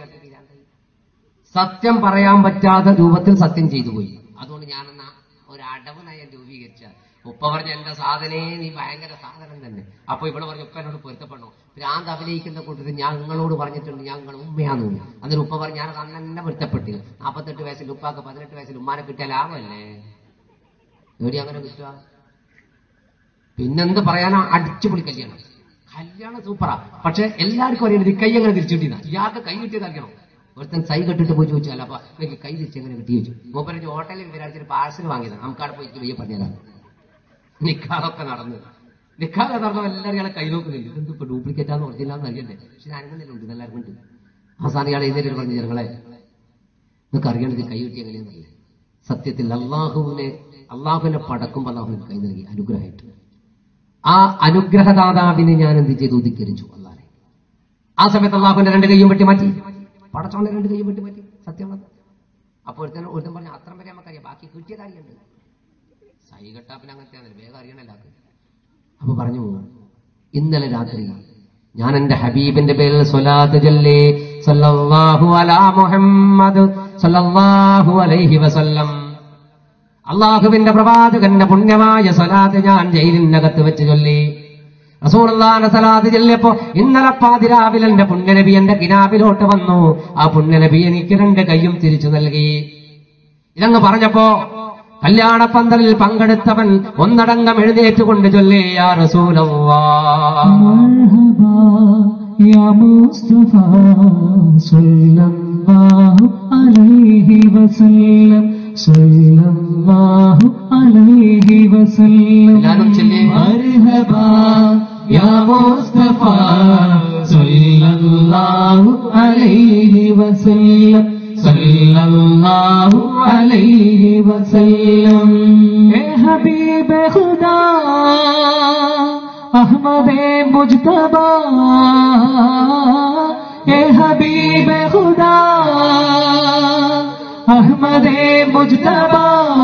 സത്യം പറയാൻ പറ്റാത്ത രൂപത്തിൽ സത്യം ചെയ്തു പോയി അതുകൊണ്ട് ഞാനെന്ന ഒരു അടവ് നയം രൂപീകരിച്ച ഉപ്പ പറഞ്ഞ എന്റെ സാധനേ നീ ഭയങ്കര സാധനം തന്നെ അപ്പൊ ഇവിടെ പറഞ്ഞു ഉപ്പ എന്നോട് പൊരുത്തപ്പെടണോ ഭ്രാന്ത് അഭിനയിക്കുന്ന കൂട്ടത്തിൽ ഞാൻ നിങ്ങളോട് പറഞ്ഞിട്ടുണ്ട് ഞാൻ നിങ്ങൾ ഉമ്മയാന്ന് തോന്നി അന്നേരം ഉപ്പ പറഞ്ഞു ഞാൻ അന്ന് തന്നെ പൊരുത്തപ്പെട്ടു നാൽപ്പത്തെട്ട് വയസ്സിൽ ഉപ്പാക്ക് പതിനെട്ട് വയസ്സിൽ ഉമ്മാനെ കിട്ടിയ ലാഭമല്ലേ എവിടെ അങ്ങനെ കിട്ടുക പിന്നെന്ത് പറയാനാ അടിച്ചുപൊളി കല്യാണം കല്യാണം സൂപ്പറാ പക്ഷെ എല്ലാവർക്കും അറിയണത് ഈ കൈ എങ്ങനെ തിരിച്ചു കിട്ടിയതാ ഇയാൾക്ക് കൈ കിട്ടിയത് അറിയണം ഒരുത്തൻ സൈ കെട്ടിട്ട് പോയി ചോദിച്ചാൽ അപ്പൊ എനിക്ക് കൈ തിരിച്ച് എങ്ങനെ കിട്ടി ചോദിച്ചു മൂപ്പര് ഹോട്ടലിൽ വിരാടിച്ചൊരു പാഴ്സൽ വാങ്ങിയതാണ് നമുക്കവിടെ പോയി വയ്യ പറഞ്ഞതാണ് നിക്കാഹൊക്കെ നടന്നു നിക്കാഹ് നടന്നു എല്ലാവരും ഇയാളെ കൈ നോക്കുന്നില്ല ഇതെന്ത് ഇപ്പൊ ഡ്യൂപ്ലിക്കേറ്റ് ആണെന്ന് ഒറിജിനലാന്ന് അറിയണ്ടേ പക്ഷെ ഞാനിങ്ങനെ ഉണ്ട് എല്ലാവർക്കും ഉണ്ട് അവസാനം ഇയാളെ എഴുന്നേറ്റ് പറഞ്ഞു ജനങ്ങളെ നിങ്ങൾക്ക് അറിയേണ്ടത് കൈ കിട്ടി എങ്ങനെയാണെന്നറിയില്ല സത്യത്തിൽ അള്ളാഹുവിനെ അള്ളാഹുവിനെ പടക്കുമ്പോൾ അള്ളാഹുവിന് കൈ നൽകി അനുഗ്രഹമായിട്ട് ആ അനുഗ്രഹദാതാവിനെ ഞാൻ എന്ത് ചെയ്തു ഉദിക്കരിച്ചു അള്ളാഹെ ആ സമയത്ത് അള്ളാഹുവിന്റെ രണ്ട് കൈയും വെട്ടി മാറ്റി പടച്ചോന്റെ രണ്ട് കൈയും വെട്ടി മാറ്റി സത്യമാണ് അപ്പോൾ ഒരുത്തൻ ഒരുത്തൻ പറഞ്ഞു അത്ര വരെ നമുക്കറിയാം ബാക്കി കിട്ടിയത് അറിയണ്ട് സൈ കെട്ടാ പിന്നെ അങ്ങനത്തെ വേഗം അറിയണല്ലോ അപ്പൊ പറഞ്ഞു ഇന്നലെ രാത്രി ഞാൻ എന്റെ ഹബീബിന്റെ പേരിൽ സ്വലാത്ത് ചൊല്ലി സല്ലല്ലാഹു അലാ മുഹമ്മദ് സല്ലല്ലാഹു അലൈഹി വസല്ലം അള്ളാഹുവിന്റെ പ്രവാചകന്റെ പുണ്യമായ സ്വലാത്ത് ഞാൻ ജയിലിനകത്ത് വെച്ച് ചൊല്ലി റസൂറുള്ളാന്റെ സലാത്ത് ചൊല്ലിയപ്പോ ഇന്നലെ പാതിരാവിൽ എന്റെ പുണ്യനബി എന്റെ കിനാവിലോട്ട് വന്നു ആ പുണ്യനബി എനിക്ക് രണ്ട് കൈയും തിരിച്ചു നൽകി ഇതങ്ങ് പറഞ്ഞപ്പോ കല്യാണപ്പന്തലിൽ പങ്കെടുത്തവൻ ഒന്നടങ്കം എഴുന്നേറ്റുകൊണ്ട് ചൊല്ലി യാ റസൂലല്ലാഹ് مرحبا يا مصطفى صلى الله عليه وسلم صلى الله عليه وسلم എല്ലാവരും ചൊല്ലി. مرحبا يا مصطفى صلى الله عليه وسلم صلى الله عليه وسلم اے حبیب خدا احمد مجتبا اے حبیب خدا احمد مجتبا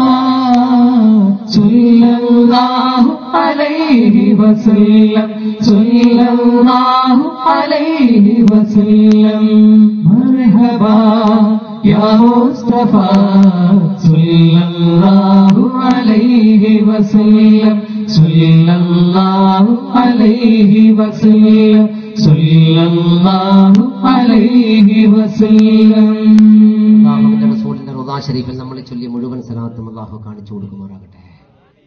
صلی اللہ علیہ وسلم صلی اللہ علیہ وسلم مرحبا یا مصطفیٰ صلی اللہ علیہ وسلم صلی اللہ علیہ وسلم صلی اللہ علیہ وسلم അള്ളാഹുവിന്റെ റസൂലിന്റെ റുദാ ഷരീഫിൽ നമ്മൾ ചൊല്ലി മുഴുവൻ സലാത്തും അള്ളാഹു കാണിച്ചു കൊടുക്കുമാറാകട്ടെ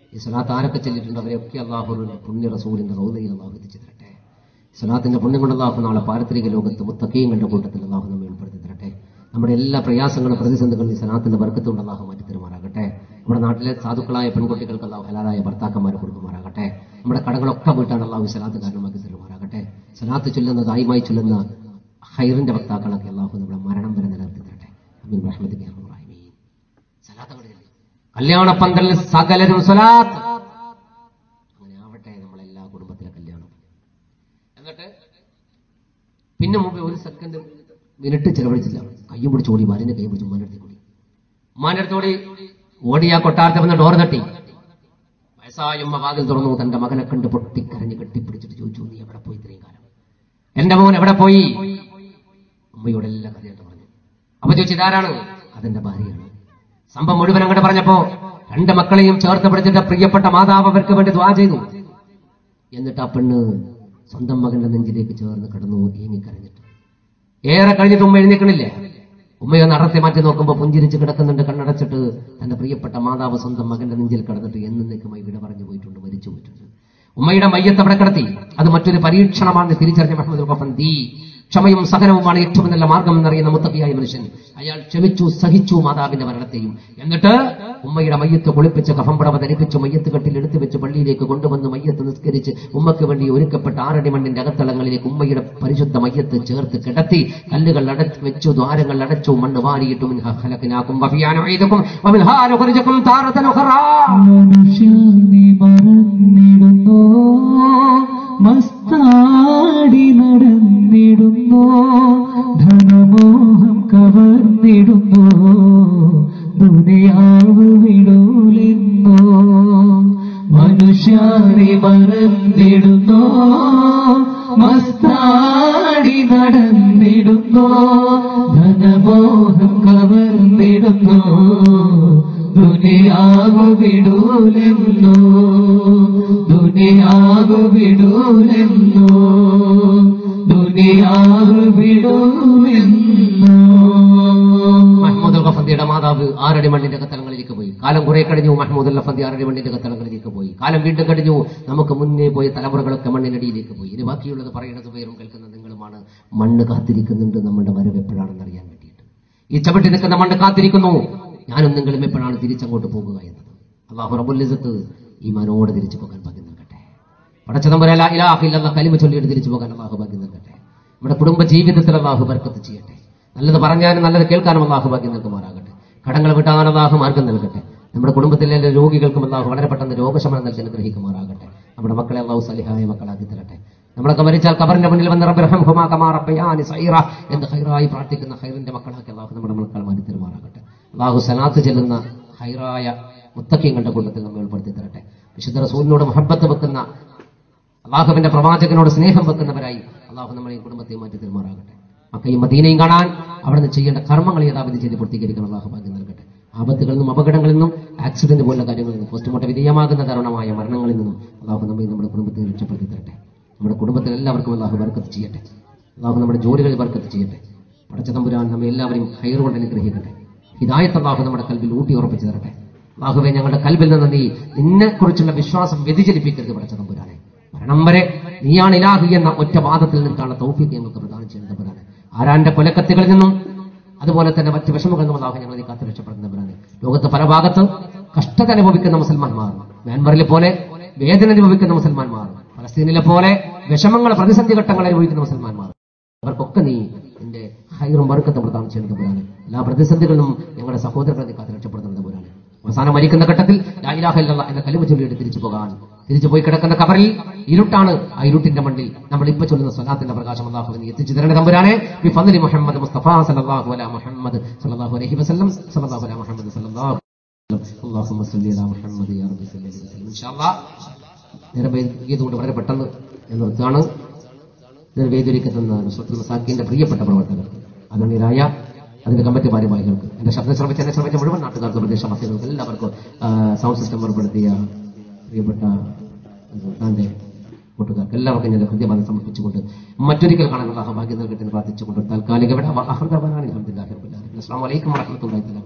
ഈ സ്വലാത്ത് ആരൊക്കെ ചെല്ലിട്ടുണ്ട് അവരെയൊക്കെ അള്ളാഹുവിന്റെ പുണ്യ റസൂലിന്റെ റൗദയിൽ അള്ളാഹു എത്തിച്ചു തരട്ടെ സ്വലാത്തിന്റെ പുണ്യം കൊണ്ട് അള്ളാഹു നാളെ പാരത്രിക ലോകത്ത് മുത്തക്കീങ്ങളുടെ കൂട്ടത്തിൽ അള്ളാഹു നമ്മെ ഉൾപ്പെടുത്തി തരട്ടെ നമ്മുടെ എല്ലാ പ്രയാസങ്ങളും പ്രതിസന്ധികളും ഈ സലാത്തിന്റെ വർക്കത്തുകൊണ്ട് അള്ളാഹു മാറ്റി തരുമാറാകട്ടെ നമ്മുടെ നാട്ടിലെ സാധുക്കളായ പെൺകുട്ടികൾക്ക് അള്ളാഹു ഹലാലായ ഭർത്താക്കന്മാരെ കൊടുക്കുമാറാകട്ടെ നമ്മുടെ കടകളൊക്കെ വീട്ടാൻ അള്ളാഹു സലാത്ത് കാരണമാക്കി തരുമാറാകട്ടെ സലാത്ത് ചൊല്ലുന്ന ദായിമായി ചൊല്ലുന്ന ഹൈറിന്റെ ഭക്താക്കളൊക്കെ അള്ളാഹു നമ്മുടെ മരണം വരെ നിലനിർത്തി തരട്ടെ അമീൻ റഹ്മത്ത് സലാത്ത് അങ്ങോട്ട് ചൊല്ലി. കല്യാണ പന്തലിൽ സകലരും സലാത്ത് അങ്ങനെ ആവട്ടെ നമ്മളെല്ലാ കുടുംബത്തിലെ കല്യാണം എന്നിട്ട് പിന്നെ മുമ്പ് ഒരു സെക്കൻഡ് മിനിറ്റ് ചെലവഴിച്ചില്ല കയ്യും പിടിച്ച് ഓടി ഭാര്യന്റെ കൈ പിടിച്ച് ഉമ്മാനടുത്ത് കൂടി ഉമ്മാനടുത്ത് ഓടി ഓടി ആ കൊട്ടാരത്തിൽ വന്ന് ഡോർ തട്ടി വയസ്സായ ഉമ്മ വാതിൽ തുറന്നു തന്റെ മകനെ കണ്ട് പൊട്ടിക്കരഞ്ഞ് കെട്ടിപ്പിടിച്ചിട്ട് ചോദിച്ചു നീ എവിടെ പോയി ഇത്രയും കാലം എന്റെ മോൻ എവിടെ പോയി ഉമ്മയോട് എല്ലാം കഥയായിട്ട് പറഞ്ഞു അപ്പൊ ചോദിച്ചു ഇതാരാണ് അതെന്റെ ഭാര്യയാണ് സംഭവം മുഴുവൻ അങ്ങോട്ട് പറഞ്ഞപ്പോ രണ്ട് മക്കളെയും ചേർത്ത് പിടിച്ചിട്ട് പ്രിയപ്പെട്ട മാതാവ് അവർക്ക് വേണ്ടി ദ്വാ ചെയ്തു എന്നിട്ട് ആ പെണ്ണ് സ്വന്തം മകന്റെ നെഞ്ചിലേക്ക് ചേർന്ന് കിടന്നു ഏങ്ങിക്കരഞ്ഞിട്ട് ഏറെ കഴിഞ്ഞിട്ട് ഉമ്മ എഴുന്നേക്കണില്ല ഉമ്മയെ നടത്തി മാറ്റി നോക്കുമ്പോൾ പുഞ്ചിരിച്ച് കിടക്കുന്നുണ്ട് കണ്ണടച്ചിട്ട് തന്റെ പ്രിയപ്പെട്ട മാതാവ് സ്വന്തം മകന്റെ നെഞ്ചിൽ കിടന്നിട്ട് എന്നേക്കുമായി വിട പറഞ്ഞു പോയിട്ടുണ്ട് മരിച്ചു പോയിട്ടുണ്ട് ഉമ്മയുടെ മയ്യത്ത് അവിടെ കിടത്തി അത് മറ്റൊരു പരീക്ഷണമാണെന്ന് തിരിച്ചറിഞ്ഞ മുഹമ്മദ് ഗഫന്തി ക്ഷമയും സഹനവുമാണ് ഏറ്റവും നല്ല മാർഗം എന്നറിയുന്ന മുത്തക്കിയായ മനുഷ്യൻ അയാൾ ക്ഷമിച്ചു സഹിച്ചു മാതാവിന്റെ മരണത്തെയും എന്നിട്ട് ഉമ്മയുടെ മയ്യത്ത് കുളിപ്പിച്ച് കഫംപടവ ധരിപ്പിച്ച് മയ്യത്ത് കെട്ടിൽ എടുത്തു വെച്ച് പള്ളിയിലേക്ക് കൊണ്ടുവന്ന് മയ്യത്ത് നിസ്കരിച്ച് ഉമ്മക്ക് വേണ്ടി ഒരുക്കപ്പെട്ട ആറടി മണ്ണിന്റെ അകത്തളങ്ങളിലേക്ക് ഉമ്മയുടെ പരിശുദ്ധ മയ്യത്ത് ചേർത്ത് കിടത്തി കല്ലുകൾ അടച്ചു വെച്ചു ദ്വാരങ്ങൾ അടച്ചു മണ്ണ് വാരിയിട്ടു മിൻഹ ഖലഖനാകും വഫിയാനുഈദുകും വമിൻഹാ നുഖ്രിജുകും താറതൻ ഉഖറാ മനുഷ്യനി മറന്നിടുന്നു മസ്താടി നടന്നിടുന്നു ധനമോഹം കവർന്നിടുന്നു ദുനിയാവ് വിടൂലെന്നോ മനുഷ്യനെ മറന്നിടുന്നു മസ്താടി നടന്നിടുന്നു ധനമോഹം കവർന്നിടുന്നു ദുനിയാവ് വിടൂലെന്നോ ദുനിയാവ് വിടൂലെന്നോ ദുനിയാവ് വിടൂലെന്നോ മഹ്മൂദ് ഗഫന്തിയുടെ മാതാവ് ആറടി മണ്ണിന്റെ കത്തളങ്ങളിലേക്ക് പോയി കാലം കുറെ കഴിഞ്ഞു മഹ്മൂദ് ഗഫന്തി ആറടി മണ്ണിന്റെ കത്തളങ്ങളിലേക്ക് പോയി കാലം വീണ്ടും കഴിഞ്ഞു നമുക്ക് മുന്നേ പോയ തലമുറകളൊക്കെ മണ്ണിനടിയിലേക്ക് പോയി ഇനി ബാക്കിയുള്ളത് പറയുന്നത് പേരും കേൾക്കുന്ന നിങ്ങളുമാണ് മണ്ണ് കാത്തിരിക്കുന്നുണ്ട് നമ്മുടെ വരവ് എപ്പോഴാണെന്ന് അറിയാൻ വേണ്ടിയിട്ട് ഈ ചവിട്ടി നിൽക്കുന്ന മണ്ണ് കാത്തിരിക്കുന്നു ഞാനും നിങ്ങളും എപ്പോഴാണ് തിരിച്ചങ്ങോട്ട് പോകുക എന്നത് അള്ളാഹു റബുല്ലിസത്ത് ഈ മനോട് തിരിച്ചു പോകാൻ ഭാഗ്യം നൽകട്ടെ പടച്ചതമ്പരല്ല ഇലാഹില്ലെന്ന കലിമ ചൊല്ലിയിട്ട് തിരിച്ചു പോകാൻ അള്ളാഹു ഭാഗ്യം നൽകട്ടെ നമ്മുടെ കുടുംബ ജീവിതത്തിൽ അള്ളാഹു ബർക്കത്ത് ചെയ്യട്ടെ നല്ലത് പറഞ്ഞാലും നല്ലത് കേൾക്കാനും അള്ളാഹു ഭാഗ്യം നൽകുമാറാകട്ടെ കടങ്ങൾ വിട്ടാൻ അള്ളാഹു മാർഗം നൽകട്ടെ നമ്മുടെ കുടുംബത്തിലെ എല്ലാ രോഗികൾക്കും അള്ളാഹു വളരെ പെട്ടെന്ന് രോഗശമനം നൽകി അനുഗ്രഹിക്കുമാറാകട്ടെ നമ്മുടെ മക്കളെ അള്ളാഹു സലിഹായ മക്കളാക്കി തരട്ടെ നമ്മളൊക്കെ മരിച്ചാൽ കബറിന്റെ മുന്നിൽ വന്ന് റബ്ബിർഹം ഹുമാ കമാ റബ്ബയാനി സൈറ എന്ന് ഹൈറായി പ്രാർത്ഥിക്കുന്ന ഹൈറിന്റെ മക്കളാക്കി അള്ളാഹു നമ്മുടെ മക്കൾ മാറ്റി തരുമാറാകട്ടെ അള്ളാഹു സലാത്ത് ചെല്ലുന്ന ഹൈറായ മുത്തക്കിങ്ങളുടെ കൂട്ടത്തിൽ നമ്മെ ഉൾപ്പെടുത്തി തരട്ടെ വിശുദ്ധ റസൂലിനോട് മഹബത്ത് വെക്കുന്ന അള്ളാഹുവിന്റെ പ്രവാചകനോട് സ്നേഹം വെക്കുന്നവരായി അള്ളാഹു നമ്മളെയും കുടുംബത്തെയും മാറ്റി തീർമാറാകട്ടെ മക്കയും മദീനയും കാണാൻ അവിടെ നിന്ന് ചെയ്യേണ്ട കർമ്മങ്ങൾ യഥാവിധി ചെയ്ത് പൂർത്തീകരിക്കണം അള്ളാഹു ഭാഗ്യം നൽകട്ടെ ആപത്തുകളിൽ നിന്നും അപകടങ്ങളിൽ നിന്നും ആക്സിഡന്റ് പോലുള്ള കാര്യങ്ങളിൽ നിന്നും പോസ്റ്റ്മോർട്ടം വിധേയമാകുന്ന തരുണമായ മരണങ്ങളിൽ നിന്നും അള്ളാഹു നമ്മെ നമ്മുടെ കുടുംബത്തെ രക്ഷപ്പെടുത്തി തരട്ടെ നമ്മുടെ കുടുംബത്തിൽ എല്ലാവർക്കും അള്ളാഹു ബർക്കത്ത് ചെയ്യട്ടെ അള്ളാഹു നമ്മുടെ ജോലികളിൽ ബർക്കത്ത് ചെയ്യട്ടെ പടച്ച തമ്പുരാൻ നമ്മെ എല്ലാവരെയും ഹൈർ കൊണ്ട് അനുഗ്രഹിക്കട്ടെ ഹിദായത്ത് അള്ളാഹു നമ്മുടെ കൽബിൽ ഊട്ടി ഉറപ്പിച്ചു തരട്ടെ അള്ളാഹുവെ ഞങ്ങളുടെ കൽബിൽ നിന്ന് നീ നിന്നെ കുറിച്ചുള്ള വിശ്വാസം വ്യതിചലിപ്പിക്കരുത് പടച്ച തമ്പുരാനെ മരണം വരെ നീയാണ് ഇലാഹി എന്ന ഒറ്റ വാദത്തിൽ നിൽക്കാനുള്ള തൗഫീഖ് ഞങ്ങൾക്ക് പ്രദാനം ചെയ്യുന്ന തമ്പുരാനെ ആരാന്റെ കൊലക്കത്തുകളിൽ നിന്നും അതുപോലെ തന്നെ മറ്റ് വിഷമങ്ങളിൽ നിന്നും അള്ളാഹു ഞങ്ങളെ കാത്തു രക്ഷപ്പെടുന്ന തമ്പുരാനെ ലോകത്ത് പല ഭാഗത്ത് കഷ്ടത അനുഭവിക്കുന്ന മുസൽമാന്മാർ മ്യാൻമറിലെ പോലെ വേദന അനുഭവിക്കുന്ന മുസൽമാന്മാർ ഫലസ്തീനിലെ പോലെ വിഷമങ്ങൾ പ്രതിസന്ധി ഘട്ടങ്ങൾ അനുഭവിക്കുന്ന മുസൽമാന്മാർ അവർക്കൊക്കെ നീ നിന്റെ ഹൈറും വർക്കത്തും പ്രദാനം ചെയ്യുന്ന തമ്പുരാനെ എല്ലാ പ്രതിസന്ധികളിലും ഞങ്ങളുടെ സഹോദരങ്ങളെ നീ കാത്തു രക്ഷപ്പെടുന്ന തമ്പുരാനെ അവസാനം മരിക്കുന്ന ഘട്ടത്തിൽ ലാ ഇലാഹ ഇല്ലല്ലാഹ് എന്ന കലിമ ചൊല്ലിയിട്ട് തിരിച്ചു പോകാൻ തിരിച്ചു പോയി കിടക്കുന്ന കബറിൽ ഇരുട്ടാണ് ആ ഇരുട്ടിന്റെ മണ്ണിൽ നമ്മൾ ഇപ്പൊ ചൊല്ലുന്ന സ്വലാത്തിന്റെ പ്രകാശം അള്ളാഹു നീ എത്തിച്ചു തരണ തമ്പുരാനെ ബി ഫദ്ലി മുഹമ്മദ് മുസ്തഫ സല്ലല്ലാഹു അലാ മുഹമ്മദ് സല്ലല്ലാഹു അലൈഹി വസല്ലം സല്ലല്ലാഹു അലാ മുഹമ്മദ് സല്ലല്ലാഹു اللهم صل على محمد يا رب صل عليه وسلم ان شاء الله നേരെ വൈകിയതുകൊണ്ട് വളരെ പെട്ടെന്ന് ഞാൻ നിർത്താണ് ഇതിന് വേദിയൊരുക്കുന്ന നുസ്രത്തുൽ മസാക്കിന്റെ പ്രിയപ്പെട്ട പ്രവർത്തകർ അഗണ്യരായ അതിന്റെ കമ്മിറ്റി ഭാരവാഹികൾക്ക് എന്റെ ശബ്ദം ശ്രമിച്ച എന്നെ ശ്രമിച്ച മുഴുവൻ നാട്ടുകാർക്ക് പ്രദേശവാസികൾക്ക് എല്ലാവർക്കും ആ, സൗണ്ട് സിസ്റ്റം ഏർപ്പെടുത്തിയ പ്രിയപ്പെട്ട സുൽത്താന്റെ കൂട്ടുകാർക്ക് എല്ലാവർക്കും ഞാൻ ഹൃദയബന്ധം സമർപ്പിച്ചുകൊണ്ട് മറ്റൊരിക്കൽ കാണാനുള്ള ഭാഗ്യം നൽകട്ടെ എന്ന് പ്രാർത്ഥിച്ചുകൊണ്ട് താൽക്കാലിക വിട അഹമ്മദ് അസ്സാം വലൈക്കും വാഹമത്തുള്ളാഹി